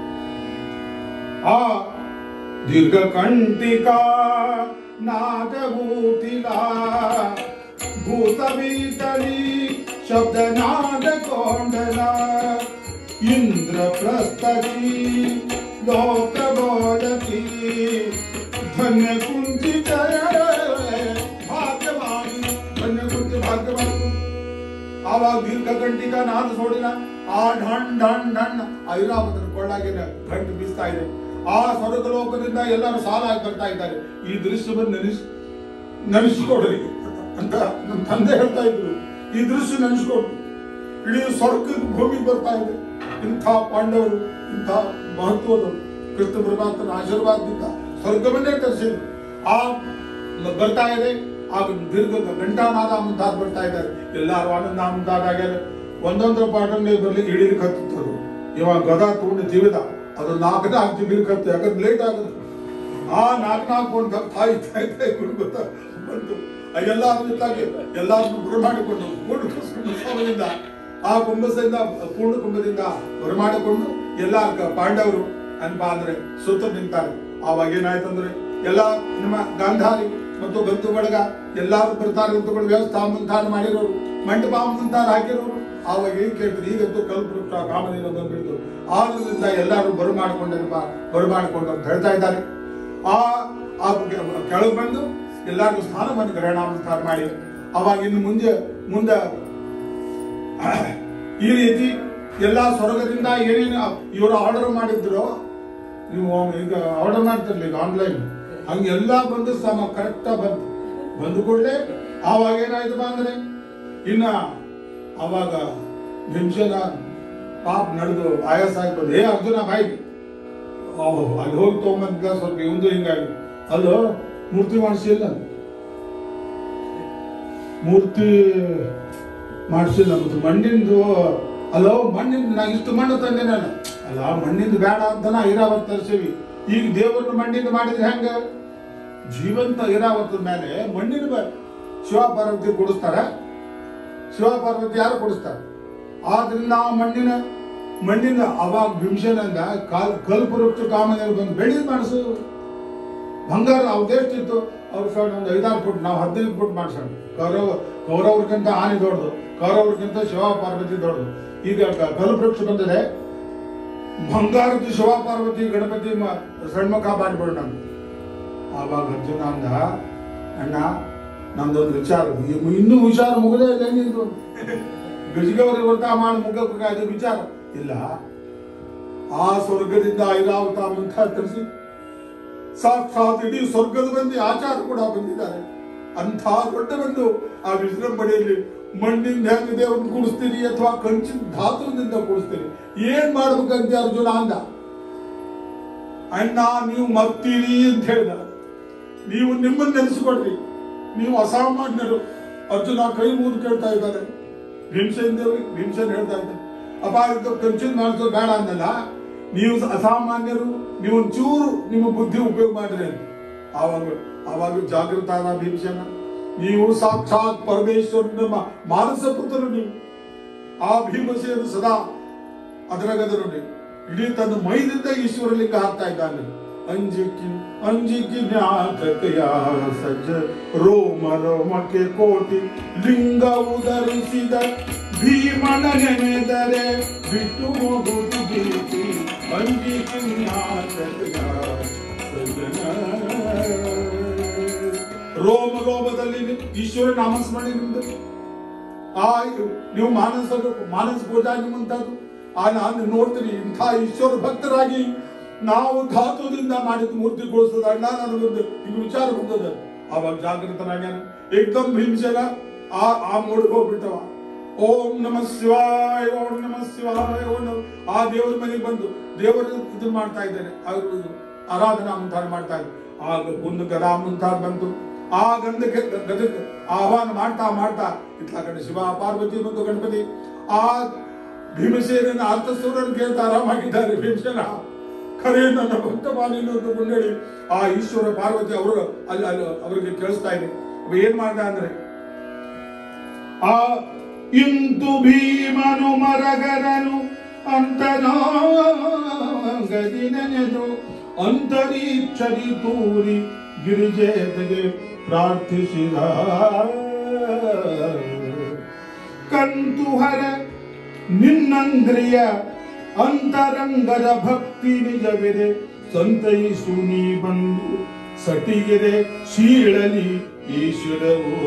ಆ ದೀರ್ಘಕಂಠಿಕಾ ನಾದಭೂತಿಲಾ ಭೂತವೀತಲಿ ಶಬ್ದನಾದ ಕೋಂಡಲ ಇಂದ್ರಪ್ರಸ್ಥಕಿ ಲೋಕಬೋಧಕಿ ಧನ್ಯ ಕುಂಠಿತ ಭಾಗ್ಯವಾನ್ ಧನ್ಯ ಕುಂಠಿ ಭಾಗ್ಯವಾನ್ ಆವಾಗ ದೀರ್ಘಗಂಟಿಕ ನಾದ ಸೋಡಿನ ಆ ಢಣ್ ಢಣ್ ಢಣ್ ಐರಾವತನ ಕೊಳ್ಳಾಗಿನ ಗಂಟು ಬೀಸ್ತಾ ಇದೆ ಆ ಸ್ವರ್ಗ ಲೋಕದಿಂದ ಎಲ್ಲರೂ ಸಾಲಾಗಿ ಬರ್ತಾ ಇದ್ದಾರೆ ಈ ದೃಶ್ಯವನ್ನು ನೆನೆಸ್ ನೆನೆಸ್ಕೊಡ್ರಿ ಅಂತ ನಮ್ಮ ತಂದೆ ಹೇಳ್ತಾ ಇದ್ರು ಈ ದೃಶ್ಯ ನೆನೆಸ್ಕೊಡ್ರಿ ಇಡೀ ಸ್ವರ್ಗದ ಭೂಮಿ ಬರ್ತಾ ಇದೆ ಇಂಥ ಪಾಂಡವರು ಇಂಥ ಮಹತ್ವದವರು ಕೃಷ್ಣ ಪರಮಾತ್ಮನ ಆಶೀರ್ವಾದದಿಂದ ಸ್ವರ್ಗವನ್ನೇ ತರಿಸಿದ್ರು ಆ ಬರ್ತಾ ಇದೆ ಆಗ ದೀರ್ಘ ಗಂಟಾನಾದ ಮುಂತಾದ್ ಬರ್ತಾ ಇದ್ದಾರೆ ಎಲ್ಲಾರು ಆನಂದ ಮುಂತಾದಾಗ್ಯಾರ ಒಂದೊಂದರ ಪಾಠನೆ ಬರ್ಲಿಕ್ಕೆ ಇಳಿಲಿಕ್ಕೆ ಹತ್ತಿತ್ತರು ಇವಾಗ ಗದಾ ತಗೊಂಡು ಜೀವಿತ ಅದು ನಾಲ್ಕು ನಾಲ್ಕು ಜಿಗಿಲಿಕ್ಕೆ ಹತ್ತು ಯಾಕಂದ್ರೆ ಲೇಟ್ ಆಗುತ್ತೆ ಆ ನಾಲ್ಕು ನಾಲ್ಕು ಒಂದು ತಾಯಿ ತಾಯಿ ತಾಯಿ ಕುಡ್ಕೊತ ಬಂತು ಆ ಎಲ್ಲಾರು ಜೊತೆಗೆ ಎಲ್ಲಾರನ್ನು ಬರಮಾಡಿಕೊಂಡು ಪೂರ್ಣ ಕುಂಭದಿಂದ ಆ ಕುಂಭದಿಂದ ಪೂರ್ಣ ಕುಂಭದಿಂದ ಬರಮಾಡಿಕೊಂಡು ಎಲ್ಲ ಪಾಂಡವರು ಅನ್ಬಾ ಅಂದ್ರೆ ಸುತ್ತ ನಿಂತಾರೆ ಆವಾಗ ಏನಾಯ್ತು ಅಂದ್ರೆ ಎಲ್ಲ ನಿಮ್ಮ ಗಾಂಧಾರಿ ಮತ್ತು ಬಂಧು ಬಳಗ ಎಲ್ಲಾರು ಬರ್ತಾರೆ ಅಂತಕೊಂಡು ವ್ಯವಸ್ಥೆ ಮುಂತಾನ ಮಾಡಿರೋರು ಮಂಟಪ ಮುಂತಾನ ಹಾಕಿರೋರು ಆವಾಗ ಏನ್ ಕೇಳ್ತಾರೆ ಈಗಂತೂ ಕಲ್ಪವೃಕ್ಷ ಕಾಮನೀರ ಬಂದ್ಬಿಡ್ತು ಆದ್ರಿಂದ ಎಲ್ಲರೂ ಬರು ಮಾಡಿಕೊಂಡೇನಪ್ಪ ಬರು ಮಾಡಿಕೊಂಡು ಅಂತ ಹೇಳ್ತಾ ಇದ್ದಾರೆ ಆ ಆ ಕೆಳಗೆ ಬಂದು ಎಲ್ಲರಿಗೂ ಸ್ಥಾನವನ್ನು ಗ್ರಹಣಾನುಷ್ಠಾನ ಮಾಡಿ ಅವಾಗ ಇನ್ನು ಮುಂದೆ ಮುಂದೆ ಈ ರೀತಿ ಎಲ್ಲಾ ಸ್ವರ್ಗದಿಂದ ಏನೇನು ಇವರು ಆರ್ಡರ್ ಮಾಡಿದ್ರು ನೀವು ಈಗ ಆರ್ಡರ್ ಮಾಡ್ತಿರ್ಲಿ ಈಗ ಆನ್ಲೈನ್ ಹಂಗೆಲ್ಲ ಬಂದು ಸಮ ಕರೆಕ್ಟ್ ಬಂತು ಬಂದು ಕೂಡಲೇ ಆವಾಗ ಏನಾಯ್ತು ಅಂದ್ರೆ ಇನ್ನ ಅವಾಗ ಹಿಂಸೆನ ಪಾಪ ನಡೆದು ಆಯಾಸ ಆಗಿ ಬಂದು ಹೇ ಅರ್ಜುನ ಬಾಯಿ ಓಹ್ ಅಲ್ಲಿ ಹೋಗಿ ತಗೊಂಬಂದ ಸ್ವಲ್ಪ ಇವಂದು ಹಿಂಗಾಗಿ ಅಲ್ಲೋ ಮೂರ್ತಿ ಮಾಡಿಸಿಲ್ಲ ಮೂರ್ತಿ ಮಾಡಿಸಿಲ್ಲ ಮತ್ತು ಮಣ್ಣಿಂದು ಅಲ್ಲೋ ಮಣ್ಣಿಂದ ನಾ ಇಷ್ಟು ಮಣ್ಣು ತಂದೆ ನಾನು ಅಲ್ಲ ಮಣ್ಣಿಂದ ಬೇಡ ಅಂತ ನಾ ಐರಾವತ್ ತರಿಸೀವಿ ಈಗ ದೇವರನ್ನ ಮಣ್ಣಿಂದ ಮಾಡಿದ್ರೆ ಹೆಂಗ ಜೀವಂತ ಐರಾವತದ ಮೇಲೆ ಮಣ್ಣಿನ ಬ- ಶಿವ ಪಾರ್ವತಿ ಕೊಡಿಸ್ತಾರ ಶಿವ ಪಾರ್ವತಿ ಯಾರು ಕೊಡಿಸ್ತಾರೆ ಆದ್ರಿಂದ ಆ ಮಣ್ಣಿನ ಮಣ್ಣಿನ ಅವಾಗ ಭೀಮಸೇನಂದ ಕಾಲ್ ಕಲ್ಪವೃಕ್ಷ ಕಾಮನಲ್ಲಿ ಬಂದು ಬೆಳಿ ಮಾಡಿಸು ಬಂಗಾರ ಅವದೆಷ್ಟಿತ್ತು ಅವ್ರು ಸಣ್ಣ ಒಂದು ಐದಾರು ಫುಟ್ ನಾವು ಹದಿನೈದು ಫುಟ್ ಮಾಡ್ಸೋಣ ಕೌರವ ಕೌರವ್ರಿಗಿಂತ ಆನೆ ದೊಡ್ಡದು ಕೌರವ್ರಿಗಿಂತ ಶಿವ ಪಾರ್ವತಿ ದೊಡ್ಡದು ಈಗ ಕ- ಕಲ್ಪವೃಕ್ಷ ಬಂದಿದೆ ಬಂಗಾರದ ಶಿವ ಪಾರ್ವತಿ ಗಣಪತಿ ಮ- ಸಣ್ಮುಖ ಮಾಡಿಬಿಡು ನಮ್ಗೆ ಆವಾಗ ಅರ್ಜುನ ಅಂದ ಅಣ್ಣ ನಮ್ದೊಂದು ವಿಚಾರ ಈ- ಇನ್ನೂ ವಿಚಾರ ಮುಗದೇ ಇಲ್ಲ ನಿಂದು ಗಜಗೌರಿ ವ್ರತ ಮಾಡಿ ಮುಗಕ್ಕೆ ಅದು ವಿಚಾರ ಇಲ್ಲ ಆ ಸ್ವರ್ಗದಿಂದ ಐರಾವತ ಮುಂತ ತರಿಸಿ ಸಾಕ್ಷಾತ್ ಇಡೀ ಸ್ವರ್ಗದ ಮಂದಿ ಆಚಾರ ಕೂಡ ಬಂದಿದ್ದಾರೆ ಅಂಥ ದೊಡ್ಡ ಒಂದು ಆ ವಿಜೃಂಭಣೆಯಲ್ಲಿ ಮಣ್ಣಿಂದ ಹೆಂಗ್ ದೇವ್ರನ್ನ ಕೂಡಿಸ್ತೀರಿ ಅಥವಾ ಕಂಚಿನ ಧಾತುವಿನಿಂದ ಕೂಡಿಸ್ತೀರಿ ಏನ್ ಮಾಡ್ಬೇಕಂತ ಅರ್ಜುನ ಅಂದ ಅಣ್ಣ ನೀವು ಮರ್ತೀರಿ ಅಂತ ಹೇಳಿದ ನೀವು ನಿಮ್ಮನ್ನ ನೆನೆಸ್ಕೊಡ್ರಿ ನೀವು ಅಸಾಮಾನ್ಯರು ಅರ್ಜುನ ಕೈ ಮುಗಿದು ಕೇಳ್ತಾ ಇದ್ದಾರೆ ಭೀಮಸೇನ್ ದೇವ್ರಿ ಭೀಮಸೇನ್ ಹೇಳ್ತಾ ಇದ್ದಾರೆ ಅಪ್ಪ ಇದು ಕಂಚಿನ ಮಾಡಿಸೋದು ಬೇಡ ಅನ್ನಲ್ಲ ನೀವು ಅಸಾಮಾನ್ಯರು ನೀವು ಒಂಚೂರು ನಿಮ್ಮ ಬುದ್ಧಿ ಉಪಯೋಗ ಮಾಡಿರಿ ಅಂತ ಆವಾಗ ಆವಾಗ ಜಾಗೃತ ಆದ ಭೀಮಸೇನ ನೀವು ಸಾಕ್ಷಾತ್ ಪರಮೇಶ್ವರನ ಮ- ಮಾನಸ ಪುತ್ರರು ನೀವು ಆ ಭೀಮಸೇನ ಸದಾ ಅದರಾಗದರು ನೀವು ಇಡೀ ತನ್ನ ಮೈದಿಂದ ಈಶ್ವರ ಲಿಂಗ ಹಾಕ್ತಾ ಇದ್ದಾನೆ ಅಂಜಿಕಿ ಅಂಜಿಕಿ ಜ್ಞಾತಕಯ ಸಜ್ಜ ರೋಮ ರೋಮಕ್ಕೆ ಕೋಟಿ ಲಿಂಗ ಉದರಿಸಿದ ಭೀಮನ ನೆನೆದರೆ ಬಿಟ್ಟು ಹೋಗುವುದು ಭೀತಿ ಅಂಜಿಕಿ ಜ್ಞಾತಕಯ ಸಜ್ಜನ ರೋಮ ರೋಮದಲ್ಲಿ ಈಶ್ವರ ನಾಮಸ್ಮರಣೆ ನಿಮ್ದು ಆ ನೀವು ಮಾನಸ ಮಾನಸ ಪೂಜಾ ನಿಮ್ಮಂಥದ್ದು ಆ ನಾನು ನೋಡ್ತೀನಿ ಇಂಥ ಈಶ್ವರ ಭಕ್ತರಾಗಿ ನಾವು ಧಾತುದಿಂದ ಮಾಡಿದ ಮೂರ್ತಿಗೊಳಿಸೋದ ಅಣ್ಣ ನನಗೊಂದು ಹಿಂಗೆ ವಿಚಾರ ಬಂದದ ಅವಾಗ ಜಾಗೃತನಾಗ್ಯಾನ ಏಕ್ದಮ್ ಭೀಮಸೇನ ಆ ಆ ಮೂಡಿಗೆ ಹೋಗ್ಬಿಟ್ಟವ ಓಂ ನಮ ಶಿವಾಯ ಓಂ ನಮ ಶಿವಾಯ ಓಂ ನಮ ಆ ದೇವರ ಮನೆಗೆ ಬಂದು ದೇವರ ಇದನ್ನ ಮಾಡ್ತಾ ಇದ್ದಾರೆ ಅವರು ಆರಾಧನಾ ಮುಂತಾದ ಮಾಡ್ತಾ ಇದ್ದಾರೆ ಆಗ ಒಂದು ಗದಾ ಮುಂತಾದ ಬಂತು ಆ ಗಂಧಕ್ಕೆ ಗದಕ್ಕೆ ಆಹ್ವಾನ ಮಾಡ್ತಾ ಮಾಡ್ತಾ ಇತ್ಲ ಕಡೆ ಶಿವ ಪಾರ್ವತಿ ಮತ್ತು ಗಣಪತಿ ಆ ಭೀಮಸೇನ ಅರ್ಥಸೂರನ್ನು ಕೇಳ್ತಾ ಆರಾಮಾಗಿದ್ದಾರೆ ಭೀಮಸೇನ ಖರೇ ನನ್ನ ಭಕ್ತ ಮಾಲಿನ ಅಂತ ಮುಂದೇಳಿ ಆ ಈಶ್ವರ ಪಾರ್ವತಿ ಅವರು ಅಲ್ಲಿ ಅಲ್ಲಿ ಅವರಿಗೆ ಕೇಳಿಸ್ತಾ ಇದೆ ಅವ ಏನ್ ಮಾಡ್ದ ಅಂದ್ರೆ ಆ ಇಂತು ಭೀಮನು ಮರಗರನು ಅಂತನಾಗದಿ ನೆನೆದು ಅಂತರೀಕ್ಷರಿ ತೂರಿ ಗಿರಿಜೇತಗೆ ಪ್ರಾರ್ಥಿಸಿದ ಕಂತುಹರ ನಿನ್ನಂದ್ರಿಯ ಅಂತರಂಗದ ಭಕ್ತಿ ನಿಜವಿದೆ ಸಂತೈಸು ನೀ ಬಂದು ಸಟಿಗೆರೆ ಶೀಳಲಿ ಈಶ್ವರವೋ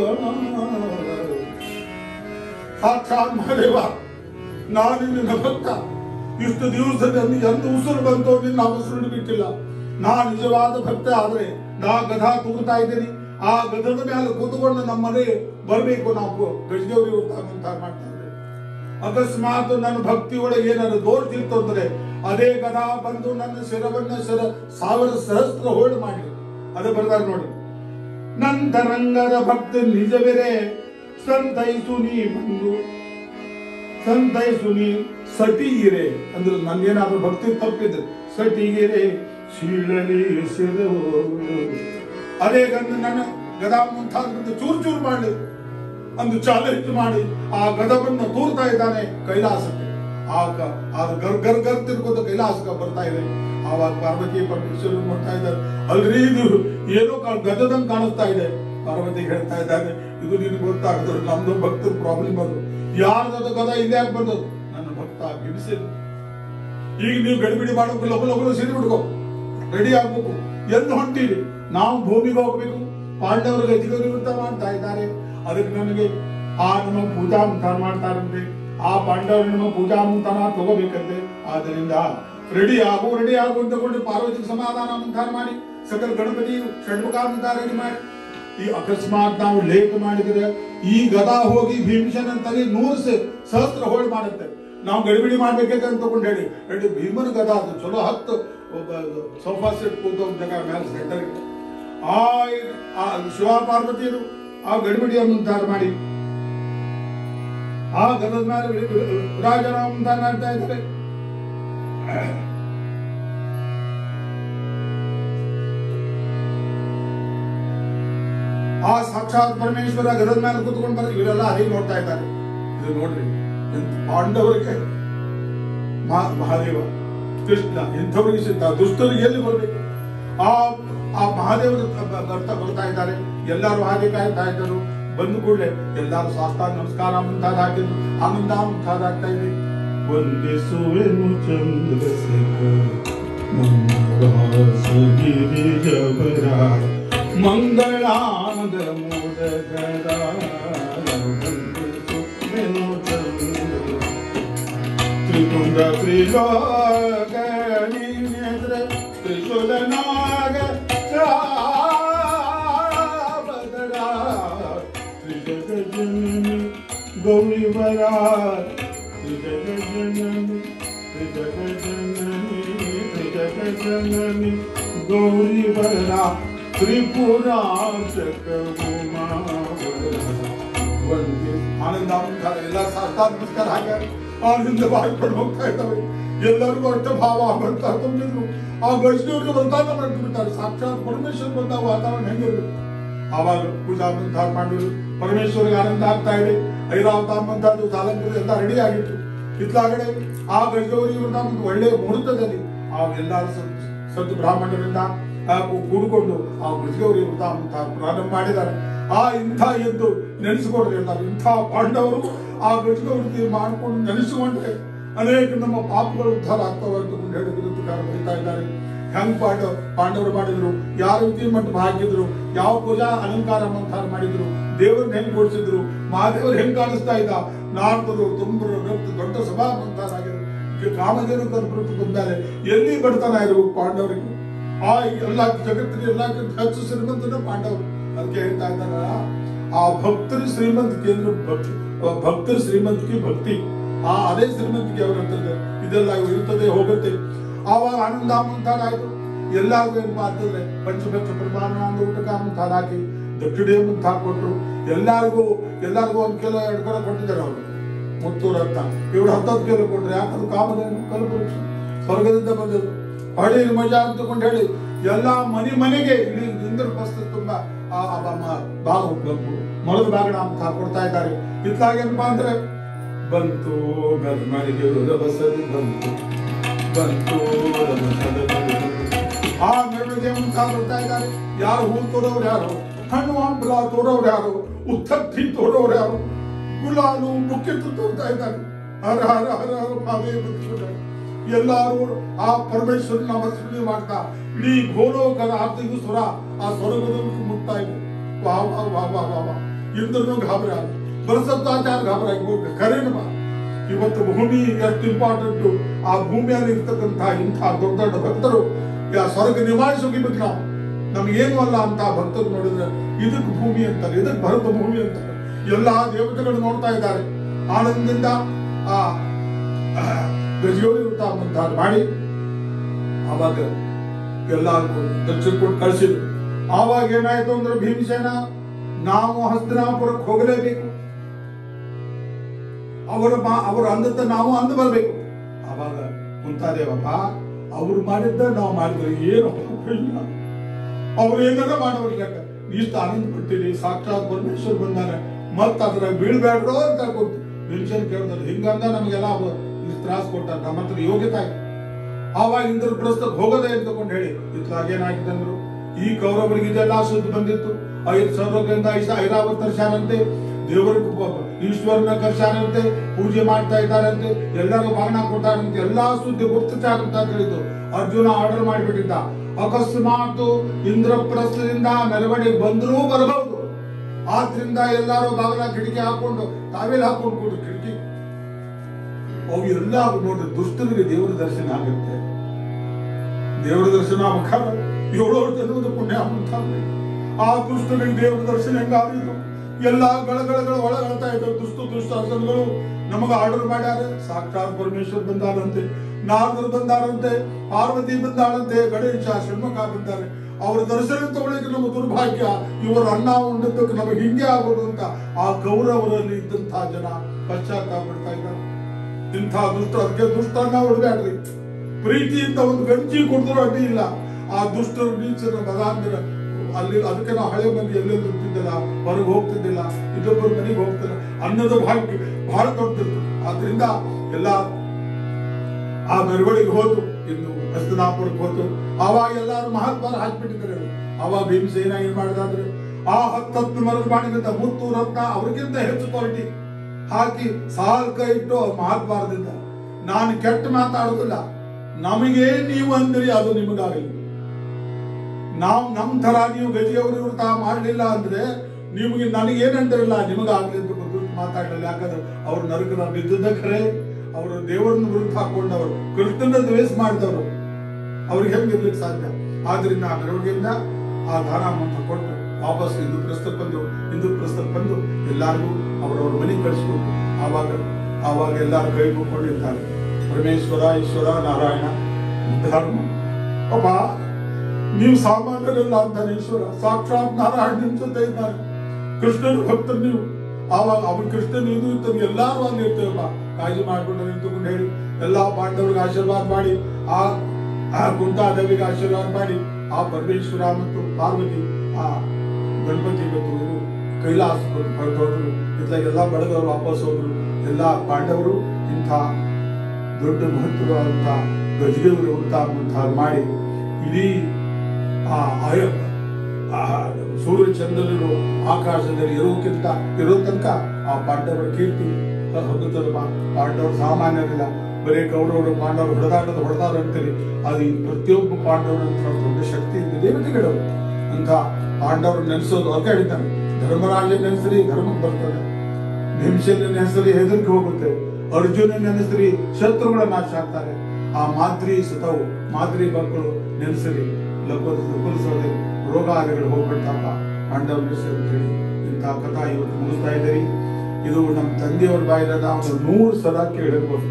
ಸಾಕ್ಷಾತ್ ಮಹಾದೇವ ನಾನು ನಿನ್ನ ಭಕ್ತ ಇಷ್ಟು ದಿವಸದಲ್ಲಿ ಎಂದು ಉಸಿರು ಬಂತು ನಿನ್ನ ಉಸಿರು ಬಿಟ್ಟಿಲ್ಲ ನಾ ನಿಜವಾದ ಭಕ್ತ ಆದ್ರೆ ನಾ ಗದಾ ತೂಗ್ತಾ ಇದ್ದೀನಿ ಆ ಗದದ ಮೇಲೆ ಕೂತ್ಕೊಂಡು ನಮ್ಮ ಮನೆ ಬರಬೇಕು ನಾವು ಗಜದೇವ್ರಿ ಅಂತ ಮಾಡ್ತಾ ಇದ್ದೇವೆ ಅಕಸ್ಮಾತ್ ನನ್ನ ಭಕ್ತಿ ಒಳಗೆ ಏನಾದ್ರು ದೋರ್ತಿತ್ತು ಅಂದ್ರೆ ಅದೇ ಗದಾ ಬಂದು ನನ್ನ ಶಿರವನ್ನ ಶಿರ ಸಾವಿರ ಸಹಸ್ರ ಹೋಳು ಮಾಡಿ ಅದೇ ಬರ್ದಾರ ನೋಡಿ ನಂತರಂಗದ ಭಕ್ತ ನಿಜವಿರೆ ಸಂತೈಸು ನೀ ಬಂದು ಸಂತೈಸು ನೀ ಸಟಿಗಿರೆ ಅಂದ್ರೆ ನನ್ಗೇನಾದ್ರೂ ಭಕ್ತಿ ತಪ್ಪಿದ್ರೆ ಸಟಿಗಿರೆ ಶೀಳಲಿ ಶಿರವು ಅದೇ ಗಂಧ ನನ್ನ ಗದಾ ಮುಂತಾದ ಬಂದು ಚೂರು ಚೂರು ಮಾಡಿ ಒಂದು ಚಾಲೆಂಜ್ ಮಾಡಿ ಆ ಗದವನ್ನು ತೂರ್ತಾ ಇದ್ದಾನೆ ಕೈಲಾಸಕ್ಕೆ ಆ ಗ- ಆ ಗರ್ ಗರ್ ಗರ್ ತಿರ್ಕೋತ ಕೈಲಾಸಕ್ಕೆ ಬರ್ತಾ ಇದೆ ಆವಾಗ ಪಾರ್ವತಿ ಪರಮೇಶ್ವರ ನೋಡ್ತಾ ಇದ್ದಾರೆ ಅಲ್ರಿ ಇದು ಏನೋ ಕಾ- ಗದದಂಗ್ ಕಾಣಿಸ್ತಾ ಇದೆ ಪಾರ್ವತಿ ಹೇಳ್ತಾ ಇದ್ದಾನೆ ಇದು ನಿನ್ಗೆ ಗೊತ್ತಾಗದ್ರು ನಮ್ದು ಭಕ್ತರ ಪ್ರಾಬ್ಲಮ್ ಅದು ಯಾರ್ದದು ಗದ ಇಲ್ಲೇ ಯಾಕೆ ಬಂದದ್ದು ನನ್ನ ಭಕ್ತ ಬಿಡಿಸಿದ ಈಗ ನೀವು ಗಡಿಬಿಡಿ ಮಾಡೋಕೆ ಲಗು ಲಗು ಸೀರೆ ಬಿಡ್ಕೋ ರೆಡಿ ಆಗ್ಬೇಕು ಎಲ್ಲಿ ಹೊಂಟೀರಿ ನಾವು ಭೂಮಿಗೆ ಹೋಗ್ಬೇಕು ಪಾಂಡವರಿಗೆ ಅಧಿಕಾರಿವೃತ್ತ ಮಾಡ್ತಾ ಇದ್ದಾರೆ ಅದಕ್ಕೆ ನನಗೆ ಆ ನಮ್ಮ ಪೂಜಾ ಮುಂತಾನ ಮಾಡ್ತಾರಂತೆ ಆ ಪಾಂಡವರು ನಮ್ಮ ಪೂಜಾ ಮುಂತಾನ ತಗೋಬೇಕಂತೆ ಆದ್ರಿಂದ ರೆಡಿ ಆಗು ರೆಡಿ ಆಗು ಅಂತಕೊಂಡು ಪಾರ್ವತಿಗೆ ಸಮಾಧಾನ ಮುಂತಾನ ಮಾಡಿ ಸಕಲ ಗಣಪತಿ ಷಡ್ಮುಖ ಮುಂತಾನ ರೆಡಿ ಮಾಡಿ ಈ ಅಕಸ್ಮಾತ್ ನಾವು ಲೇಟ್ ಮಾಡಿದ್ರೆ ಈ ಗದಾ ಹೋಗಿ ಭೀಮಸೇನ ಅಂತಲ್ಲಿ ನೂರು ಸ- ಸಹಸ್ರ ಹೋಳ್ ಮಾಡುತ್ತೆ ನಾವು ಗಡಿಬಿಡಿ ಮಾಡ್ಬೇಕಂತ ತಗೊಂಡು ಹೇಳಿ ಹೇಳಿ ಭೀಮನ ಗದಾ ಅದು ಚಲೋ ಹತ್ತು ಸೋಫಾ ಸೆಟ್ ಕೂತ ಒಂದ್ ಜಾಗ ಮೇಲೆ ಸೆಂಟರ್ ಆ ಆ ಶಿವ ಪಾರ್ವತಿಯರು ಆ ಗಡಿಬಿಡಿಯ ಮುಂತಾರ ಮಾಡಿ ಆ ಗದದ ಮೇಲೆ ರಾಜನ ಮುಂತಾನ ಮಾಡ್ತಾ ಇದ್ದಾರೆ ಆ ಸಾಕ್ಷಾತ್ ಪರಮೇಶ್ವರ ಗದದ ಮೇಲೆ ಕೂತ್ಕೊಂಡು ಬರ್ರಿ ಇವರೆಲ್ಲ ಅದೇ ನೋಡ್ತಾ ಇದ್ದಾರೆ ಇದು ನೋಡ್ರಿ ಎಂತ ಪಾಂಡವರಿಗೆ ಮಹಾ- ಮಹಾದೇವ ಕೃಷ್ಣ ಇಂಥವರಿಗೆ ಸಿಗ್ತಾ ದುಷ್ಟರಿಗೆ ಎಲ್ಲಿ ಬರ್ಬೇಕು ಆ ಆ ಮಹಾದೇವರು ಬ- ಬರ್ತಾ ಬರ್ತಾ ಇದ್ದಾರೆ ಎಲ್ಲರೂ ಹಾಗೆ ಕಾಯ್ತಾ ಇದ್ದರು ಬಂದು ಕೂಡಲೇ ಎಲ್ಲರೂ ಶಾಸ್ತ್ರ ನಮಸ್ಕಾರ ಮುಂತಾದ ಹಾಕಿದ್ರು ಆನಂದ ಮುಂತಾದ ಆಗ್ತಾ ಇದೆ ವಂದಿಸುವೆನು ಚಂದ್ರಶೇಖರ ಗಿರಿಜವರ ಮಂಗಳಾದ ಮೂಡಗರ ವಂದಿಸುವೆನು ಚಂದ್ರ ತ್ರಿಪುರ ತ್ರಿಲೋಕನಿ ನೇತ್ರ ತ್ರಿಶೂಲನಾಗ ಚಾವದರ ತ್ರಿಜಗಜನನಿ ಗೌರಿವರ ತ್ರಿಜಗಜನನಿ ತ್ರಿಜಗಜನನಿ ತ್ರಿಜಗಜನನಿ ಗೌರಿವರ ತ್ರಿಪುರಾಂತಕ ಒಂದು ಆನಂದ ಅಂತಾರೆ ಎಲ್ಲ ಸಾಷ್ಟಾಂಗ ನಮಸ್ಕಾರ ಹಾಕ್ಯಾರ ಆನಂದ ಮಾಡ್ಕೊಂಡು ಹೋಗ್ತಾ ಇದ್ದಾವೆ ಎಲ್ಲರಿಗೂ ಅಷ್ಟ ಭಾವ ಬರ್ತಾ ತುಂಬಿದ್ರು ಆ ವೈಷ್ಣವ್ರಿಗೆ ವೃತ್ತಾಂತ ಮಾಡ್ಬಿಡ್ತಾರೆ ಸಾಕ್ಷಾತ್ ಪರಮೇಶ್ವರ್ ಬಂದಾಗ ವಾತಾವರಣ ಹೆಂಗಿರ್ಬೇಕು ಆವಾಗ ಪೂಜಾ ಮುಂತಾದ ಮಾಡಿದ್ರು ಪರಮೇಶ್ವರಿಗೆ ಆನಂದ ಆಗ್ತಾ ಇದೆ ಐರಾವತಾರ ಮುಂತಾದ ಸಾಲಂಕರು ಎಲ್ಲ ರೆಡಿ ಆಗಿತ್ತು ಇತ್ಲಾಗಡೆ ಆ ಗಜಗೌರಿ ವ್ರತ ಒಂದು ಒಳ್ಳೆಯ ಮುಹೂರ್ತದಲ್ಲಿ ಆ ಎಲ್ಲ ಸತ್ ಸತ್ ಬ್ರಾಹ್ಮಣರಿಂದ ಆ ಕೂ- ಕೂಡಿಕೊಂಡು ಆ ಗಜಗೌರಿ ವ್ರತ ಅಂತ ಪ್ರಾರಂಭ ಮಾಡಿದ್ದಾರೆ ಆ ಇಂಥ ಎದ್ದು ನೆನೆಸಿಕೊಂಡ್ರೆ ಎಲ್ಲರೂ ಇಂಥ ಪಾಂಡವರು ಆ ಗಜಗೌರಿ ಮಾಡಿಕೊಂಡು ನೆನೆಸಿಕೊಂಡ್ರೆ ಅನೇಕ ನಮ್ಮ ಪಾಪಗಳು ಉದ್ಧಾರ ಆಗ್ತವೆ ಅಂತ ಹೇಳಿ ವಿರುದ್ಧಕಾರ ಬರೀತಾ ಇದ್ದಾರೆ ಹೆಂಗ್ ಪಾಂಡ ಪಾಂಡವರು ಮಾಡಿದ್ರು ಯಾವ ರೀತಿ ಮಂಟಪ ಹಾಕಿದ್ರು ಯಾವ ಪೂಜಾ ಅಲಂಕಾರ ಮಂತಾರ ಮಾಡಿದ್ರು ದೇವ್ರನ್ನ ಹೆಂಗ್ ಕೊಡಿಸಿದ್ರು ಮಹಾದೇವರು ಹೆಂಗ್ ಕಾಣಿಸ್ತಾ ಇದ್ದ ನಾರದರು ತುಂಬರು ರಕ್ತ ದೊಡ್ಡ ಸಭಾ ಮಂತಾರ ಆಗಿದ್ರು ಕಾಮಧೇನು ಕಲ್ಪೃತ ಬಂದಾರೆ ಎಲ್ಲಿ ಬಡತನ ಇರಬೇಕು ಪಾಂಡವರಿಗೆ ಆ ಎಲ್ಲ ಜಗತ್ತಿನ ಎಲ್ಲಕ್ಕಿಂತ ಹೆಚ್ಚು ಶ್ರೀಮಂತನ ಪಾಂಡವರು ಅದಕ್ಕೆ ಹೇಳ್ತಾ ಇದ್ದಾರ ಆ ಭಕ್ತರ ಶ್ರೀಮಂತಿಕೆ ಅಂದ್ರೆ ಭಕ್ತಿ ಆ ಭಕ್ತರ ಶ್ರೀಮಂತಿಕೆ ಭಕ್ತಿ ಆ ಅದೇ ಶ್ರೀಮಂತಿಕೆ ಅವ್ರ ಅಂತಂದ್ರೆ ಇದೆಲ್ಲ ಇರ್ತದೆ ಹೋಗುತ್ತೆ ಆವಾಗ ಆನಂದ ಮುಂತಾದ ಆಯ್ತು ಎಲ್ಲಾರ್ಗು ಏನ್ ಮಾಡ್ತಿದ್ರೆ ಪಂಚಪಂಚ ಪ್ರಮಾಣ ಒಂದು ಊಟಕ ಮುಂತಾದ ಹಾಕಿ ದಕ್ಷಿಣೆ ಮುಂತ ಹಾಕೊಟ್ರು ಎಲ್ಲಾರ್ಗು ಎಲ್ಲಾರ್ಗು ಒಂದ್ ಕಿಲೋ ಎರಡು ಕಿಲೋ ಕೊಟ್ಟಿದ್ದಾರೆ ಅವರು ಮುತ್ತೂರ ಅಂತ ಇವ್ರು ಹತ್ತತ್ತು ಕಿಲೋ ಕೊಟ್ರೆ ಯಾಕಂದ್ರೆ ಕಾಮಧೇನು ಕಲ್ಪವೃಕ್ಷ ಸ್ವರ್ಗದಿಂದ ಬಂದದ್ದು ಹಳ್ಳಿ ಮಜಾ ಅಂತಕೊಂಡು ಹೇಳಿ ಎಲ್ಲಾ ಮನೆ ಮನೆಗೆ ಇಡೀ ಇಂದ್ರ ಬಸ್ತು ತುಂಬಾ ಆ ಆ ಮ- ಭಾಗ ಮೊಳದ ಬಾಗಣ ಅಂತ ಕೊಡ್ತಾ ಇದ್ದಾರೆ ಇತ್ಲಾಗ ಏನಪ್ಪಾ ಅಂದ್ರೆ ಬಂತು ಗರ್ಮಣಿಗೆ ಬಸದಿ ಬಂತು ಬಂತು ರಮಸದ ಬಂತು. ಆ ಮೆರವಣಿಗೆ ಅಂತ ಬರ್ತಾ ಇದ್ದಾರೆ ಯಾರು ಹೂ ತೋರವ್ರು ಯಾರು ಹಣ್ಣು ಹಂಪಲ ತೋರವ್ರು ಯಾರು ಉತ್ತತ್ತಿ ತೋರವ್ರು ಯಾರು ಗುಲಾಲು ಬುಕ್ಕಿಟ್ಟು ತೋರ್ತಾ ಇದ್ದಾರೆ ಹರ ಹರ ಹರ ಹರ ಭಾವೇ ಬಂತು ಎಲ್ಲಾರು ಆ ಪರಮೇಶ್ವರ ನಾಮ ಸ್ಮರಣೆ ಮಾಡ್ತಾ ಇಡೀ ಗೋಲೋಕದ ಆರ್ತಿಗೂ ಸ್ವರ ಆ ಸ್ವರ್ಗದಲ್ಲಿ ಮುಟ್ತಾ ಇದ್ರು ವಾ ವಾ ವಾ ವಾ ವಾ ವಾ ಇಂದ್ರನು ಗಾಬರಿ ಆದ ಬರಸತ್ತಾಚಾರ ಗಾಬರಿ ಆಗಿ ಹೋಗ್ಬೇಕು ಕರೇನಪ್ಪ ಇವತ್ತು ಭೂಮಿ ಎಷ್ಟು ಇಂಪಾರ್ಟೆಂಟ್ ಆ ಭೂಮಿಯಲ್ಲಿ ಇರ್ತಕ್ಕಂಥ ಇಂಥ ದೊಡ್ಡ ದೊಡ್ಡ ಭಕ್ತರು ಯಾ ಸ್ವರ್ಗ ನಿವಾರಿಸೋಗಿಬೇಕು ನಾವು ನಮಗೇನು ಅಲ್ಲ ಅಂತ ಭಕ್ತರು ನೋಡಿದ್ರೆ ಇದಕ್ಕೆ ಭೂಮಿ ಅಂತಾರೆ ಇದಕ್ಕೆ ಭರತ ಭೂಮಿ ಅಂತಾರೆ ಎಲ್ಲಾ ದೇವತೆಗಳು ನೋಡ್ತಾ ಇದ್ದಾರೆ ಆನಂದದಿಂದ ಆ ಗಜಯೋಗಿ ವೃತ್ತ ಅಂತ ಮಾಡಿ ಆವಾಗ ಎಲ್ಲ ದಕ್ಷಿಣ ಕೊಟ್ಟು ಕಳಿಸಿದ್ರು ಆವಾಗ ಏನಾಯ್ತು ಅಂದ್ರೆ ಭೀಮಸೇನ ನಾವು ಹಸ್ತಿನಾಪುರಕ್ಕೆ ಹೋಗಲೇಬೇಕು ಅವರ ಮಾ ಅವರು ಅಂದದ್ದ ನಾವು ಅಂದು ಬರ್ಬೇಕು ಆವಾಗ ಕುಂತಾದೇವಪ್ಪ ಅವ್ರು ಮಾಡಿದ್ದ ನಾವು ಮಾಡಿದ್ರೆ ಏನು ಇಲ್ಲ ಅವ್ರು ಏನಾರ ಮಾಡೋರು ಲೆಕ್ಕ ಇಷ್ಟು ಆನಂದ ಪಡ್ತೀರಿ ಸಾಕ್ಷಾತ್ ಪರಮೇಶ್ವರ ಬಂದಾನೆ ಮತ್ತ ಅದ್ರ ಬೀಳ್ಬೇಡ್ರೋ ಅಂತ ಕೊಟ್ಟು ಮೆನ್ಷನ್ ಕೇಳಿದ್ರೆ ಹಿಂಗಂದ ನಮಗೆಲ್ಲ ಅವ ಇಷ್ಟು ತ್ರಾಸ ಕೊಟ್ಟ ನಮ್ಮ ಹತ್ರ ಯೋಗ್ಯತೆ ಆಯ್ತು ಆವಾಗ ಇಂದ್ರಪ್ರಸ್ಥಕ್ಕೆ ಹೋಗೋದೇ ಅಂತಕೊಂಡು ಹೇಳಿ ಇತ್ಲಾಗ ಏನಾಗಿದೆ ಅಂದ್ರು ಈ ಕೌರವರಿಗೆ ಇದೆಲ್ಲ ಸುದ್ದಿ ಬಂದಿತ್ತು ಐದು ಸಾವಿರದಿಂದ ಐದು ಐರಾವತ್ ಕರ್ಶಾನಂತೆ ದೇವರ ಈಶ್ವರನ ಕರ್ಶಾನಂತೆ ಪೂಜೆ ಮಾಡ್ತಾ ಇದ್ದಾರಂತೆ ಎಲ್ಲರೂ ಬಾಣ ಕೊಟ್ಟಾರಂತೆ ಎಲ್ಲಾ ಸುದ್ದಿ ಗುಪ್ತಚಾರ ಅಂತ ಹೇಳಿದ್ದು ಅರ್ಜುನ ಆರ್ಡರ್ ಮಾಡಿಬಿಟ್ಟಿದ್ದ ಅಕಸ್ಮಾತ್ ಇಂದ್ರಪ್ರಸ್ಥದಿಂದ ಮೆರವಣಿಗೆ ಬಂದರೂ ಬರಬಹುದು ಆದ್ರಿಂದ ಎಲ್ಲರೂ ಬಾಗಿಲ ಕಿಟಕಿ ಹಾಕೊಂಡು ತಾವೇಲ್ ಹಾಕೊಂಡು ಕೂಡು ಕಿಟಕಿ ಅವು ಎಲ್ಲ ನೋಡ್ರಿ ದುಷ್ಟರಿಗೆ ದೇವರ ದರ್ಶನ ಆಗುತ್ತೆ ದೇವರ ದರ್ಶನ ಮುಖಾರ ಏಳೇಳು ಜನ್ಮದ ಪುಣ್ಯ ಅಂತಾರೆ ಆ ದುಷ್ಟರಿಗೆ ದೇವರ ದರ್ಶನ ಹೆಂಗಾಗಿದ್ದು ಎಲ್ಲಾ ಗಳಗಳಗಳ ಒಳಗಳ್ತಾ ಇದ್ದ ದುಷ್ಟ ದುಷ್ಟ ಹಸನ್ಗಳು ನಮಗ ಆರ್ಡರ್ ಮಾಡ್ಯಾರ ಸಾಕ್ಷಾತ್ ಪರಮೇಶ್ವರ್ ಬಂದಾರಂತೆ ನಾರದರು ಬಂದಾರಂತೆ ಪಾರ್ವತಿ ಬಂದಾಳಂತೆ ಗಣೇಶ ಷಣ್ಮುಖ ಬಂದಾರೆ ಅವರ ದರ್ಶನ ತಗೊಳ್ಳಿಕ್ಕೆ ನಮ್ಮ ದುರ್ಭಾಗ್ಯ ಇವರ ಅನ್ನ ಉಂಡದ್ದಕ್ಕೆ ನಮಗೆ ಹಿಂಗೆ ಆಗೋದು ಅಂತ ಆ ಕೌರವರಲ್ಲಿ ಇದ್ದಂತಹ ಜನ ಪಶ್ಚಾತ್ತಾಪ ಪಡ್ತಾ ಇದ್ದಾರೆ ಇಂಥ ದುಷ್ಟ ಅದಕ್ಕೆ ದುಷ್ಟನ್ನ ಹೊಡ್ಬ್ಯಾಡ್ರಿ ಪ್ರೀತಿಯಿಂದ ಒಂದು ಗಂಜಿ ಕುಡಿದ್ರು ಅಡ್ಡಿ ಇಲ್ಲ ಆ ದುಷ್ಟರು ನೀಚರ ಮದಾಂತರ ಅಲ್ಲಿ ಅದಕ್ಕೆ ನಾವು ಹಳೆ ಮಂದಿ ಎಲ್ಲೆಲ್ಲಿ ಇರ್ತಿದ್ದಿಲ್ಲ ಹೊರಗೆ ಹೋಗ್ತಿದ್ದಿಲ್ಲ ಇನ್ನೊಬ್ಬರ ಮನೆಗೆ ಹೋಗ್ತಿಲ್ಲ ಅನ್ನದ ಭಾಗ್ಯ ಬಹಳ ದೊಡ್ಡದು ಆದ್ರಿಂದ ಎಲ್ಲ ಆ ಮೆರವಣಿಗೆ ಹೋತು ಇನ್ನು ಹಸ್ತನಾಪುರಕ್ಕೆ ಹೋತು ಅವಾಗ ಎಲ್ಲಾರು ಮಹಾತ್ಮಾರ ಹಾಕ್ಬಿಟ್ಟಿದ್ದಾರೆ ಅವಾಗ ಭೀಮಸೇನ ಏನ್ ಮಾಡಿದ ಅಂದ್ರೆ ಆ ಹತ್ತತ್ತು ಮರದ ಮಾಡಿದಂತ ಮುತ್ತು ರತ್ನ ಅವ್ರಿಗಿಂತ ಹೆಚ್ಚು ಕ್ವಾಲಿಟಿ ಹಾಕಿ ಸಾಲ್ ಕೈ ಇಟ್ಟು ಮಹಾತ್ಮಾರದಿಂದ ನಾನು ಕೆಟ್ಟ ಮಾತಾಡುದಿಲ್ಲ ನಮಗೆ ನೀವು ಅಂದ್ರಿ ಅದು ನಿಮಗಾಗಲಿ ನಾವು ನಮ್ ತರ ನೀವು ಗಜಿಯವರು ಇವ್ರು ತಾ ಮಾಡ್ಲಿಲ್ಲ ಅಂದ್ರೆ ನಿಮಗೆ ನನಗೆ ಏನಂತಿರಲ್ಲ ನಿಮಗಾಗ್ಲಿ ಅಂತ ಗೊತ್ತು ಮಾತಾಡಲಿಲ್ಲ ಯಾಕಂದ್ರೆ ಅವ್ರು ನರಕನ ಬಿದ್ದದ ಖರೆ ಅವರು ದೇವರನ್ನ ವಿರುದ್ಧ ಹಾಕೊಂಡವರು ಕೃಷ್ಣನ ದ್ವೇಷ ಮಾಡಿದವರು ಅವ್ರಿಗೆ ಹೆಂಗ್ ಇರ್ಲಿಕ್ಕೆ ಸಾಧ್ಯ ಆದ್ರಿಂದ ಆ ಮೆರವಣಿಗೆಯಿಂದ ಆ ದಾನ ಅಂತ ಕೊಟ್ಟು ವಾಪಸ್ ಹಿಂದೂ ಪ್ರಸ್ತಕ್ಕೆ ಬಂದು ಹಿಂದೂ ಪ್ರಸ್ತಕ್ಕೆ ಬಂದು ಎಲ್ಲಾರ್ಗೂ ಅವರವ್ರ ಮನೆಗೆ ಕಳಿಸ್ಕೊಂಡು ಆವಾಗ ಆವಾಗ ಎಲ್ಲಾರು ಕೈ ಮುಕ್ಕೊಂಡಿರ್ತಾರೆ ಪರಮೇಶ್ವರ ಈಶ್ವರ ನಾರಾಯಣ ಧರ್ಮ ಅಪ್ಪ ನೀವು ಸಾಮಾನ್ಯರಲ್ಲ ಅಂತಾನೆ ಈಶ್ವರ ಸಾಕ್ಷಾತ್ ನಾರಾಯಣ ನಿಮ್ ಜೊತೆ ಇದ್ದಾರೆ ಕೃಷ್ಣನ ಭಕ್ತರು ನೀವು ಆವಾಗ ಅವನ್ ಕೃಷ್ಣನ್ ಇದು ಇರ್ತದೆ ಎಲ್ಲಾರು ಅಲ್ಲಿ ಇರ್ತೇವಪ್ಪ ಕಾಳಜಿ ಮಾಡ್ಕೊಂಡು ನಿಂತುಕೊಂಡು ಹೇಳಿ ಎಲ್ಲಾ ಪಾಂಡವರಿಗೆ ಆಶೀರ್ವಾದ ಮಾಡಿ ಆ ಆ ಕುಂತಾದೇವಿಗೆ ಆಶೀರ್ವಾದ ಮಾಡಿ ಆ ಪರಮೇಶ್ವರ ಮತ್ತು ಪಾರ್ವತಿ ಆ ಗಣಪತಿ ಮತ್ತು ಇವರು ಕೈಲಾಸ ಹೊರಟೋದ್ರು ಇತ್ಲಾಗ ಎಲ್ಲಾ ಬಡದವರು ವಾಪಸ್ ಹೋದ್ರು ಎಲ್ಲಾ ಪಾಂಡವರು ಇಂಥ ದೊಡ್ಡ ಮಹತ್ವವಾದಂಥ ಗಜದೇವರ ವೃತ್ತ ಅನ್ನುವಂಥ ಮಾಡಿ ಇಡೀ ಆ ಆಯ ಆ ಸೂರ್ಯ ಚಂದ್ರರು ಆಕಾಶದಲ್ಲಿ ಇರೋಕ್ಕಿಂತ ಇರೋ ತನಕ ಆ ಪಾಂಡವರ ಕೀರ್ತಿ ಹಬ್ಬುತ್ತದೆ ಪಾಂಡವರು ಸಾಮಾನ್ಯರಿಲ್ಲ ಬರೀ ಕೌರವರು ಪಾಂಡವರು ಹೊಡೆದಾಟದ ಹೊಡೆದಾರ ಅಂತೀರಿ ಅದು ಈ ಪ್ರತಿಯೊಬ್ಬ ಪಾಂಡವರ ಹತ್ರ ದೊಡ್ಡ ಶಕ್ತಿ ಇದೆ ದೇವತೆಗಳು ಅಂತ ಪಾಂಡವರು ನೆನೆಸೋದು ಅವ್ರಿಗೆ ಹೇಳ್ತಾನೆ ಧರ್ಮರಾಜ ನೆನೆಸ್ರಿ ಧರ್ಮ ಬರ್ತದೆ ಭೀಮಸೇನ ಹೆಸರಿ ಹೆದರಿಕೆ ಹೋಗುತ್ತೆ ಅರ್ಜುನನ ಹೆಸರಿ ಶತ್ರುಗಳ ನಾಶ ಆಗ್ತಾರೆ ಆ ಮಾದ್ರಿ ಸುತವು ಮಾದ್ರಿ ಮಕ್ಕಳು ನೆನೆಸರಿ ಲಕೋದ ಲಕೋಲಿಸೋದೆ ರೋಗಾದಿಗಳು ಹೋಗ್ಬಿಡ್ತಾಪ ಪಾಂಡವ ಹೆಸರು ಅಂತ ಹೇಳಿ ಇಂಥ ಕಥಾ ಇವತ್ತು ಮುಗಿಸ್ತಾ ಇದ್ದೀರಿ ಇದು ನಮ್ಮ ತಂದೆಯವ್ರ ಬಾಯಿದ ಅವನು ನೂರು ಸಲ ಕೇಳಿರ್ಬೋದು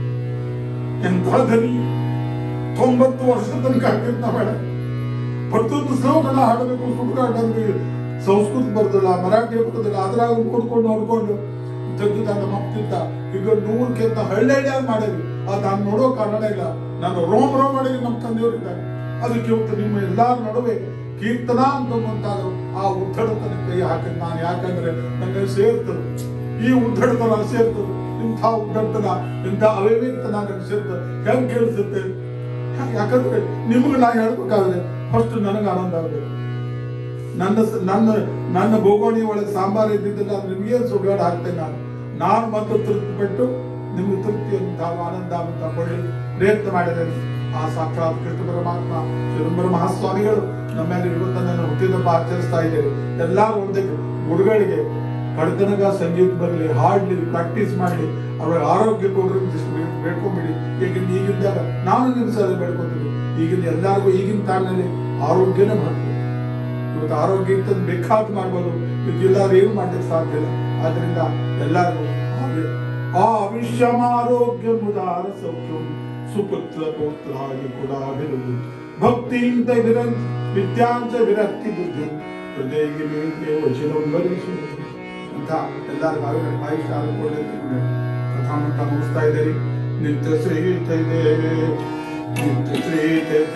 ಎಂಥ ಧನಿ ತೊಂಬತ್ತು ವರ್ಷದ ತನಕ ಕೀರ್ತನ ಮಾಡ ಪ್ರತಿಯೊಂದು ಶ್ಲೋಕನ ಹಾಡಬೇಕು ಸುಡುಗ ಹಾಡೋದು ಸಂಸ್ಕೃತ ಬರೋದಿಲ್ಲ ಮರಾಠಿ ಬರೋದಿಲ್ಲ ಅದ್ರಾಗ ಕೊಡ್ಕೊಂಡು ನೋಡ್ಕೊಂಡು ತೆಗೆದ ನಮ್ಮ ಅಪ್ಪಿದ್ದ ಈಗ ನೂರು ಕೆತ್ತ ಹಳ್ಳಿ ಮಾಡಿದ್ವಿ ಅದು ನಾನು ನೋಡೋ ಕನ್ನಡ ಇಲ್ಲ ನಾನು ರೋಮ್ ರೋಮ್ ಮಾಡಿದ್ರೆ ನಮ್ಮ ತಂದೆಯವರಿದ್ದಾರೆ ಅದಕ್ಕೆ ಇವತ್ತು ನಿಮ್ಮ ಎಲ್ಲಾರ ನಡುವೆ ಕೀರ್ತನ ಅಂತಂತಾದ ಆ ಉದ್ದಡತನ ಕೈ ಹಾಕಿದ್ ನಾನು ಯಾಕಂದ್ರೆ ನನಗೆ ಸೇರ್ತದೆ ಈ ಉದ್ದಡತನ ಸೇರ್ತದೆ ಇಂಥ ಉದ್ದಡತನ ಇಂಥ ಅವ್ಯವಹಿತನ ನನಗೆ ಸೇರ್ತದೆ ಹೆಂಗ್ ಕೇಳಿಸುತ್ತೆ ಯಾಕಂದ್ರೆ ನಿಮ್ಗೆ ನಾ ಹೇಳ್ಬೇಕಾದ್ರೆ ಫಸ್ಟ್ ನನಗೆ ಆನಂದ ಆಗಬೇಕು ನನ್ನ ಸ- ನನ್ನ ನನ್ನ ಬೋಗೋಣಿ ಒಳಗೆ ಸಾಂಬಾರ್ ಇದ್ದಿದ್ದಿಲ್ಲ ನಿಮಗೆ ಸುಗಾಡ್ ಹಾಕ್ತೇನೆ ನಾನು ನಾನು ಮತ್ತು ತೃಪ್ತಿ ಪಟ್ಟು ನಿಮ್ಗೆ ತೃಪ್ತಿ ಅಂತ ಆನಂದ ಅಂತ ಕೊಳ್ಳಿ ಪ್ರಯತ್ನ ಮಾಡಿದ್ದೇನೆ ಆ ಸಾಕ್ಷಾತ್ ಕೃಷ್ಣ ಪರಮಾತ್ಮ ಚಿದಂಬರ ಮಹಾಸ್ವಾಮಿಗಳು ನಮ್ಮ ಮೇಲೆ ಇವತ್ತು ನನ್ನ ಹುಟ್ಟಿದಬ್ಬ ಆಚರಿಸ್ತಾ ಇದ್ದೇವೆ ಎಲ್ಲಾರು ಒಂದೇ ಗುರುಗಳಿಗೆ ಕಡ್ತನಗ ಸಂಗೀತ ಬರಲಿ ಹಾಡ್ಲಿ ಪ್ರಾಕ್ಟೀಸ್ ಮಾಡಲಿ ಅವ್ರ ಆರೋಗ್ಯ ಕೊಡ್ರಿ ಅಂತ ಇಷ್ಟು ಬೇಡ್- ಬೇಡ್ಕೊಂಬಿಡಿ ಈಗಿನ ಈಗಿದ್ದಾಗ ನಾನು ನಿಮ್ಮ ಸಲ ಬೇಡ್ಕೊತೀನಿ ಈಗಿನ ಎಲ್ಲರಿಗೂ ಈಗಿನ ಕಾಲದಲ್ಲಿ ಆರೋಗ್ಯನೇ ಮಹತ್ವ ಇವತ್ತು ಆರೋಗ್ಯ ಇತ್ತಂದ್ ಬೇಕಾದ್ ಮಾಡ್ಬೋದು ಎಲ್ಲಾರು ಏನು ಮಾಡ್ಲಿಕ್ಕೆ ಸಾಧ್ಯ ಇಲ್ಲ ಆದ್ರಿಂದ ಎಲ್ಲಾರು ಹಾಗೆ ಆ ವಿಷಮಾರೋಗ್ಯ ಮುದಾರ ಸೌಖ್ಯಂ ಸುಪುತ್ರ ಪೌತ್ರಾದಿ ಕೂಡ ಅಭಿವೃದ್ಧಿ ಭಕ್ತಿಯಿಂದ ವಿರನ್ ವಿದ್ಯಾಂಚ ವಿರಕ್ತಿ ಬುದ್ಧಿ ಹೃದಯ ವಚನಂಬರಿಸಿ ಅಂತ ಎಲ್ಲರಿಗೂ ಆಯುಷ ಆಯುಷ ಆರೋಗ್ಯ ಕಥಾಮಂತ ಮುಗಿಸ್ತಾ ಇದ್ದೀರಿ ನಿತ್ಯ ಶ್ರೀ ದೇವಿ ನಿತ್ಯ ಶ್ರೀ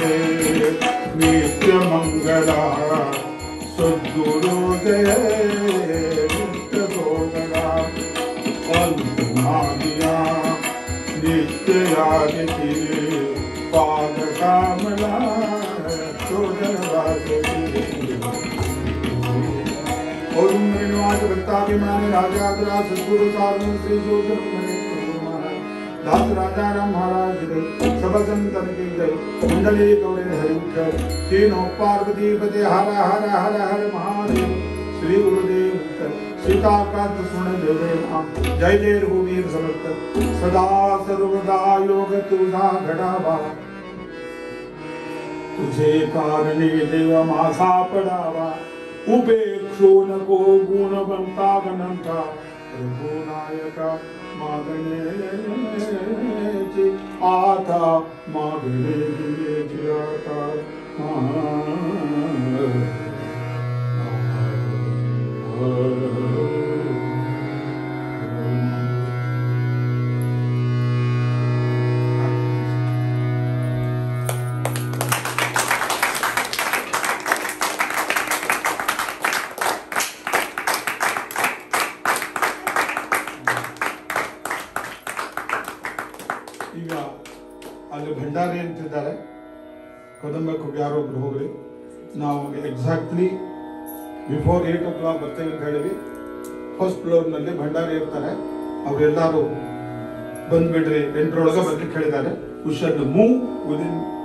ನಿತ್ಯ ಮಂಗಳ ಸದ್ಗುರುದಯ ನಿತ್ಯ ಸೋದರ ಅಲ್ಪಮಾದಿಯ ನಿತ್ಯಯಾಗತಿ ಪಾದ ಕಾಮಲ और मृणवाज भक्ताभिमानी राजाग्रा सद्गुरु साधन श्री जोधन दास राजा राम महाराज जय सब संतन की जय कुंडली गौरी हरि उठर तीनों पार्वती पति हर हर हर हर महादेव श्री गुरुदेव उत्तर सीताकांत सुन जय नाम जय जय रघुवीर समर्थ सदा सर्वदा योग तुझा घडावा तुझे कारणे देव माझा पडावा उपेक्षो नको गुणवंता गणंता रघुनायका मागण्याची आता मागण्याची आता ಈಗ ಅಲ್ಲಿ ಭಂಡಾರಿ ಅಂತಿದ್ದಾರೆ ಕದಂಬಕ್ಕೆ ಯಾರೋ ಒಬ್ರು ಹೋಗ್ರಿ ನಾವು exactly before eight o'clock ಬರ್ತೇವೆ ಅಂತ ಹೇಳಿವಿ ಫಸ್ಟ್ ಫ್ಲೋರ್ನಲ್ಲಿ ಭಂಡಾರಿ ಇರ್ತಾರೆ ಅವರೆಲ್ಲರೂ ಬಂದ್ಬಿಡ್ರಿ ಎಂಟರೊಳಗೆ ಬರ್ಲಿಕ್ಕೆ ಹೇಳಿದ್ದಾರೆ ವಿ ಶಡ್ ಮೂವ್ ವಿದಿನ್